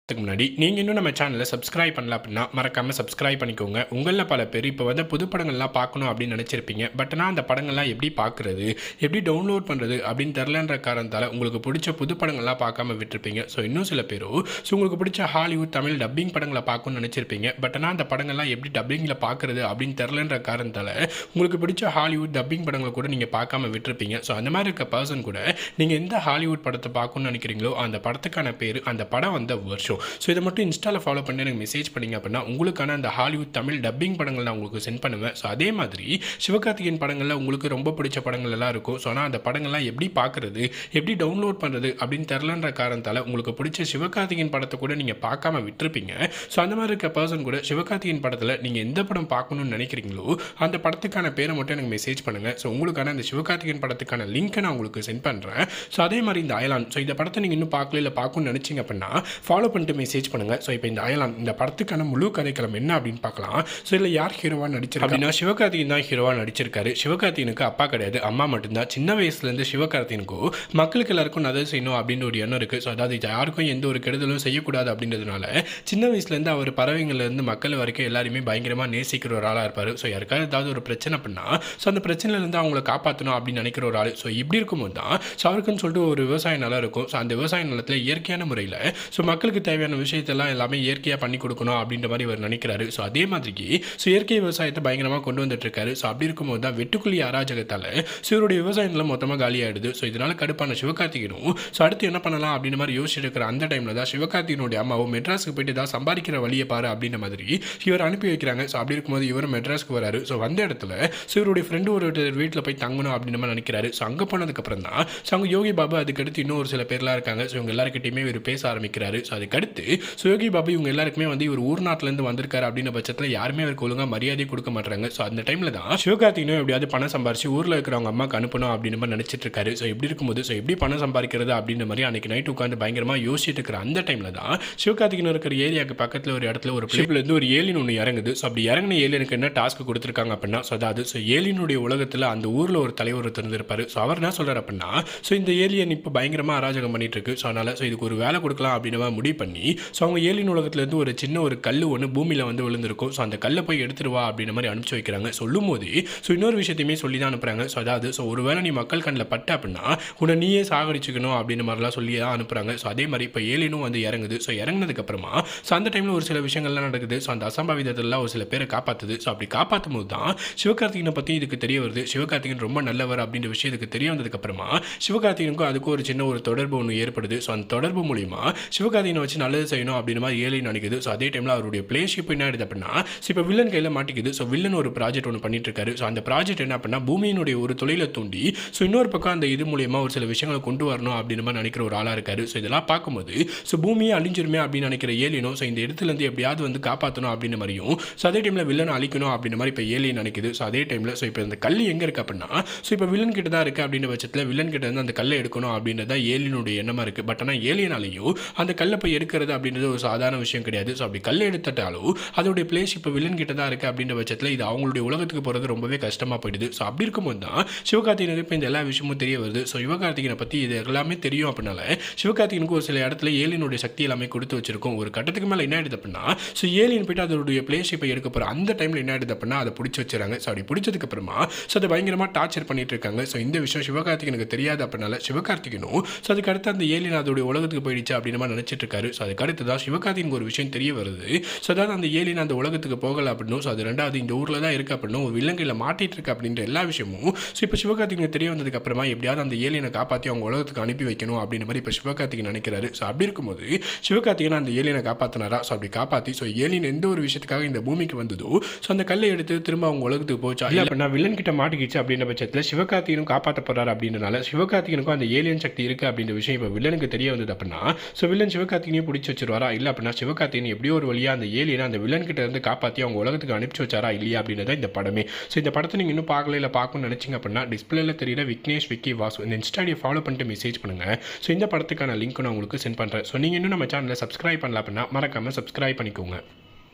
அதுக்கு முன்னாடி நீங்கள் இன்னும் நம்ம சேனலை சப்ஸ்கிரைப் பண்ணல அப்படின்னா மறக்காமல் சப்ஸ்கிரைப் பண்ணிக்கோங்க உங்களில் பல பேர் இப்போ வந்து புது படங்கள்லாம் பார்க்கணும் அப்படின்னு நினச்சிருப்பீங்க பட் ஆனால் அந்த படங்கள்லாம் எப்படி பார்க்குறது எப்படி டவுன்லோட் பண்ணுறது அப்படின்னு தெரிலன்ற காரணத்தால் உங்களுக்கு பிடிச்ச புது படங்கள்லாம் பார்க்காம விட்டுருப்பீங்க ஸோ இன்னும் சில பேரோ ஸோ உங்களுக்கு பிடிச்ச ஹாலிவுட் தமிழ் டப்பிங் படங்களை பார்க்கணும்னு நினச்சிருப்பீங்க பட் ஆனால் அந்த படங்கள்லாம் எப்படி டப்பிங்கில் பார்க்குறது அப்படின்னு தெரிலன்ற காரணத்தால் உங்களுக்கு பிடிச்ச ஹாலிவுட் டப்பிங் படங்களை கூட நீங்கள் பார்க்காம விட்டுருப்பீங்க ஸோ அந்த மாதிரி இருக்க பர்சன் கூட நீங்கள் எந்த ஹாலிவுட் படத்தை பார்க்கணும்னு நினைக்கிறீங்களோ அந்த படத்துக்கான பேர் அந்த படம் வந்த வருஷம் ஸோ இதை மட்டும் இன்ஸ்டாவில் ஃபாலோ பண்ணி எனக்கு மெசேஜ் பண்ணீங்க அப்படின்னா உங்களுக்கான அந்த ஹாலிவுட் தமிழ் டப்பிங் படங்கள் நான் உங்களுக்கு சென்ட் பண்ணுவேன் ஸோ அதே மாதிரி சிவகார்த்திகேயன் படங்களில் உங்களுக்கு ரொம்ப பிடிச்ச படங்கள் எல்லாம் இருக்கும் ஸோ ஆனால் அந்த படங்கள்லாம் எப்படி பார்க்குறது எப்படி டவுன்லோட் பண்ணுறது அப்படின்னு தெரிலன்ற காரணத்தால் உங்களுக்கு பிடிச்ச சிவகார்த்திகேயன் படத்தை கூட நீங்கள் பார்க்காம விட்டுருப்பீங்க ஸோ அந்த மாதிரி இருக்க பர்சன் கூட சிவகார்த்திகேயன் படத்தில் நீங்கள் எந்த படம் பார்க்கணும்னு நினைக்கிறீங்களோ அந்த படத்துக்கான பேரை மட்டும் எனக்கு மெசேஜ் பண்ணுங்கள் ஸோ உங்களுக்கான அந்த சிவகார்த்திகேயன் படத்துக்கான லிங்க்கை நான் உங்களுக்கு சென்ட் பண்ணுறேன் ஸோ அதே மாதிரி இந்த அயலான் ஸோ இந்த படத்தை நீங்கள் இன்னும் பார்க்கல இல்லை பார்க்கணும்னு நினச்சிங்க அப்படின்னா ஃபாலோ பண்ணிட்டு மெசேஜ் பண்ணுங்கள் ஸோ இப்போ இந்த அயலான் இந்த படத்துக்கான முழு கதைக்களம் என்ன அப்படின்னு பார்க்கலாம் ஸோ இதில் யார் ஹீரோவாக நடிச்சிருக்கா அப்படின்னா சிவகார்த்திகேயன் தான் ஹீரோவாக நடிச்சிருக்காரு சிவகார்த்திகனுக்கு அப்பா கிடையாது அம்மா மட்டும்தான் சின்ன வயசுலேருந்து சிவகார்த்திகனுக்கும் மக்களுக்கு எல்லாருக்கும் நல்லது செய்யணும் அப்படின்னு ஒரு எண்ணம் இருக்குது ஸோ அதாவது யாருக்கும் எந்த ஒரு கெடுதலும் செய்யக்கூடாது அப்படின்றதுனால சின்ன வயசுலேருந்து அவர் பறவைங்கள்லேருந்து மக்கள் வரைக்கும் எல்லாருமே பயங்கரமாக நேசிக்கிற ஒரு ஆளாக இருப்பார் ஸோ யாருக்காவது ஏதாவது ஒரு பிரச்சனை பண்ணால் ஸோ அந்த பிரச்சனையிலேருந்து அவங்கள காப்பாற்றணும் அப்படின்னு நினைக்கிற ஒரு ஆள் ஸோ இப்படி இருக்கும்போது தான் ஸோ அவருக்குன்னு சொல்லிட்டு ஒரு விவசாய நிலம் இருக்கும் ஸோ அந்த விவசாய நிலத்தில் இயற்கையான முறையில் ஸோ மக்களுக்கு தேவையான விஷயத்தெல்லாம் எல்லாமே இயற்கையாக பண்ணி கொடுக்கணும் அப்படின்ற மாதிரி அவர் நினைக்கிறாரு ஸோ அதே மாதிரிக்கு ஸோ இயற்கை விவசாயத்தை பயங்கரமாக கொண்டு வந்துட்டு இருக்காரு ஸோ அப்படி இருக்கும்போது தான் வெட்டுக்குழி அராஜகத்தால் ஸோ இவருடைய விவசாய நிலம் மொத்தமாக காலியாயிடுது ஸோ இதனால கடுப்பான சிவகார்த்திகனும் ஸோ அடுத்து என்ன பண்ணலாம் அப்படின்ற மாதிரி யோசிச்சுட்டு இருக்கிற அந்த டைமில் தான் சிவகார்த்திகனுடைய அம்மாவும் மெட்ராஸுக்கு போயிட்டு ஏதாவது சம்பாதிக்கிற வழியை பாரு அப்படின்ற மாதிரி இவர் அனுப்பி வைக்கிறாங்க ஸோ அப்படி இருக்கும்போது இவர் மெட்ராஸ்க்கு வராரு ஸோ வந்த இடத்துல ஸோ இவருடைய ஃப்ரெண்டு ஒரு வீட்டில் போய் தங்கணும் அப்படின்னு மாதிரி நினைக்கிறாரு ஸோ அங்கே போனதுக்கப்புறம் தான் ஸோ அங்கே யோகி பாபா அதுக்கடுத்து இன்னும் ஒரு சில பேர்லாம் இருக்காங்க ஸோ இவங்க எல்லாருக்கிட்டையுமே இவர் பேச ஆரம்பிக்கிறாரு ஸோ அதுக்கடுத்து ஸோ யோகி பாபு இவங்க எல்லாருக்குமே வந்து இவர் ஊர் நாட்டிலேருந்து வந்திருக்காரு அப்படின்ற பட்சத்தில் யாருமே அவருக்கு ஒழுங்காக மரியாதை கொடுக்க மாட்டாங்க ஸோ அந்த டைமில் தான் சிவகார்த்திகனும் எப்படியாவது பணம் சம்பாரிச்சு ஊரில் இருக்கிறவங்க அம்மாக்கு அனுப்பணும் அப்படின்னு மாதிரி நினச்சிட்டு இருக்காரு ஸோ இப்படி இருக்கும்போது ஸோ எப்படி பணம் சம்பாதிக்கிறது அப்படின்ற மாதிரி அன்னைக்கு நைட் உட்காந்து பயங்கரமாக யோசிச்சுட்டு இருக்கிற அந்த டைமில் தான் சிவகார்த்திகன் இருக்கிற ஏரியாவுக்கு பக்கத்தில் ஒரு இடத்துல ஒரு ஷிப்லேருந்து ஒரு ஏலியன் ஒன்று இறங்குது ஸோ அப்படி இறங்கின ஏலியனுக்கு என்ன டாஸ்க் கொடுத்துருக்காங்க அப்படின்னா ஸோ அதாவது ஸோ ஏலியனுடைய உலகத்தில் அந்த ஊரில் ஒரு தலைவர் ஒருத்தர் இருந்திருப்பாரு ஸோ அவர் என்ன சொல்கிறார் அப்படின்னா ஸோ இந்த ஏலியன் இப்போ பயங்கரமாக அராஜகம் பண்ணிட்டு இருக்கு ஸோ அதனால் ஸோ இதுக்கு ஒரு வேலை கொடுக்கலாம் அப்படின்னு மாதிரி முடிவு பண்ணி ஸோ அவங்க ஏலியன் உலகத்துலேருந்து ஒரு சின்ன ஒரு கல் ஒன்று பூமியில் வந்து விழுந்திருக்கும் ஸோ அந்த கல்லை போய் எடுத்துட்டு வா அப்படின்ற மாதிரி அனுப்பிச்சு வைக்கிறாங்க சொல்லும் போது ஸோ இன்னொரு விஷயத்தையுமே சொல்லி தான் அனுப்புகிறாங்க ஸோ அதாவது ஸோ ஒரு வேளை நீ மக்கள் கண்ணில் பட்ட அப்படின்னா உன்னை நீயே சாகடிச்சுக்கணும் அப்படின்ற மாதிரிலாம் சொல்லி தான் அனுப்புகிறாங்க ஸோ அதே மாதிரி இப்போ ஏலியனும் வந்து இறங்குது ஸோ இறங்குனதுக்கப்புறமா ஸோ அந்த டைமில் ஒரு சில விஷயங்கள்லாம் நடக்குது ஸோ அந்த அசம்பாவிதத்தெல்லாம் ஒரு சில பேரை காப்பாற்றுது ஸோ அப்படி காப்பாற்றும் போது தான் சிவகார்த்திகனை பற்றி இதுக்கு தெரிய வருது சிவகார்த்திகன் ரொம்ப நல்லவர் அப்படின்ற விஷயம் இதுக்கு தெரிய வந்ததுக்கப்புறமா சிவகார்த்திகனுக்கும் அதுக்கும் ஒரு சின்ன ஒரு தொடர்பு ஒன்று ஏற்படுது ஸோ அந்த தொடர்பு மூலிமா சிவகார்த்திகனை வச்சு நல்லது செய்யணும் அப்படின்ற மாதிரி ஏழை நினைக்குது ஸோ அதே டைமில் அவருடைய பிளேஷிப் என்ன ஆயிடுது அப்படின்னா ஸோ இப்போ வில்லன் கையில் மாட்டிக்குது ஸோ வில்லன் ஒரு ப்ராஜெக்ட் ஒன்று பண்ணிட்டு இருக்காரு ஸோ அந்த ப்ராஜெக்ட் என்ன அப்படின்னா பூமியினுடைய ஒரு தொழிலை தூண்டி ஸோ இன்னொரு பக்கம் அந்த இது மூலியமா ஒரு சில விஷயங்களை கொண்டு வரணும் அப்படின்னு மாதிரி நினைக்கிற ஒரு ஆளாக இருக்காரு ஸோ இதெல்லாம் பார்க்கும்போது ஸோ பூமியை அழிஞ்சிருமே அப்படின்னு நினைக்கிற ஏலியனும் ஸோ இந்த இடத்துல இருந்து எப்படியாவது வந்து காப்பாற்றணும் அப்படின்ற மாதிரியும் ஸோ அதே டைமில் வில்லனை அழிக்கணும் அப்படின்ற மாதிரி இப்போ ஏலியன் நினைக்குது ஸோ அதே டைமில் ஸோ இப்போ இந்த கல் எங்கே இருக்கு அப்படின்னா ஸோ இப்போ வில்லன் கிட்ட தான் இருக்குது அப்படின்ற பட்சத்தில் வில்லன் கிட்ட இருந்து அந்த கல்லை எடுக்கணும் அப்படின்றது தான் ஏலியனுடைய எண்ணமாக இருக்குது பட் ஆனால் ஏலியனாலையும் அந்த கல்லை போய் எடுக்கிறது அப்படின்றது ஒரு சாதாரண விஷயம் கிடையாது ஸோ அப்படி கல்லை எடுத்துட்டாலும் அதோடைய பிளேஸ் இப்போ வில்லன் கிட்ட தான் இருக்குது அப்படின்ற பட்சத்தில் இது அவங்களுடைய உலகத்துக்கு போகிறது ரொம்பவே கஷ்டமாக போயிடுது ஸோ அப்படி இருக்கும்போது தான் சிவகார்த்திகனுக்கு இப்போ இந்த எல்லா விஷயமும் தெரிய வருது ஸோ சிவகார்த்திகனை பற்றி இது எல்லாமே தெரியும் அப்படின்னால சிவகார்த்திகனுக்கு ஒரு சில இடத்துல ஏலியனுடைய சக்தி எல்லாமே கொடுத்து வச்சிருக்கும் ஒரு கட்டத்துக்கு மேலே என்ன ஆயிடுது அப்படின்னா ஸோ ஏலியன் போயிட்டு அதோடைய பிளேஸ் இப்போ எடுக்க போகிற அந்த டைமில் என்ன ஆயிடுது அப்படின்னா அதை பிடிச்சி வச்சுறாங்க ஸோ அப்படி பிடிச்சதுக்கு அப்புறமா ஸோ அதை பயங்கரமாக டார்ச்சர் பண்ணிட்டு இருக்காங்க ஸோ இந்த விஷயம் சிவகார்த்திகனுக்கு தெரியாது அப்படின்னால சிவகார்த்திகனும் ஸோ அதுக்கு அடுத்து அந்த ஏலியன் அதோடைய உலகத்துக்கு போயிடுச்சு அப்படின்னு மாதிரி நினச்சிட்டு இருக்காரு ஸோ அதுக்கு அடுத்து தான் சிவகார்த்திகனுக்கு ஒரு விஷயம் தெரிய வருது ஸோ அதாவது அந்த ஏலியன் அந்த உலகத்துக்கு போகல அப்படின்னும் ஸோ அது ரெண்டாவது இந்த ஊரில் தான் இருக்கு அப்படின்னும் ஒரு விலங்கையில் மாட்டிட்டு இருக்கு அப்படின்ற எல்லா விஷயமும் ஸோ இப்போ சிவகார்த்திகனுக்கு தெரிய வந்ததுக்கு அப்புறமா எப்படியாவது அந்த ஏலியனை காப்பாற்றி அவங்க உலகத்துக்கு அனுப்பி வைக்கணும் அப்படின்ற மாதிரி இப்போ சிவகார்த்திகன் நினைக்கிறாரு ஸோ அப்படி இருக்கும்போது சிவகார்த்திகன் அந்த ஏலியனை காப்பாற்றினாரா ஸோ அப்படி காப்பாற்றி ஸோ ஏலியன் எந்த ஒரு விஷயத்துக்காக இந்த பூமிக்கு வந்ததோ ஸோ அந்த கல்லை எடுத்து திரும்ப அவங்க உலகத்துக்கு போச்சா இல்லை அப்படின்னா வில்லன் கிட்ட மாட்டிக்கிச்சு அப்படின்ற பட்சத்தில் சிவகார்த்திகனும் காப்பாற்ற போறாரு அப்படின்றனால சிவகார்த்திகனுக்கும் அந்த ஏலியன் சக்தி இருக்கு அப்படின்ற விஷயம் இப்போ வில்லனுக்கு தெரிய வந்தது அப்படின்னா ஸோ வில்லன் சிவகார்த்திகனையும் பிடிச்சி வச்சிருவாரா இல்லை அப்படின்னா சிவகார்த்திகன் எப்படியோ ஒரு வழியா அந்த ஏலியனை அந்த வில்லன் கிட்ட இருந்து காப்பாற்றி அவங்க உலகத்துக்கு அனுப்பிச்சு வச்சாரா இல்லையா அப்படின்றத இந்த படமே ஸோ இந்த படத்தை நீங்கள் இன்னும் பார்க்கல இல்லை பார்க்கணும்னு நினச்சிங்க அப்படின்னா டிஸ்பிளேல தெரியுற விக்னேஷ் விக்கி வாசு இந்த இன்ஸ்டாடியை ஃபாலோ பண்ணிட்டு மெசேஜ் பண்ணுங்க ஸோ இந்த படத்துக்கான லிங்க் நான் உங்களுக்கு சென்ட் பண்ணுறேன் ஸோ நீங்கள் இன்னும் நம்ம சேனலை சப்ஸ்கிரைப் பண்ணல அப்படின்னா மறக்காம சப்ஸ்கிரைப் பண்ணிக்கோங்க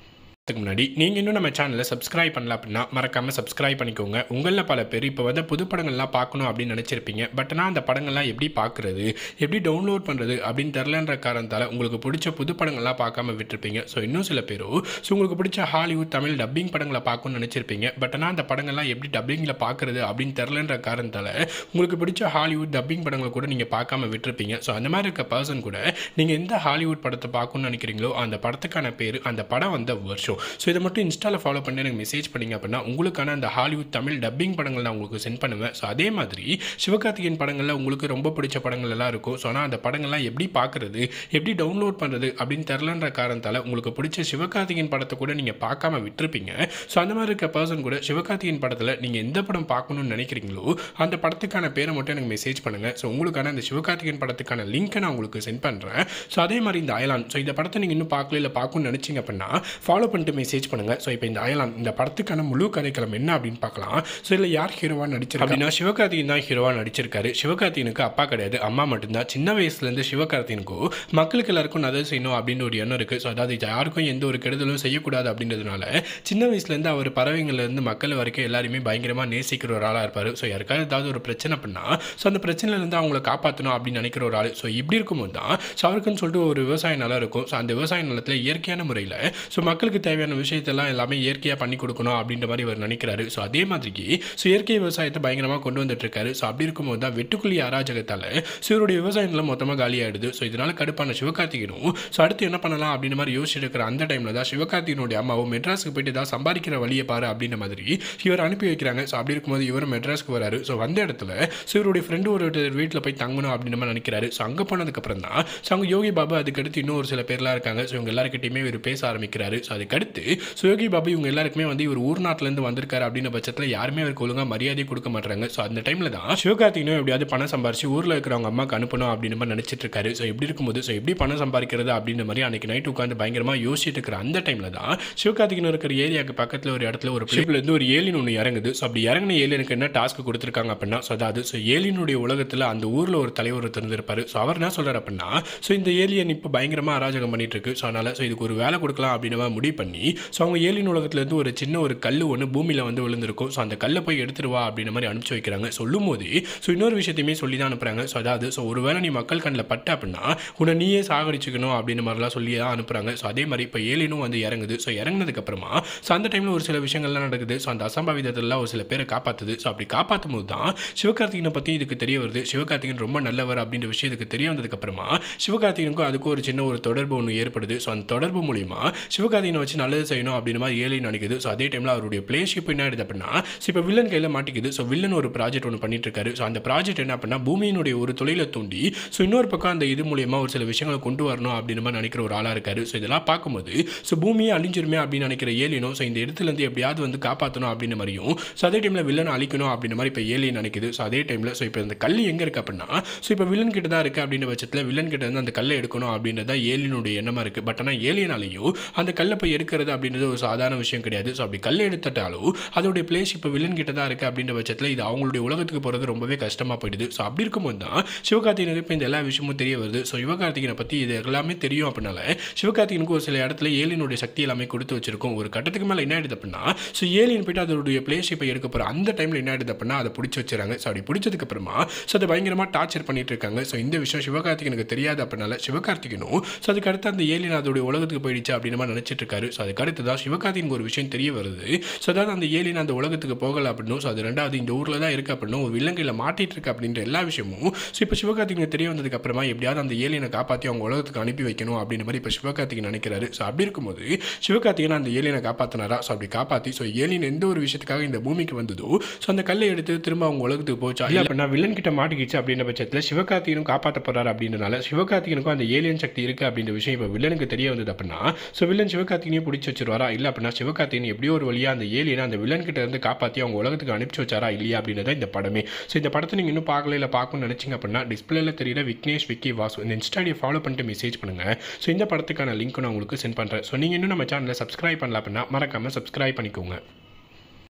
அதுக்கு முன்னாடி நீங்கள் இன்னும் நம்ம சேனலை சப்ஸ்கிரைப் பண்ணல அப்படின்னா மறக்காமல் சப்ஸ்கிரைப் பண்ணிக்கோங்க உங்களில் பல பேர் இப்போ வந்து புது படங்கள்லாம் பார்க்கணும் அப்படின்னு நினச்சிருப்பீங்க பட் ஆனால் அந்த படங்கள்லாம் எப்படி பார்க்குறது எப்படி டவுன்லோட் பண்ணுறது அப்படின்னு தெரிலன்ற காரணத்தால் உங்களுக்கு பிடிச்ச புது படங்கள்லாம் பார்க்காம விட்டுருப்பீங்க ஸோ இன்னும் சில பேரோ ஸோ உங்களுக்கு பிடிச்ச ஹாலிவுட் தமிழ் டப்பிங் படங்களை பார்க்கணும்னு நினச்சிருப்பீங்க பட் ஆனால் அந்த படங்கள்லாம் எப்படி டப்பிங்கில் பார்க்குறது அப்படின்னு தெரிலன்ற காரணத்தால் உங்களுக்கு பிடிச்ச ஹாலிவுட் டப்பிங் படங்களை கூட நீங்கள் பார்க்காம விட்டுருப்பீங்க ஸோ அந்த மாதிரி இருக்க பர்சன் கூட நீங்கள் எந்த ஹாலிவுட் படத்தை பார்க்கணும்னு நினைக்கிறீங்களோ அந்த படத்துக்கான பேர் அந்த படம் வந்த வருஷம் ஸோ இதை மட்டும் இன்ஸ்டாவில் ஃபாலோ பண்ணி எனக்கு மெசேஜ் பண்ணீங்க அப்படின்னா உங்களுக்கான அந்த ஹாலிவுட் தமிழ் டப்பிங் படங்கள் நான் உங்களுக்கு சென்ட் பண்ணுவேன் ஸோ அதே மாதிரி சிவகார்த்திகேயன் படங்களில் உங்களுக்கு ரொம்ப பிடிச்ச படங்கள் எல்லாம் இருக்கும் ஸோ ஆனால் அந்த படங்கள்லாம் எப்படி பார்க்குறது எப்படி டவுன்லோட் பண்ணுறது அப்படின்னு தெரிலன்ற காரணத்தால் உங்களுக்கு பிடிச்ச சிவகார்த்திகேயன் படத்தை கூட நீங்கள் பார்க்காம விட்டுருப்பீங்க ஸோ அந்த மாதிரி இருக்க பர்சன் கூட சிவகார்த்திகேயன் படத்தில் நீங்கள் எந்த படம் பார்க்கணும்னு நினைக்கிறீங்களோ அந்த படத்துக்கான பேரை மட்டும் எனக்கு மெசேஜ் பண்ணுங்கள் ஸோ உங்களுக்கான அந்த சிவகார்த்திகேயன் படத்துக்கான லிங்க்கை நான் உங்களுக்கு சென்ட் பண்ணுறேன் ஸோ அதே மாதிரி இந்த அயலான் ஸோ இந்த படத்தை நீங்கள் இன்னும் பார்க்கல இல்லை பார்க்கணும்னு நினச்சிங்க அப்படின்னா ஃபாலோ பண்ணிட்டு மெசேஜ் பண்ணுங்கள் ஸோ இப்போ இந்த அயலான் இந்த படத்துக்கான முழு கதைக்களம் என்ன அப்படின்னு பார்க்கலாம் ஸோ இதில் யார் ஹீரோவாக நடிச்சிருக்கா அப்படின்னா சிவகார்த்திகேயன் தான் ஹீரோவாக நடிச்சிருக்காரு சிவகார்த்திகனுக்கு அப்பா கிடையாது அம்மா மட்டும்தான் சின்ன வயசுலேருந்து சிவகார்த்திகனுக்கும் மக்களுக்கு எல்லாருக்கும் நல்லது செய்யணும் அப்படின்னு ஒரு எண்ணம் இருக்குது ஸோ அதாவது யாருக்கும் எந்த ஒரு கெடுதலும் செய்யக்கூடாது அப்படின்றதுனால சின்ன வயசுலேருந்து அவர் பறவைங்கள்லேருந்து மக்கள் வரைக்கும் எல்லாருமே பயங்கரமாக நேசிக்கிற ஒரு ஆளாக இருப்பார் ஸோ யாருக்காவது ஏதாவது ஒரு பிரச்சனை பண்ணா ஸோ அந்த பிரச்சனையிலேருந்து அவங்கள காப்பாற்றணும் அப்படின்னு நினைக்கிற ஒரு ஆள் ஸோ இப்படி இருக்கும்போது தான் ஸோ அவருக்குன்னு சொல்லிட்டு ஒரு விவசாய நிலம் இருக்கும் ஸோ அந்த விவசாய நிலத்தில் இயற்கையான முறையில் ஸோ மக்களுக்கு தேவையான விஷயத்தெல்லாம் எல்லாமே இயற்கையாக பண்ணி கொடுக்கணும் அப்படின்ற மாதிரி அவர் நினைக்கிறாரு ஸோ அதே மாதிரிக்கு ஸோ இயற்கை விவசாயத்தை பயங்கரமாக கொண்டு வந்துட்டு இருக்காரு ஸோ அப்படி இருக்கும்போது தான் வெட்டுக்குழி அராஜகத்தால் ஸோ இவருடைய விவசாய நிலம் மொத்தமாக காலியாகிடுது ஸோ இதனால கடுப்பான சிவகார்த்திகனும் ஸோ அடுத்து என்ன பண்ணலாம் அப்படின்ற மாதிரி யோசிச்சுட்டு இருக்கிற அந்த டைமில் தான் சிவகார்த்திகனுடைய அம்மாவும் மெட்ராஸுக்கு போயிட்டு தான் சம்பாதிக்கிற வழியை பாரு அப்படின்ற மாதிரி இவர் அனுப்பி வைக்கிறாங்க ஸோ அப்படி இருக்கும்போது இவர் மெட்ராஸ்க்கு வராரு ஸோ வந்த இடத்துல ஸோ இவருடைய ஃப்ரெண்டு ஒரு வீட்டில் போய் தங்கணும் அப்படின்னு மாதிரி நினைக்கிறாரு ஸோ அங்கே போனதுக்கப்புறம் தான் ஸோ அங்கே யோகி பாபு அதுக்கடுத்து இன்னும் ஒரு சில பேர்லாம் இருக்காங்க ஸோ இவங்க எல்லாருக்கிட்டையுமே இவர் பேச ஆரம்பிக்கிறாரு ஸோ அதுக்கடுத்து ஸோ யோகி பாபு இவங்க எல்லாருக்குமே வந்து இவர் ஊர் நாட்டிலேருந்து வந்திருக்காரு அப்படின்ற பட்சத்தில் யாருமே அவருக்கு ஒழுங்காக மரியாதை கொடுக்க மாட்டாங்க ஸோ அந்த டைமில் தான் சிவகார்த்திகனும் எப்படியாவது பணம் சம்பாரிச்சு ஊரில் இருக்கிறவங்க அம்மாக்கு அனுப்பணும் அப்படின்னு மாதிரி நினச்சிட்டு இருக்காரு ஸோ இப்படி இருக்கும்போது ஸோ எப்படி பணம் சம்பாதிக்கிறது அப்படின்ற மாதிரி அன்னைக்கு நைட் உட்காந்து பயங்கரமாக யோசிச்சுட்டு இருக்கிற அந்த டைமில் தான் சிவகார்த்திகன் இருக்கிற ஏரியாவுக்கு பக்கத்தில் ஒரு இடத்துல ஒரு பிளேப்லேருந்து ஒரு ஏலின் ஒன்று இறங்குது ஸோ அப்படி இறங்கின ஏலியனுக்கு என்ன டாஸ்க் கொடுத்துருக்காங்க அப்படின்னா ஸோ அதாவது ஸோ ஏலியனுடைய உலகத்தில் அந்த ஊரில் ஒரு தலைவர் இருந்திருப்பாரு ஸோ அவர் என்ன சொல்கிறார் அப்படின்னா ஸோ இந்த ஏலியன் இப்போ பயங்கரமாக அராஜகம் பண்ணிட்டு இருக்கு ஸோ அதனால் ஸோ இதுக்கு ஒரு வேலை கொடுக்கலாம் அப்படின்னு மாதிரி முடிவு பண்ணி ஸோ அவங்க ஏலியன் உலகத்துலேருந்து ஒரு சின்ன ஒரு கல் ஒன்று பூமியில் வந்து விழுந்திருக்கும் ஸோ அந்த கல்லை போய் எடுத்துட்டு வா அப்படின்ற மாதிரி அனுப்பிச்சு வைக்கிறாங்க சொல்லும் போது ஸோ இன்னொரு விஷயத்தையுமே சொல்லி தான் அனுப்புகிறாங்க ஸோ அதாவது ஸோ ஒருவேளை நீ மக்கள் கண்ணில் பட்ட அப்படின்னா உன்னை நீயே சாகடிச்சுக்கணும் அப்படின்ற மாதிரிலாம் சொல்லி தான் அனுப்புகிறாங்க ஸோ அதே மாதிரி இப்போ ஏலியனும் வந்து இறங்குது ஸோ இறங்குனதுக்கப்புறமா ஸோ அந்த டைமில் ஒரு சில விஷயங்கள்லாம் நடக்குது ஸோ அந்த அசம்பாவிதத்திலலாம் ஒரு சில பேரை காப்பாற்றுது ஸோ அப்படி காப்பாற்றும் போது தான் சிவகார்த்திகனை பற்றி இதுக்கு தெரிய வருது சிவகார்த்திகன் ரொம்ப நல்லவர் அப்படின்ற விஷயம் இதுக்கு தெரிய வந்ததுக்கப்புறமா சிவகார்த்திகனுக்கும் அதுக்கும் ஒரு சின்ன ஒரு தொடர்பு ஒன்று ஏற்படுது ஸோ அந்த தொடர்பு மூலிமா சிவகார்த்திகனை வச்சு நல்லது செய்யணும் அப்படின்னு மாதிரி ஏலியன் நினைக்குது ஸோ அதே டைமில் அவருடைய பிளேஷிப் என்ன ஆயிடுது அப்படின்னா ஸோ இப்போ வில்லன் கையில் மாட்டிக்குது ஸோ வில்லன் ஒரு ப்ராஜெக்ட் ஒன்று பண்ணிட்டு இருக்காரு ஸோ அந்த ப்ராஜெக்ட் என்ன அப்படின்னா பூமியினுடைய ஒரு தொழிலை தூண்டி ஸோ இன்னொரு பக்கம் அந்த இது மூலியமா ஒரு சில விஷயங்களை கொண்டு வரணும் அப்படின்னு மாதிரி நினைக்கிற ஒரு ஆளாக இருக்காரு ஸோ இதெல்லாம் பார்க்கும்போது ஸோ பூமியை அழிஞ்சிருமே அப்படின்னு நினைக்கிற ஏலியனும் ஸோ இந்த இடத்துலேருந்து எப்படியாவது வந்து காப்பாற்றணும் அப்படின்னு மாதிரியும் ஸோ அதே டைமில் வில்லனை அழிக்கணும் அப்படின்ற மாதிரி இப்போ ஏலியன் நினைக்குது ஸோ அதே டைமில் ஸோ இப்போ இந்த கல் எங்கே இருக்கு அப்படின்னா ஸோ இப்போ வில்லன் கிட்ட தான் இருக்குது அப்படின்ற பட்சத்தில் வில்லன் கிட்ட இருந்து அந்த கல்லை எடுக்கணும் அப்படின்றது தான் ஏலியனுடைய எண்ணமாக இருக்குது பட் ஆனால் ஏலியனாலையும் அந்த கல்லை போய் எடுக்கிறது அப்படின்றது ஒரு சாதாரண விஷயம் கிடையாது ஸோ அப்படி கல்லை எடுத்துட்டாலும் அதோடைய பிளேஸ் இப்போ வில்லன் கிட்ட தான் இருக்குது அப்படின்ற பட்சத்தில் இது அவங்களுடைய உலகத்துக்கு போகிறது ரொம்பவே கஷ்டமாக போயிடுது ஸோ அப்படி இருக்கும்போது தான் சிவகார்த்திகனுக்கு இப்போ இந்த எல்லா விஷயமும் தெரிய வருது ஸோ சிவகார்த்திகனை பற்றி இது எல்லாமே தெரியும் அப்படின்னால சிவகார்த்திகனுக்கு ஒரு சில இடத்துல ஏலியனுடைய சக்தி எல்லாமே கொடுத்து வச்சிருக்கும் ஒரு கட்டத்துக்கு மேலே என்ன ஆயிடுது அப்படின்னா ஸோ ஏலியன் போயிட்டு அதோடைய பிளேஸ் இப்போ எடுக்க போகிற அந்த டைமில் என்ன ஆயிடுது அப்படின்னா அதை பிடிச்சி வச்சுறாங்க ஸோ அப்படி பிடிச்சதுக்கு அப்புறமா ஸோ அதை பயங்கரமாக டார்ச்சர் பண்ணிட்டு இருக்காங்க ஸோ இந்த விஷயம் சிவகார்த்திகனுக்கு தெரியாது அப்படின்னால சிவகார்த்திகனும் ஸோ அதுக்கு அடுத்து அந்த ஏலியன் அதோடைய உலகத்துக்கு போயிடுச்சு அப்படின்னு மாதிரி நினச்சிட்டு இருக்காரு ஸோ அதுக்கு அடுத்து தான் சிவகார்த்திகனுக்கு ஒரு விஷயம் தெரிய வருது ஸோ அதாவது அந்த ஏலியன் அந்த உலகத்துக்கு போகலை அப்படின்னும் ஸோ அது ரெண்டாவது இந்த ஊரில் தான் இருக்கு அப்படின்னும் ஒரு விலங்கையில் மாட்டிட்டு இருக்கு அப்படின்ற எல்லா விஷயமும் ஸோ இப்போ சிவகார்த்திகனுக்கு தெரிய வந்ததுக்கு அப்புறமா எப்படியாவது அந்த ஏலியனை காப்பாற்றி அவங்க உலகத்துக்கு அனுப்பி வைக்கணும் அப்படின்ற மாதிரி இப்போ சிவகார்த்திகன் நினைக்கிறாரு ஸோ அப்படி இருக்கும்போது சிவகார்த்திகன் அந்த ஏலியனை காப்பாற்றினாரா ஸோ அப்படி காப்பாற்றி ஸோ ஏலியன் எந்த ஒரு விஷயத்துக்காக இந்த பூமிக்கு வந்ததோ ஸோ அந்த கல்லை எடுத்து திரும்ப அவங்க உலகத்துக்கு போச்சா இல்லை அப்படின்னா வில்லன் கிட்ட மாட்டிக்கிச்சு அப்படின்ற பட்சத்தில் சிவகார்த்திகனும் காப்பாற்ற போறாரு அப்படின்றனால சிவகார்த்திகனுக்கும் அந்த ஏலியன் சக்தி இருக்கு அப்படின்ற விஷயம் இப்போ வில்லனுக்கு தெரிய வந்தது அப்படின்னா ஸோ வில்லன் சிவகார்த்திகனையும் பிடிச்சி வச்சிருவாரா இல்லை அப்படின்னா சிவகார்த்திகன் எப்படியோ ஒரு வழியாக அந்த ஏலியனை அந்த வில்லன் கிட்ட இருந்து காப்பாற்றி அவங்க உலகத்துக்கு அனுப்பிச்சு வச்சாரா இல்லையா அப்படின்றத இந்த படமே ஸோ இந்த படத்தை நீங்கள் இன்னும் பார்க்கல இல்லை பார்க்கணும்னு நினச்சிங்க அப்படின்னா டிஸ்பிளேல தெரியல விக்னேஷ் விக்கி வாசு இந்த இன்ஸ்டாடியை ஃபாலோ பண்ணிட்டு மெசேஜ் பண்ணுங்க ஸோ இந்த படத்துக்கான லிங்க் நான் உங்களுக்கு சென்ட் பண்ணுறேன் ஸோ நீங்கள் இன்னும் நம்ம சேனலை சப்ஸ்கிரைப் பண்ணல அப்படின்னா மறக்காமல் சப்ஸ்கிரைப் பண்ணிக்கோங்க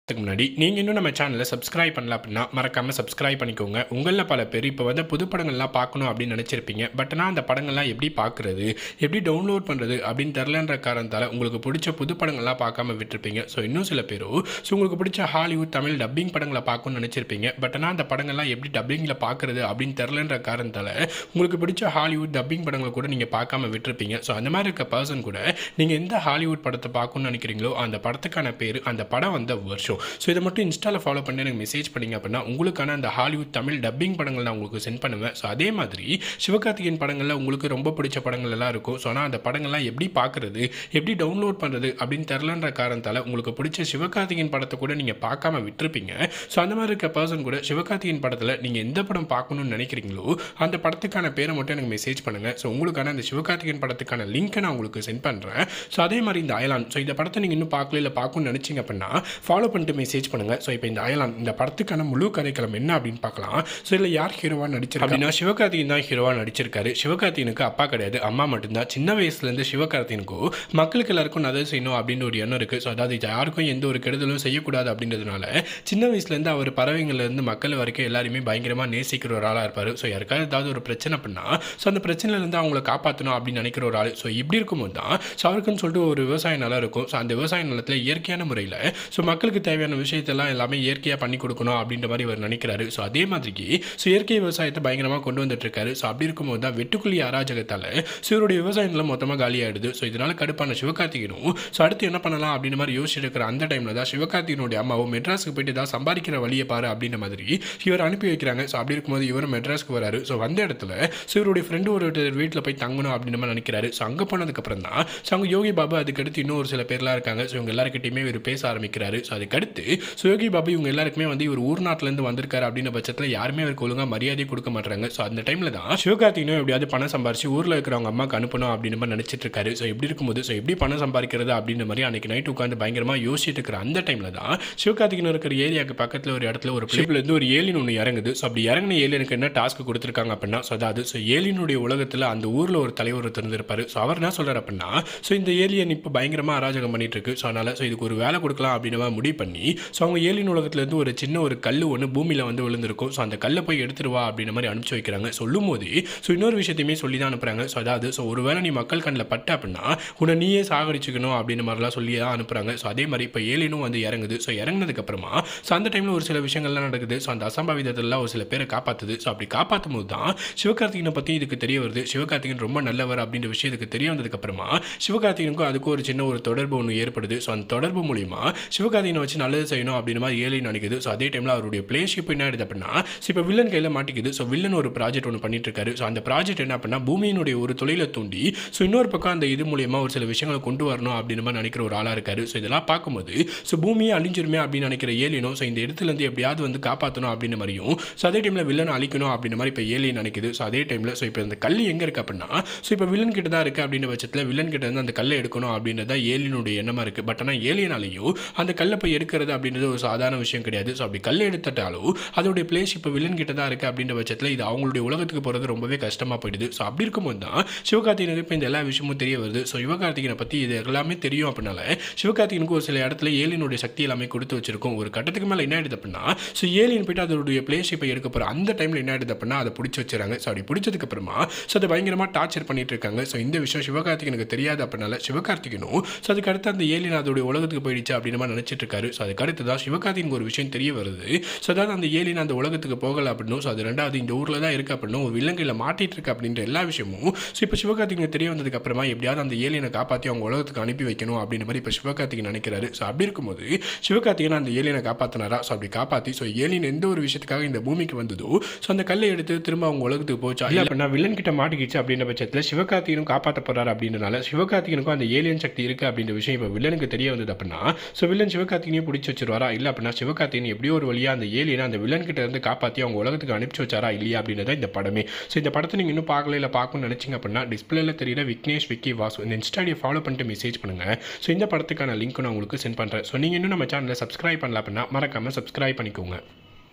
அதுக்கு முன்னாடி நீங்கள் இன்னும் நம்ம சேனலை சப்ஸ்கிரைப் பண்ணல அப்படின்னா மறக்காமல் சப்ஸ்கிரைப் பண்ணிக்கோங்க உங்களில் பல பேர் இப்போ வந்து புது படங்கள்லாம் பார்க்கணும் அப்படின்னு நினச்சிருப்பீங்க பட் ஆனால் அந்த படங்கள்லாம் எப்படி பார்க்குறது எப்படி டவுன்லோட் பண்ணுறது அப்படின்னு தெரிலன்ற காரணத்தால் உங்களுக்கு பிடிச்ச புது படங்கள்லாம் பார்க்காம விட்டுருப்பீங்க ஸோ இன்னும் சில பேரோ ஸோ உங்களுக்கு பிடிச்ச ஹாலிவுட் தமிழ் டப்பிங் படங்களை பார்க்கணும்னு நினச்சிருப்பீங்க பட் ஆனால் அந்த படங்கள்லாம் எப்படி டப்பிங்கில் பார்க்குறது அப்படின்னு தெரிலன்ற காரணத்தால் உங்களுக்கு பிடிச்ச ஹாலிவுட் டப்பிங் படங்களை கூட நீங்கள் பார்க்காம விட்டுருப்பீங்க ஸோ அந்த மாதிரி இருக்க பர்சன் கூட நீங்கள் எந்த ஹாலிவுட் படத்தை பார்க்கணும்னு நினைக்கிறீங்களோ அந்த படத்துக்கான பேர் அந்த படம் வந்த வருஷம் ஸோ இதை மட்டும் இன்ஸ்டாவில் ஃபாலோ பண்ணி எனக்கு மெசேஜ் பண்ணீங்க அப்படின்னா உங்களுக்கான அந்த ஹாலிவுட் தமிழ் டப்பிங் படங்கள் நான் உங்களுக்கு சென்ட் பண்ணுவேன் ஸோ அதே மாதிரி சிவகார்த்திகேயன் படங்களில் உங்களுக்கு ரொம்ப பிடிச்ச படங்கள் எல்லாம் இருக்கும் ஸோ ஆனால் அந்த படங்கள்லாம் எப்படி பார்க்குறது எப்படி டவுன்லோட் பண்ணுறது அப்படின்னு தெரிலன்ற காரணத்தால் உங்களுக்கு பிடிச்ச சிவகார்த்திகேயன் படத்தை கூட நீங்கள் பார்க்காம விட்டுருப்பீங்க ஸோ அந்த மாதிரி இருக்க பர்சன் கூட சிவகார்த்திகேயன் படத்தில் நீங்கள் எந்த படம் பார்க்கணும்னு நினைக்கிறீங்களோ அந்த படத்துக்கான பேரை மட்டும் எனக்கு மெசேஜ் பண்ணுங்கள் ஸோ உங்களுக்கான அந்த சிவகார்த்திகேயன் படத்துக்கான லிங்க்கை நான் உங்களுக்கு சென்ட் பண்ணுறேன் ஸோ அதே மாதிரி இந்த அயலான் ஸோ இந்த படத்தை நீங்கள் இன்னும் பார்க்கல இல்லை பார்க்கணும்னு நினச்சிங்க அப்படின்னா ஃபாலோ பண்ணிட்டு மெசேஜ் பண்ணுங்கள் ஸோ இப்போ இந்த அயலான் இந்த படத்துக்கான முழு கதைக்களம் என்ன அப்படின்னு பார்க்கலாம் ஸோ இதில் யார் ஹீரோவாக நடிச்சிருக்கா அப்படின்னா சிவகார்த்திகேயன் தான் ஹீரோவாக நடிச்சிருக்காரு சிவகார்த்திகனுக்கு அப்பா கிடையாது அம்மா மட்டும்தான் சின்ன வயசுலேருந்து சிவகார்த்திகனுக்கும் மக்களுக்கு எல்லாருக்கும் நல்லது செய்யணும் அப்படின்னு ஒரு எண்ணம் இருக்குது ஸோ அதாவது இது யாருக்கும் எந்த ஒரு கெடுதலும் செய்யக்கூடாது அப்படின்றதுனால சின்ன வயசுலேருந்து அவர் பறவைங்கள்லேருந்து மக்கள் வரைக்கும் எல்லாருமே பயங்கரமாக நேசிக்கிற ஒரு ஆளாக இருப்பார் ஸோ யாருக்காவது ஏதாவது ஒரு பிரச்சனை பண்ணா ஸோ அந்த பிரச்சனையிலேருந்து அவங்கள காப்பாற்றணும் அப்படின்னு நினைக்கிற ஒரு ஆள் ஸோ இப்படி இருக்கும்போது தான் ஸோ அவருக்குன்னு சொல்லிட்டு ஒரு விவசாய நிலம் இருக்கும் ஸோ அந்த விவசாய நிலத்தில் இயற்கையான முறையில் ஸோ மக்களுக்கு தேவையான விஷயத்தெல்லாம் எல்லாமே இயற்கையாக பண்ணி கொடுக்கணும் அப்படின்ற மாதிரி அவர் நினைக்கிறாரு ஸோ அதே மாதிரிக்கு ஸோ இயற்கை விவசாயத்தை பயங்கரமாக கொண்டு வந்துட்டு இருக்காரு ஸோ அப்படி இருக்கும்போது தான் வெட்டுக்குழி அராஜகத்தால் ஸோ இவருடைய விவசாய நிலம் மொத்தமாக காலியாயிடுது ஸோ இதனால் கடுப்பான சிவகார்த்திகனும் ஸோ அடுத்து என்ன பண்ணலாம் அப்படின்ற மாதிரி யோசிச்சுட்டு இருக்கிற அந்த டைமில் தான் சிவகார்த்திகனுடைய அம்மாவும் மெட்ராஸுக்கு போயிட்டு தான் சம்பாதிக்கிற வழியை பாரு அப்படின்ற மாதிரி இவர் அனுப்பி வைக்கிறாங்க ஸோ அப்படி இருக்கும்போது இவரும் மெட்ராஸ்க்கு வராரு ஸோ வந்த இடத்துல ஸோ இவருடைய ஃப்ரெண்டு ஒரு வீட்டில் போய் தங்கணும் அப்படின்ற மாதிரி நினைக்கிறாரு ஸோ அங்கே போனதுக்கப்புறம் தான் ஸோ அவங்க யோகி பாபு அதுக்கடுத்து இன்னும் ஒரு சில பேர்லாம் இருக்காங்க ஸோ இவங்க எல்லாருக்கிட்டையுமே இவர் பேச ஆரம்பிக்கிறாரு ஸோ அதுக்கடுத்து ஸோ யோகி பாபு இவங்க எல்லாருக்குமே வந்து இவர் ஊர் நாட்டிலேருந்து வந்திருக்காரு அப்படின்ற பட்சத்தில் யாருமே அவருக்கு ஒழுங்காக மரியாதை கொடுக்க மாட்டாங்க ஸோ அந்த டைமில் தான் சிவகார்த்திகனும் எப்படியாவது பணம் சம்பாரிச்சு ஊரில் இருக்கிறவங்க அம்மாக்கு அனுப்பணும் அப்படின்னு மாதிரி நினச்சிட்டு இருக்காரு ஸோ இப்படி இருக்கும்போது ஸோ எப்படி பணம் சம்பாதிக்கிறது அப்படின்ற மாதிரி அன்னைக்கு நைட் உட்காந்து பயங்கரமாக யோசிச்சுட்டு இருக்கிற அந்த டைமில் தான் சிவகார்த்திகன் இருக்கிற ஏரியாவுக்கு பக்கத்தில் ஒரு இடத்துல ஒரு பிளேப்லேருந்து ஒரு ஏலியன் ஒன்று இறங்குது ஸோ அப்படி இறங்கின ஏலியனுக்கு என்ன டாஸ்க் கொடுத்துருக்காங்க அப்படின்னா ஸோ அதாவது ஸோ ஏலியனுடைய உலகத்தில் அந்த ஊரில் ஒரு தலைவர் ஒருத்தர் இருந்திருப்பாரு ஸோ அவர் என்ன சொல்கிறார் அப்படின்னா ஸோ இந்த ஏலியன் இப்போ பயங்கரமாக அராஜகம் பண்ணிட்டு இருக்கு ஸோ அதனால் ஸோ இதுக்கு ஒரு வேலை கொடுக்கலாம் அப்படின்னு மாதிரி முடிவு பண்ணி ஸோ அவங்க ஏலியன் உலகத்துலேருந்து ஒரு சின்ன ஒரு கல் ஒன்று பூமியில் வந்து விழுந்திருக்கும் ஸோ அந்த கல்லை போய் எடுத்துட்டு வா அப்படின்ற மாதிரி அனுப்பிச்சு வைக்கிறாங்க சொல்லும் போது ஸோ இன்னொரு விஷயத்தையுமே சொல்லி தான் அனுப்புகிறாங்க ஸோ அதாவது ஸோ ஒரு வேளை நீ மக்கள் கண்ணில் பட்ட அப்படின்னா உன்னை நீயே சாகடிச்சுக்கணும் அப்படின்ற மாதிரிலாம் சொல்லி தான் அனுப்புகிறாங்க ஸோ அதே மாதிரி இப்போ ஏலியனும் வந்து இறங்குது ஸோ இறங்குனதுக்கப்புறமா ஸோ அந்த டைமில் ஒரு சில விஷயங்கள்லாம் நடக்குது ஸோ அந்த அசம்பாவிதத்தெல்லாம் ஒரு சில பேரை காப்பாற்றுது ஸோ அப்படி காப்பாற்றும் போது தான் சிவகார்த்திகனை பற்றி இதுக்கு தெரிய வருது சிவகார்த்திகன் ரொம்ப நல்லவர் அப்படின்ற விஷயத்துக்கு தெரிய வந்ததுக்கப்புறமா சிவகார்த்திகனுக்கும் அதுக்கும் ஒரு சின்ன ஒரு தொடர்பு ஒன்று ஏற்படுது ஸோ அந்த தொடர்பு மூலிமா சிவகார்த்திகனை வச்சு நல்லது செய்யணும் அப்படின்ற மாதிரி ஏலியன் நினைக்குது ஸோ அதே டைமில் அவருடைய பிளேஷிப் என்ன ஆயிடுது அப்படின்னா ஸோ இப்போ வில்லன் கையில் மாட்டிக்குது ஸோ வில்லன் ஒரு ப்ராஜெக்ட் ஒன்று பண்ணிட்டு இருக்காரு ஸோ அந்த ப்ராஜெக்ட் என்ன அப்படின்னா பூமியினுடைய ஒரு தொழிலை தூண்டி ஸோ இன்னொரு பக்கம் அந்த இது மூலியமா ஒரு சில விஷயங்களை கொண்டு வரணும் அப்படின்னு மாதிரி நினைக்கிற ஒரு ஆளாக இருக்காரு ஸோ இதெல்லாம் பார்க்கும்போது ஸோ பூமியை அழிஞ்சிருமே அப்படின்னு நினைக்கிற ஏலியனும் ஸோ இந்த இடத்துலேருந்து எப்படியாவது வந்து காப்பாற்றணும் அப்படின்னு மாதிரியும் ஸோ அதே டைமில் வில்லனை அழிக்கணும் அப்படின்ற மாதிரி இப்போ ஏலியன் நினைக்குது ஸோ அதே டைமில் ஸோ இப்போ இந்த கல் எங்கே இருக்குது அப்படின்னா ஸோ இப்போ வில்லன் கிட்ட தான் இருக்குது அப்படின்ற பட்சத்தில் வில்லன் கிட்ட இருந்து அந்த கல்லை எடுக்கணும் அப்படின்றது தான் ஏலியனுடைய எண்ணமாக இருக்குது பட் ஆனால் ஏலியனாலேயும் அந்த கல்லை போய் எடுக்கிறது அப்படின்றது ஒரு சாதாரண விஷயம் கிடையாது ஸோ அப்படி கல்லை எடுத்துட்டாலும் அதோடைய பிளேஸ் இப்போ வில்லன் கிட்ட தான் இருக்குது அப்படின்ற பட்சத்தில் இது அவங்களுடைய உலகத்துக்கு போகிறது ரொம்பவே கஷ்டமாக போயிடுது ஸோ அப்படி இருக்கும்போது தான் சிவகார்த்திகனுக்கு இப்போ இந்த எல்லா விஷயமும் தெரிய வருது ஸோ சிவகார்த்திகனை பற்றி இது எல்லாமே தெரியும் அப்படின்னால சிவகார்த்திகனுக்கு ஒரு சில இடத்துல ஏலியனுடைய சக்தி எல்லாமே கொடுத்து வச்சிருக்கும் ஒரு கட்டத்துக்கு மேலே என்ன ஆயிடுது அப்படின்னா ஸோ ஏலியன் போயிட்டு அதோடைய பிளேஸ் இப்போ எடுக்க போகிற அந்த டைமில் என்ன ஆயிடுது அப்படின்னா அதை பிடிச்சி வச்சுறாங்க ஸோ அப்படி பிடிச்சதுக்கு அப்புறமா ஸோ அதை பயங்கரமாக டார்ச்சர் பண்ணிட்டு இருக்காங்க ஸோ இந்த விஷயம் சிவகார்த்திகனுக்கு தெரியாது அப்படின்னால சிவகார்த்திகனும் ஸோ அதுக்கு அடுத்து அந்த ஏலியன் அதோடைய உலகத்துக்கு போயிடுச்சு அப்படின்னு மாதிரி நினச்சிட்டு இருக்காரு ஸோ அதுக்கு அடுத்து தான் சிவகார்த்திகனுக்கு ஒரு விஷயம் தெரிய வருது ஸோ அதாவது அந்த ஏலியன் அந்த உலகத்துக்கு போகல அப்படின்னும் ஸோ அது ரெண்டாவது இந்த ஊரில் தான் இருக்கு அப்படின்னும் ஒரு விலங்கையில் மாட்டிட்டு இருக்கு அப்படின்ற எல்லா விஷயமும் ஸோ இப்போ சிவகார்த்திகனுக்கு தெரிய வந்ததுக்கு அப்புறமா எப்படியாவது அந்த ஏலியனை காப்பாற்றி அவங்க உலகத்துக்கு அனுப்பி வைக்கணும் அப்படின்ற மாதிரி இப்போ சிவகார்த்திகன் நினைக்கிறாரு ஸோ அப்படி இருக்கும்போது சிவகார்த்திகன் அந்த ஏலியனை காப்பாற்றினாரா ஸோ அப்படி காப்பாற்றி ஸோ ஏலியன் எந்த ஒரு விஷயத்துக்காக இந்த பூமிக்கு வந்ததோ ஸோ அந்த கல்லை எடுத்து திரும்ப அவங்க உலகத்துக்கு போச்சா இல்லை அப்படின்னா வில்லன் கிட்ட மாட்டிக்கிச்சு அப்படின்ற பட்சத்தில் சிவகார்த்திகனும் காப்பாற்ற போறாரு அப்படின்றனால சிவகார்த்திகனுக்கும் அந்த ஏலியன் சக்தி இருக்கு அப்படின்ற விஷயம் இப்போ வில்லனுக்கு தெரிய வந்தது அப்படின்னா ஸோ வில்லன் சிவகார்த்திகனையும் பிடிச்சி வச்சிருவாரா இல்லை அப்படின்னா சிவகார்த்திகன் எப்படியோ ஒரு வழியாக அந்த ஏலியனை அந்த வில்லன் கிட்ட இருந்து காப்பாற்றி அவங்க உலகத்துக்கு அனுப்பிச்சு வச்சாரா இல்லையா அப்படின்றத இந்த படமே ஸோ இந்த படத்தை நீங்கள் இன்னும் பார்க்கல இல்லை பார்க்கணும்னு நினச்சிங்க அப்படின்னா டிஸ்பிளேல தெரியுற விக்னேஷ் விக்கி வாசு இந்த இன்ஸ்டாடியை ஃபாலோ பண்ணிட்டு மெசேஜ் பண்ணுங்க ஸோ இந்த படத்துக்கான லிங்க் நான் உங்களுக்கு சென்ட் பண்ணுறேன் ஸோ நீங்கள் இன்னும் நம்ம சேனலை சப்ஸ்கிரைப் பண்ணல அப்படின்னா மறக்காமல் சப்ஸ்கிரைப் பண்ணிக்கோங்க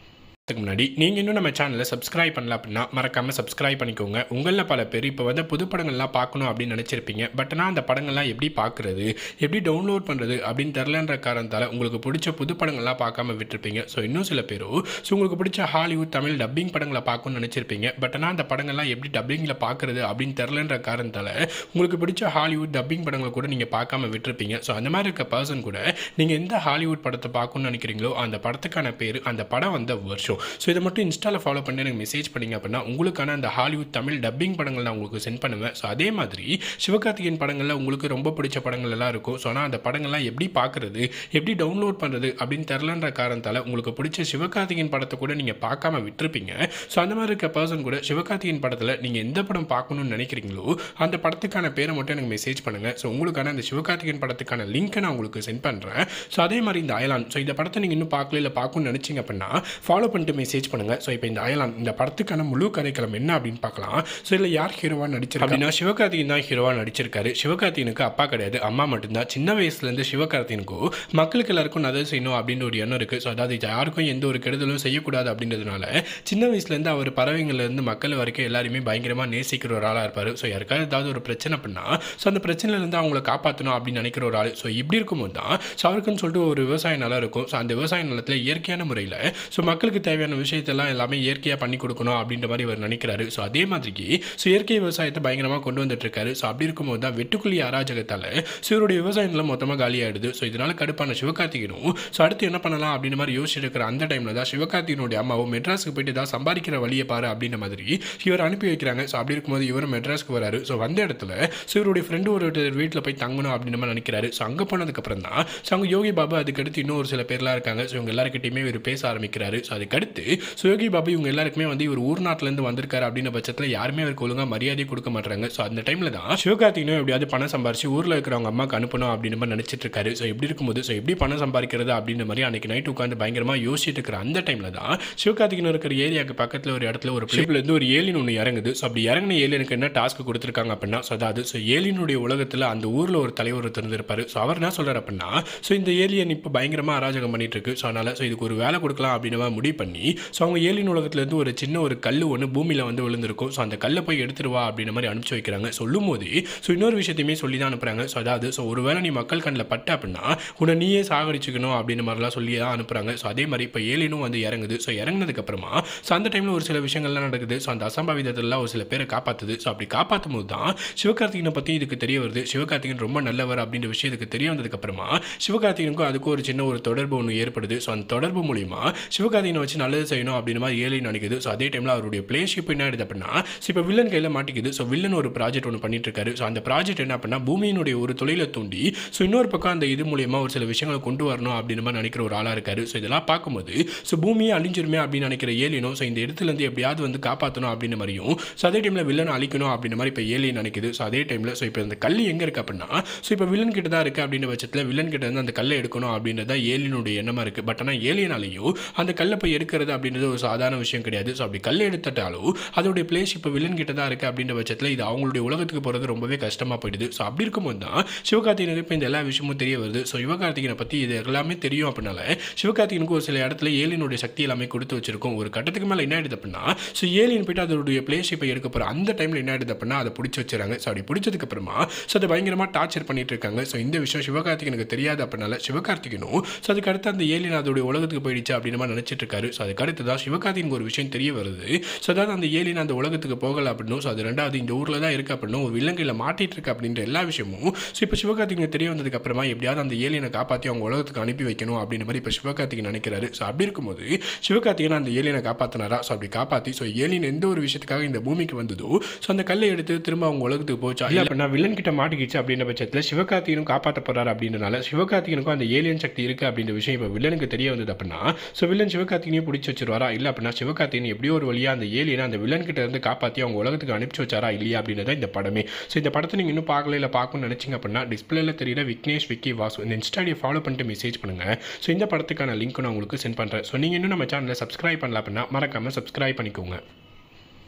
அதுக்கு முன்னாடி நீங்கள் இன்னும் நம்ம சேனலை சப்ஸ்கிரைப் பண்ணல அப்படின்னா மறக்காமல் சப்ஸ்கிரைப் பண்ணிக்கோங்க உங்களில் பல பேர் இப்போ வந்து புது படங்கள்லாம் பார்க்கணும் அப்படின்னு நினச்சிருப்பீங்க பட் ஆனால் அந்த படங்கள்லாம் எப்படி பார்க்குறது எப்படி டவுன்லோட் பண்ணுறது அப்படின்னு தெரிலன்ற காரணத்தால் உங்களுக்கு பிடிச்ச புது படங்கள்லாம் பார்க்காம விட்டுருப்பீங்க ஸோ இன்னும் சில பேர் ஸோ உங்களுக்கு பிடிச்ச ஹாலிவுட் தமிழ் டப்பிங் படங்களை பார்க்கணும்னு நினச்சிருப்பீங்க பட் ஆனால் அந்த படங்கள்லாம் எப்படி டப்பிங்கில் பார்க்குறது அப்படின்னு தெரிலன்ற காரணத்தால் உங்களுக்கு பிடிச்ச ஹாலிவுட் டப்பிங் படங்களை கூட நீங்கள் பார்க்காம விட்டுருப்பீங்க ஸோ அந்த மாதிரி இருக்க பர்சன் கூட நீங்கள் எந்த ஹாலிவுட் படத்தை பார்க்கணும்னு நினைக்கிறீங்களோ அந்த படத்துக்கான பேர் அந்த படம் வந்த வருஷம் ஸோ இதை மட்டும் இன்ஸ்டாவில் ஃபாலோ பண்ணி எனக்கு மெசேஜ் பண்ணீங்க அப்படின்னா உங்களுக்கான அந்த ஹாலிவுட் தமிழ் டப்பிங் படங்கள் நான் உங்களுக்கு சென்ட் பண்ணுவேன் ஸோ அதே மாதிரி சிவகார்த்திகேயன் படங்களில் உங்களுக்கு ரொம்ப பிடிச்ச படங்கள் எல்லாம் இருக்கும் ஸோ ஆனால் அந்த படங்கள்லாம் எப்படி பார்க்குறது எப்படி டவுன்லோட் பண்ணுறது அப்படின்னு தெரிலன்ற காரணத்தால் உங்களுக்கு பிடிச்ச சிவகார்த்திகேயன் படத்தை கூட நீங்கள் பார்க்காம விட்டுருப்பீங்க ஸோ அந்த மாதிரி இருக்க பர்சன் கூட சிவகார்த்திகேயன் படத்தில் நீங்கள் எந்த படம் பார்க்கணும்னு நினைக்கிறீங்களோ அந்த படத்துக்கான பேரை மட்டும் எனக்கு மெசேஜ் பண்ணுங்கள் ஸோ உங்களுக்கான அந்த சிவகார்த்திகேயன் படத்துக்கான லிங்க்கை நான் உங்களுக்கு சென்ட் பண்ணுறேன் ஸோ அதே மாதிரி இந்த அயலான் ஸோ இந்த படத்தை நீங்கள் இன்னும் பார்க்கல இல்லை பார்க்கணும்னு நினச்சிங்க அப்படின்னா ஃபாலோ பண்ணிட்டு மெசேஜ் பண்ணுங்கள் ஸோ இப்போ இந்த அயலான் இந்த படத்துக்கான முழு கதைக்களம் என்ன அப்படின்னு பார்க்கலாம் ஸோ இதில் யார் ஹீரோவாக நடிச்சிருக்கா அப்படின்னா சிவகார்த்திகேயன் தான் ஹீரோவாக நடிச்சிருக்காரு சிவகார்த்திகனுக்கு அப்பா கிடையாது அம்மா மட்டும்தான் சின்ன வயசுலேருந்து சிவகார்த்திகனுக்கும் மக்களுக்கு எல்லாருக்கும் நல்லது செய்யணும் அப்படின்னு ஒரு எண்ணம் இருக்குது ஸோ அதாவது யாருக்கும் எந்த ஒரு கெடுதலும் செய்யக்கூடாது அப்படின்றதுனால சின்ன வயசுலேருந்து அவர் பறவைங்கள்லேருந்து மக்கள் வரைக்கும் எல்லாருமே பயங்கரமாக நேசிக்கிற ஒரு ஆளாக இருப்பார் ஸோ யாருக்காவது ஏதாவது ஒரு பிரச்சனை அப்படின்னா ஸோ அந்த பிரச்சனையிலேருந்து அவங்கள காப்பாற்றணும் அப்படின்னு நினைக்கிற ஒரு ஆள் ஸோ இப்படி இருக்கும்போது தான் ஸோ அவருக்குன்னு சொல்லிட்டு ஒரு விவசாய நிலம் இருக்கும் ஸோ அந்த விவசாய நிலத்தில் இயற்கையான முறையில் ஸோ மக்களுக்கு தேவையான விஷயத்தெல்லாம் எல்லாமே இயற்கையாக பண்ணி கொடுக்கணும் அப்படின்ற மாதிரி அவர் நினைக்கிறாரு ஸோ அதே மாதிரிக்கு ஸோ இயற்கை விவசாயத்தை பயங்கரமாக கொண்டு வந்துட்டு இருக்காரு ஸோ அப்படி இருக்கும்போது தான் வெட்டுக்குழி அராஜகத்தால் ஸோ இவருடைய விவசாய நிலம் மொத்தமாக காலியாயிடுது ஸோ இதனால கடுப்பான சிவகார்த்திகனும் ஸோ அடுத்து என்ன பண்ணலாம் அப்படின்ற மாதிரி யோசிச்சுட்டு இருக்கிற அந்த டைமில் தான் சிவகார்த்திகனுடைய அம்மாவும் மெட்ராஸுக்கு போயிட்டு தான் சம்பாதிக்கிற வழியை பாரு அப்படின்ற மாதிரி இவர் அனுப்பி வைக்கிறாங்க ஸோ அப்படி இருக்கும்போது இவர் மெட்ராஸ்க்கு வராரு ஸோ வந்த இடத்துல ஸோ இவருடைய ஃப்ரெண்டு ஒரு வீட்டில் போய் தங்கணும் அப்படின்ற மாதிரி நினைக்கிறாரு ஸோ அங்கே போனதுக்கப்புறம் தான் ஸோ அவங்க யோகி பாபா அதுக்கடுத்து இன்னும் ஒரு சில பேர்லாம் இருக்காங்க ஸோ இவங்க எல்லாருக்கிட்டையுமே இவர் பேச ஆரம்பிக்கிறாரு ஸோ அதுக்கடுத்து ஸோ யோகி பாபு இவங்க எல்லாருக்குமே வந்து இவர் ஊர் நாட்டிலேருந்து வந்திருக்காரு அப்படின்ற பட்சத்தில் யாருமே அவருக்கு ஒழுங்காக மரியாதை கொடுக்க மாட்டாங்க ஸோ அந்த டைமில் தான் சிவகார்த்திகனும் எப்படியாவது பணம் சம்பாரிச்சு ஊரில் இருக்கிறவங்க அம்மாக்கு அனுப்பணும் அப்படின்னு மாதிரி நினச்சிட்டு இருக்காரு ஸோ எப்படி இருக்கும்போது ஸோ எப்படி பணம் சம்பாதிக்கிறது அப்படின்ற மாதிரி அன்னைக்கு நைட் உட்காந்து பயங்கரமாக யோசிச்சுட்டு இருக்கிற அந்த டைமில் தான் சிவகார்த்திகன் இருக்கிற ஏரியாவுக்கு பக்கத்தில் ஒரு இடத்துல ஒரு பிளேப்லேருந்து ஒரு ஏலியன் ஒன்று இறங்குது ஸோ அப்படி இறங்கின ஏலியனுக்கு என்ன டாஸ்க் கொடுத்துருக்காங்க அப்படின்னா ஸோ அதாவது ஸோ ஏலியனுடைய உலகத்தில் அந்த ஊரில் ஒரு தலைவர் ஒருத்தர் இருந்திருப்பாரு ஸோ அவர் என்ன சொல்கிறார் அப்படின்னா ஸோ இந்த ஏலியன் இப்போ பயங்கரமாக அராஜகம் பண்ணிட்டு இருக்கு ஸோ அதனால் ஸோ இதுக்கு ஒரு வேலை கொடுக்கலாம் அப்படின்னு மாதிரி முடிவு பண்ணி ஸோ அவங்க ஏலியன் உலகத்துலேருந்து ஒரு சின்ன ஒரு கல் ஒன்று பூமியில் வந்து விழுந்திருக்கும் ஸோ அந்த கல்லை போய் எடுத்துட்டு வா அப்படின்ற மாதிரி அனுப்பிச்சு வைக்கிறாங்க சொல்லும் போது ஸோ இன்னொரு விஷயத்தையுமே சொல்லி தான் அனுப்புகிறாங்க ஸோ அதாவது ஸோ ஒருவேளை நீ மக்கள் கண்ணில் பட்ட அப்படின்னா உன்னை நீயே சாகடிச்சுக்கணும் அப்படின்ற மாதிரிலாம் சொல்லி தான் அனுப்புகிறாங்க ஸோ அதே மாதிரி இப்போ ஏலியனும் வந்து இறங்குது ஸோ இறங்குனதுக்கப்புறமா ஸோ அந்த டைமில் ஒரு சில விஷயங்கள்லாம் நடக்குது ஸோ அந்த அசம்பாவிதத்தெல்லாம் ஒரு சில பேரை காப்பாற்றுது ஸோ அப்படி காப்பாற்றும் போது தான் சிவகார்த்திகனை பற்றி இதுக்கு தெரிய வருது சிவகார்த்திகன் ரொம்ப நல்லவர் அப்படின்ற விஷயம் இதுக்கு தெரிய வந்ததுக்கப்புறமா சிவகார்த்திகனுக்கும் அதுக்கும் ஒரு சின்ன ஒரு தொடர்பு ஒன்று ஏற்படுது ஸோ அந்த தொடர்பு மூலிமா சிவகார்த்திகனை வச்சு நல்லது செய்யணும் அப்படின்ற மாதிரி ஏலியன் நினைக்குது ஸோ அதே டைமில் அவருடைய பிளேஷிப் என்ன ஆயிடுது அப்படின்னா ஸோ இப்போ வில்லன் கையில் மாட்டிக்குது ஸோ வில்லன் ஒரு ப்ராஜெக்ட் ஒன்று பண்ணிட்டு இருக்காரு ஸோ அந்த ப்ராஜெக்ட் என்ன அப்படின்னா பூமியினுடைய ஒரு தொழிலை தூண்டி ஸோ இன்னொரு பக்கம் அந்த இது மூலியமா ஒரு சில விஷயங்களை கொண்டு வரணும் அப்படின்ற மாதிரி நினைக்கிற ஒரு ஆளாக இருக்காரு ஸோ இதெல்லாம் பார்க்கும்போது ஸோ பூமியை அழிஞ்சிருமே அப்படின்னு நினைக்கிற ஏலியனும் ஸோ இந்த இடத்துல இருந்து எப்படியாவது வந்து காப்பாற்றணும் அப்படின்ற மாதிரியும் ஸோ அதே டைமில் வில்லனை அழிக்கணும் அப்படின்ற மாதிரி இப்போ ஏலியன் நினைக்குது ஸோ அதே டைமில் ஸோ இப்போ இந்த கல் எங்கே இருக்கு அப்படின்னா ஸோ இப்போ வில்லன் கிட்ட தான் இருக்குது அப்படின்ற பட்சத்தில் வில்லன் கிட்ட இருந்து அந்த கல்லை எடுக்கணும் அப்படின்றது தான் ஏலியனுடைய எண்ணமாக இருக்குது பட் ஆனால் ஏலியனாலேயும் அந்த கல்லை போய் எடுக்கிறது அப்படின்றது ஒரு சாதாரண விஷயம் கிடையாது ஸோ அப்படி கல் எடுத்துட்டாலும் அதோடைய பிளேஸ் இப்போ வில்லன் கிட்ட தான் இருக்குது அப்படின்ற பட்சத்தில் இது அவங்களுடைய உலகத்துக்கு போகிறது ரொம்பவே கஷ்டமாக போயிடுது ஸோ அப்படி இருக்கும்போது தான் சிவகார்த்திகனுக்கு இப்போ இந்த எல்லா விஷயமும் தெரிய வருது ஸோ சிவகார்த்திகனை பற்றி இது எல்லாமே தெரியும் அப்படின்னால சிவகார்த்திகனுக்கு ஒரு சில இடத்துல ஏலியனுடைய சக்தி எல்லாமே கொடுத்து வச்சிருக்கும் ஒரு கட்டத்துக்கு மேலே என்ன ஆயிடுது அப்படின்னா ஸோ ஏலியன் போயிட்டு அதோடைய பிளேஸ் இப்போ எடுக்க போகிற அந்த டைமில் என்ன ஆயிடுது அப்படின்னா அதை பிடிச்சி வச்சுறாங்க ஸோ அப்படி பிடிச்சதுக்கு அப்புறமா ஸோ அதை பயங்கரமாக டார்ச்சர் பண்ணிட்டு இருக்காங்க ஸோ இந்த விஷயம் சிவகார்த்திகனுக்கு தெரியாது அப்படின்னால சிவகார்த்திகனும் ஸோ அதுக்கு அடுத்து அந்த ஏலியன் அதோடைய உலகத்துக்கு போயிடுச்சு அப்படின்னு மாதிரி நினச்சிட்டு இருக்காரு ஸோ அதுக்கு அடுத்து தான் சிவகார்த்திகனுக்கு ஒரு விஷயம் தெரிய வருது ஸோ அதாவது அந்த ஏலியன் அந்த உலகத்துக்கு போகல அப்படின்னும் ஸோ அது ரெண்டாவது இந்த ஊரில் தான் இருக்கு அப்படின்னும் ஒரு விலங்கையில் மாட்டிட்டு இருக்கு அப்படின்ற எல்லா விஷயமும் ஸோ இப்போ சிவகார்த்திகனுக்கு தெரிய வந்ததுக்கு அப்புறமா எப்படியாவது அந்த ஏலியனை காப்பாற்றி அவங்க உலகத்துக்கு அனுப்பி வைக்கணும் அப்படின்ற மாதிரி இப்போ சிவகார்த்திகன் நினைக்கிறாரு ஸோ அப்படி இருக்கும்போது சிவகார்த்திகன் அந்த ஏலியனை காப்பாற்றினாரா ஸோ அப்படி காப்பாற்றி ஸோ ஏலியன் எந்த ஒரு விஷயத்துக்காக இந்த பூமிக்கு வந்ததோ ஸோ அந்த கல்லை எடுத்து திரும்ப அவங்க உலகத்துக்கு போச்சா இல்லை அப்படின்னா வில்லன் கிட்ட மாட்டிக்கிச்சு அப்படின்ற பட்சத்தில் சிவகார்த்திகனும் காப்பாற்ற போறாரு அப்படின்றனால சிவகார்த்திகனுக்கும் அந்த ஏலியன் சக்தி இருக்கு அப்படின்ற விஷயம் இப்போ வில்லனுக்கு தெரிய வந்தது அப்படின்னா ஸோ வில்லன் சிவகார்த்திகனையும் பிடிச்சி வச்சிருவாரா இல்லை அப்படின்னா சிவகார்த்திகன் எப்படியோ ஒரு வழியாக அந்த ஏலியனை அந்த வில்லன் கிட்ட இருந்து காப்பாற்றி அவங்க உலகத்துக்கு அனுப்பிச்சு வச்சாரா இல்லையா அப்படின்றத இந்த படமே ஸோ இந்த படத்தை நீங்கள் இன்னும் பார்க்கல இல்லை பார்க்கணும்னு நினச்சிங்க அப்படின்னா டிஸ்பிளேல தெரியுற விக்னேஷ் விக்கி வாசு இந்த இன்ஸ்டாடியை ஃபாலோ பண்ணிட்டு மெசேஜ் பண்ணுங்க ஸோ இந்த படத்துக்கான லிங்க் நான் உங்களுக்கு சென்ட் பண்ணுறேன் ஸோ நீங்கள் இன்னும் நம்ம சேனலை சப்ஸ்கிரைப் பண்ணல அப்படின்னா மறக்காம சப்ஸ்கிரைப் பண்ணிக்கோங்க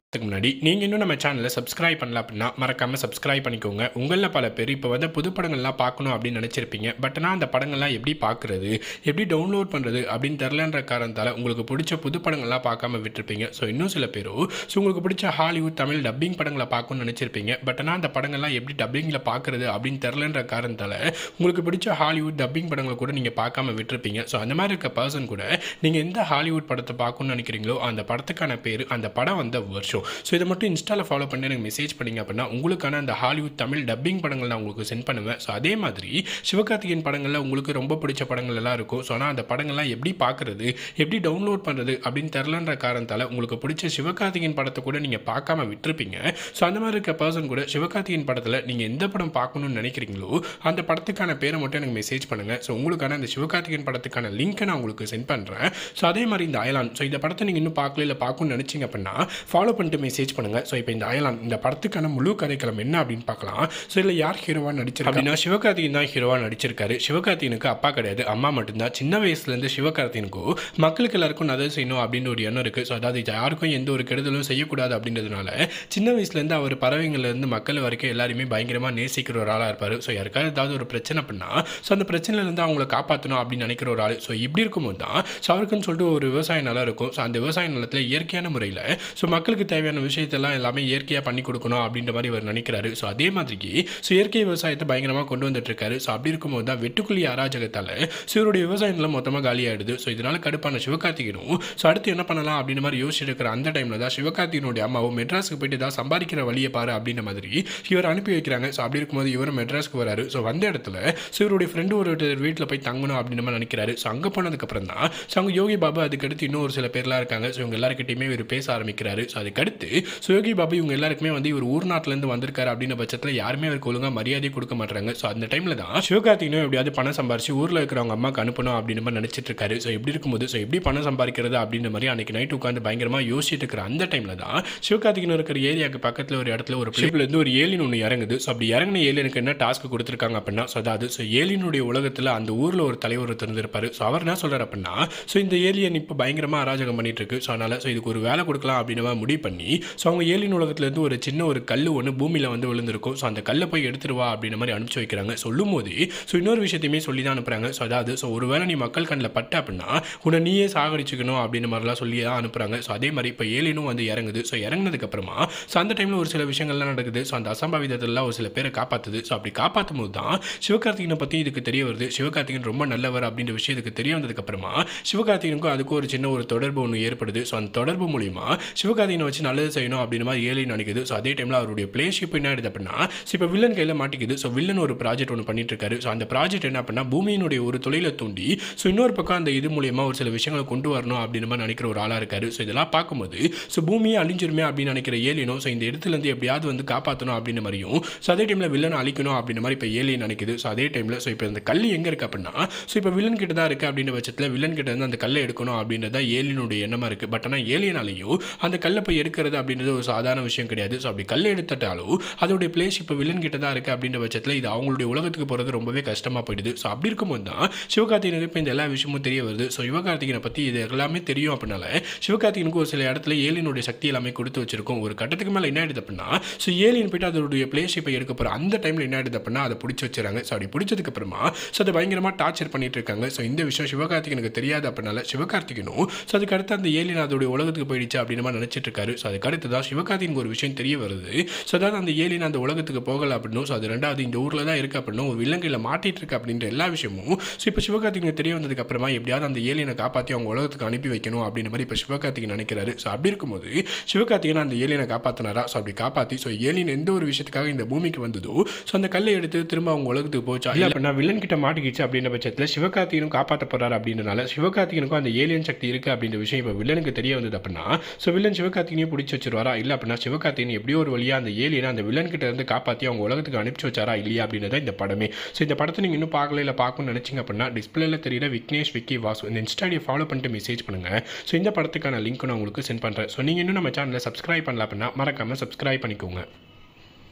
அதுக்கு முன்னாடி நீங்கள் இன்னும் நம்ம சேனலை சப்ஸ்கிரைப் பண்ணல அப்படின்னா மறக்காமல் சப்ஸ்கிரைப் பண்ணிக்கோங்க உங்களில் பல பேர் இப்போ வந்து புது படங்கள்லாம் பார்க்கணும் அப்படின்னு நினச்சிருப்பீங்க பட் ஆனால் அந்த படங்கள்லாம் எப்படி பார்க்குறது எப்படி டவுன்லோட் பண்ணுறது அப்படின்னு தெரிலன்ற காரணத்தால் உங்களுக்கு பிடிச்ச புது படங்கள்லாம் பார்க்காம விட்டுருப்பீங்க ஸோ இன்னும் சில பேரோ ஸோ உங்களுக்கு பிடிச்ச ஹாலிவுட் தமிழ் டப்பிங் படங்களை பார்க்கணும்னு நினச்சிருப்பீங்க பட் ஆனால் அந்த படங்கள்லாம் எப்படி டப்பிங்கில் பார்க்குறது அப்படின்னு தெரிலன்ற காரணத்தால் உங்களுக்கு பிடிச்ச ஹாலிவுட் டப்பிங் படங்களை கூட நீங்கள் பார்க்காம விட்டுருப்பீங்க ஸோ அந்த மாதிரி இருக்க பர்சன் கூட நீங்கள் எந்த ஹாலிவுட் படத்தை பார்க்கணும்னு நினைக்கிறீங்களோ அந்த படத்துக்கான பேர் அந்த படம் வந்த வருஷம் ஸோ இதை மட்டும் இன்ஸ்டாவில் ஃபாலோ பண்ணி எனக்கு மெசேஜ் பண்ணீங்க அப்படின்னா உங்களுக்கான அந்த ஹாலிவுட் தமிழ் டப்பிங் படங்கள் நான் உங்களுக்கு சென்ட் பண்ணுவேன் ஸோ அதே மாதிரி சிவகார்த்திகேயன் படங்களில் உங்களுக்கு ரொம்ப பிடிச்ச படங்கள் எல்லாம் இருக்கும் ஸோ ஆனால் அந்த படங்கள்லாம் எப்படி பார்க்குறது எப்படி டவுன்லோட் பண்ணுறது அப்படின்னு தெரிலன்ற காரணத்தால் உங்களுக்கு பிடிச்ச சிவகார்த்திகேயன் படத்தை கூட நீங்கள் பார்க்காம விட்டுருப்பீங்க ஸோ அந்த மாதிரி இருக்க பர்சன் கூட சிவகார்த்திகேயன் படத்தில் நீங்கள் எந்த படம் பார்க்கணும்னு நினைக்கிறீங்களோ அந்த படத்துக்கான பேரை மட்டும் எனக்கு மெசேஜ் பண்ணுங்கள் ஸோ உங்களுக்கான அந்த சிவகார்த்திகேயன் படத்துக்கான லிங்க்கை நான் உங்களுக்கு சென்ட் பண்ணுறேன் ஸோ அதே மாதிரி இந்த அயலான் ஸோ இந்த படத்தை நீங்கள் இன்னும் பார்க்கல இல்லை பார்க்கணும்னு நினச்சிங்க அப்படின்னா ஃபாலோ பண்ணிட்டு மெசேஜ் பண்ணுங்கள் ஸோ இப்போ இந்த அயலான் இந்த படத்துக்கான முழு கதைக்களம் என்ன அப்படின்னு பார்க்கலாம் ஸோ இதில் யார் ஹீரோவாக நடிச்சிருக்கா அப்படின்னா சிவகார்த்திகேயன் தான் ஹீரோவாக நடிச்சிருக்காரு சிவகார்த்திகனுக்கு அப்பா கிடையாது அம்மா மட்டும்தான் சின்ன வயசுலேருந்து சிவகார்த்திகனுக்கும் மக்களுக்கு எல்லாருக்கும் நல்லது செய்யணும் அப்படின்னு ஒரு எண்ணம் இருக்குது ஸோ அதாவது யாருக்கும் எந்த ஒரு கெடுதலும் செய்யக்கூடாது அப்படின்றதுனால சின்ன வயசுலேருந்து அவர் பறவைங்கள்லேருந்து மக்கள் வரைக்கும் எல்லாருமே பயங்கரமாக நேசிக்கிற ஒரு ஆளாக இருப்பார் ஸோ யாருக்காவது ஏதாவது ஒரு பிரச்சனை பண்ணா ஸோ அந்த பிரச்சனையிலேருந்து அவங்கள காப்பாற்றணும் அப்படின்னு நினைக்கிற ஒரு ஆள் ஸோ இப்படி இருக்கும்போது தான் ஸோ அவருக்குன்னு சொல்லிட்டு ஒரு விவசாய நிலம் இருக்கும் ஸோ அந்த விவசாய நிலத்தில் இயற்கையான முறையில் ஸோ மக்களுக்கு தேவையான விஷயத்தெல்லாம் எல்லாமே இயற்கையாக பண்ணி கொடுக்கணும் அப்படின்ற மாதிரி அவர் நினைக்கிறாரு ஸோ அதே மாதிரிக்கு ஸோ இயற்கை விவசாயத்தை பயங்கரமாக கொண்டு வந்துட்டு இருக்காரு ஸோ அப்படி இருக்கும்போது தான் வெட்டுக்குழி அராஜகத்தால் ஸோ இவருடைய விவசாய நிலம் மொத்தமாக காலியாயிடுது ஸோ இதனால் கடுப்பான சிவகார்த்திகனும் ஸோ அடுத்து என்ன பண்ணலாம் அப்படின்ற மாதிரி யோசிச்சுட்டு இருக்கிற அந்த டைமில் தான் சிவகார்த்திகனுடைய அம்மாவும் மெட்ராஸுக்கு போயிட்டு தான் சம்பாதிக்கிற வழியை பாரு அப்படின்ற மாதிரி இவர் அனுப்பி வைக்கிறாங்க ஸோ அப்படி இருக்கும்போது இவர் மெட்ராஸ்க்கு வராரு ஸோ வந்த இடத்துல ஸோ இவருடைய ஃப்ரெண்டு ஒரு வீட்டில் போய் தங்கணும் அப்படின்னு மாதிரி நினைக்கிறாரு ஸோ அங்கே போனதுக்கப்புறம் தான் ஸோ அங்கே யோகி பாபா அதுக்கடுத்து இன்னும் ஒரு சில பேர்லாம் இருக்காங்க ஸோ இவங்க எல்லாருக்கிட்டையுமே இவர் பேச ஆரம்பிக்கிறாரு ஸோ அதுக்கடுத்து ஸோ யோகி பாபா இவங்க எல்லாருக்குமே வந்து இவர் ஊர் நாட்டிலேருந்து வந்திருக்காரு அப்படின்ற பட்சத்தில் யாருமே அவருக்கு ஒழுங்காக மரியாதை கொடுக்க மாட்டாங்க ஸோ அந்த டைமில் தான் சிவகார்த்திகனும் எப்படியாவது பணம் சம்பாரிச்சு ஊரில் இருக்கிறவங்க அம்மாக்கு அனுப்பணும் அப்படின்னு மாதிரி நினச்சிட்டு இருக்காரு ஸோ இப்படி இருக்கும்போது ஸோ எப்படி பணம் சம்பாதிக்கிறது அப்படின்ற மாதிரி அன்னைக்கு நைட் உட்காந்து பயங்கரமாக யோசிச்சுட்டு இருக்கிற அந்த டைமில் தான் சிவகார்த்திகன் இருக்கிற ஏரியாவுக்கு பக்கத்தில் ஒரு இடத்துல ஒரு ஷிப்லேருந்து ஒரு ஏலியன் ஒன்று இறங்குது ஸோ அப்படி இறங்கின ஏலியனுக்கு என்ன டாஸ்க் கொடுத்துருக்காங்க அப்படின்னா ஸோ அதாவது ஸோ ஏலியனுடைய உலகத்தில் அந்த ஊரில் ஒரு தலைவர் இருந்திருப்பாரு ஸோ அவர் என்ன சொல்கிறார் அப்படின்னா ஸோ இந்த ஏலியன் இப்போ பயங்கரமாக அராஜகம் பண்ணிட்டு இருக்கு ஸோ அதனால் ஸோ இதுக்கு ஒரு வேலை கொடுக்கலாம் அப்படின்னு மாதிரி முடிவு பண்ணி ஸோ அவங்க ஏலியன் உலகத்துலேருந்து ஒரு சின்ன ஒரு கல் ஒன்று பூமியில் வந்து விழுந்திருக்கும் ஸோ அந்த கல்லை போய் எடுத்துட்டு வா அப்படின்ற மாதிரி அனுப்பிச்சு வைக்கிறாங்க சொல்லும் போது ஸோ இன்னொரு விஷயத்தையுமே சொல்லி தான் அனுப்புகிறாங்க ஸோ அதாவது ஸோ ஒரு வேளை நீ மக்கள் கண்ணில் பட்ட அப்படின்னா உன்னை நீயே சாகடிச்சுக்கணும் அப்படின்ற மாதிரிலாம் சொல்லி தான் அனுப்புகிறாங்க ஸோ அதே மாதிரி இப்போ ஏலியனும் வந்து இறங்குது ஸோ இறங்குனதுக்கப்புறமா ஸோ அந்த டைமில் ஒரு சில விஷயங்கள்லாம் நடக்குது ஸோ அந்த அசம்பாவிதத்தெல்லாம் ஒரு சில பேரை காப்பாற்றுது ஸோ அப்படி காப்பாற்றும் போது தான் சிவகார்த்திகனை பற்றி இதுக்கு தெரிய வருது சிவகார்த்திகன் ரொம்ப நல்லவர் அப்படின்ற விஷயம் இதுக்கு தெரிய வந்ததுக்கப்புறமா சிவகார்த்திகனுக்கும் அதுக்கும் ஒரு சின்ன ஒரு தொடர்பு ஒன்று ஏற்படுது ஸோ அந்த தொடர்பு மூலிமா சிவகார்த்திகனை வச்சு நல்லது செய்யணும் அப்படின்னு மாதிரி ஏழை நினைக்குது ஸோ அதே டைமில் அவருடைய பிளேஷிப் என்ன ஆயிடுது அப்படின்னா ஸோ இப்போ வில்லன் கையில் மாட்டிக்குது ஸோ வில்லன் ஒரு ப்ராஜெக்ட் ஒன்று பண்ணிட்டு இருக்காரு ஸோ அந்த ப்ராஜெக்ட் என்ன அப்படின்னா பூமியினுடைய ஒரு தொழிலை தூண்டி ஸோ இன்னொரு பக்கம் அந்த இது மூலியமா ஒரு சில விஷயங்களை கொண்டு வரணும் அப்படின்னு மாதிரி நினைக்கிற ஒரு ஆளாக இருக்காரு ஸோ இதெல்லாம் பார்க்கும்போது ஸோ பூமியை அழிஞ்சிருமே அப்படின்னு நினைக்கிற ஏலியனும் ஸோ இந்த இடத்துல இருந்து எப்படியாவது வந்து காப்பாற்றணும் அப்படின்னு மாதிரியும் ஸோ அதே டைமில் வில்லனை அழிக்கணும் அப்படின்ற மாதிரி இப்போ ஏலியன் நினைக்குது ஸோ அதே டைமில் ஸோ இப்போ இந்த கல் எங்கே இருக்கு அப்படின்னா ஸோ இப்போ வில்லன் கிட்ட தான் இருக்குது அப்படின்ற பட்சத்தில் வில்லன் கிட்ட இருந்து அந்த கல்லை எடுக்கணும் அப்படின்றது தான் ஏலியனுடைய எண்ணமாக இருக்குது பட் ஆனால் ஏலியனாலேயும் அந்த கல்லை போய் எடுக்கிறது அப்படின்றது ஒரு சாதாரண விஷயம் கிடையாது ஸோ அப்படி கல்லை எடுத்துட்டாலும் அதோடைய பிளேஸ் இப்போ வில்லன் கிட்ட தான் இருக்குது அப்படின்ற பட்சத்தில் இது அவங்களுடைய உலகத்துக்கு போகிறது ரொம்பவே கஷ்டமாக போயிடுது ஸோ அப்படி இருக்கும்போது தான் சிவகார்த்திகனுக்கு இப்போ இந்த எல்லா விஷயமும் தெரிய வருது ஸோ சிவகார்த்திகனை பற்றி இது எல்லாமே தெரியும் அப்படின்னால சிவகார்த்திகனுக்கு ஒரு சில இடத்துல ஏலியனுடைய சக்தி எல்லாமே கொடுத்து வச்சிருக்கும் ஒரு கட்டத்துக்கு மேலே என்ன ஆயிடுது அப்படின்னா ஸோ ஏலியன் போயிட்டு அதோடைய பிளேஸ் இப்போ எடுக்க போகிற அந்த டைமில் என்ன ஆயிடுது அப்படின்னா அதை பிடிச்சி வச்சுறாங்க ஸோ அப்படி பிடிச்சதுக்கு அப்புறமா ஸோ அதை பயங்கரமாக டார்ச்சர் பண்ணிட்டு இருக்காங்க ஸோ இந்த விஷயம் சிவகார்த்திகனுக்கு தெரியாது அப்படின்னால சிவகார்த்திகனும் ஸோ அதுக்கு அடுத்து அந்த ஏலியன் அதோடைய உலகத்துக்கு போயிடுச்சு அப்படின்னு மாதிரி நினச்சிட்டு இருக்காரு ஸோ அதுக்கு அடுத்து தான் சிவகார்த்திகனுக்கு ஒரு விஷயம் தெரிய வருது ஸோ அதாவது அந்த ஏலியன் அந்த உலகத்துக்கு போகல அப்படின்னும் ஸோ அது ரெண்டாவது இந்த ஊரில் தான் இருக்கு அப்படின்னும் ஒரு விலங்கையில் மாட்டிட்டு இருக்கு அப்படின்ற எல்லா விஷயமும் ஸோ இப்போ சிவகார்த்திகனுக்கு தெரிய வந்ததுக்கு அப்புறமா எப்படியாவது அந்த ஏலியனை காப்பாற்றி அவங்க உலகத்துக்கு அனுப்பி வைக்கணும் அப்படின்ற மாதிரி இப்போ சிவகார்த்திகன் நினைக்கிறாரு ஸோ அப்படி இருக்கும்போது சிவகார்த்திகன் அந்த ஏலியனை காப்பாற்றினாரா ஸோ அப்படி காப்பாற்றி ஸோ ஏலியன் எந்த ஒரு விஷயத்துக்காக இந்த பூமிக்கு வந்ததோ ஸோ அந்த கல்லை எடுத்து திரும்ப அவங்க உலகத்துக்கு போச்சா இல்லை அப்படின்னா வில்லன் கிட்ட மாட்டிக்கிச்சு அப்படின்ற பட்சத்தில் சிவகார்த்திகனும் காப்பாற்ற போறாரு அப்படின்றனால சிவகார்த்திகனுக்கும் அந்த ஏலியன் சக்தி இருக்கு அப்படின்ற விஷயம் இப்போ வில்லனுக்கு தெரிய வந்தது அப்படின்னா ஸோ வில்லன் சிவகார்த்திகனையும் பிடிச்சி வச்சிருவாரா இல்லை அப்படின்னா சிவகார்த்திகன் எப்படியோ ஒரு வழியாக அந்த ஏலியனை அந்த வில்லன் கிட்ட இருந்து காப்பாற்றி அவங்க உலகத்துக்கு அனுப்பிச்சு வச்சாரா இல்லையா அப்படின்றத இந்த படமே ஸோ இந்த படத்தை நீங்கள் இன்னும் பார்க்கல இல்லை பார்க்கணும்னு நினச்சிங்க அப்படின்னா டிஸ்பிளேல தெரியுற விக்னேஷ் விக்கி வாசு இந்த இன்ஸ்டாடியை ஃபாலோ பண்ணிட்டு மெசேஜ் பண்ணுங்க ஸோ இந்த படத்துக்கான லிங்க் நான் உங்களுக்கு சென்ட் பண்ணுறேன் ஸோ நீங்கள் இன்னும் நம்ம சேனலை சப்ஸ்கிரைப் பண்ணல அப்படின்னா மறக்காமல் சப்ஸ்கிரைப் பண்ணிக்கோங்க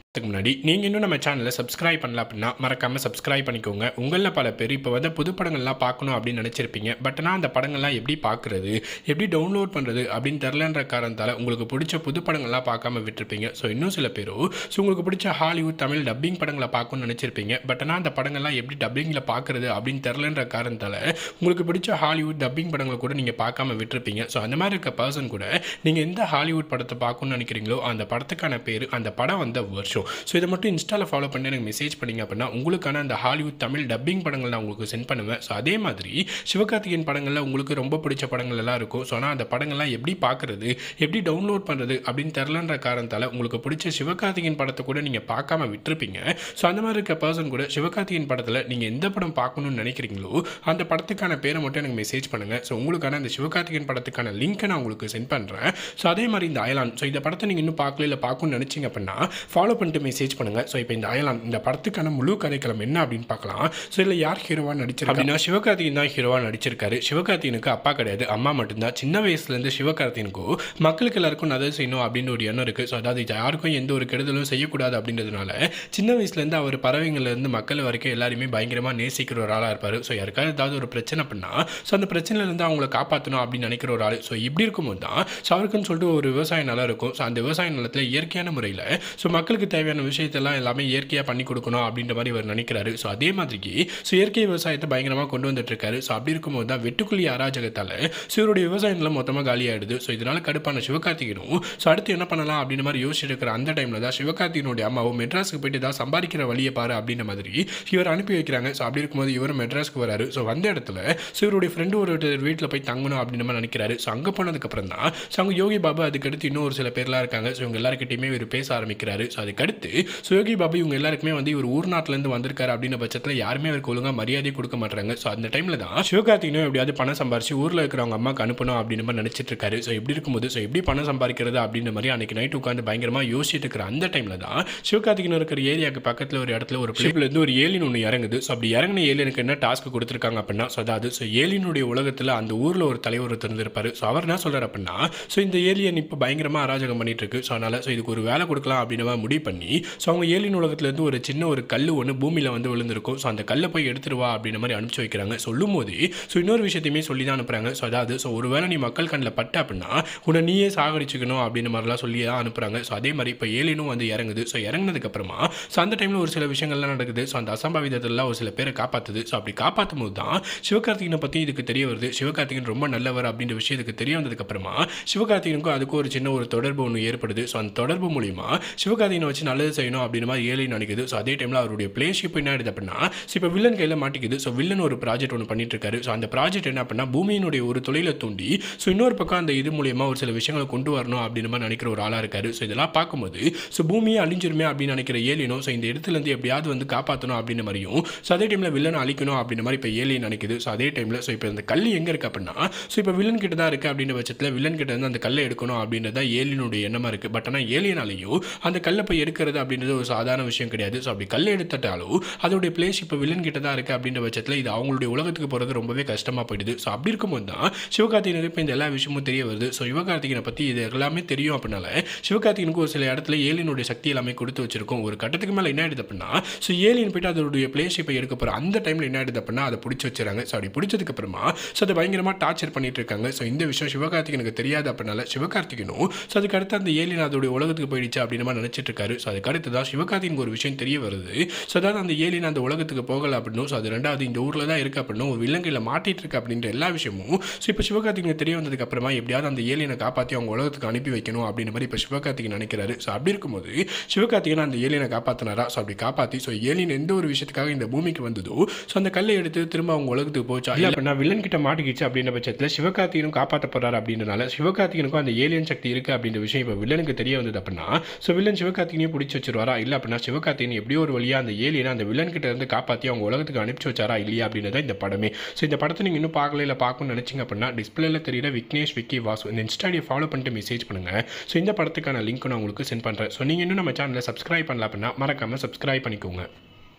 அதுக்கு முன்னாடி நீங்கள் இன்னும் நம்ம சேனலை சப்ஸ்கிரைப் பண்ணல அப்படின்னா மறக்காமல் சப்ஸ்கிரைப் பண்ணிக்கோங்க உங்களில் பல பேர் இப்போ வந்து புது படங்கள்லாம் பார்க்கணும் அப்படின்னு நினச்சிருப்பீங்க பட் ஆனால் அந்த படங்கள்லாம் எப்படி பார்க்குறது எப்படி டவுன்லோட் பண்ணுறது அப்படின்னு தெரிலன்ற காரணத்தால் உங்களுக்கு பிடிச்ச புது படங்கள்லாம் பார்க்காம விட்டுருப்பீங்க ஸோ இன்னும் சில பேரும் ஸோ உங்களுக்கு பிடிச்ச ஹாலிவுட் தமிழ் டப்பிங் படங்களை பார்க்கணும்னு நினச்சிருப்பீங்க பட் ஆனால் அந்த படங்கள்லாம் எப்படி டப்பிங்கில் பார்க்குறது அப்படின்னு தெரிலன்ற காரணத்தால் உங்களுக்கு பிடிச்ச ஹாலிவுட் டப்பிங் படங்களை கூட நீங்கள் பார்க்காம விட்டுருப்பீங்க ஸோ அந்த மாதிரி இருக்க பர்சன் கூட நீங்கள் எந்த ஹாலிவுட் படத்தை பார்க்கணும்னு நினைக்கிறீங்களோ அந்த படத்துக்கான பேர் அந்த படம் வந்த வருஷம் ஸோ இதை மட்டும் இன்ஸ்டாவில் ஃபாலோ பண்ணி எனக்கு மெசேஜ் பண்ணீங்க அப்படின்னா உங்களுக்கான அந்த ஹாலிவுட் தமிழ் டப்பிங் படங்கள் நான் உங்களுக்கு சென்ட் பண்ணுவேன் ஸோ அதே மாதிரி சிவகார்த்திகேயன் படங்களில் உங்களுக்கு ரொம்ப பிடிச்ச படங்கள் எல்லாம் இருக்கும் ஸோ ஆனால் அந்த படங்கள்லாம் எப்படி பார்க்குறது எப்படி டவுன்லோட் பண்ணுறது அப்படின்னு தெரிலன்ற காரணத்தால் உங்களுக்கு பிடிச்ச சிவகார்த்திகேயன் படத்தை கூட நீங்கள் பார்க்காம விட்டுருப்பீங்க ஸோ அந்த மாதிரி இருக்க பர்சன் கூட சிவகார்த்திகேயன் படத்தில் நீங்கள் எந்த படம் பார்க்கணும்னு நினைக்கிறீங்களோ அந்த படத்துக்கான பேரை மட்டும் எனக்கு மெசேஜ் பண்ணுங்கள் ஸோ உங்களுக்கான அந்த சிவகார்த்திகேயன் படத்துக்கான லிங்க்கை நான் உங்களுக்கு சென்ட் பண்ணுறேன் ஸோ அதே மாதிரி இந்த அயலான் ஸோ இந்த படத்தை நீங்கள் இன்னும் பார்க்கல இல்லை பார்க்கணும்னு நினச்சிங்க அப்படின்னா ஃபாலோ பண்ணிட்டு மெசேஜ் பண்ணுங்கள் ஸோ இப்போ இந்த அயலான் இந்த படத்துக்கான முழு கதைக்களம் என்ன அப்படின்னு பார்க்கலாம் ஸோ இதில் யார் ஹீரோவாக நடிச்சிருக்கா அப்படின்னா சிவகார்த்திகேயன் தான் ஹீரோவாக நடிச்சிருக்காரு சிவகார்த்திகனுக்கு அப்பா கிடையாது அம்மா மட்டும்தான் சின்ன வயசுலேருந்து சிவகார்த்திகனுக்கும் மக்களுக்கு எல்லாருக்கும் நல்லது செய்யணும் அப்படின்னு ஒரு எண்ணம் இருக்குது ஸோ அதாவது இது யாருக்கும் எந்த ஒரு கெடுதலும் செய்யக்கூடாது அப்படின்றதுனால சின்ன வயசுலேருந்து அவர் பறவைங்கள்லேருந்து மக்கள் வரைக்கும் எல்லாருமே பயங்கரமாக நேசிக்கிற ஒரு ஆளாக இருப்பார் ஸோ யாருக்காவது ஏதாவது ஒரு பிரச்சனை பண்ணா ஸோ அந்த பிரச்சனையிலேருந்து அவங்கள காப்பாற்றணும் அப்படின்னு நினைக்கிற ஒரு ஆள் ஸோ இப்படி இருக்கும்போது தான் ஸோ அவருக்குன்னு சொல்லிட்டு ஒரு விவசாய நிலம் இருக்கும் ஸோ அந்த விவசாய நிலத்தில் இயற்கையான முறையில் ஸோ மக்களுக்கு தேவையான விஷயத்தெல்லாம் எல்லாமே இயற்கையாக பண்ணி கொடுக்கணும் அப்படின்ற மாதிரி இவர் நினைக்கிறாரு ஸோ அதே மாதிரிக்கு ஸோ இயற்கை விவசாயத்தை பயங்கரமாக கொண்டு வந்துட்டு இருக்காரு ஸோ அப்படி இருக்கும்போது தான் வெட்டுக்குழி அராஜகத்தால் ஸோ இவருடைய விவசாய நிலம் மொத்தமாக காலியாயிடுது ஸோ இதனால கடுப்பான சிவகார்த்திகனும் ஸோ அடுத்து என்ன பண்ணலாம் அப்படின்ற மாதிரி யோசிச்சுட்டு இருக்கிற அந்த டைமில் தான் சிவகார்த்திகனுடைய அம்மாவும் மெட்ராஸுக்கு போயிட்டு தான் சம்பாதிக்கிற வழியை பாரு அப்படின்ற மாதிரி இவர் அனுப்பி வைக்கிறாங்க ஸோ அப்படி இருக்கும்போது இவர் மெட்ராஸ்க்கு வராரு ஸோ வந்த இடத்துல ஸோ இவருடைய ஃப்ரெண்டு ஒரு வீட்டில் போய் தங்கணும் அப்படின்னு மாதிரி நினைக்கிறாரு ஸோ அங்கே போனதுக்கப்புறம் தான் ஸோ அவங்க யோகி பாபு அதுக்கடுத்து இன்னும் ஒரு சில பேர்லாம் இருக்காங்க ஸோ இவங்க எல்லாருக்கிட்டையுமே இவர் பேச ஆரம்பிக்கிறாரு ஸோ அதுக்கடுத்து ஸோ யோகி பாபு இவங்க எல்லாருக்குமே வந்து இவர் ஊர் நாட்டிலேருந்து வந்திருக்காரு அப்படின்ற பட்சத்தில் யாருமே அவருக்கு ஒழுங்காக மரியாதை கொடுக்க மாட்டாங்க ஸோ அந்த டைமில் தான் சிவகார்த்திகனும் எப்படியாவது பணம் சம்பாரிச்சு ஊரில் இருக்கிறவங்க அம்மாக்கு அனுப்பணும் அப்படின்னு மாதிரி நினச்சிட்டு இருக்காரு ஸோ இப்படி இருக்கும்போது ஸோ எப்படி பணம் சம்பாதிக்கிறது அப்படின்ற மாதிரி அன்னைக்கு நைட் உட்காந்து பயங்கரமாக யோசிச்சுட்டு இருக்கிற அந்த டைமில் தான் சிவகார்த்திகன் இருக்கிற ஏரியாவுக்கு பக்கத்தில் ஒரு இடத்துல ஒரு பிளேப்லேருந்து ஒரு ஏலின் ஒன்று இறங்குது ஸோ அப்படி இறங்கின ஏலியனுக்கு என்ன டாஸ்க் கொடுத்துருக்காங்க அப்படின்னா ஸோ அதாவது ஸோ ஏலியனுடைய உலகத்தில் அந்த ஊரில் ஒரு தலைவர் ஒருத்தர் இருந்திருப்பாரு ஸோ அவர் என்ன சொல்கிறார் அப்படின்னா ஸோ இந்த ஏலியன் இப்போ பயங்கரமாக அராஜகம் பண்ணிட்டு இருக்கு ஸோ அதனால் ஸோ இதுக்கு ஒரு வேலை கொடுக்கலாம் அப்படின்னு மாதிரி முடிவு பண்ணி ஸோ அவங்க ஏலியன் உலகத்துலேருந்து ஒரு சின்ன ஒரு கல் ஒன்று பூமியில் வந்து விழுந்திருக்கும் ஸோ அந்த கல்லை போய் எடுத்துட்டு வா அப்படின்ற மாதிரி அனுப்பிச்சு வைக்கிறாங்க சொல்லும் போது ஸோ இன்னொரு விஷயத்தையுமே சொல்லி தான் அனுப்புகிறாங்க ஸோ அதாவது ஸோ ஒருவேளை நீ மக்கள் கண்ணில் பட்ட அப்படின்னா உன்னை நீயே சாகடிச்சுக்கணும் அப்படின்ற மாதிரிலாம் சொல்லி தான் அனுப்புகிறாங்க ஸோ அதே மாதிரி இப்போ ஏலியனும் வந்து இறங்குது ஸோ இறங்கினதுக்கப்புறமா ஸோ அந்த டைமில் ஒரு சில விஷயங்கள்லாம் நடக்குது ஸோ அந்த அசம்பாவிதத்தெல்லாம் ஒரு சில பேரை காப்பாற்றுது ஸோ அப்படி காப்பாற்றும் போது தான் சிவகார்த்திகனை பற்றி இதுக்கு தெரிய வருது சிவகார்த்திகன் ரொம்ப நல்லவர் அப்படின்ற விஷயத்துக்கு தெரிய வந்ததுக்கப்புறமா சிவகார்த்திகனுக்கும் அதுக்கும் ஒரு சின்ன ஒரு தொடர்பு ஒன்று ஏற்படுது ஸோ அந்த தொடர்பு மூலிமா சிவகார்த்திகனை வச்சு நல்லது செய்யணும் அப்படின்ற மாதிரி ஏலியன் நினைக்குது ஸோ அதே டைமில் அவருடைய பிளேஷிப் என்ன ஆயிடுது அப்படின்னா ஸோ இப்போ வில்லன் கையில் மாட்டிக்குது ஸோ வில்லன் ஒரு ப்ராஜெக்ட் ஒன்று பண்ணிட்டு இருக்காரு ஸோ அந்த ப்ராஜெக்ட் என்ன அப்படின்னா பூமியினுடைய ஒரு தொழிலை தூண்டி ஸோ இன்னொரு பக்கம் அந்த இது மூலியமா ஒரு சில விஷயங்களை கொண்டு வரணும் அப்படின்ற மாதிரி நினைக்கிற ஒரு ஆளாக இருக்காரு ஸோ இதெல்லாம் பார்க்கும்போது ஸோ பூமியை அழிஞ்சிருமே அப்படின்னு நினைக்கிற ஏலியனும் ஸோ இந்த இடத்துலேருந்து எப்படியாவது வந்து காப்பாற்றணும் அப்படின்ற மாதிரியும் ஸோ அதே டைமில் வில்லனை அழிக்கணும் அப்படின்ற மாதிரி இப்போ ஏலியன் நினைக்குது ஸோ அதே டைமில் ஸோ இப்போ இந்த கல் எங்கே இருக்கு அப்படின்னா ஸோ இப்போ வில்லன் கிட்ட தான் இருக்குது அப்படின்ற பட்சத்தில் வில்லன் கிட்ட இருந்து அந்த கல்லை எடுக்கணும் அப்படின்றது தான் ஏலியனுடைய எண்ணமாக இருக்குது பட் ஆனால் ஏலியனாலையும் அந்த கல்லை போய் எடுக்கிறது அப்படின்றது ஒரு சாதாரண விஷயம் கிடையாது ஸோ அப்படி கல்லை எடுத்துட்டாலும் அதோடைய பிளேஸ் இப்போ வில்லன் கிட்ட தான் இருக்குது அப்படின்ற பட்சத்தில் இது அவங்களுடைய உலகத்துக்கு போகிறது ரொம்பவே கஷ்டமாக போயிடுது ஸோ அப்படி இருக்கும்போது தான் சிவகார்த்திகனுக்கு இப்போ இந்த எல்லா விஷயமும் தெரிய வருது ஸோ சிவகார்த்திகனை பற்றி இது எல்லாமே தெரியும் அப்படின்னால சிவகார்த்திகனுக்கு ஒரு சில இடத்துல ஏலியனுடைய சக்தி எல்லாமே கொடுத்து வச்சிருக்கும் ஒரு கட்டத்துக்கு மேலே என்ன ஆயிடுது அப்படின்னா ஸோ ஏலியன் போயிட்டு அதோடைய பிளேஸ் இப்போ எடுக்க போகிற அந்த டைமில் என்ன ஆயிடுது அப்படின்னா அதை பிடிச்சி வச்சுறாங்க ஸோ அப்படி பிடிச்சதுக்கு அப்புறமா ஸோ அதை பயங்கரமாக டார்ச்சர் பண்ணிட்டு இருக்காங்க ஸோ இந்த விஷயம் சிவகார்த்திகனுக்கு தெரியாது அப்படின்னால சிவகார்த்திகனும் ஸோ அதுக்கு அடுத்து அந்த ஏலியன் அதோடைய உலகத்துக்கு போயிடுச்சு அப்படின்னு மாதிரி நினச்சிட்டு இருக்காரு ஸோ அதுக்கு அடுத்து தான் சிவகார்த்திகனுக்கு ஒரு விஷயம் தெரிய வருது ஸோ அதாவது அந்த ஏலியன் அந்த உலகத்துக்கு போகலை அப்படின்னும் ஸோ அது ரெண்டாவது இந்த ஊரில் தான் இருக்கு அப்படின்னும் ஒரு விலங்கையில் மாட்டிட்டு இருக்கு அப்படின்ற எல்லா விஷயமும் ஸோ இப்போ சிவகார்த்திகனுக்கு தெரிய வந்ததுக்கு அப்புறமா எப்படியாவது அந்த ஏலியனை காப்பாற்றி அவங்க உலகத்துக்கு அனுப்பி வைக்கணும் அப்படின்ற மாதிரி இப்போ சிவகார்த்திகன் நினைக்கிறாரு ஸோ அப்படி இருக்கும்போது சிவகார்த்திகன் அந்த ஏலியனை காப்பாற்றினாரா ஸோ அப்படி காப்பாற்றி ஸோ ஏலியன் எந்த ஒரு விஷயத்துக்காக இந்த பூமிக்கு வந்ததோ ஸோ அந்த கல்லை எடுத்து திரும்ப அவங்க உலகத்துக்கு போச்சா இல்லை அப்படின்னா வில்லன் கிட்ட மாட்டிக்கிச்சு அப்படின்ற பட்சத்தில் சிவகார்த்திகனும் காப்பாற்ற போறாரு அப்படின்றனால சிவகார்த்திகனுக்கும் அந்த ஏலியன் சக்தி இருக்கு அப்படின்ற விஷயம் இப்போ வில்லனுக்கு தெரிய வந்தது அப்படின்னா ஸோ வில்லன் சிவகார்த்திகனையும் பிடிச்சி வச்சிருவாரா இல்லை அப்படின்னா சிவகார்த்திகன் எப்படியோ ஒரு வழியாக அந்த ஏலியனை அந்த வில்லன் கிட்ட இருந்து காப்பாற்றி அவங்க உலகத்துக்கு அனுப்பிச்சு வச்சாரா இல்லையா அப்படின்றத இந்த படமே ஸோ இந்த படத்தை நீங்கள் இன்னும் பார்க்கல இல்லை பார்க்கணும்னு நினச்சிங்க அப்படின்னா டிஸ்பிளேல தெரியுற விக்னேஷ் விக்கி வாசு இந்த இன்ஸ்டாடியை ஃபாலோ பண்ணிட்டு மெசேஜ் பண்ணுங்க ஸோ இந்த படத்துக்கான லிங்க் நான் உங்களுக்கு சென்ட் பண்ணுறேன் ஸோ நீங்கள் இன்னும் நம்ம சேனலை சப்ஸ்கிரைப் பண்ணல அப்படின்னா மறக்காமல் சப்ஸ்கிரைப் பண்ணிக்கோங்க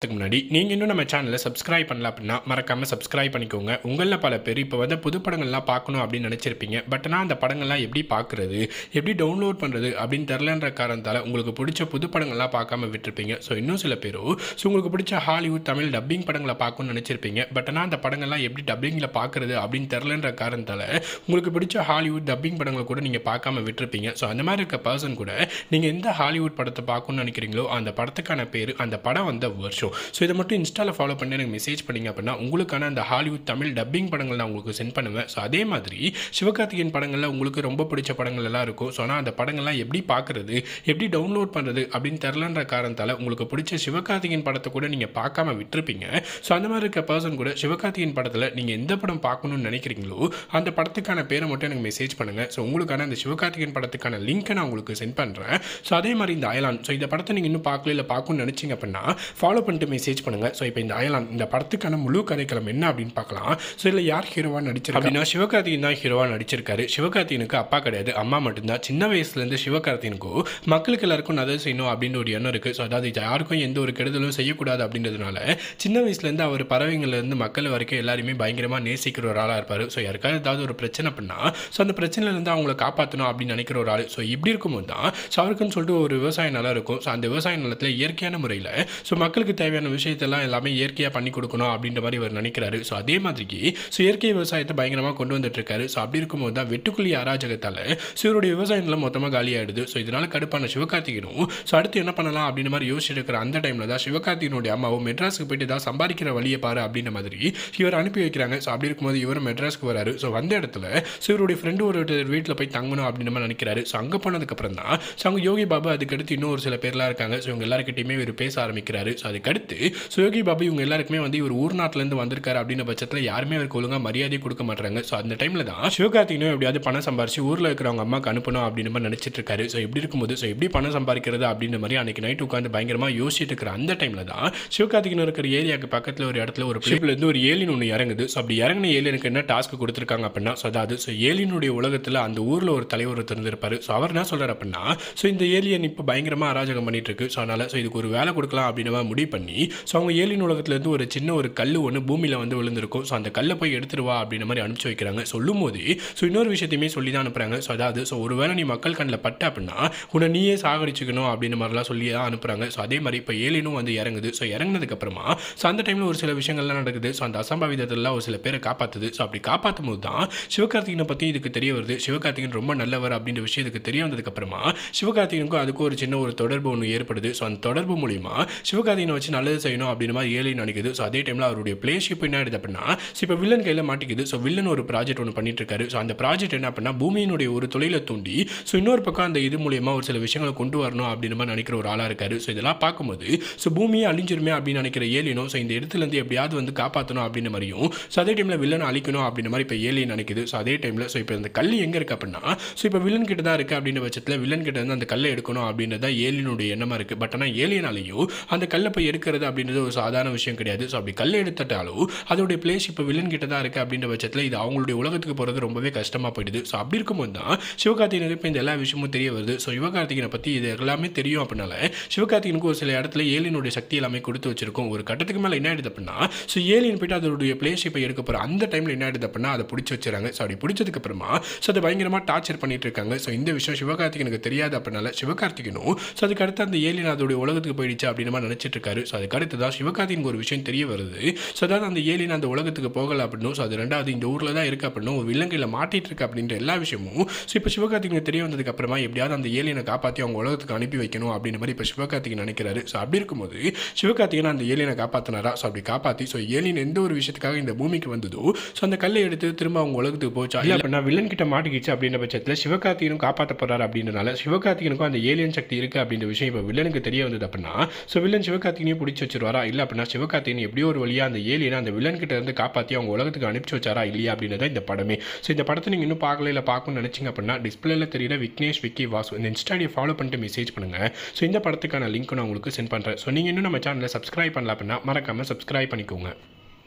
அதுக்கு முன்னாடி நீங்கள் இன்னும் நம்ம சேனலை சப்ஸ்கிரைப் பண்ணல அப்படின்னா மறக்காமல் சப்ஸ்கிரைப் பண்ணிக்கோங்க உங்களில் பல பேர் இப்போ வந்து புது படங்கள்லாம் பார்க்கணும் அப்படின்னு நினச்சிருப்பீங்க பட் ஆனால் அந்த படங்கள்லாம் எப்படி பார்க்குறது எப்படி டவுன்லோட் பண்ணுறது அப்படின்னு தெரிலன்ற காரணத்தால் உங்களுக்கு பிடிச்ச புது படங்கள்லாம் பார்க்காம விட்டுருப்பீங்க ஸோ இன்னும் சில பேரோ ஸோ உங்களுக்கு பிடிச்ச ஹாலிவுட் தமிழ் டப்பிங் படங்களை பார்க்கணும்னு நினச்சிருப்பீங்க பட் ஆனால் அந்த படங்கள்லாம் எப்படி டப்பிங்கில் பார்க்குறது அப்படின்னு தெரிலன்ற காரணத்தால் உங்களுக்கு பிடிச்ச ஹாலிவுட் டப்பிங் படங்களை கூட நீங்கள் பார்க்காம விட்டுருப்பீங்க ஸோ அந்த மாதிரி இருக்க பர்சன் கூட நீங்கள் எந்த ஹாலிவுட் படத்தை பார்க்கணும்னு நினைக்கிறீங்களோ அந்த படத்துக்கான பேர் அந்த படம் வந்த வருஷம் ஸோ இதை மட்டும் இன்ஸ்டாவில் ஃபாலோ பண்ணி எனக்கு மெசேஜ் பண்ணீங்க அப்படின்னா உங்களுக்கான அந்த ஹாலிவுட் தமிழ் டப்பிங் படங்கள் நான் உங்களுக்கு சென்ட் பண்ணுவேன் ஸோ அதே மாதிரி சிவகார்த்திகேயன் படங்களில் உங்களுக்கு ரொம்ப பிடிச்ச படங்கள் எல்லாம் இருக்கும் ஸோ ஆனால் அந்த படங்கள்லாம் எப்படி பார்க்குறது எப்படி டவுன்லோட் பண்ணுறது அப்படின்னு தெரிலன்ற காரணத்தால் உங்களுக்கு பிடிச்ச சிவகார்த்திகேயன் படத்தை கூட நீங்கள் பார்க்காம விட்டுருப்பீங்க ஸோ அந்த மாதிரி இருக்க பர்சன் கூட சிவகார்த்திகேயன் படத்தில் நீங்கள் எந்த படம் பார்க்கணும்னு நினைக்கிறீங்களோ அந்த படத்துக்கான பேரை மட்டும் எனக்கு மெசேஜ் பண்ணுங்கள் ஸோ உங்களுக்கான அந்த சிவகார்த்திகேயன் படத்துக்கான லிங்க்கை நான் உங்களுக்கு சென்ட் பண்ணுறேன் ஸோ அதே மாதிரி இந்த அயலான் ஸோ இந்த படத்தை நீங்கள் இன்னும் பார்க்கல இல்லை பார்க்கணும்னு நினச்சிங்க அப்படின்னா ஃபாலோ பண்ணிட்டு மெசேஜ் பண்ணுங்கள் ஸோ இப்போ இந்த அயலான் இந்த படத்துக்கான முழு கதைக்களம் என்ன அப்படின்னு பார்க்கலாம் ஸோ இதில் யார் ஹீரோவாக நடிச்சிருக்கா அப்படின்னா சிவகார்த்திகேயன் தான் ஹீரோவாக நடிச்சிருக்காரு சிவகார்த்திகனுக்கு அப்பா கிடையாது அம்மா மட்டும்தான் சின்ன வயசுலேருந்து சிவகார்த்திகனுக்கும் மக்களுக்கு எல்லாருக்கும் நல்லது செய்யணும் அப்படின்னு ஒரு எண்ணம் இருக்குது ஸோ அதாவது யாருக்கும் எந்த ஒரு கெடுதலும் செய்யக்கூடாது அப்படின்றதுனால சின்ன வயசுலேருந்து அவர் பறவைங்கள்லேருந்து மக்கள் வரைக்கும் எல்லாருமே பயங்கரமாக நேசிக்கிற ஒரு ஆளாக இருப்பார் ஸோ யாருக்காவது ஏதாவது ஒரு பிரச்சனை பண்ணா ஸோ அந்த பிரச்சனையிலேருந்து அவங்கள காப்பாற்றணும் அப்படின்னு நினைக்கிற ஒரு ஆள் ஸோ இப்படி இருக்கும்போது தான் ஸோ அவருக்குன்னு சொல்லிட்டு ஒரு விவசாய நிலம் இருக்கும் ஸோ அந்த விவசாய நிலத்தில் இயற்கையான முறையில் ஸோ மக்களுக்கு தேவையான விஷயத்தெல்லாம் எல்லாமே இயற்கையாக பண்ணி கொடுக்கணும் அப்படின்ற மாதிரி அவர் நினைக்கிறாரு ஸோ அதே மாதிரிக்கு ஸோ இயற்கை விவசாயத்தை பயங்கரமாக கொண்டு வந்துட்டு இருக்காரு ஸோ அப்படி இருக்கும்போது தான் வெட்டுக்குழி அராஜகத்தால் ஸோ இவருடைய விவசாய நிலம் மொத்தமாக காலியாயிடுது ஸோ இதனால கடுப்பான சிவகார்த்திகனும் ஸோ அடுத்து என்ன பண்ணலாம் அப்படின்ற மாதிரி யோசிச்சுட்டு இருக்கிற அந்த டைமில் தான் சிவகார்த்திகனுடைய அம்மாவும் மெட்ராஸுக்கு போயிட்டு தான் சம்பாதிக்கிற வழியை பாரு அப்படின்ற மாதிரி இவர் அனுப்பி வைக்கிறாங்க ஸோ அப்படி இருக்கும்போது இவர் மெட்ராஸ்க்கு வராரு ஸோ வந்த இடத்துல ஸோ இவருடைய ஃப்ரெண்டு ஒரு வீட்டில் போய் தங்கணும் அப்படின்ற மாதிரி நினைக்கிறாரு ஸோ அங்கே போனதுக்கப்புறம் தான் ஸோ அவங்க யோகி பாபு அதுக்கடுத்து இன்னும் ஒரு சில பேர்லாம் இருக்காங்க ஸோ இவங்க எல்லாருக்கிட்டையுமே இவர் பேச ஆரம்பிக்கிறாரு ஸோ அதுக்கடுத்து ஸோ யோகி பாபு இவங்க எல்லாருக்குமே வந்து இவர் ஊர் நாட்டிலேருந்து வந்திருக்காரு அப்படின்ற பட்சத்தில் யாருமே அவருக்கு ஒழுங்காக மரியாதை கொடுக்க மாட்டாங்க ஸோ அந்த டைமில் தான் சிவகார்த்திகனும் எப்படியாவது பணம் சம்பாரிச்சு ஊரில் இருக்கிறவங்க அம்மாக்கு அனுப்பணும் அப்படின்னு மாதிரி நினச்சிட்டு இருக்காரு ஸோ இப்படி இருக்கும்போது ஸோ எப்படி பணம் சம்பாதிக்கிறது அப்படின்ற மாதிரி அன்னைக்கு நைட் உட்காந்து பயங்கரமாக யோசிச்சுட்டு இருக்கிற அந்த டைமில் தான் சிவகார்த்திகன் இருக்கிற ஏரியாவுக்கு பக்கத்தில் ஒரு இடத்துல ஒரு பிளேப்லேருந்து ஒரு ஏலியன் ஒன்று இறங்குது ஸோ அப்படி இறங்கின ஏலியனுக்கு என்ன டாஸ்க் கொடுத்துருக்காங்க அப்படின்னா ஸோ அதாவது ஸோ ஏலியனுடைய உலகத்தில் அந்த ஊரில் ஒரு தலைவர் ஒருத்தர் இருந்திருப்பாரு ஸோ அவர் என்ன சொல்கிறார் அப்படின்னா ஸோ இந்த ஏலியன் இப்போ பயங்கரமாக அராஜகம் பண்ணிட்டு இருக்கு ஸோ அதனால் ஸோ இதுக்கு ஒரு வேலை கொடுக்கலாம் அப்படின்னு மாதிரி முடிவு பண்ணி ஸோ அவங்க ஏலியன் உலகத்துலேருந்து ஒரு சின்ன ஒரு கல் ஒன்று பூமியில் வந்து விழுந்திருக்கும் ஸோ அந்த கல்லை போய் எடுத்துட்டு வா அப்படின்ற மாதிரி அனுப்பிச்சு வைக்கிறாங்க சொல்லும் போது ஸோ இன்னொரு விஷயத்தையுமே சொல்லி தான் அனுப்புகிறாங்க ஸோ அதாவது ஸோ ஒரு வேளை நீ மக்கள் கண்ணில் பட்ட அப்படின்னா உன்னை நீயே சாகடிச்சுக்கணும் அப்படின்ற மாதிரிலாம் சொல்லி தான் அனுப்புகிறாங்க ஸோ அதே மாதிரி இப்போ ஏலியனும் வந்து இறங்குது ஸோ இறங்கினதுக்கப்புறமா ஸோ அந்த டைமில் ஒரு சில விஷயங்கள்லாம் நடக்குது ஸோ அந்த அசம்பாவிதத்தெல்லாம் ஒரு சில பேரை காப்பாற்றுது ஸோ அப்படி காப்பாற்றும் போது தான் சிவகார்த்திகனை பற்றி இதுக்கு தெரிய வருது சிவகார்த்திகன் ரொம்ப நல்லவர் அப்படின்ற விஷயம் இதுக்கு தெரிய வந்ததுக்கப்புறமா சிவகார்த்திகனுக்கும் அதுக்கும் ஒரு சின்ன ஒரு தொடர்பு ஒன்று ஏற்படுது ஸோ அந்த தொடர்பு மூலிமா சிவகார்த்திகனை வச்சு நல்லது செய்யணும் அப்படின்ற மாதிரி ஏலியன் நினைக்குது ஸோ அதே டைமில் அவருடைய பிளேஷிப் என்ன ஆயிடுது அப்படின்னா ஸோ இப்போ வில்லன் கையில் மாட்டிக்குது ஸோ வில்லன் ஒரு ப்ராஜெக்ட் ஒன்று பண்ணிட்டு இருக்காரு ஸோ அந்த ப்ராஜெக்ட் என்ன அப்படின்னா பூமியினுடைய ஒரு தொழிலை தூண்டி ஸோ இன்னொரு பக்கம் அந்த இது மூலியமா ஒரு சில விஷயங்களை கொண்டு வரணும் அப்படின்ற மாதிரி நினைக்கிற ஒரு ஆளாக இருக்காரு ஸோ இதெல்லாம் பார்க்கும்போது ஸோ பூமியை அழிஞ்சிருமே அப்படின்னு நினைக்கிற ஏலியனும் ஸோ இந்த இடத்துலேருந்து எப்படியாவது வந்து காப்பாற்றணும் அப்படின்ற மாதிரியும் ஸோ அதே டைமில் வில்லனை அழிக்கணும் அப்படின்ற மாதிரி இப்போ ஏலியன் நினைக்குது ஸோ அதே டைமில் ஸோ இப்போ இந்த கல் எங்கே இருக்குது அப்படின்னா ஸோ இப்போ வில்லன் கிட்ட தான் இருக்குது அப்படின்ற பட்சத்தில் வில்லன் கிட்ட இருந்து அந்த கல்லை எடுக்கணும் அப்படின்றது தான் ஏலியனுடைய எண்ணமாக இருக்குது பட் ஆனால் ஏலியனாலேயும் அந்த கல்லை போய் எடுக்கிறது அப்படின்றது ஒரு சாதாரண விஷயம் கிடையாது ஸோ அப்படி கல்லை எடுத்துட்டாலும் அதோடைய பிளேஸ் இப்போ வில்லன் கிட்ட தான் இருக்குது அப்படின்ற பட்சத்தில் இது அவங்களுடைய உலகத்துக்கு போகிறது ரொம்பவே கஷ்டமாக போயிடுது ஸோ அப்படி இருக்கும்போது தான் சிவகார்த்திகனுக்கு இப்போ இந்த எல்லா விஷயமும் தெரிய வருது ஸோ சிவகார்த்திகனை பற்றி இது எல்லாமே தெரியும் அப்படின்னால சிவகார்த்திகனுக்கு ஒரு சில இடத்துல ஏலியனுடைய சக்தி எல்லாமே கொடுத்து வச்சிருக்கும் ஒரு கட்டத்துக்கு மேலே என்ன ஆயிடுது அப்படின்னா ஸோ ஏலியன் போயிட்டு அதோடைய பிளேஷிப்பை எடுக்க போகிற அந்த டைமில் என்ன ஆயிடுது அப்படின்னா அதை பிடிச்சி வச்சுறாங்க ஸோ அப்படி பிடிச்சதுக்கு அப்புறமா ஸோ அதை பயங்கரமாக டார்ச்சர் பண்ணிட்டு இருக்காங்க ஸோ இந்த விஷயம் சிவகார்த்திகனுக்கு தெரியாது அப்படின்னால சிவகார்த்திகனும் ஸோ அதுக்கு அடுத்து அந்த ஏலியன் அதோடைய உலகத்துக்கு போயிடுச்சு அப்படின்னு மாதிரி நினச்சிட்டு இருக்காரு ஸோ அதுக்கு அடுத்து தான் சிவகார்த்திகனுக்கு ஒரு விஷயம் தெரிய வருது ஸோ அதாவது அந்த ஏலியன் அந்த உலகத்துக்கு போகல அப்படின்னும் ஸோ அது ரெண்டாவது இந்த ஊரில் தான் இருக்கு அப்படின்னும் ஒரு விலங்கையில் மாட்டிட்டு இருக்கு அப்படின்ற எல்லா விஷயமும் ஸோ இப்போ சிவகார்த்திகனுக்கு தெரிய வந்ததுக்கு அப்புறமா எப்படியாவது அந்த ஏலியனை காப்பாற்றி அவங்க உலகத்துக்கு அனுப்பி வைக்கணும் அப்படின்ற மாதிரி இப்போ சிவகார்த்திகன் நினைக்கிறாரு ஸோ அப்படி இருக்கும்போது சிவகார்த்திகன் அந்த ஏலியனை காப்பாற்றினாரா ஸோ அப்படி காப்பாற்றி ஸோ ஏலியன் எந்த ஒரு விஷயத்துக்காக இந்த பூமிக்கு வந்ததோ ஸோ அந்த கல்லை எடுத்து திரும்ப அவங்க உலகத்துக்கு போச்சா இல்லை அப்படின்னா வில்லன் கிட்ட மாட்டிக்கிச்சு அப்படின்ற பட்சத்தில் சிவகார்த்திகனும் காப்பாற்ற போறாரு அப்படின்றனால சிவகார்த்திகனுக்கும் அந்த ஏலியன் சக்தி இருக்கு அப்படின்ற விஷயம் இப்போ வில்லனுக்கு தெரிய வந்தது அப்படின்னா ஸோ வில்லன் சிவகார்த்திகனையும் பிடிச்சி வச்சிருவாரா இல்லை அப்படின்னா சிவகார்த்திகன் எப்படியோ ஒரு வழியாக அந்த ஏலியனை அந்த வில்லன் கிட்ட இருந்து காப்பாற்றி அவங்க உலகத்துக்கு அனுப்பிச்சு வச்சாரா இல்லையா அப்படின்றத இந்த படமே ஸோ இந்த படத்தை நீங்கள் இன்னும் பார்க்கல இல்லை பார்க்கணும்னு நினச்சிங்க அப்படின்னா டிஸ்பிளேல தெரியுற விக்னேஷ் விக்கி வாசு இந்த இன்ஸ்டாடியை ஃபாலோ பண்ணிட்டு மெசேஜ் பண்ணுங்க ஸோ இந்த படத்துக்கான லிங்க் நான் உங்களுக்கு சென்ட் பண்ணுறேன் ஸோ நீங்கள் இன்னும் நம்ம சேனலை சப்ஸ்கிரைப் பண்ணல அப்படின்னா மறக்காம சப்ஸ்கிரைப் பண்ணிக்கோங்க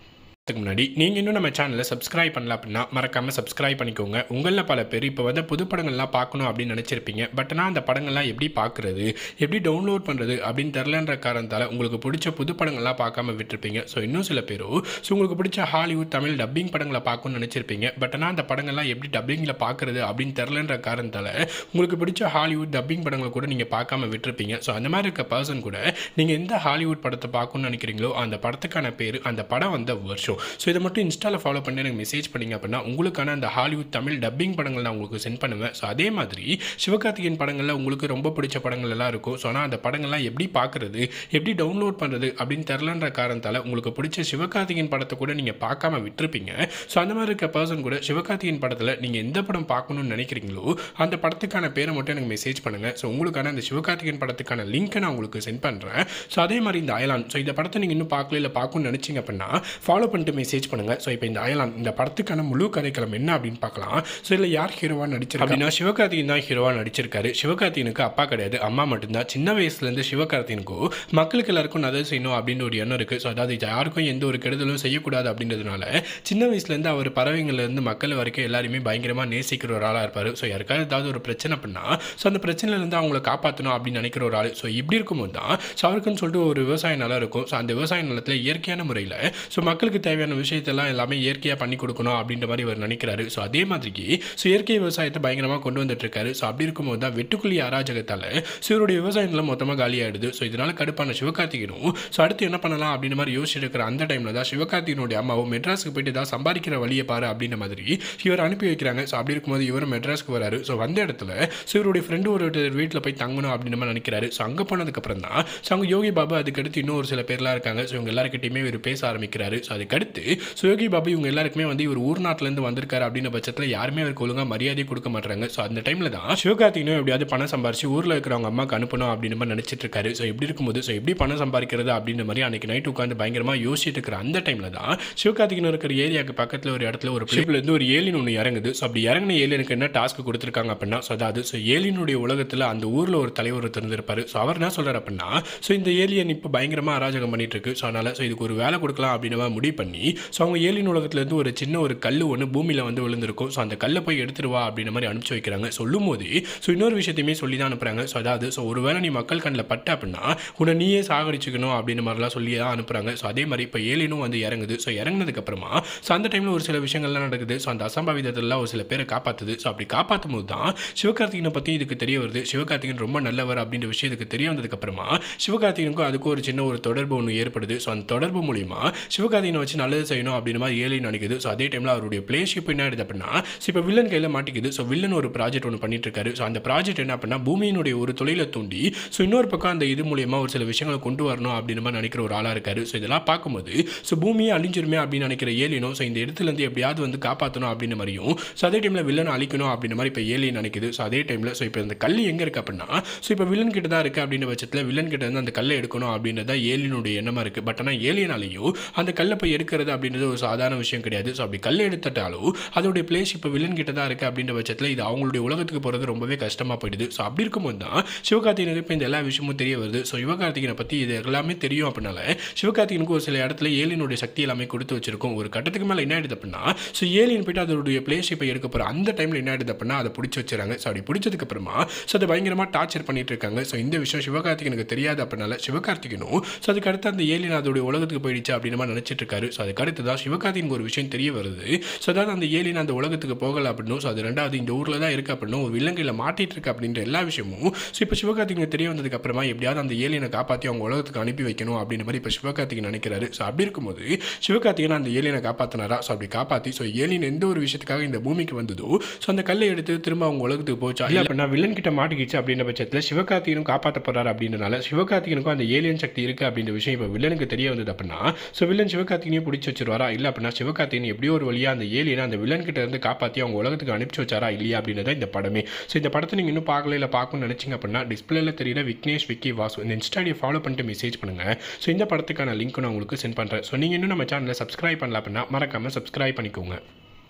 அதுக்கு முன்னாடி நீங்கள் இன்னும் நம்ம சேனலை சப்ஸ்கிரைப் பண்ணல அப்படின்னா மறக்காமல் சப்ஸ்கிரைப் பண்ணிக்கோங்க உங்களில் பல பேர் இப்போ வந்து புது படங்கள்லாம் பார்க்கணும் அப்படின்னு நினச்சிருப்பீங்க பட் ஆனால் அந்த படங்கள்லாம் எப்படி பார்க்குறது எப்படி டவுன்லோட் பண்ணுறது அப்படின்னு தெரிலன்ற காரணத்தால் உங்களுக்கு பிடிச்ச புது படங்கள்லாம் பார்க்காம விட்டுருப்பீங்க ஸோ இன்னும் சில பேரோ ஸோ உங்களுக்கு பிடிச்ச ஹாலிவுட் தமிழ் டப்பிங் படங்களை பார்க்கணும்னு நினச்சிருப்பீங்க பட் ஆனால் அந்த படங்கள்லாம் எப்படி டப்பிங்கில் பார்க்குறது அப்படின்னு தெரிலன்ற காரணத்தால் உங்களுக்கு பிடிச்ச ஹாலிவுட் டப்பிங் படங்களை கூட நீங்கள் பார்க்காம விட்டுருப்பீங்க ஸோ அந்த மாதிரி இருக்க பர்சன் கூட நீங்கள் எந்த ஹாலிவுட் படத்தை பார்க்கணும்னு நினைக்கிறீங்களோ அந்த படத்துக்கான பேர் அந்த படம் வந்த வருஷம் ஸோ இதை மட்டும் இன்ஸ்டாவில் ஃபாலோ பண்ணி எனக்கு மெசேஜ் பண்ணீங்க அப்படின்னா உங்களுக்கான அந்த ஹாலிவுட் தமிழ் டப்பிங் படங்கள் நான் உங்களுக்கு சென்ட் பண்ணுவேன் ஸோ அதே மாதிரி சிவகார்த்திகேயன் படங்களில் உங்களுக்கு ரொம்ப பிடிச்ச படங்கள் எல்லாம் இருக்கும் ஸோ ஆனால் அந்த படங்கள்லாம் எப்படி பார்க்குறது எப்படி டவுன்லோட் பண்ணுறது அப்படின்னு தெரிலன்ற காரணத்தால் உங்களுக்கு பிடிச்ச சிவகார்த்திகேயன் படத்தை கூட நீங்கள் பார்க்காம விட்டுருப்பீங்க ஸோ அந்த மாதிரி இருக்க பர்சன் கூட சிவகார்த்திகேயன் படத்தில் நீங்கள் எந்த படம் பார்க்கணும்னு நினைக்கிறீங்களோ அந்த படத்துக்கான பேரை மட்டும் எனக்கு மெசேஜ் பண்ணுங்கள் ஸோ உங்களுக்கான அந்த சிவகார்த்திகேயன் படத்துக்கான லிங்க்கை நான் உங்களுக்கு சென்ட் பண்ணுறேன் ஸோ அதே மாதிரி இந்த அயலான் ஸோ இந்த படத்தை நீங்கள் இன்னும் பார்க்கல இல்லை பார்க்கணும்னு நினச்சிங்க அப்படின்னா ஃபாலோ பண்ணிட்டு மெசேஜ் பண்ணுங்கள் ஸோ இப்போ இந்த அயலான் இந்த படத்துக்கான முழு கதைக்களம் என்ன அப்படின்னு பார்க்கலாம் ஸோ இதில் யார் ஹீரோவாக நடிச்சிருக்கா அப்படின்னா சிவகார்த்திகேயன் தான் ஹீரோவாக நடிச்சிருக்காரு சிவகார்த்திகனுக்கு அப்பா கிடையாது அம்மா மட்டும்தான் சின்ன வயசுலேருந்து சிவகார்த்திகனுக்கும் மக்களுக்கு எல்லாருக்கும் நல்லது செய்யணும் அப்படின்னு ஒரு எண்ணம் இருக்குது ஸோ அதாவது யாருக்கும் எந்த ஒரு கெடுதலும் செய்யக்கூடாது அப்படின்றதுனால சின்ன வயசுலேருந்து அவர் பறவைங்கள்லேருந்து மக்கள் வரைக்கும் எல்லாருமே பயங்கரமாக நேசிக்கிற ஒரு ஆளாக இருப்பார் ஸோ யாருக்காவது ஏதாவது ஒரு பிரச்சனை அப்படின்னா ஸோ அந்த பிரச்சனையிலேருந்து அவங்கள காப்பாற்றணும் அப்படின்னு நினைக்கிற ஒரு ஆள் ஸோ இப்படி இருக்கும்போது தான் ஸோ அவருக்குன்னு சொல்லிட்டு ஒரு விவசாய நிலம் இருக்கும் ஸோ அந்த விவசாய நிலத்தில் இயற்கையான முறையில் ஸோ மக்களுக்கு தேவையான விஷயத்தெல்லாம் எல்லாமே இயற்கையாக பண்ணி கொடுக்கணும் அப்படின்ற மாதிரி அவர் நினைக்கிறாரு ஸோ அதே மாதிரிக்கு ஸோ இயற்கை விவசாயத்தை பயங்கரமாக கொண்டு வந்துட்டு இருக்காரு ஸோ அப்படி இருக்கும்போது தான் வெட்டுக்குழி அராஜகத்தால் ஸோ இவருடைய விவசாய நிலம் மொத்தமாக காலியாயிடுது ஸோ இதனால் கடுப்பான சிவகார்த்திகனும் ஸோ அடுத்து என்ன பண்ணலாம் அப்படின்ற மாதிரி யோசிச்சுட்டு இருக்கிற அந்த டைமில் தான் சிவகார்த்திகனுடைய அம்மாவும் மெட்ராஸுக்கு போயிட்டு ஏதாவது சம்பாதிக்கிற வழியை பாரு அப்படின்ற மாதிரி இவர் அனுப்பி வைக்கிறாங்க ஸோ அப்படி இருக்கும்போது இவர் மெட்ராஸ்க்கு வராரு ஸோ வந்த இடத்துல ஸோ இவருடைய ஃப்ரெண்டு ஒரு வீட்டில் போய் தங்கணும் அப்படின்னு மாதிரி நினைக்கிறாரு ஸோ அங்கே போனதுக்கப்புறம் தான் ஸோ அங்கே யோகி பாபா அதுக்கடுத்து இன்னும் ஒரு சில பேர்லாம் இருக்காங்க ஸோ இவங்க எல்லாருக்கிட்டையுமே இவர் பேச ஆரம்பிக்கிறாரு ஸோ அதுக்கடுத்து ஸோ யோகி பாபு இவங்க எல்லாருக்குமே வந்து இவர் ஊர் நாட்டிலேருந்து வந்திருக்காரு அப்படின்ற பட்சத்தில் யாருமே அவருக்கு ஒழுங்காக மரியாதை கொடுக்க மாட்டாங்க ஸோ அந்த டைமில் தான் சிவகார்த்திகனும் எப்படியாவது பணம் சம்பாரிச்சு ஊரில் இருக்கிறவங்க அம்மாக்கு அனுப்பணும் அப்படின்னு மாதிரி நினச்சிட்டு இருக்காரு ஸோ இப்படி இருக்கும்போது ஸோ எப்படி பணம் சம்பாதிக்கிறது அப்படின்ற மாதிரி அன்னைக்கு நைட் உட்காந்து பயங்கரமாக யோசிச்சுட்டு இருக்கிற அந்த டைமில் தான் சிவகார்த்திகன் இருக்கிற ஏரியாவுக்கு பக்கத்தில் ஒரு இடத்துல ஒரு இருந்து ஒரு ஏலியன் ஒன்று இறங்குது ஸோ அப்படி இறங்கின ஏலியனுக்கு என்ன டாஸ்க் கொடுத்துருக்காங்க அப்படின்னா ஸோ அதாவது ஸோ ஏலியனுடைய உலகத்தில் அந்த ஊரில் ஒரு தலைவர் திறந்திருப்பாரு ஸோ அவர் என்ன சொல்கிறார் அப்படின்னா ஸோ இந்த ஏலியன் இப்போ பயங்கரமாக அராஜகம் பண்ணிட்டு இருக்கு ஸோ அதனால் ஸோ இதுக்கு ஒரு வேலை கொடுக்கலாம் அப்படின்னு மாதிரி முடிவு பண்ணி ஸோ அவங்க ஏலியன் உலகத்துலேருந்து ஒரு சின்ன ஒரு கல் ஒன்று பூமியில் வந்து விழுந்திருக்கும் ஸோ அந்த கல்லை போய் எடுத்துட்டு வா அப்படின்ற மாதிரி அனுப்பிச்சு வைக்கிறாங்க சொல்லும் போது ஸோ இன்னொரு விஷயத்தையுமே சொல்லி தான் அனுப்புகிறாங்க ஸோ அதாவது ஸோ ஒரு வேளை நீ மக்கள் கண்ணில் பட்ட அப்படின்னா உன்னை நீயே சாகடிச்சுக்கணும் அப்படின்ற மாதிரிலாம் சொல்லி தான் அனுப்புகிறாங்க ஸோ அதே மாதிரி இப்போ ஏலியனும் வந்து இறங்குது ஸோ இறங்குனதுக்கு அப்புறமா ஸோ அந்த டைமில் ஒரு சில விஷயங்கள்லாம் நடக்குது ஸோ அந்த அசம்பாவிதத்தெல்லாம் ஒரு சில பேரை காப்பாற்றுது ஸோ அப்படி காப்பாற்றும் போது தான் சிவகார்த்திகனை பற்றி இதுக்கு தெரிய வருது சிவகார்த்திகன் ரொம்ப நல்லவர் அப்படின்ற விஷயத்துக்கு தெரிய வந்ததுக்கப்புறமா சிவகார்த்திகனுக்கும் அதுக்கும் ஒரு சின்ன ஒரு தொடர்பு ஒன்று ஏற்படுது ஸோ அந்த தொடர்பு மூலிமா சிவகார்த்திகனை வச்சு நல்லது செய்யணும் அப்படின்ற மாதிரி ஏழை நினைக்குது ஸோ அதே டைமில் அவருடைய பிளேஷிப் என்ன ஆயிடுது அப்படின்னா ஸோ இப்போ வில்லன் கையில் மாட்டிக்குது ஸோ வில்லன் ஒரு ப்ராஜெக்ட் ஒன்று பண்ணிட்டு இருக்காரு ஸோ அந்த ப்ராஜெக்ட் என்ன அப்படின்னா பூமியினுடைய ஒரு தொழிலை தூண்டி ஸோ இன்னொரு பக்கம் அந்த இது மூலியமா ஒரு சில விஷயங்களை கொண்டு வரணும் அப்படின்னு மாதிரி நினைக்கிற ஒரு ஆளாக இருக்காரு ஸோ இதெல்லாம் பார்க்கும்போது ஸோ பூமியை அழிஞ்சிருமே அப்படின்னு நினைக்கிற ஏலியனும் ஸோ இந்த இடத்துல இருந்து எப்படியாவது வந்து காப்பாற்றணும் அப்படின்ற மாதிரியும் ஸோ அதே டைமில் வில்லனை அழிக்கணும் அப்படின்ற மாதிரி இப்போ ஏலியன் நினைக்குது ஸோ அதே டைமில் ஸோ இப்போ இந்த கல் எங்கே இருக்கு அப்படின்னா ஸோ இப்போ வில்லன் கிட்ட தான் இருக்குது அப்படின்ற பட்சத்தில் வில்லன் கிட்ட இருந்து அந்த கல்லை எடுக்கணும் அப்படின்றது தான் ஏலியனுடைய எண்ணமாக இருக்குது பட் ஆனால் ஏலியனாலையும் அந்த கல்லை போய் எடுக்கிறது அப்படின்றது ஒரு சாதாரண விஷயம் கிடையாது ஸோ அப்படி கல்லை எடுத்துட்டாலும் அதோடைய பிளேஸ் இப்போ வில்லன் கிட்ட தான் இருக்குது அப்படின்ற பட்சத்தில் இது அவங்களுடைய உலகத்துக்கு போகிறது ரொம்பவே கஷ்டமாக போயிடுது ஸோ அப்படி இருக்கும்போது தான் சிவகார்த்திகனுக்கு இப்போ இந்த எல்லா விஷயமும் தெரிய வருது ஸோ சிவகார்த்திகனை பற்றி இது எல்லாமே தெரியும் அப்படின்னால சிவகார்த்திகனுக்கு ஒரு சில இடத்துல ஏலியனுடைய சக்தி எல்லாமே கொடுத்து வச்சிருக்கும் ஒரு கட்டத்துக்கு மேலே என்ன ஆயிடுது அப்படின்னா ஸோ ஏலியன் போயிட்டு அதோடைய பிளேஸ் இப்போ எடுக்க போகிற அந்த டைமில் என்ன ஆயிடுது அப்படின்னா அதை பிடிச்சி வச்சுறாங்க ஸோ அப்படி பிடிச்சதுக்கு அப்புறமா ஸோ அதை பயங்கரமாக டார்ச்சர் பண்ணிட்டு இருக்காங்க ஸோ இந்த விஷயம் சிவகார்த்திகனுக்கு தெரியாது அப்படின்னால சிவகார்த்திகனும் ஸோ அதுக்கு அடுத்து அந்த ஏலியன் அதோடைய உலகத்துக்கு போயிடுச்சு அப்படின்னு மாதிரி நினச்சிட்டு இருக்காரு ஸோ அதுக்கு அடுத்து தான் சிவகார்த்திகனுக்கு ஒரு விஷயம் தெரிய வருது ஸோ அதாவது அந்த ஏலியன் அந்த உலகத்துக்கு போகல அப்படின்னும் ஸோ அது ரெண்டாவது இந்த ஊரில் தான் இருக்கு அப்படின்னும் ஒரு விலங்கையில் மாட்டிட்டு இருக்கு அப்படின்ற எல்லா விஷயமும் ஸோ இப்போ சிவகார்த்திகனுக்கு தெரிய வந்ததுக்கு அப்புறமா எப்படியாவது அந்த ஏலியனை காப்பாற்றி அவங்க உலகத்துக்கு அனுப்பி வைக்கணும் அப்படின்ற மாதிரி இப்போ சிவகார்த்திகன் நினைக்கிறாரு ஸோ அப்படி இருக்கும்போது சிவகார்த்திகன் அந்த ஏலியனை காப்பாற்றினாரா ஸோ அப்படி காப்பாற்றி ஸோ ஏலியன் எந்த ஒரு விஷயத்துக்காக இந்த பூமிக்கு வந்ததோ ஸோ அந்த கல்லை எடுத்து திரும்ப அவங்க உலகத்துக்கு போச்சா இல்லை அப்படின்னா வில்லன் கிட்ட மாட்டிக்கிச்சு அப்படின்ற பட்சத்தில் சிவகார்த்திகனும் காப்பாற்ற போறாரு அப்படின்றனால சிவகார்த்திகனுக்கும் அந்த ஏலியன் சக்தி இருக்கு அப்படின்ற விஷயம் இப்போ வில்லனுக்கு தெரிய வந்தது அப்படின்னா ஸோ வில்லன் சிவகார்த்திகனையும் பிடிச்சி வச்சிருவாரா இல்லை அப்படின்னா சிவகார்த்திகன் எப்படியோ ஒரு வழியா அந்த ஏலியனை அந்த வில்லன் கிட்ட இருந்து காப்பாற்றி அவங்க உலகத்துக்கு அனுப்பிச்சு வச்சாரா இல்லையா அப்படின்றத இந்த படமே ஸோ இந்த படத்தை நீங்கள் இன்னும் பார்க்கல இல்லை பார்க்கணும்னு நினைச்சீங்க அப்படின்னா டிஸ்பிளேல தெரியல விக்னேஷ் விக்கி வாசு இந்த இன்ஸ்டாடியை ஃபாலோ பண்ணிட்டு மெசேஜ் பண்ணுங்க ஸோ இந்த படத்துக்கான லிங்க் நான் உங்களுக்கு சென்ட் பண்ணுறேன் ஸோ நீங்கள் இன்னும் நம்ம சேனலை சப்ஸ்கிரைப் பண்ணல அப்படின்னா மறக்காம சப்ஸ்கிரைப் பண்ணிக்கோங்க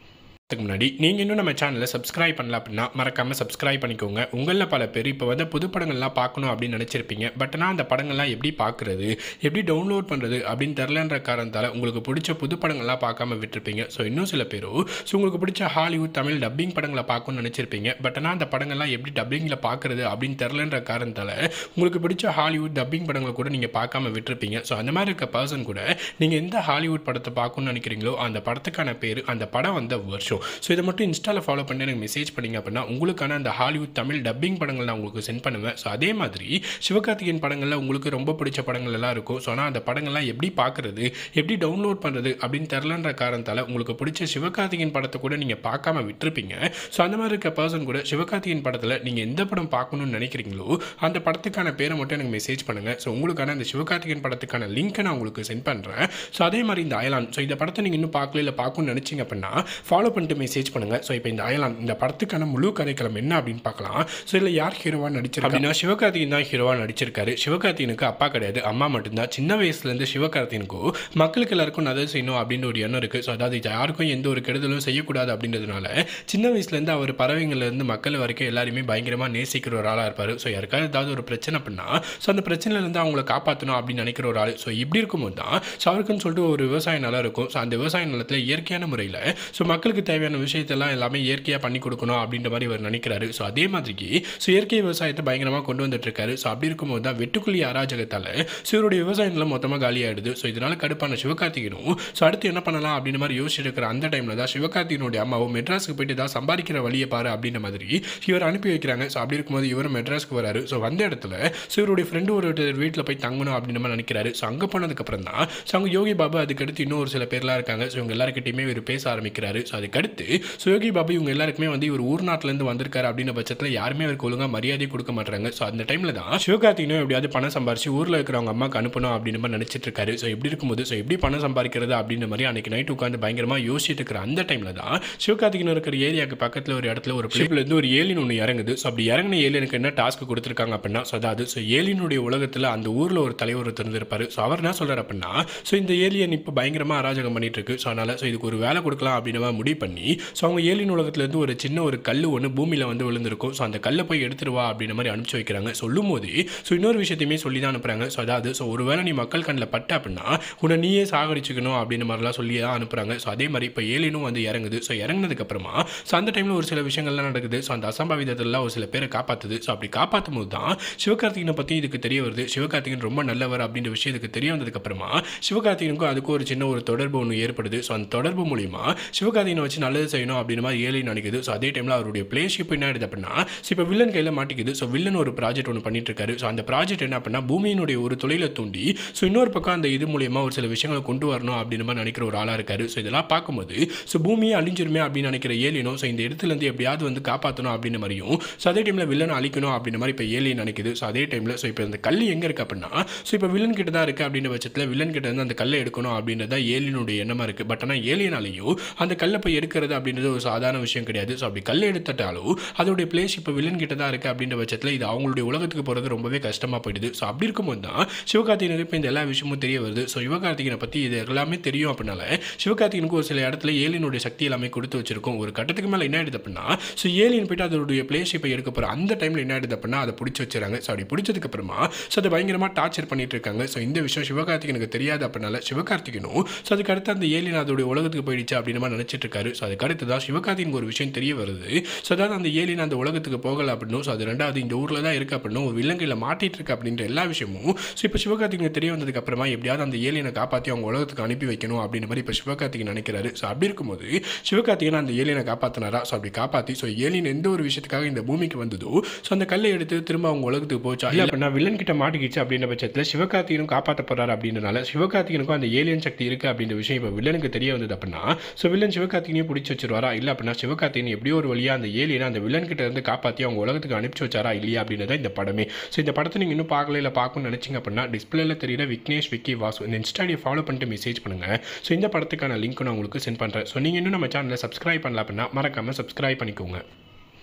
அதுக்கு முன்னாடி நீங்கள் இன்னும் நம்ம சேனலை சப்ஸ்கிரைப் பண்ணல அப்படின்னா மறக்காமல் சப்ஸ்கிரைப் பண்ணிக்கோங்க உங்களில் பல பேர் இப்போ வந்து புது படங்கள்லாம் பார்க்கணும் அப்படின்னு நினச்சிருப்பீங்க பட் ஆனால் அந்த படங்கள்லாம் எப்படி பார்க்குறது எப்படி டவுன்லோட் பண்ணுறது அப்படின்னு தெரிலன்ற காரணத்தால் உங்களுக்கு பிடிச்ச புது படங்கள்லாம் பார்க்காம விட்டுருப்பீங்க ஸோ இன்னும் சில பேரோ ஸோ உங்களுக்கு பிடிச்ச ஹாலிவுட் தமிழ் டப்பிங் படங்களை பார்க்கணும்னு நினச்சிருப்பீங்க பட் ஆனால் அந்த படங்கள்லாம் எப்படி டப்பிங்கில் பார்க்குறது அப்படின்னு தெரிலன்ற காரணத்தால் உங்களுக்கு பிடிச்ச ஹாலிவுட் டப்பிங் படங்களை கூட நீங்கள் பார்க்காம விட்டுருப்பீங்க ஸோ அந்த மாதிரி இருக்க பர்சன் கூட நீங்கள் எந்த ஹாலிவுட் படத்தை பார்க்கணும்னு நினைக்கிறீங்களோ அந்த படத்துக்கான பேர் அந்த படம் வந்த வருஷம் ஸோ இதை மட்டும் இன்ஸ்டாவில் ஃபாலோ பண்ணி எனக்கு மெசேஜ் பண்ணீங்க அப்படின்னா உங்களுக்கான அந்த ஹாலிவுட் தமிழ் டப்பிங் படங்கள் நான் உங்களுக்கு சென்ட் பண்ணுவேன் ஸோ அதே மாதிரி சிவகார்த்திகேயன் படங்களில் உங்களுக்கு ரொம்ப பிடிச்ச படங்கள் எல்லாம் இருக்கும் ஸோ ஆனால் அந்த படங்கள்லாம் எப்படி பார்க்குறது எப்படி டவுன்லோட் பண்ணுறது அப்படின்னு தெரிலன்ற காரணத்தால் உங்களுக்கு பிடிச்ச சிவகார்த்திகேயன் படத்தை கூட நீங்கள் பார்க்காம விட்டுருப்பீங்க ஸோ அந்த மாதிரி இருக்க பர்சன் கூட சிவகார்த்திகேயன் படத்தில் நீங்கள் எந்த படம் பார்க்கணும்னு நினைக்கிறீங்களோ அந்த படத்துக்கான பேரை மட்டும் எனக்கு மெசேஜ் பண்ணுங்கள் ஸோ உங்களுக்கான அந்த சிவகார்த்திகேயன் படத்துக்கான லிங்க்கை நான் உங்களுக்கு சென்ட் பண்ணுறேன் ஸோ அதே மாதிரி இந்த அயலான் ஸோ இந்த படத்தை நீங்கள் இன்னும் பார்க்கல இல்லை பார்க்கணும்னு நினச்சிங்க அப்படின்னா ஃபாலோ பண்ணிட்டு மெசேஜ் பண்ணுங்கள் ஸோ இப்போ இந்த அயலான் இந்த படத்துக்கான முழு கதைக்களம் என்ன அப்படின்னு பார்க்கலாம் ஸோ இதில் யார் ஹீரோவாக நடிச்சிருக்கா அப்படின்னா சிவகார்த்திகேயன் தான் ஹீரோவாக நடிச்சிருக்காரு சிவகார்த்திகனுக்கு அப்பா கிடையாது அம்மா மட்டும்தான் சின்ன வயசுலேருந்து சிவகார்த்திகனுக்கும் மக்களுக்கு எல்லாருக்கும் நல்லது செய்யணும் அப்படின்னு ஒரு எண்ணம் இருக்குது ஸோ அதாவது யாருக்கும் எந்த ஒரு கெடுதலும் செய்யக்கூடாது அப்படின்றதுனால சின்ன வயசுலேருந்து அவர் பறவைங்கள்லேருந்து மக்கள் வரைக்கும் எல்லாருமே பயங்கரமாக நேசிக்கிற ஒரு ஆளாக இருப்பார் ஸோ யாருக்காவது ஏதாவது ஒரு பிரச்சனை பண்ணா ஸோ அந்த பிரச்சனையிலேருந்து அவங்கள காப்பாற்றணும் அப்படின்னு நினைக்கிற ஒரு ஆள் ஸோ இப்படி இருக்கும்போது தான் ஸோ அவருக்குன்னு சொல்லிட்டு ஒரு விவசாய நிலம் இருக்கும் ஸோ அந்த விவசாய நிலத்தில் இயற்கையான முறையில் ஸோ மக்களுக்கு தேவையான விஷயத்தெல்லாம் எல்லாமே இயற்கையாக பண்ணி கொடுக்கணும் அப்படின்ற மாதிரி அவர் நினைக்கிறாரு ஸோ அதே மாதிரிக்கு ஸோ இயற்கை விவசாயத்தை பயங்கரமாக கொண்டு வந்துட்டு இருக்காரு ஸோ அப்படி இருக்கும்போது தான் வெட்டுக்குழி அராஜகத்தால் ஸோ இவருடைய விவசாய நிலம் மொத்தமாக காலியாகிடுது ஸோ இதனால் கடுப்பான சிவகார்த்திகனும் ஸோ அடுத்து என்ன பண்ணலாம் அப்படின்ற மாதிரி யோசிச்சுட்டு இருக்கிற அந்த டைமில் தான் சிவகார்த்திகனுடைய அம்மாவும் மெட்ராஸுக்கு போயிட்டு தான் சம்பாதிக்கிற வழியை பாரு அப்படின்ற மாதிரி இவர் அனுப்பி வைக்கிறாங்க ஸோ அப்படி இருக்கும்போது இவர் மெட்ராஸ்க்கு வராரு ஸோ வந்த இடத்துல ஸோ இவருடைய ஃப்ரெண்டு ஒரு வீட்டில் போய் தங்கணும் அப்படின்னு மாதிரி நினைக்கிறாரு ஸோ அங்கே போனதுக்கப்புறம் தான் ஸோ அங்கே யோகி பாபு அதுக்கடுத்து இன்னும் ஒரு சில பேர்லாம் இருக்காங்க ஸோ இவங்க எல்லாருக்கிட்டையுமே இவர் பேச ஆரம்பிக்கிறாரு ஸோ அதுக்கடுத்து ஸோ யோகி பாபு இவங்க எல்லாருக்குமே வந்து இவர் ஊர் நாட்டிலேருந்து வந்திருக்காரு அப்படின்ற பட்சத்தில் யாருமே அவருக்கு ஒழுங்காக மரியாதை கொடுக்க மாட்டாங்க ஸோ அந்த டைமில் தான் சிவகார்த்திகனும் எப்படியாவது பணம் சம்பாரிச்சு ஊரில் இருக்கிறவங்க அம்மாக்கு அனுப்பணும் அப்படின்னு மாதிரி நினச்சிட்டு இருக்காரு ஸோ இப்படி இருக்கும்போது ஸோ எப்படி பணம் சம்பாதிக்கிறது அப்படின்ற மாதிரி அன்னைக்கு நைட் உட்காந்து பயங்கரமாக யோசிச்சுட்டு இருக்கிற அந்த டைமில் தான் சிவகார்த்திகன் இருக்கிற ஏரியாவுக்கு பக்கத்தில் ஒரு இடத்துல ஒரு பிளேப்லேருந்து ஒரு ஏலியன் ஒன்று இறங்குது ஸோ அப்படி இறங்கின ஏலியனுக்கு என்ன டாஸ்க் கொடுத்துருக்காங்க அப்படின்னா ஸோ அதாவது ஸோ ஏலியனுடைய உலகத்தில் அந்த ஊரில் ஒரு தலைவர் இருந்திருப்பாரு ஸோ அவர் என்ன சொல்கிறார் அப்படின்னா ஸோ இந்த ஏலியன் இப்போ பயங்கரமாக அராஜகம் பண்ணிட்டு இருக்கு ஸோ அதனால் ஸோ இதுக்கு ஒரு வேலை கொடுக்கலாம் அப்படின்னு மாதிரி முடிவு பண்ணி ஸோ அவங்க ஏலியன் உலகத்துலேருந்து ஒரு சின்ன ஒரு கல் ஒன்று பூமியில் வந்து விழுந்திருக்கும் ஸோ அந்த கல்லை போய் எடுத்துட்டு வா அப்படின்ற மாதிரி அனுப்பிச்சு வைக்கிறாங்க சொல்லும் போது ஸோ இன்னொரு விஷயத்தையுமே சொல்லி தான் அனுப்புகிறாங்க ஸோ அதாவது ஸோ ஒருவேளை நீ மக்கள் கண்ணில் பட்ட அப்படின்னா உன்னை நீயே சாகடிச்சுக்கணும் அப்படின்ற மாதிரிலாம் சொல்லி தான் அனுப்புகிறாங்க ஸோ அதே மாதிரி இப்போ ஏலியனும் வந்து இறங்குது ஸோ இறங்குனதுக்கப்புறமா ஸோ அந்த டைமில் ஒரு சில விஷயங்கள்லாம் நடக்குது ஸோ அந்த அசம்பாவிதத்திலாம் ஒரு சில பேரை காப்பாற்றுது ஸோ அப்படி காப்பாற்றும் போது தான் சிவகார்த்திகனை பற்றி இதுக்கு தெரிய வருது சிவகார்த்திகன் ரொம்ப நல்லவர் அப்படின்ற விஷயம் இதுக்கு தெரிய வந்ததுக்கப்புறமா சிவகார்த்திகனுக்கும் அதுக்கும் ஒரு சின்ன ஒரு தொடர்பு ஒன்று ஏற்படுது ஸோ அந்த தொடர்பு மூலிமா சிவகார்த்திகனை வச்சு நல்லது செய்யணும் அப்படின்னு மாதிரி ஏலியன் நினைக்குது ஸோ அதே டைமில் அவருடைய பிளேஷிப் என்ன ஆயிடுது அப்படின்னா ஸோ இப்போ வில்லன் கையில் மாட்டிக்குது ஸோ வில்லன் ஒரு ப்ராஜெக்ட் ஒன்று பண்ணிட்டு இருக்காரு ஸோ அந்த ப்ராஜெக்ட் என்ன அப்படின்னா பூமியினுடைய ஒரு தொழிலை தூண்டி ஸோ இன்னொரு பக்கம் அந்த இது மூலியமா ஒரு சில விஷயங்களை கொண்டு வரணும் அப்படின்னு மாதிரி நினைக்கிற ஒரு ஆளாக இருக்காரு ஸோ இதெல்லாம் பார்க்கும்போது ஸோ பூமியை அழிஞ்சிருமே அப்படின்னு நினைக்கிற ஏலியனும் ஸோ இந்த இடத்துலேருந்து எப்படியாவது வந்து காப்பாற்றணும் அப்படின்னு மாதிரியும் ஸோ அதே டைமில் வில்லனை அழிக்கணும் அப்படின்ற மாதிரி இப்போ ஏலியன் நினைக்குது ஸோ அதே டைமில் ஸோ இப்போ இந்த கல் எங்கே இருக்கு அப்படின்னா ஸோ இப்போ வில்லன் கிட்ட தான் இருக்குது அப்படின்ற பட்சத்தில் வில்லன் கிட்ட இருந்து அந்த கல்லை எடுக்கணும் அப்படின்றது தான் ஏலியனுடைய எண்ணமாக இருக்குது பட் ஆனால் ஏலியனாலேயும் அந்த கல்லை போய் எடுக்கிறது அப்படின்றது ஒரு சாதாரண விஷயம் கிடையாது ஸோ அப்படி கல்லை எடுத்துட்டாலும் அதோடைய பிளேஸ் இப்போ வில்லன் கிட்ட தான் இருக்குது அப்படின்ற பட்சத்தில் இது அவங்களுடைய உலகத்துக்கு போகிறது ரொம்பவே கஷ்டமாக போயிடுது ஸோ அப்படி இருக்கும்போது தான் சிவகார்த்திகனுக்கு இப்போ இந்த எல்லா விஷயமும் தெரிய வருது ஸோ சிவகார்த்திகனை பற்றி இது எல்லாமே தெரியும் அப்படின்னால சிவகார்த்திகனுக்கு ஒரு சில இடத்துல ஏலியனுடைய சக்தி எல்லாமே கொடுத்து வச்சிருக்கும் ஒரு கட்டத்துக்கு மேலே என்ன ஆயிடுது அப்படின்னா ஸோ ஏலியன் போயிட்டு அதோடைய பிளேஸ் இப்போ எடுக்க போகிற அந்த டைமில் என்ன ஆயிடுது அப்படின்னா அதை பிடிச்சி வச்சுறாங்க ஸோ அப்படி பிடிச்சதுக்கு அப்புறமா ஸோ அதை பயங்கரமாக டார்ச்சர் பண்ணிட்டு இருக்காங்க ஸோ இந்த விஷயம் சிவகார்த்திகனுக்கு தெரியாது அப்படின்னால சிவகார்த்திகனும் ஸோ அதுக்கு அடுத்து அந்த ஏலியன் அதோடைய உலகத்துக்கு போயிடுச்சு அப்படின்னு மாதிரி நினச்சிட்டு இருக்காரு ஸோ அதுக்கு அடுத்து தான் சிவகார்த்திகனுக்கு ஒரு விஷயம் தெரிய வருது ஸோ அதாவது அந்த ஏலியன் அந்த உலகத்துக்கு போகலை அப்படின்னும் ஸோ அது ரெண்டாவது இந்த ஊரில் தான் இருக்கு அப்படின்னும் ஒரு விலங்கையில் மாட்டிட்டு இருக்கு அப்படின்ற எல்லா விஷயமும் ஸோ இப்போ சிவகார்த்திகனுக்கு தெரிய வந்ததுக்கு அப்புறமா எப்படியாவது அந்த ஏலியனை காப்பாற்றி அவங்க உலகத்துக்கு அனுப்பி வைக்கணும் அப்படின்ற மாதிரி இப்போ சிவகார்த்திகன் நினைக்கிறாரு ஸோ அப்படி இருக்கும்போது சிவகார்த்திகன் அந்த ஏலியனை காப்பாற்றினாரா ஸோ அப்படி காப்பாற்றி ஸோ ஏலியன் எந்த ஒரு விஷயத்துக்காக இந்த பூமிக்கு வந்ததோ ஸோ அந்த கல்லை எடுத்து திரும்ப அவங்க உலகத்துக்கு போச்சா இல்லை அப்படின்னா வில்லன் கிட்ட மாட்டிக்கிச்சு அப்படின்ற பட்சத்தில் சிவகார்த்திகனும் காப்பாற்ற போறாரு அப்படின்றனால சிவகார்த்திகனுக்கும் அந்த ஏலியன் சக்தி இருக்கு அப்படின்ற விஷயம் இப்போ வில்லனுக்கு தெரிய வந்தது அப்படின்னா ஸோ வில்லன் சிவகார்த்திகனையும் பிடிச்சி வச்சிருவாரா இல்லை அப்படின்னா சிவகார்த்திகன் எப்படியோ ஒரு வழியாக அந்த ஏலியனை அந்த வில்லன் கிட்ட இருந்து காப்பாற்றி அவங்க உலகத்துக்கு அனுப்பிச்சு வச்சாரா இல்லையா அப்படின்றத இந்த படமே ஸோ இந்த படத்தை நீங்கள் இன்னும் பார்க்கல இல்லை பார்க்கணும்னு நினச்சிங்க அப்படின்னா டிஸ்பிளேல தெரியல விக்னேஷ் விக்கி வாசு இந்த இன்ஸ்டாடியை ஃபாலோ பண்ணிட்டு மெசேஜ் பண்ணுங்க ஸோ இந்த படத்துக்கான லிங்க் நான் உங்களுக்கு சென்ட் பண்ணுறேன் ஸோ நீங்கள் இன்னும் நம்ம சேனலை சப்ஸ்கிரைப் பண்ணல அப்படின்னா மறக்காமல் சப்ஸ்கிரைப் பண்ணிக்கோங்க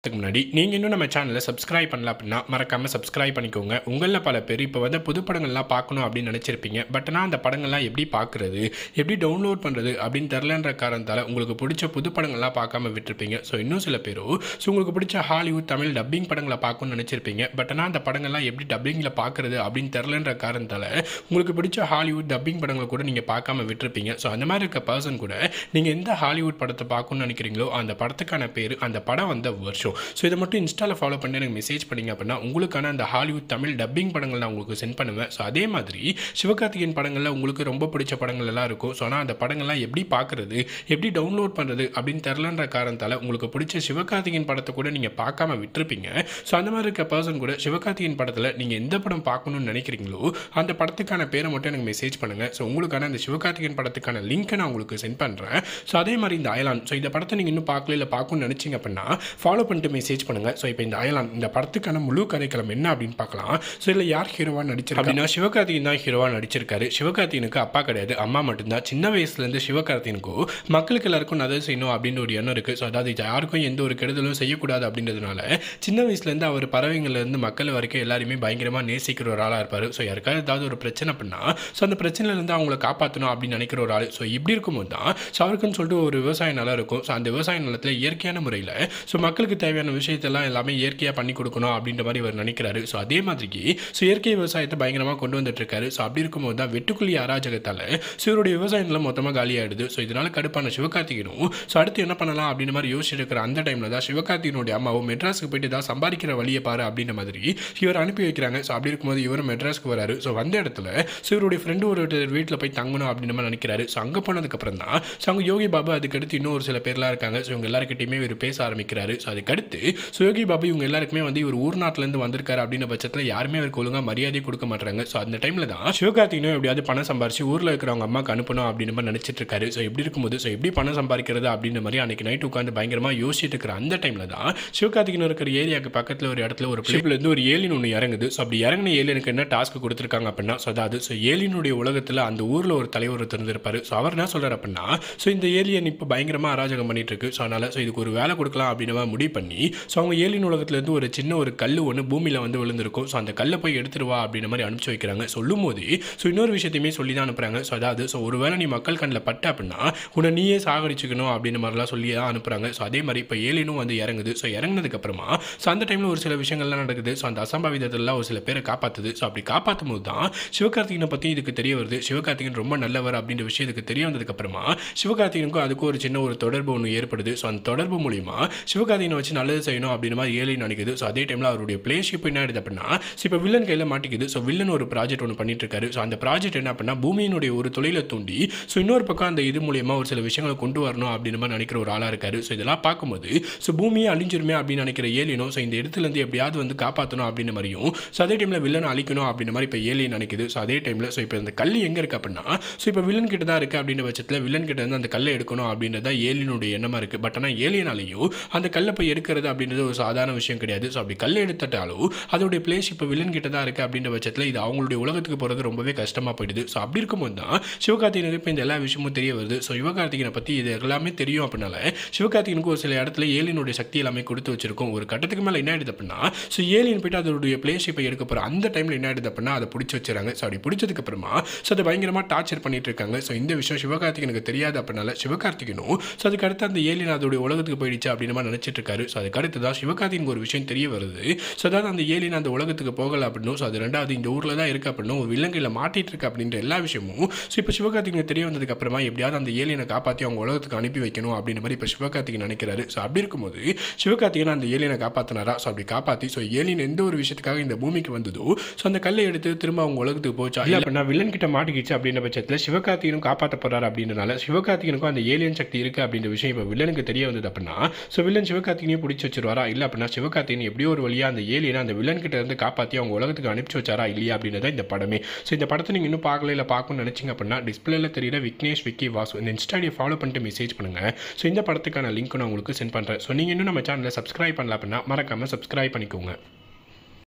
அதுக்கு முன்னாடி நீங்கள் இன்னும் நம்ம சேனலை சப்ஸ்கிரைப் பண்ணல அப்படின்னா மறக்காமல் சப்ஸ்கிரைப் பண்ணிக்கோங்க உங்களில் பல பேர் இப்போ வந்து புது படங்கள்லாம் பார்க்கணும் அப்படின்னு நினச்சிருப்பீங்க பட் ஆனால் அந்த படங்கள்லாம் எப்படி பார்க்குறது எப்படி டவுன்லோட் பண்ணுறது அப்படின்னு தெரிலன்ற காரணத்தால் உங்களுக்கு பிடிச்ச புது படங்கள்லாம் பார்க்காம விட்டுருப்பீங்க ஸோ இன்னும் சில பேரோ ஸோ உங்களுக்கு பிடிச்ச ஹாலிவுட் தமிழ் டப்பிங் படங்களை பார்க்கணும்னு நினச்சிருப்பீங்க பட் ஆனால் அந்த படங்கள்லாம் எப்படி டப்பிங்கில் பார்க்குறது அப்படின்னு தெரிலன்ற காரணத்தால் உங்களுக்கு பிடிச்ச ஹாலிவுட் டப்பிங் படங்களை கூட நீங்கள் பார்க்காம விட்டுருப்பீங்க ஸோ அந்த மாதிரி இருக்க பர்சன் கூட நீங்கள் எந்த ஹாலிவுட் படத்தை பார்க்கணும்னு நினைக்கிறீங்களோ அந்த படத்துக்கான பேர் அந்த படம் வந்த வருஷம் ஸோ இதை மட்டும் இன்ஸ்டாவில் ஃபாலோ பண்ணி எனக்கு மெசேஜ் பண்ணீங்க அப்படின்னா உங்களுக்கான அந்த ஹாலிவுட் தமிழ் டப்பிங் படங்கள் நான் உங்களுக்கு சென்ட் பண்ணுவேன் ஸோ அதே மாதிரி சிவகார்த்திகேயன் படங்களில் உங்களுக்கு ரொம்ப பிடிச்ச படங்கள் எல்லாம் இருக்கும் ஸோ ஆனால் அந்த படங்கள்லாம் எப்படி பார்க்குறது எப்படி டவுன்லோட் பண்ணுறது அப்படின்னு தெரிலன்ற காரணத்தால் உங்களுக்கு பிடிச்ச சிவகார்த்திகேயன் படத்தை கூட நீங்கள் பார்க்காம விட்டுருப்பீங்க ஸோ அந்த மாதிரி இருக்க பர்சன் கூட சிவகார்த்திகேயன் படத்தில் நீங்கள் எந்த படம் பார்க்கணும்னு நினைக்கிறீங்களோ அந்த படத்துக்கான பேரை மட்டும் எனக்கு மெசேஜ் பண்ணுங்கள் ஸோ உங்களுக்கான அந்த சிவகார்த்திகேயன் படத்துக்கான லிங்க்கை நான் உங்களுக்கு சென்ட் பண்ணுறேன் ஸோ அதே மாதிரி இந்த அயலான் ஸோ இந்த படத்தை நீங்கள் இன்னும் பார்க்கல இல்லை பார்க்கணும்னு நினச்சிங்க அப்படின்னா ஃபாலோ பண்ணிட்டு மெசேஜ் பண்ணுங்கள் ஸோ இப்போ இந்த அயலான் இந்த படத்துக்கான முழு கதைக்களம் என்ன அப்படின்னு பார்க்கலாம் ஸோ இதில் யார் ஹீரோவாக நடிச்சிருக்கா அப்படின்னா சிவகார்த்திகேயன் தான் ஹீரோவாக நடிச்சிருக்காரு சிவகார்த்திகனுக்கு அப்பா கிடையாது அம்மா மட்டும்தான் சின்ன வயசுலேருந்து சிவகார்த்திகனுக்கும் மக்களுக்கு எல்லாருக்கும் நல்லது செய்யணும் அப்படின்னு ஒரு எண்ணம் இருக்குது ஸோ அதாவது யாருக்கும் எந்த ஒரு கெடுதலும் செய்யக்கூடாது அப்படின்றதுனால சின்ன வயசுலேருந்து அவர் பறவைங்கள்லேருந்து மக்கள் வரைக்கும் எல்லாருமே பயங்கரமாக நேசிக்கிற ஒரு ஆளாக இருப்பார் ஸோ யாருக்காவது ஏதாவது ஒரு பிரச்சனை பண்ணா ஸோ அந்த பிரச்சனையிலேருந்து அவங்கள காப்பாற்றணும் அப்படின்னு நினைக்கிற ஒரு ஆள் ஸோ இப்படி இருக்கும்போது தான் ஸோ அவருக்குன்னு சொல்லிட்டு ஒரு விவசாய நிலம் இருக்கும் ஸோ அந்த விவசாய நிலத்தில் இயற்கையான முறையில் ஸோ மக்களுக்கு தேவையான விஷயத்தெல்லாம் எல்லாமே இயற்கையாக பண்ணி கொடுக்கணும் அப்படின்ற மாதிரி அவர் நினைக்கிறாரு ஸோ அதே மாதிரிக்கு ஸோ இயற்கை விவசாயத்தை பயங்கரமாக கொண்டு வந்துட்டு இருக்காரு ஸோ அப்படி இருக்கும்போது தான் வெட்டுக்குழி அராஜகத்தால் ஸோ இவருடைய விவசாய நிலம் மொத்தமாக காலியாயிடுது ஸோ இதனால கடுப்பான சிவகார்த்திகனும் ஸோ அடுத்து என்ன பண்ணலாம் அப்படின்ற மாதிரி யோசிச்சுட்டு இருக்கிற அந்த டைமில் தான் சிவகார்த்திகனுடைய அம்மாவும் மெட்ராஸுக்கு போயிட்டு தான் சம்பாதிக்கிற வழியை பாரு அப்படின்ற மாதிரி இவர் அனுப்பி வைக்கிறாங்க ஸோ அப்படி இருக்கும்போது இவரும் மெட்ராஸ்க்கு வராரு ஸோ வந்த இடத்துல ஸோ இவருடைய ஃப்ரெண்டு ஒரு வீட்டில் போய் தங்கணும் அப்படின்ற மாதிரி நினைக்கிறாரு ஸோ அங்கே போனதுக்கப்புறம் தான் ஸோ அவங்க யோகி பாபு அதுக்கடுத்து இன்னும் ஒரு சில பேர்லாம் இருக்காங்க ஸோ இவங்க எல்லாருக்கிட்டையுமே இவர் பேச ஆரம்பிக்கிறாரு ஸோ அதுக்கடுத்து ஸோ யோகி பாபு இவங்க எல்லாருக்குமே வந்து இவர் ஊர் நாட்டிலேருந்து வந்திருக்காரு அப்படின்ற பட்சத்தில் யாருமே அவருக்கு ஒழுங்காக மரியாதை கொடுக்க மாட்டாங்க ஸோ அந்த டைமில் தான் சிவகார்த்திகனும் எப்படியாவது பணம் சம்பாரிச்சு ஊரில் இருக்கிறவங்க அம்மாக்கு அனுப்பணும் அப்படின்னு மாதிரி நினச்சிட்டு இருக்காரு ஸோ எப்படி இருக்கும்போது ஸோ எப்படி பணம் சம்பாதிக்கிறது அப்படின்ற மாதிரி அன்னைக்கு நைட் உட்காந்து பயங்கரமாக யோசிச்சுட்டு இருக்கிற அந்த டைமில் தான் சிவகார்த்திகன் இருக்கிற ஏரியாவுக்கு பக்கத்தில் ஒரு இடத்துல ஒரு பிளேப்லேருந்து ஒரு ஏலியன் ஒன்று இறங்குது ஸோ அப்படி இறங்கின ஏலியனுக்கு என்ன டாஸ்க் கொடுத்துருக்காங்க அப்படின்னா ஸோ அதாவது ஸோ ஏலியனுடைய உலகத்தில் அந்த ஊரில் ஒரு தலைவர் ஒருத்தர் இருந்திருப்பாரு ஸோ அவர் என்ன சொல்கிறார் அப்படின்னா ஸோ இந்த ஏலியன் இப்போ பயங்கரமாக அராஜகம் பண்ணிட்டு இருக்கு ஸோ அதனால் ஸோ இதுக்கு ஒரு வேலை கொடுக்கலாம் அப்படின்னு மாதிரி முடிவு பண்ணி ஸோ அவங்க ஏலியன் உலகத்துலேருந்து ஒரு சின்ன ஒரு கல் ஒன்று பூமியில் வந்து விழுந்திருக்கும் ஸோ அந்த கல்லை போய் எடுத்துட்டு வா அப்படின்ற மாதிரி அனுப்பிச்சு வைக்கிறாங்க சொல்லும் போது ஸோ இன்னொரு விஷயத்தையுமே சொல்லி தான் அனுப்புகிறாங்க ஸோ அதாவது ஸோ ஒரு வேளை நீ மக்கள் கண்ணில் பட்ட அப்படின்னா உன்னை நீயே சாகடிச்சுக்கணும் அப்படின்ற மாதிரிலாம் சொல்லி தான் அனுப்புகிறாங்க ஸோ அதே மாதிரி இப்போ ஏலியனும் வந்து இறங்குது ஸோ இறங்குனதுக்கு அப்புறமா ஸோ அந்த டைமில் ஒரு சில விஷயங்கள்லாம் நடக்குது ஸோ அந்த அசம்பாவிதத்தெல்லாம் ஒரு சில பேரை காப்பாற்றுது ஸோ அப்படி காப்பாற்றும் போது தான் சிவகார்த்திகனை பற்றி இதுக்கு தெரிய வருது சிவகார்த்திகன் ரொம்ப நல்லவர் அப்படின்ற விஷயம் இதுக்கு தெரிய வந்ததுக்கப்புறமா சிவகார்த்திகனுக்கும் அதுக்கும் ஒரு சின்ன ஒரு தொடர்பு ஒன்று ஏற்படுது ஸோ அந்த தொடர்பு மூலிமா சிவகார்த்திகனை வச்சு நல்லது செய்யணும் அப்படின்ற மாதிரி ஏலியன் நினைக்குது ஸோ அதே டைமில் அவருடைய பிளேஷிப் என்ன ஆயிடுது அப்படின்னா ஸோ இப்போ வில்லன் கையில் மாட்டிக்குது ஸோ வில்லன் ஒரு ப்ராஜெக்ட் ஒன்று பண்ணிட்டு இருக்காரு ஸோ அந்த ப்ராஜெக்ட் என்ன அப்படின்னா பூமியினுடைய ஒரு தொழிலை தூண்டி ஸோ இன்னொரு பக்கம் அந்த இது மூலியமா ஒரு சில விஷயங்களை கொண்டு வரணும் அப்படின்னு மாதிரி நினைக்கிற ஒரு ஆளாக இருக்காரு ஸோ இதெல்லாம் பார்க்கும்போது ஸோ பூமியை அழிஞ்சிருமே அப்படின்னு நினைக்கிற ஏலியனும் ஸோ இந்த இடத்துலேருந்து எப்படியாவது வந்து காப்பாற்றணும் அப்படின்னு மாதிரியும் ஸோ அதே டைமில் வில்லனை அழிக்கணும் அப்படின்ற மாதிரி இப்போ ஏலியன் நினைக்குது ஸோ அதே டைமில் ஸோ இப்போ இந்த கல் எங்கே இருக்குது அப்படின்னா ஸோ இப்போ வில்லன் கிட்ட தான் இருக்குது அப்படின்ற பட்சத்தில் வில்லன் கிட்ட இருந்து அந்த கல்லை எடுக்கணும் அப்படின்றது தான் ஏலியனுடைய எண்ணமாக இருக்குது பட் ஆனால் ஏலியனாலேயும் அந்த கல்லை போய் எடுக்கிறது அப்படின்றது ஒரு சாதாரண விஷயம் கிடையாது ஸோ அப்படி கல்லை எடுத்துட்டாலும் அதோடைய பிளேஸ் இப்போ வில்லன் கிட்ட தான் இருக்குது அப்படின்ற பட்சத்தில் இது அவங்களுடைய உலகத்துக்கு போகிறது ரொம்பவே கஷ்டமாக போயிடுது ஸோ அப்படி இருக்கும்போது தான் சிவகார்த்திகனுக்கு இப்போ இந்த எல்லா விஷயமும் தெரிய வருது ஸோ சிவகார்த்திகனை பற்றி இது எல்லாமே தெரியும் அப்படின்னால சிவகார்த்திகனுக்கு ஒரு சில இடத்துல ஏலியனுடைய சக்தி எல்லாமே கொடுத்து வச்சிருக்கும் ஒரு கட்டத்துக்கு மேலே என்ன ஆயிடுது அப்படின்னா ஸோ ஏலியன் போயிட்டு அதோடைய பிளேஸ் இப்போ எடுக்க போகிற அந்த டைமில் என்ன ஆயிடுது அப்படின்னா அதை பிடிச்சி வச்சுறாங்க ஸோ அப்படி பிடிச்சதுக்கு அப்புறமா ஸோ அதை பயங்கரமாக டார்ச்சர் பண்ணிட்டு இருக்காங்க ஸோ இந்த விஷயம் சிவகார்த்திகனுக்கு தெரியாது அப்படின்னால சிவகார்த்திகனும் ஸோ அதுக்கு அடுத்து அந்த ஏலியன் அதோடைய உலகத்துக்கு போயிடுச்சு அப்படின்னு மாதிரி நினச்சிட்டு இருக்காரு ஸோ அதுக்கு அடுத்து தான் சிவகார்த்திகனுக்கு ஒரு விஷயம் தெரிய வருது ஸோ அதாவது அந்த ஏலியன் அந்த உலகத்துக்கு போகல அப்படின்னும் ஸோ அது ரெண்டாவது இந்த ஊரில் தான் இருக்கு அப்படின்னும் ஒரு விலங்குல மாட்டிட்டு இருக்கு அப்படின்ற எல்லா விஷயமும் ஸோ இப்போ சிவகார்த்திகனுக்கு தெரிய வந்ததுக்கு அப்புறமா எப்படியாவது அந்த ஏலியனை காப்பாற்றி அவங்க உலகத்துக்கு அனுப்பி வைக்கணும் அப்படின்ற மாதிரி இப்போ சிவகார்த்திகன் நினைக்கிறாரு ஸோ அப்படி இருக்கும்போது சிவகார்த்திகன் அந்த ஏலியனை காப்பாற்றினாரா ஸோ அப்படி காப்பாற்றி ஸோ ஏலியன் எந்த ஒரு விஷயத்துக்காக இந்த பூமிக்கு வந்ததோ ஸோ அந்த கல்லை எடுத்து திரும்ப அவங்க உலகத்துக்கு போச்சா இல்லை அப்படின்னா வில்லன் கிட்ட மாட்டிக்கிச்சு அப்படின்ற பட்சத்தில் சிவகார்த்திகனும் காப்பாற்ற போறாரு அப்படின்றனால சிவகார்த்திகனுக்கும் அந்த ஏலியன் சக்தி இருக்கு அப்படின்ற விஷயம் இப்போ வில்லனுக்கு தெரிய வந்தது அப்படின்னா ஸோ வில்லன் சிவகார்த்திகனையும் பிடிச்சி வச்சிருவாரா இல்லை அப்படின்னா சிவகார்த்திகன் எப்படியோ ஒரு வழியாக அந்த ஏலியனை அந்த வில்லன் கிட்ட இருந்து காப்பாற்றி அவங்க உலகத்துக்கு அனுப்பிச்சு வச்சாரா இல்லையா அப்படின்றத இந்த படமே ஸோ இந்த படத்தை நீங்கள் இன்னும் பார்க்கல இல்லை பார்க்கணும்னு நினச்சிங்க அப்படின்னா டிஸ்பிளேல தெரியுற விக்னேஷ் விக்கி வாசு இந்த இன்ஸ்டாடியை ஃபாலோ பண்ணிட்டு மெசேஜ் பண்ணுங்க ஸோ இந்த படத்துக்கான லிங்க் நான் உங்களுக்கு சென்ட் பண்ணுறேன் ஸோ நீங்கள் இன்னும் நம்ம சேனலை சப்ஸ்கிரைப் பண்ணல அப்படின்னா மறக்காமல் சப்ஸ்கிரைப் பண்ணிக்கோங்க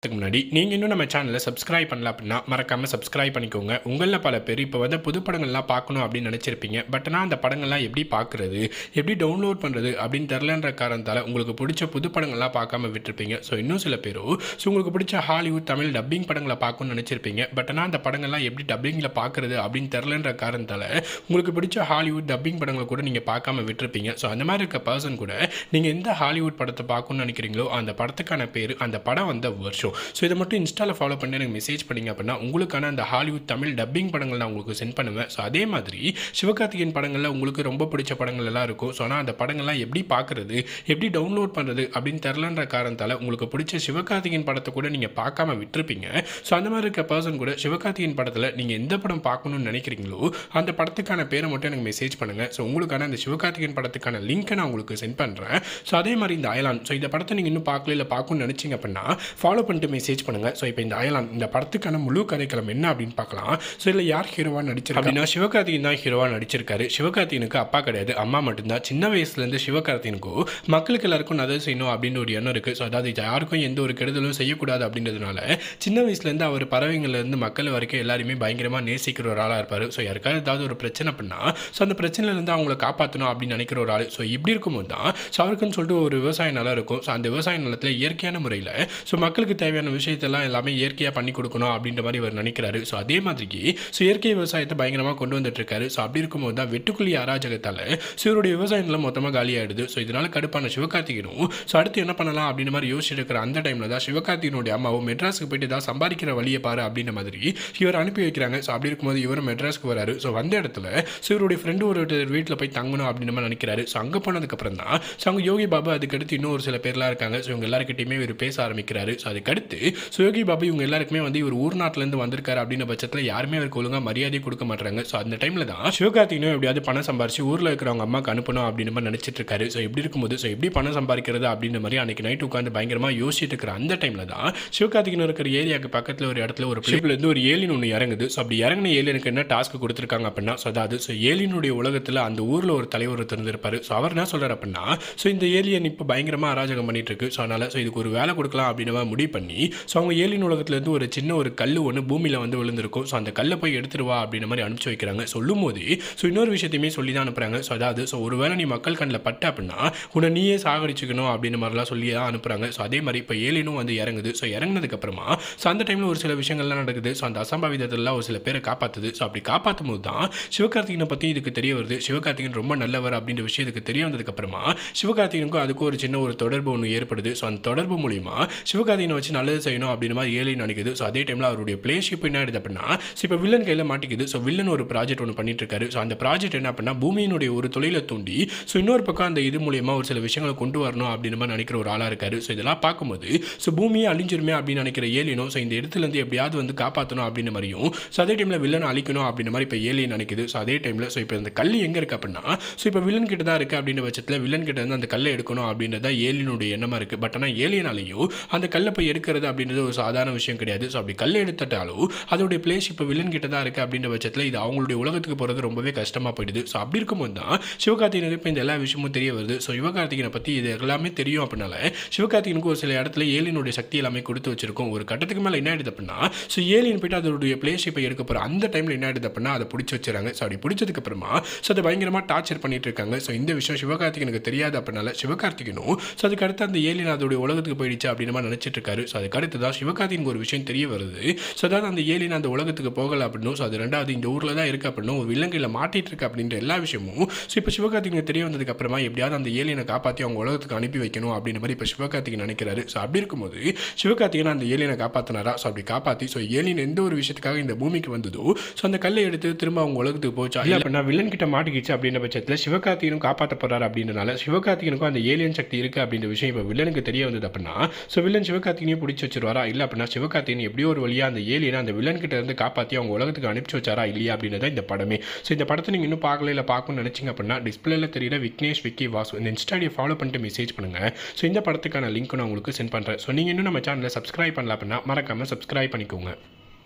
அதுக்கு முன்னாடி நீங்கள் இன்னும் நம்ம சேனலை சப்ஸ்கிரைப் பண்ணல அப்படின்னா மறக்காமல் சப்ஸ்கிரைப் பண்ணிக்கோங்க உங்களில் பல பேர் இப்போ வந்து புது படங்கள்லாம் பார்க்கணும் அப்படின்னு நினச்சிருப்பீங்க பட் ஆனால் அந்த படங்கள்லாம் எப்படி பார்க்குறது எப்படி டவுன்லோட் பண்ணுறது அப்படின்னு தெரிலன்ற காரணத்தால் உங்களுக்கு பிடிச்ச புது படங்கள்லாம் பார்க்காம விட்டுருப்பீங்க ஸோ இன்னும் சில பேரோ ஸோ உங்களுக்கு பிடிச்ச ஹாலிவுட் தமிழ் டப்பிங் படங்களை பார்க்கணும்னு நினச்சிருப்பீங்க பட் ஆனால் அந்த படங்கள்லாம் எப்படி டப்பிங்கில் பார்க்குறது அப்படின்னு தெரிலன்ற காரணத்தால் உங்களுக்கு பிடிச்ச ஹாலிவுட் டப்பிங் படங்களை கூட நீங்கள் பார்க்காம விட்டுருப்பீங்க ஸோ அந்த மாதிரி இருக்க பர்சன் கூட நீங்கள் எந்த ஹாலிவுட் படத்தை பார்க்கணும்னு நினைக்கிறீங்களோ அந்த படத்துக்கான பேர் அந்த படம் வந்த வருஷம் ஸோ இதை மட்டும் இன்ஸ்டாவில் ஃபாலோ பண்ணி எனக்கு மெசேஜ் பண்ணிங்க அப்படின்னா உங்களுக்கான அந்த ஹாலிவுட் தமிழ் டப்பிங் படங்கள் நான் உங்களுக்கு சென்ட் பண்ணுவேன் ஸோ அதே மாதிரி சிவகார்த்திகேயன் படங்களில் உங்களுக்கு ரொம்ப பிடிச்ச படங்கள் எல்லாம் இருக்கும் ஸோ ஆனால் அந்த படங்கள்லாம் எப்படி பார்க்குறது எப்படி டவுன்லோட் பண்ணுறது அப்படின்னு தெரிலன்ற காரணத்தால் உங்களுக்கு பிடிச்ச சிவகார்த்திகேயன் படத்தை கூட நீங்கள் பார்க்காம விட்டுருப்பீங்க ஸோ அந்த மாதிரி இருக்க பர்சன் கூட சிவகார்த்திகேயன் படத்தில் நீங்கள் எந்த படம் பார்க்கணும்னு நினைக்கிறீங்களோ அந்த படத்துக்கான பேரை மட்டும் எனக்கு மெசேஜ் பண்ணுங்கள் ஸோ உங்களுக்கான அந்த சிவகார்த்திகேயன் படத்துக்கான லிங்க்கை நான் உங்களுக்கு சென்ட் பண்ணுறேன் ஸோ அதே மாதிரி இந்த அயலான் ஸோ இந்த படத்தை நீங்கள் இன்னும் பார்க்கல இல்லை பார்க்கணும்னு நினச்சிங்க அப்படின்னா ஃபாலோ பண்ணிட்டு மெசேஜ் பண்ணுங்கள் ஸோ இப்போ இந்த அயலான் இந்த படத்துக்கான முழு கதைக்களம் என்ன அப்படின்னு பார்க்கலாம் ஸோ இதில் யார் ஹீரோவாக நடிச்சிருக்கா அப்படின்னா சிவகார்த்திகேயன் தான் ஹீரோவாக நடிச்சிருக்காரு சிவகார்த்திகனுக்கு அப்பா கிடையாது அம்மா மட்டும்தான் சின்ன வயசுலேருந்து சிவகார்த்திகனுக்கும் மக்களுக்கு எல்லாருக்கும் நல்லது செய்யணும் அப்படின்னு ஒரு எண்ணம் இருக்குது ஸோ அதாவது இது யாருக்கும் எந்த ஒரு கெடுதலும் செய்யக்கூடாது அப்படின்றதுனால சின்ன வயசுலேருந்து அவர் பறவைங்கள்லேருந்து மக்கள் வரைக்கும் எல்லாருமே பயங்கரமாக நேசிக்கிற ஒரு ஆளாக இருப்பார் ஸோ யாருக்காவது ஏதாவது ஒரு பிரச்சனை பண்ணா ஸோ அந்த பிரச்சனையிலேருந்து அவங்கள காப்பாற்றணும் அப்படின்னு நினைக்கிற ஒரு ஆள் ஸோ இப்படி இருக்கும்போது தான் ஸோ அவருக்குன்னு சொல்லிட்டு ஒரு விவசாய நிலம் இருக்கும் ஸோ அந்த விவசாய நிலத்தில் இயற்கையான முறையில் ஸோ மக்களுக்கு தேவையான விஷயத்தெல்லாம் எல்லாமே இயற்கையாக பண்ணி கொடுக்கணும் அப்படின்ற மாதிரி அவர் நினைக்கிறாரு ஸோ அதே மாதிரிக்கு ஸோ இயற்கை விவசாயத்தை பயங்கரமாக கொண்டு வந்துட்டு இருக்காரு ஸோ அப்படி இருக்கும்போது தான் வெட்டுக்குழி அராஜகத்தால் ஸோ இவருடைய விவசாய நிலம் மொத்தமாக காலியாயிடுது ஸோ இதனால கடுப்பான சிவகார்த்திகனும் ஸோ அடுத்து என்ன பண்ணலாம் அப்படின்ற மாதிரி யோசிச்சுட்டு இருக்கிற அந்த டைமில் தான் சிவகார்த்திகனுடைய அம்மாவும் மெட்ராஸுக்கு போயிட்டு தான் சம்பாதிக்கிற வழியை பாரு அப்படின்ற மாதிரி இவர் அனுப்பி வைக்கிறாங்க ஸோ அப்படி இருக்கும்போது இவர் மெட்ராஸ்க்கு வராரு ஸோ வந்த இடத்துல ஸோ இவருடைய ஃப்ரெண்டு ஒரு வீட்டில் போய் தங்கணும் அப்படின்னு மாதிரி நினைக்கிறாரு ஸோ அங்கே போனதுக்கப்புறம் தான் ஸோ அவங்க யோகி பாபு அதுக்கடுத்து இன்னும் ஒரு சில பேர்லாம் இருக்காங்க ஸோ இவங்க எல்லாருக்கிட்டையுமே இவர் பேச ஆரம்பிக்கிறாரு ஸோ அதுக்கடுத்து ஸோ யோகி பாபு இவங்க எல்லாருக்குமே வந்து இவர் ஊர் நாட்டிலேருந்து வந்திருக்காரு அப்படின்ற பட்சத்தில் யாருமே அவருக்கு ஒழுங்காக மரியாதை கொடுக்க மாட்டாங்க ஸோ அந்த டைமில் தான் சிவகார்த்திகனும் எப்படியாவது பணம் சம்பாரிச்சு ஊரில் இருக்கிறவங்க அம்மாக்கு அனுப்பணும் அப்படின்னு மாதிரி நினச்சிட்டு இருக்காரு ஸோ இப்படி இருக்கும்போது ஸோ எப்படி பணம் சம்பாதிக்கிறது அப்படின்ற மாதிரி அன்னைக்கு நைட் உட்காந்து பயங்கரமாக யோசிச்சுட்டு இருக்கிற அந்த டைமில் தான் சிவகார்த்திகன் இருக்கிற ஏரியாவுக்கு பக்கத்தில் ஒரு இடத்துல ஒரு ஷிப்லேருந்து ஒரு ஏலியன் ஒன்று இறங்குது ஸோ அப்படி இறங்கின ஏலியனுக்கு என்ன டாஸ்க் கொடுத்துருக்காங்க அப்படின்னா ஸோ அதாவது ஸோ ஏலியனுடைய உலகத்தில் அந்த ஊரில் ஒரு தலைவர் ஒருத்தர் இருந்திருப்பாரு ஸோ அவர் என்ன சொல்கிறார் அப்படின்னா ஸோ இந்த ஏலியன் இப்போ பயங்கரமாக அராஜகம் பண்ணிட்டு இருக்கு ஸோ அதனால் ஸோ இதுக்கு ஒரு வேலை கொடுக்கலாம் அப்படின்னு மாதிரி முடிவு பண்ணி ஸோ அவங்க ஏலியன் உலகத்துலேருந்து ஒரு சின்ன ஒரு கல் ஒன்று பூமியில் வந்து விழுந்திருக்கும் ஸோ அந்த கல்லை போய் எடுத்துட்டு வா அப்படின்ற மாதிரி அனுப்பிச்சு வைக்கிறாங்க சொல்லும் போது ஸோ இன்னொரு விஷயத்தையுமே சொல்லி தான் அனுப்புகிறாங்க ஸோ அதாவது ஸோ ஒரு வேளை நீ மக்கள் கண்ணில் பட்ட அப்படின்னா உன்னை நீயே சாகடிச்சுக்கணும் அப்படின்ற மாதிரிலாம் சொல்லி தான் அனுப்புகிறாங்க ஸோ அதே மாதிரி இப்போ ஏலியனும் வந்து இறங்குது ஸோ இறங்கினதுக்கப்புறமா ஸோ அந்த டைமில் ஒரு சில விஷயங்கள்லாம் நடக்குது ஸோ அந்த அசம்பாவிதத்தெல்லாம் ஒரு சில பேரை காப்பாற்றுது ஸோ அப்படி காப்பாற்றும் போது தான் சிவகார்த்திகனை பற்றி இதுக்கு தெரிய வருது சிவகார்த்திகன் ரொம்ப நல்லவர் அப்படின்ற விஷயம் இதுக்கு தெரிய வந்ததுக்கப்புறமா சிவகார்த்திகனுக்கும் அதுக்கும் ஒரு சின்ன ஒரு தொடர்பு ஒன்று ஏற்படுது ஸோ அந்த தொடர்பு மூலிமா சிவகார்த்திகனை வச்சு நல்லது செய்யணும் அப்படின்ற மாதிரி ஏலியன் நினைக்குது ஸோ அதே டைமில் அவருடைய பிளேஷிப் என்ன ஆயிடுது அப்படின்னா ஸோ இப்போ வில்லன் கையில் மாட்டிக்குது ஸோ வில்லன் ஒரு ப்ராஜெக்ட் ஒன்று பண்ணிட்டு இருக்காரு ஸோ அந்த ப்ராஜெக்ட் என்ன அப்படின்னா பூமியினுடைய ஒரு தொழிலை தூண்டி ஸோ இன்னொரு பக்கம் அந்த இது மூலியமா ஒரு சில விஷயங்களை கொண்டு வரணும் அப்படின்ற மாதிரி நினைக்கிற ஒரு ஆளாக இருக்காரு ஸோ இதெல்லாம் பார்க்கும்போது ஸோ பூமியை அழிஞ்சிருமே அப்படின்னு நினைக்கிற ஏலியனும் ஸோ இந்த இடத்துல இருந்து எப்படியாவது வந்து காப்பாற்றணும் அப்படின்ற மாதிரியும் ஸோ அதே டைமில் வில்லனை அழிக்கணும் அப்படின்ற மாதிரி இப்போ ஏலியன் நினைக்குது ஸோ அதே டைமில் ஸோ இப்போ இந்த கல் எங்கே இருக்கு அப்படின்னா ஸோ இப்போ வில்லன் கிட்ட தான் இருக்குது அப்படின்ற பட்சத்தில் வில்லன் கிட்ட இருந்து அந்த கல்லை எடுக்கணும் அப்படின்றது தான் ஏலியனுடைய எண்ணமாக இருக்குது பட் ஆனால் ஏலியனாலையும் அந்த கல்லை போய் எடுக்கிறது அப்படின்றது ஒரு சாதாரண விஷயம் கிடையாது ஸோ அப்படி கல்லை எடுத்துட்டாலும் அதோடைய பிளேஸ் இப்போ வில்லன் கிட்ட தான் இருக்குது அப்படின்ற பட்சத்தில் இது அவங்களுடைய உலகத்துக்கு போகிறது ரொம்பவே கஷ்டமாக போயிடுது ஸோ அப்படி இருக்கும்போது தான் சிவகார்த்திகனுக்கு இப்போ இந்த எல்லா விஷயமும் தெரிய வருது ஸோ சிவகார்த்திகனை பற்றி இது எல்லாமே தெரியும் அப்படின்னால சிவகார்த்திகனுக்கு ஒரு சில இடத்துல ஏலியனுடைய சக்தி எல்லாமே கொடுத்து வச்சிருக்கும் ஒரு கட்டத்துக்கு மேலே என்ன ஆயிடுது அப்படின்னா ஸோ ஏலியன் போயிட்டு அதோடைய பிளேஸ் இப்போ எடுக்க போகிற அந்த டைமில் என்ன ஆயிடுது அப்படின்னா அதை பிடிச்சி வச்சுறாங்க ஸோ அப்படி பிடிச்சதுக்கு அப்புறமா ஸோ அதை பயங்கரமாக டார்ச்சர் பண்ணிட்டு இருக்காங்க ஸோ இந்த விஷயம் சிவகார்த்திகனுக்கு தெரியாது அப்படின்னால சிவகார்த்திகனும் ஸோ அதுக்கு அடுத்து அந்த ஏலியன் அதோடைய உலகத்துக்கு போயிடுச்சு அப்படின்னு மாதிரி நினச்சிட்டு இருக்காரு ஸோ அதுக்கு அடுத்து தான் சிவகார்த்திகனுக்கு ஒரு விஷயம் தெரிய வருது ஸோ அதாவது அந்த ஏலியன் அந்த உலகத்துக்கு போகலை அப்படின்னும் ஸோ அது ரெண்டாவது இந்த ஊரில் தான் இருக்கு அப்படின்னும் ஒரு விலங்கையில் மாட்டிட்டு இருக்கு அப்படின்ற எல்லா விஷயமும் ஸோ இப்போ சிவகார்த்திகனுக்கு தெரிய வந்ததுக்கு அப்புறமா எப்படியாவது அந்த ஏலியனை காப்பாற்றி அவங்க உலகத்துக்கு அனுப்பி வைக்கணும் அப்படின்ற மாதிரி இப்போ சிவகார்த்திகன் நினைக்கிறாரு ஸோ அப்படி இருக்கும்போது சிவகார்த்திகன் அந்த ஏலியனை காப்பாற்றினாரா ஸோ அப்படி காப்பாற்றி ஸோ ஏலியன் எந்த ஒரு விஷயத்துக்காக இந்த பூமிக்கு வந்ததோ ஸோ அந்த கல்லை எடுத்து திரும்ப அவங்க உலகத்துக்கு போச்சா இல்லை அப்படின்னா வில்லன் கிட்ட மாட்டிக்கிச்சு அப்படின்ற பட்சத்தில் சிவகார்த்திகனும் காப்பாற்ற போறாரு அப்படின்றனால சிவகார்த்திகனுக்கும் அந்த ஏலியன் சக்தி இருக்கு அப்படின்ற விஷயம் இப்போ வில்லனுக்கு தெரிய வந்தது அப்படின்னா ஸோ வில்லன் சிவகார்த்திகனையும் பிடிச்சி வச்சிருவாரா இல்லை அப்படின்னா சிவகார்த்திகன் எப்படியோ ஒரு வழியாக அந்த ஏலியனை அந்த வில்லன் கிட்ட இருந்து காப்பாற்றி அவங்க உலகத்துக்கு அனுப்பிச்சு வச்சாரா இல்லையா அப்படின்றத இந்த படமே ஸோ இந்த படத்தை நீங்கள் இன்னும் பார்க்கல இல்லை பார்க்கணும்னு நினச்சிங்க அப்படின்னா டிஸ்பிளேல தெரியுற விக்னேஷ் விக்கி வாசு இந்த இன்ஸ்டாடியை ஃபாலோ பண்ணிட்டு மெசேஜ் பண்ணுங்க ஸோ இந்த படத்துக்கான லிங்க் நான் உங்களுக்கு சென்ட் பண்ணுறேன் ஸோ நீங்கள் இன்னும் நம்ம சேனலை சப்ஸ்கிரைப் பண்ணல அப்படின்னா மறக்காம சப்ஸ்கிரைப் பண்ணிக்கோங்க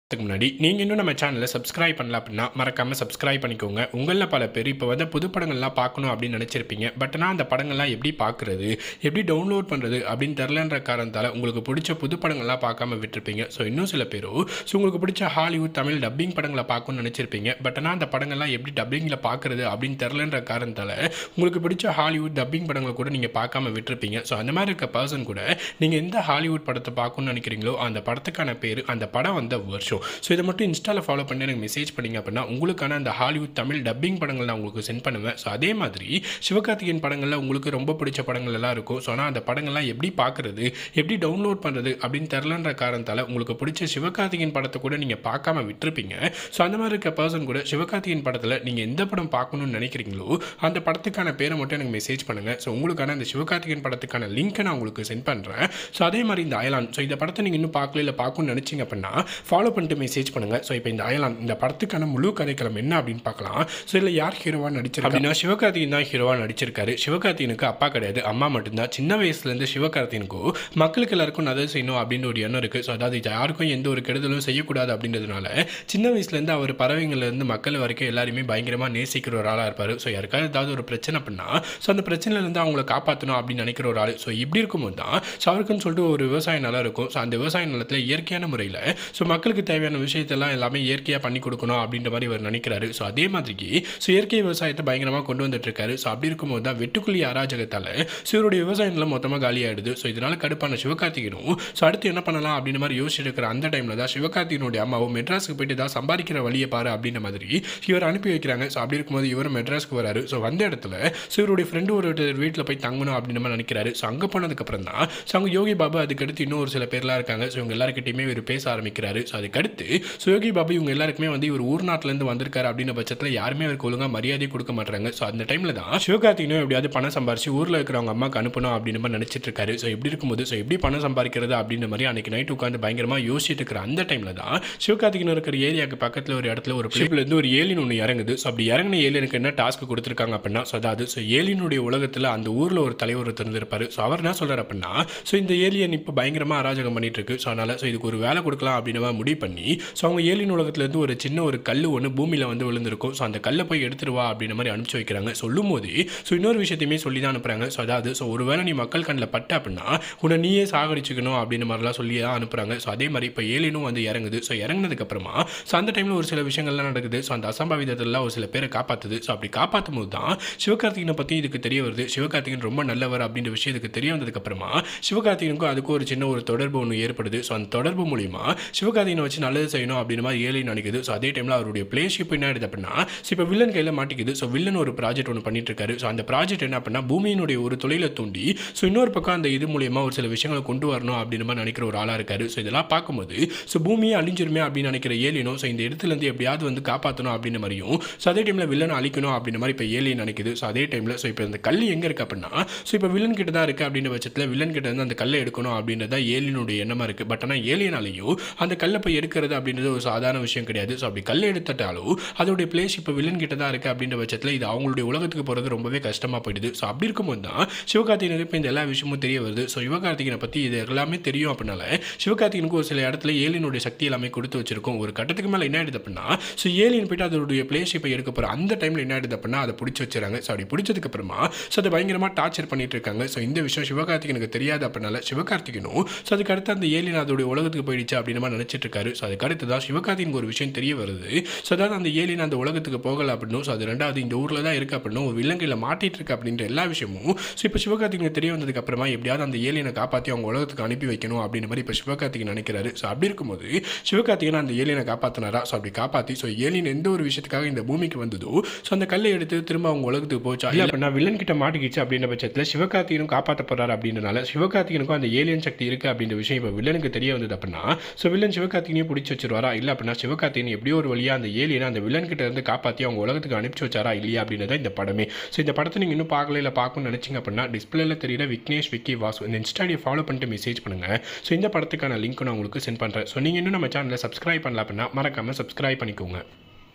அதுக்கு முன்னாடி நீங்கள் இன்னும் நம்ம சேனலை சப்ஸ்கிரைப் பண்ணல அப்படின்னா மறக்காமல் சப்ஸ்கிரைப் பண்ணிக்கோங்க உங்களில் பல பேர் இப்போ வந்து புது படங்கள்லாம் பார்க்கணும் அப்படின்னு நினச்சிருப்பீங்க பட் ஆனால் அந்த படங்கள்லாம் எப்படி பார்க்குறது எப்படி டவுன்லோட் பண்ணுறது அப்படின்னு தெரிலன்ற காரணத்தால் உங்களுக்கு பிடிச்ச புது படங்கள்லாம் பார்க்காம விட்டுருப்பீங்க ஸோ இன்னும் சில பேரோ ஸோ உங்களுக்கு பிடிச்ச ஹாலிவுட் தமிழ் டப்பிங் படங்களை பார்க்கணும்னு நினச்சிருப்பீங்க பட் ஆனால் அந்த படங்கள்லாம் எப்படி டப்பிங்கில் பார்க்குறது அப்படின்னு தெரிலன்ற காரணத்தால் உங்களுக்கு பிடிச்ச ஹாலிவுட் டப்பிங் படங்களை கூட நீங்கள் பார்க்காம விட்டுருப்பீங்க ஸோ அந்த மாதிரி இருக்க பர்சன் கூட நீங்கள் எந்த ஹாலிவுட் படத்தை பார்க்கணும்னு நினைக்கிறீங்களோ அந்த படத்துக்கான பேர் அந்த படம் வந்த வருஷம் ஸோ இதை மட்டும் இன்ஸ்டாவில் ஃபாலோ பண்ணி எனக்கு மெசேஜ் பண்ணிங்க அப்படின்னா உங்களுக்கான அந்த ஹாலிவுட் தமிழ் டப்பிங் படங்கள் நான் உங்களுக்கு சென்ட் பண்ணுவேன் ஸோ அதே மாதிரி சிவகார்த்திகேயன் படங்களில் உங்களுக்கு ரொம்ப பிடிச்ச படங்கள் எல்லாம் இருக்கும் ஸோ ஆனால் அந்த படங்கள்லாம் எப்படி பார்க்குறது எப்படி டவுன்லோட் பண்ணுறது அப்படின்னு தெரிலன்ற காரணத்தால் உங்களுக்கு பிடிச்ச சிவகார்த்திகேயன் படத்தை கூட நீங்கள் பார்க்காம விட்டுருப்பீங்க ஸோ அந்த மாதிரி இருக்க பர்சன் கூட சிவகார்த்திகேயன் படத்தில் நீங்கள் எந்த படம் பார்க்கணும்னு நினைக்கிறீங்களோ அந்த படத்துக்கான பேரை மட்டும் எனக்கு மெசேஜ் பண்ணுங்கள் ஸோ உங்களுக்கான அந்த சிவகார்த்திகேயன் படத்துக்கான லிங்க்கை நான் உங்களுக்கு சென்ட் பண்ணுறேன் ஸோ அதே மாதிரி இந்த அயலான் ஸோ இந்த படத்தை நீங்கள் இன்னும் பார்க்கல இல்லை பார்க்கணும்னு நினச்சிங்க அப்படின்னா ஃபாலோ பண்ணிட்டு மெசேஜ் பண்ணுங்கள் ஸோ இப்போ இந்த அயலான் இந்த படத்துக்கான முழு கதைக்களம் என்ன அப்படின்னு பார்க்கலாம் ஸோ இதில் யார் ஹீரோவாக நடிச்சிருக்கா அப்படின்னா சிவகார்த்திகேயன் தான் ஹீரோவாக நடிச்சிருக்காரு சிவகார்த்திகேயனுக்கு அப்பா கிடையாது அம்மா மட்டும்தான் சின்ன வயசுலேருந்து சிவகார்த்திகனுக்கும் மக்களுக்கு எல்லாருக்கும் நல்லது செய்யணும் அப்படின்னு ஒரு எண்ணம் இருக்குது ஸோ அதாவது யாருக்கும் எந்த ஒரு கெடுதலும் செய்யக்கூடாது அப்படின்றதுனால சின்ன வயசுலேருந்து அவர் பறவைங்கள்லேருந்து மக்கள் வரைக்கும் எல்லாருமே பயங்கரமாக நேசிக்கிற ஒரு ஆளாக இருப்பார் ஸோ யாருக்காவது ஏதாவது ஒரு பிரச்சனை பண்ணா ஸோ அந்த பிரச்சனையிலேருந்து அவங்கள காப்பாற்றணும் அப்படின்னு நினைக்கிற ஒரு ஆள் ஸோ இப்படி இருக்கும்போது தான் ஸோ அவருக்குன்னு சொல்லிட்டு ஒரு விவசாய நிலம் இருக்கும் ஸோ அந்த விவசாய நிலத்தில் இயற்கையான முறையில் ஸோ மக்களுக்கு தேவையான விஷயத்தெல்லாம் எல்லாமே இயற்கையாக பண்ணி கொடுக்கணும் அப்படின்ற மாதிரி அவர் நினைக்கிறாரு ஸோ அதே மாதிரிக்கு ஸோ இயற்கை விவசாயத்தை பயங்கரமாக கொண்டு வந்துட்டு இருக்காரு ஸோ அப்படி இருக்கும்போது தான் வெட்டுக்குழி அராஜகத்தால் ஸோ இவருடைய விவசாய நிலம் மொத்தமாக காலியாயிடுது ஸோ இதனால் கடுப்பான சிவகார்த்திகனும் ஸோ அடுத்து என்ன பண்ணலாம் அப்படின்ற மாதிரி யோசிச்சுட்டு இருக்கிற அந்த டைமில் தான் சிவகார்த்திகனுடைய அம்மாவும் மெட்ராஸுக்கு போயிட்டு தான் சம்பாதிக்கிற வழியை பாரு அப்படின்ற மாதிரி இவர் அனுப்பி வைக்கிறாங்க ஸோ அப்படி இருக்கும்போது இவர் மெட்ராஸ்க்கு வராரு ஸோ வந்த இடத்துல ஸோ இவருடைய ஃப்ரெண்டு ஒரு வீட்டில் போய் தங்கணும் அப்படின்ற மாதிரி நினைக்கிறாரு ஸோ அங்கே போனதுக்கப்புறம் தான் ஸோ அங்கே யோகி பாபு அதுக்கடுத்து இன்னும் ஒரு சில பேர்லாம் இருக்காங்க ஸோ இவங்க எல்லாருக்கிட்டையுமே இவர் பேச ஆரம்பிக்கிறாரு ஸோ அதுக்கடுத்து ஸோ யோகி பாபு இவங்க எல்லாருக்குமே வந்து இவர் ஊர் நாட்டிலேருந்து வந்திருக்காரு அப்படின்ற பட்சத்தில் யாருமே அவருக்கு ஒழுங்காக மரியாதை கொடுக்க மாட்டாங்க ஸோ அந்த டைமில் தான் சிவகார்த்திகனும் எப்படியாவது பணம் சம்பாரிச்சு ஊரில் இருக்கிறவங்க அம்மாக்கு அனுப்பணும் அப்படின்னு மாதிரி நினச்சிட்டு இருக்காரு ஸோ இப்படி இருக்கும்போது ஸோ எப்படி பணம் சம்பாதிக்கிறது அப்படின்ற மாதிரி அன்னைக்கு நைட் உட்காந்து பயங்கரமாக யோசிச்சுட்டு இருக்கிற அந்த டைமில் தான் சிவகார்த்திகன் இருக்கிற ஏரியாவுக்கு பக்கத்தில் ஒரு இடத்துல ஒரு ஷிப்ல இருந்து ஒரு ஏலியன் ஒன்று இறங்குது ஸோ அப்படி இறங்கின ஏலியனுக்கு என்ன டாஸ்க் கொடுத்துருக்காங்க அப்படின்னா ஸோ அதாவது ஸோ ஏலியனுடைய உலகத்தில் அந்த ஊரில் ஒரு தலைவர் இருந்திருப்பாரு ஸோ அவர் என்ன சொல்கிறார் அப்படின்னா ஸோ இந்த ஏலியன் இப்போ பயங்கரமாக அராஜகம் பண்ணிட்டு இருக்கு ஸோ அதனால் ஸோ இதுக்கு ஒரு வேலை கொடுக்கலாம் அப்படின்னு மாதிரி முடிவு பண்ணி ஸோ அவங்க ஏலியன் உலகத்துலேருந்து ஒரு சின்ன ஒரு கல் ஒன்று பூமியில் வந்து விழுந்திருக்கும் ஸோ அந்த கல்லை போய் எடுத்துட்டு வா அப்படின்ற மாதிரி அனுப்பிச்சு வைக்கிறாங்க சொல்லும் போது ஸோ இன்னொரு விஷயத்தையுமே சொல்லி தான் அனுப்புகிறாங்க ஸோ அதாவது ஸோ ஒருவேளை நீ மக்கள் கண்ணில் பட்ட அப்படின்னா உன்னை நீயே சாகடிச்சுக்கணும் அப்படின்ற மாதிரிலாம் சொல்லி தான் அனுப்புகிறாங்க ஸோ அதே மாதிரி இப்போ ஏலியனும் வந்து இறங்குது ஸோ இறங்குனதுக்கப்புறமா ஸோ அந்த டைமில் ஒரு சில விஷயங்கள்லாம் நடக்குது ஸோ அந்த அசம்பாவிதத்தெல்லாம் ஒரு சில பேரை காப்பாற்றுது ஸோ அப்படி காப்பாற்றும் போது தான் சிவகார்த்திகனை பற்றி இதுக்கு தெரிய வருது சிவகார்த்திகன் ரொம்ப நல்லவர் அப்படின்ற விஷயம் இதுக்கு தெரிய வந்ததுக்கப்புறமா சிவகார்த்திகனுக்கும் அதுக்கும் ஒரு சின்ன ஒரு தொடர்பு ஒன்று ஏற்படுது ஸோ அந்த தொடர்பு மூலிமா சிவகார்த்திகனை வச்சு நல்லது செய்யணும் அப்படின்ற மாதிரி ஏலியன் நினைக்குது ஸோ அதே டைமில் அவருடைய பிளேஷிப் என்ன ஆயிடுது அப்படின்னா ஸோ இப்போ வில்லன் கையில் மாட்டிக்குது ஸோ வில்லன் ஒரு ப்ராஜெக்ட் ஒன்று பண்ணிட்டு இருக்காரு ஸோ அந்த ப்ராஜெக்ட் என்ன அப்படின்னா பூமியினுடைய ஒரு தொழிலை தூண்டி ஸோ இன்னொரு பக்கம் அந்த இது மூலியமா ஒரு சில விஷயங்களை கொண்டு வரணும் அப்படின்ற மாதிரி நினைக்கிற ஒரு ஆளாக இருக்காரு ஸோ இதெல்லாம் பார்க்கும்போது ஸோ பூமியை அழிஞ்சிருமே அப்படின்னு நினைக்கிற ஏலியனும் ஸோ இந்த இடத்துல இருந்து எப்படியாவது வந்து காப்பாற்றணும் அப்படின்ற மாதிரியும் ஸோ அதே டைமில் வில்லனை அழிக்கணும் அப்படின்ற மாதிரி இப்போ ஏலியன் நினைக்குது ஸோ அதே டைமில் ஸோ இப்போ இந்த கல் எங்கே இருக்கு அப்படின்னா ஸோ இப்போ வில்லன் கிட்ட தான் இருக்குது அப்படின்ற பட்சத்தில் வில்லன் கிட்ட இருந்து அந்த கல்லை எடுக்கணும் அப்படின்றது தான் ஏலியனுடைய எண்ணமாக இருக்குது பட் ஆனால் ஏலியனாலேயும் அந்த கல்லை போய் எடுக்கிறது அப்படின்றது ஒரு சாதாரண விஷயம் கிடையாது ஸோ அப்படி கல்லை எடுத்துட்டாலும் அதோடைய பிளேஸ் இப்போ வில்லன் கிட்ட தான் இருக்குது அப்படின்ற பட்சத்தில் இது அவங்களுடைய உலகத்துக்கு போகிறது ரொம்பவே கஷ்டமாக போயிடுது ஸோ அப்படி இருக்கும்போது தான் சிவகார்த்திகனுக்கு இப்போ இந்த எல்லா விஷயமும் தெரிய வருது ஸோ சிவகார்த்திகனை பற்றி இது எல்லாமே தெரியும் அப்படின்னால சிவகார்த்திகனுக்கு ஒரு சில இடத்துல ஏலியனுடைய சக்தி எல்லாமே கொடுத்து வச்சிருக்கும் ஒரு கட்டத்துக்கு மேலே என்ன ஆயிடுது அப்படின்னா ஸோ ஏலியன் போயிட்டு அதோடைய பிளேஸ் இப்போ எடுக்க போகிற அந்த டைமில் என்ன ஆயிடுது அப்படின்னா அதை பிடிச்சி வச்சுறாங்க ஸோ அப்படி பிடிச்சதுக்கு அப்புறமா ஸோ அதை பயங்கரமாக டார்ச்சர் பண்ணிட்டு இருக்காங்க ஸோ இந்த விஷயம் சிவகார்த்திகனுக்கு தெரியாது அப்படின்னால சிவகார்த்திகனும் ஸோ அதுக்கு அடுத்து அந்த ஏலியன் அதோடைய உலகத்துக்கு போயிடுச்சு அப்படின்னு மாதிரி நினச்சிட்டு இருக்காரு ஸோ அதுக்கு அடுத்து தான் சிவகார்த்திகனுக்கு ஒரு விஷயம் தெரிய வருது ஸோ அதாவது அந்த ஏலியன் அந்த உலகத்துக்கு போகல அப்படின்னும் ஸோ அது ரெண்டாவது இந்த ஊரில் தான் இருக்கு அப்படின்னும் ஒரு விலங்கையில் மாட்டிட்டு இருக்கு அப்படின்ற எல்லா விஷயமும் ஸோ இப்போ சிவகார்த்திகனுக்கு தெரிய வந்ததுக்கு அப்புறமா எப்படியாவது அந்த ஏலியனை காப்பாற்றி அவங்க உலகத்துக்கு அனுப்பி வைக்கணும் அப்படின்ற மாதிரி இப்போ சிவகார்த்திகன் நினைக்கிறாரு ஸோ அப்படி இருக்கும்போது சிவகார்த்திகன் அந்த ஏலியனை காப்பாற்றினாரா ஸோ அப்படி காப்பாற்றி ஸோ ஏலியன் எந்த ஒரு விஷயத்துக்காக இந்த பூமிக்கு வந்ததோ ஸோ அந்த கல்லை எடுத்து திரும்ப அவங்க உலகத்துக்கு போச்சா இல்லை அப்படின்னா வில்லன் கிட்ட மாட்டிக்கிச்சு அப்படின்ற பட்சத்தில் சிவகார்த்திகனும் காப்பாற்ற போறாரு அப்படின்றனால சிவகார்த்திகனுக்கும் அந்த ஏலியன் சக்தி இருக்கு அப்படின்ற விஷயம் இப்போ வில்லனுக்கு தெரிய வந்தது அப்படின்னா ஸோ வில்லன் சிவகார்த்திகனையும் பிடிச்சி வச்சிருவாரா இல்லை அப்படின்னா சிவகார்த்திகன் எப்படியோ ஒரு வழியாக அந்த ஏலியனை அந்த வில்லன் கிட்ட இருந்து காப்பாற்றி அவங்க உலகத்துக்கு அனுப்பிச்சு வச்சாரா இல்லையா அப்படின்றத இந்த படமே ஸோ இந்த படத்தை நீங்கள் இன்னும் பார்க்கல இல்லை பார்க்கணும்னு நினச்சிங்க அப்படின்னா டிஸ்பிளேல தெரியல விக்னேஷ் விக்கி வாசு இந்த இன்ஸ்டாடியை ஃபாலோ பண்ணிட்டு மெசேஜ் பண்ணுங்க ஸோ இந்த படத்துக்கான லிங்க் நான் உங்களுக்கு சென்ட் பண்ணுறேன் ஸோ நீங்கள் இன்னும் நம்ம சேனலை சப்ஸ்கிரைப் பண்ணல அப்படின்னா மறக்காமல் சப்ஸ்கிரைப் பண்ணிக்கோங்க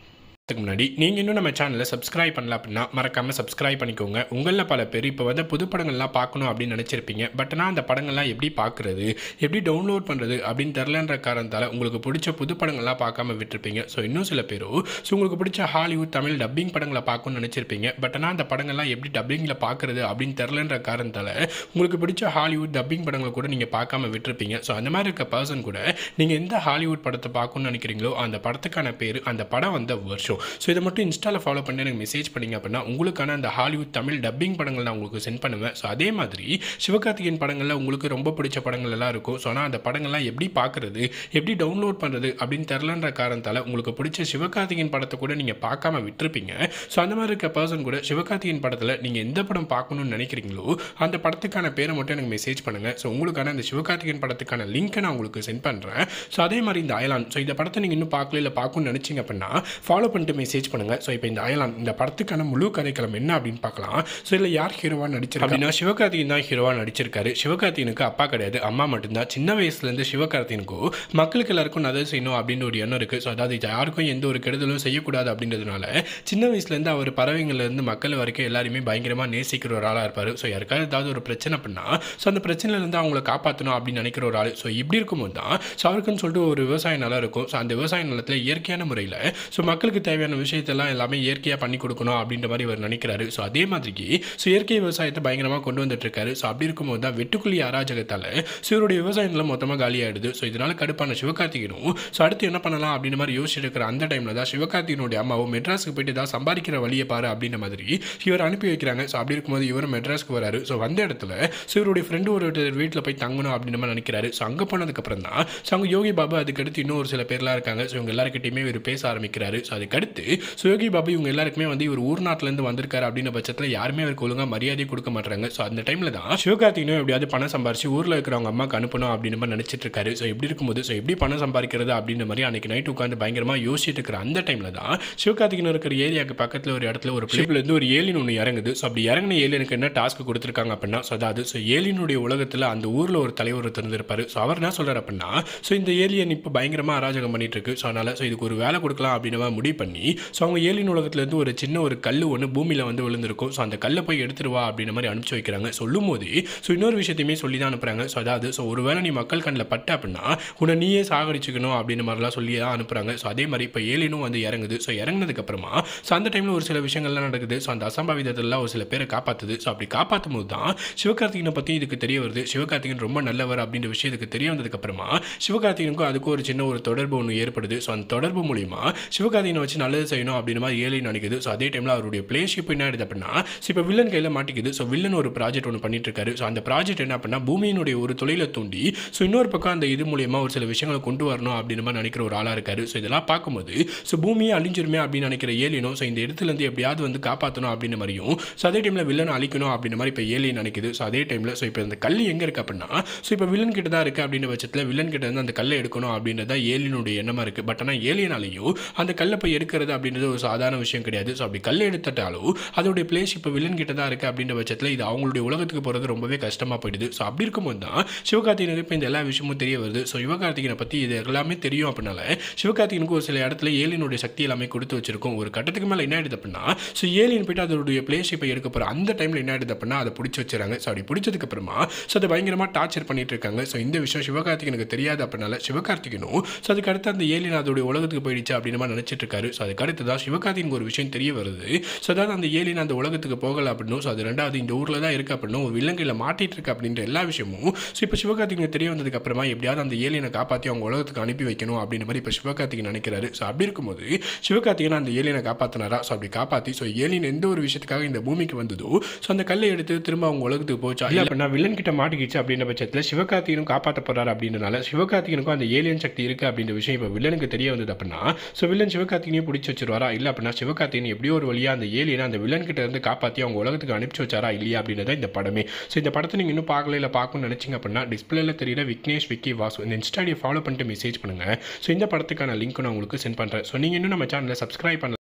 அதுக்கு முன்னாடி நீங்கள் இன்னும் நம்ம சேனலை சப்ஸ்கிரைப் பண்ணல அப்படின்னா மறக்காமல் சப்ஸ்கிரைப் பண்ணிக்கோங்க உங்களில் பல பேர் இப்போ வந்து புது படங்கள்லாம் பார்க்கணும் அப்படின்னு நினச்சிருப்பீங்க பட் ஆனால் அந்த படங்கள்லாம் எப்படி பார்க்குறது எப்படி டவுன்லோட் பண்ணுறது அப்படின்னு தெரிலன்ற காரணத்தால் உங்களுக்கு பிடிச்ச புது படங்கள்லாம் பார்க்காம விட்டுருப்பீங்க ஸோ இன்னும் சில பேரும் ஸோ உங்களுக்கு பிடிச்ச ஹாலிவுட் தமிழ் டப்பிங் படங்களை பார்க்கணும்னு நினச்சிருப்பீங்க பட் ஆனால் அந்த படங்கள்லாம் எப்படி டப்பிங்கில் பார்க்குறது அப்படின்னு தெரிலன்ற காரணத்தால் உங்களுக்கு பிடிச்ச ஹாலிவுட் டப்பிங் படங்களை கூட நீங்கள் பார்க்காம விட்டுருப்பீங்க ஸோ அந்த மாதிரி இருக்க பர்சன் கூட நீங்கள் எந்த ஹாலிவுட் படத்தை பார்க்கணும்னு நினைக்கிறீங்களோ அந்த படத்துக்கான பேர் அந்த படம் வந்த வருஷம் ஸோ இதை மட்டும் இன்ஸ்டாவில் ஃபாலோ பண்ணி எனக்கு மெசேஜ் பண்ணிங்க அப்படின்னா உங்களுக்கான அந்த ஹாலிவுட் தமிழ் டப்பிங் படங்கள் நான் உங்களுக்கு சென்ட் பண்ணுவேன் ஸோ அதே மாதிரி சிவகார்த்திகேயன் படங்களில் உங்களுக்கு ரொம்ப பிடிச்ச படங்கள் எல்லாம் இருக்கும் ஸோ ஆனால் அந்த படங்கள்லாம் எப்படி பார்க்குறது எப்படி டவுன்லோட் பண்ணுறது அப்படின்னு தெரிலன்ற காரணத்தால் உங்களுக்கு பிடிச்ச சிவகார்த்திகேயன் படத்தை கூட நீங்கள் பார்க்காம விட்டுருப்பீங்க ஸோ அந்த மாதிரி இருக்க பர்சன் கூட சிவகார்த்திகேயன் படத்தில் நீங்கள் எந்த படம் பார்க்கணும்னு நினைக்கிறீங்களோ அந்த படத்துக்கான பேரை மட்டும் எனக்கு மெசேஜ் பண்ணுங்கள் ஸோ உங்களுக்கான அந்த சிவகார்த்திகேயன் படத்துக்கான லிங்க்கை நான் உங்களுக்கு சென்ட் பண்ணுறேன் ஸோ அதே மாதிரி இந்த அயலான் ஸோ இந்த படத்தை நீங்கள் இன்னும் பார்க்கல இல்லை பார்க்கணும்னு நினச்சிங்க அப்படின்னா ஃபாலோ பண்ணிட்டு மெசேஜ் பண்ணுங்கள் ஸோ இப்போ இந்த அயலான் இந்த படத்துக்கான முழு கதைக்களம் என்ன அப்படின்னு பார்க்கலாம் ஸோ இதில் யார் ஹீரோவாக நடிச்சிருக்கா அப்படின்னா சிவகார்த்திகேயன் தான் ஹீரோவாக நடிச்சிருக்காரு சிவகார்த்திகனுக்கு அப்பா கிடையாது அம்மா மட்டும்தான் சின்ன வயசுலேருந்து சிவகார்த்திகனுக்கும் மக்களுக்கு எல்லாருக்கும் நல்லது செய்யணும் அப்படின்னு ஒரு எண்ணம் இருக்குது ஸோ அதாவது யாருக்கும் எந்த ஒரு கெடுதலும் செய்யக்கூடாது அப்படின்றதுனால சின்ன வயசுலேருந்து அவர் பறவைங்கள்லேருந்து மக்கள் வரைக்கும் எல்லாருமே பயங்கரமாக நேசிக்கிற ஒரு ஆளாக இருப்பார் ஸோ யாருக்காவது ஏதாவது ஒரு பிரச்சனை பண்ணா ஸோ அந்த பிரச்சனையிலேருந்து அவங்கள காப்பாற்றணும் அப்படின்னு நினைக்கிற ஒரு ஆள் ஸோ இப்படி இருக்கும்போது தான் ஸோ அவருக்குன்னு சொல்லிட்டு ஒரு விவசாய நிலம் இருக்கும் ஸோ அந்த விவசாய நிலத்தில் இயற்கையான முறையில் ஸோ மக்களுக்கு தேவையான விஷயத்தெல்லாம் எல்லாமே இயற்கையாக பண்ணி கொடுக்கணும் அப்படின்ற மாதிரி இவர் நினைக்கிறாரு ஸோ அதே மாதிரிக்கு ஸோ இயற்கை விவசாயத்தை பயங்கரமாக கொண்டு வந்துட்டு இருக்காரு ஸோ அப்படி இருக்கும்போது தான் வெட்டுக்குழி அராஜகத்தால் ஸோ இவருடைய விவசாய நிலம் மொத்தமாக காலியாயிடுது ஸோ இதனால கடுப்பான சிவகார்த்திகனும் ஸோ அடுத்து என்ன பண்ணலாம் அப்படின்ற மாதிரி யோசிச்சுட்டு இருக்கிற அந்த டைமில் தான் சிவகார்த்திகனுடைய அம்மாவும் மெட்ராஸுக்கு போயிட்டு தான் சம்பாதிக்கிற வழியை பாரு அப்படின்ற மாதிரி இவர் அனுப்பி வைக்கிறாங்க ஸோ அப்படி இருக்கும்போது இவர் மெட்ராஸ்க்கு வராரு ஸோ வந்த இடத்துல ஸோ இவருடைய ஃப்ரெண்டு ஒரு வீட்டில் போய் தங்கணும் அப்படின்ற மாதிரி நினைக்கிறாரு ஸோ அங்கே போனதுக்கப்புறம் தான் ஸோ அவங்க யோகி பாபு அதுக்கடுத்து இன்னும் ஒரு சில பேர்லாம் இருக்காங்க ஸோ இவங்க எல்லாருக்கிட்டையுமே இவர் பேச ஆரம்பிக்கிறாரு ஸோ அதுக்கடுத்து ஸோ யோகி பாபு இவங்க எல்லாருக்குமே வந்து இவர் ஊர் நாட்டிலேருந்து வந்திருக்காரு அப்படின்ற பட்சத்தில் யாருமே அவருக்கு ஒழுங்காக மரியாதை கொடுக்க மாட்டாங்க ஸோ அந்த டைமில் தான் சிவகார்த்திகனும் எப்படியாவது பணம் சம்பாரிச்சு ஊரில் இருக்கிறவங்க அம்மாக்கு அனுப்பணும் அப்படின்னு மாதிரி நினச்சிட்டு இருக்காரு ஸோ இப்படி இருக்கும்போது ஸோ எப்படி பணம் சம்பாதிக்கிறது அப்படின்ற மாதிரி அன்னைக்கு நைட் உட்காந்து பயங்கரமாக யோசிச்சுட்டு இருக்கிற அந்த டைமில் தான் சிவகார்த்திகன் இருக்கிற ஏரியாவுக்கு பக்கத்தில் ஒரு இடத்துல ஒரு பிளேப்லேருந்து ஒரு ஏலின் ஒன்று இறங்குது ஸோ அப்படி இறங்கின ஏலியனுக்கு என்ன டாஸ்க் கொடுத்துருக்காங்க அப்படின்னா ஸோ அதாவது ஸோ ஏலியனுடைய உலகத்தில் அந்த ஊரில் ஒரு தலைவர் இருந்திருப்பாரு ஸோ அவர் என்ன சொல்கிறார் அப்படின்னா ஸோ இந்த ஏலியன் இப்போ பயங்கரமாக அராஜகம் பண்ணிட்டு இருக்கு ஸோ அதனால் ஸோ இதுக்கு ஒரு வேலை கொடுக்கலாம் அப்படின்னு மாதிரி முடிவு பண்ணி ஸோ அவங்க ஏலியன் உலகத்துலேருந்து ஒரு சின்ன ஒரு கல் ஒன்று பூமியில் வந்து விழுந்திருக்கும் ஸோ அந்த கல்லை போய் எடுத்துட்டு வா அப்படின்ற மாதிரி அனுப்பிச்சு வைக்கிறாங்க சொல்லும் போது ஸோ இன்னொரு விஷயத்தையுமே சொல்லி தான் அனுப்புகிறாங்க ஸோ அதாவது ஸோ ஒருவேளை நீ மக்கள் கண்ணில் பட்ட அப்படின்னா உன்னை நீயே சாகடிச்சுக்கணும் அப்படின்ற மாதிரிலாம் சொல்லி தான் அனுப்புகிறாங்க ஸோ அதே மாதிரி இப்போ ஏலியனும் வந்து இறங்குது ஸோ இறங்குனதுக்கப்புறமா ஸோ அந்த டைமில் ஒரு சில விஷயங்கள்லாம் நடக்குது ஸோ அந்த அசம்பாவிதத்தெல்லாம் ஒரு சில பேரை காப்பாற்றுது ஸோ அப்படி காப்பாற்றும் போது தான் சிவகார்த்திகனை பற்றி இதுக்கு தெரிய வருது சிவகார்த்திகன் ரொம்ப நல்லவர் அப்படின்ற விஷயத்துக்கு தெரிய வந்ததுக்கப்புறமா சிவகார்த்திகனுக்கும் அதுக்கும் ஒரு சின்ன ஒரு தொடர்பு ஒன்று ஏற்படுது ஸோ அந்த தொடர்பு மூலிமா சிவகார்த்திகனை வச்சு நல்லது செய்யணும் அப்படின்ற மாதிரி ஏலியன் நினைக்குது ஸோ அதே டைமில் அவருடைய பிளேஷிப் என்ன ஆயிடுது அப்படின்னா ஸோ இப்போ வில்லன் கையில் மாட்டிக்குது ஸோ வில்லன் ஒரு ப்ராஜெக்ட் ஒன்று பண்ணிட்டு இருக்காரு ஸோ அந்த ப்ராஜெக்ட் என்ன அப்படின்னா பூமியினுடைய ஒரு தொழிலை தூண்டி ஸோ இன்னொரு பக்கம் அந்த இது மூலியமா ஒரு சில விஷயங்களை கொண்டு வரணும் அப்படின்ற மாதிரி நினைக்கிற ஒரு ஆளாக இருக்காரு ஸோ இதெல்லாம் பார்க்கும்போது ஸோ பூமியை அழிஞ்சிருமே அப்படின்னு நினைக்கிற ஏலியனும் ஸோ இந்த இடத்துலேருந்து எப்படியாவது வந்து காப்பாற்றணும் அப்படின்ற மாதிரியும் ஸோ அதே டைமில் வில்லனை அழிக்கணும் அப்படின்ற மாதிரி இப்போ ஏலியன் நினைக்குது ஸோ அதே டைமில் ஸோ இப்போ இந்த கல் எங்கே இருக்கு அப்படின்னா ஸோ இப்போ வில்லன் கிட்ட தான் இருக்குது அப்படின்ற பட்சத்தில் வில்லன் கிட்ட இருந்து அந்த கல்லை எடுக்கணும் அப்படின்றத ஏலியனுடைய எண்ணமாக இருக்குது பட் ஆனால் ஏலியனாலையும் அந்த கல்லை போய் எடுக்கிறது அப்படின்றது ஒரு சாதாரண விஷயம் கிடையாது ஸோ அப்படி கல்லை எடுத்துட்டாலும் அதோடைய பிளேஸ் இப்போ வில்லன் கிட்ட தான் இருக்குது அப்படின்ற பட்சத்தில் இது அவங்களுடைய உலகத்துக்கு போகிறது ரொம்பவே கஷ்டமாக போயிடுது ஸோ அப்படி இருக்கும்போது தான் சிவகார்த்திகனுக்கு இப்போ இந்த எல்லா விஷயமும் தெரிய வருது ஸோ சிவகார்த்திகனை பற்றி இது எல்லாமே தெரியும் அப்படின்னால சிவகார்த்திகனுக்கு ஒரு சில இடத்துல ஏலியனுடைய சக்தி எல்லாமே கொடுத்து வச்சிருக்கும் ஒரு கட்டத்துக்கு மேலே என்ன ஆயிடுது அப்படின்னா ஸோ ஏலியன் போயிட்டு அதோடைய பிளேஸ் இப்போ எடுக்க போகிற அந்த டைமில் என்ன ஆயிடுது அப்படின்னா அதை பிடிச்சி வச்சுறாங்க ஸோ அப்படி பிடிச்சதுக்கு அப்புறமா ஸோ அதை பயங்கரமாக டார்ச்சர் பண்ணிட்டு இருக்காங்க ஸோ இந்த விஷயம் சிவகார்த்திகனுக்கு தெரியாது அப்படின்னால சிவகார்த்திகனும் ஸோ அதுக்கு அடுத்து அந்த ஏலியன் அதோடைய உலகத்துக்கு போயிடுச்சு அப்படின்னு மாதிரி நினச்சிட்டு இருக்காரு ஸோ அதுக்கு அடுத்து தான் சிவகார்த்திகனுக்கு ஒரு விஷயம் தெரிய வருது ஸோ அதாவது அந்த ஏலியன் அந்த உலகத்துக்கு போகலை அப்படின்னும் ஸோ அது ரெண்டாவது இந்த ஊரில் தான் இருக்கு அப்படின்னும் ஒரு விலங்கையில் மாட்டிட்டு இருக்கு அப்படின்ற எல்லா விஷயமும் ஸோ இப்போ சிவகார்த்திகனுக்கு தெரிய வந்ததுக்கு அப்புறமா எப்படியாவது அந்த ஏலியனை காப்பாற்றி அவங்க உலகத்துக்கு அனுப்பி வைக்கணும் அப்படின்ற மாதிரி இப்போ சிவகார்த்திகன் நினைக்கிறாரு ஸோ அப்படி இருக்கும்போது சிவகார்த்திகன் அந்த ஏலியனை காப்பாற்றினாரா ஸோ அப்படி காப்பாற்றி ஸோ ஏலியன் எந்த ஒரு விஷயத்துக்காக இந்த பூமிக்கு வந்ததோ ஸோ அந்த கல்லை எடுத்து திரும்ப அவங்க உலகத்துக்கு போச்சா இல்லை அப்படின்னா வில்லன் கிட்ட மாட்டிக்கிச்சு அப்படின்ற பட்சத்தில் சிவகார்த்திகனும் காப்பாற்ற போறாரு அப்படின்றனால சிவகார்த்திகனுக்கும் அந்த ஏலியன் சக்தி இருக்கு அப்படின்ற விஷயம் இப்போ வில்லனுக்கு தெரிய வந்தது அப்படின்னா ஸோ வில்லன் சிவகார்த்திகனையும் பிடிச்சி வச்சிருவாரா இல்லை அப்படின்னா சிவகார்த்திகன் எப்படியோ ஒரு வழியாக அந்த ஏலியனை அந்த வில்லன் கிட்ட இருந்து காப்பாற்றி அவங்க உலகத்துக்கு அனுப்பிச்சு வச்சாரா இல்லையா அப்படின்றத இந்த படமே ஸோ இந்த படத்தை நீங்கள் இன்னும் பார்க்கல இல்லை பார்க்கணும்னு நினச்சிங்க அப்படின்னா டிஸ்பிளேல தெரியுற விக்னேஷ் விக்கி வாசு இந்த இன்ஸ்டாடியை ஃபாலோ பண்ணிட்டு மெசேஜ் பண்ணுங்க ஸோ இந்த படத்துக்கான லிங்க் நான் உங்களுக்கு சென்ட் பண்ணுறேன் ஸோ நீங்கள் இன்னும் நம்ம சேனலை சப்ஸ்கிரைப் பண்ணல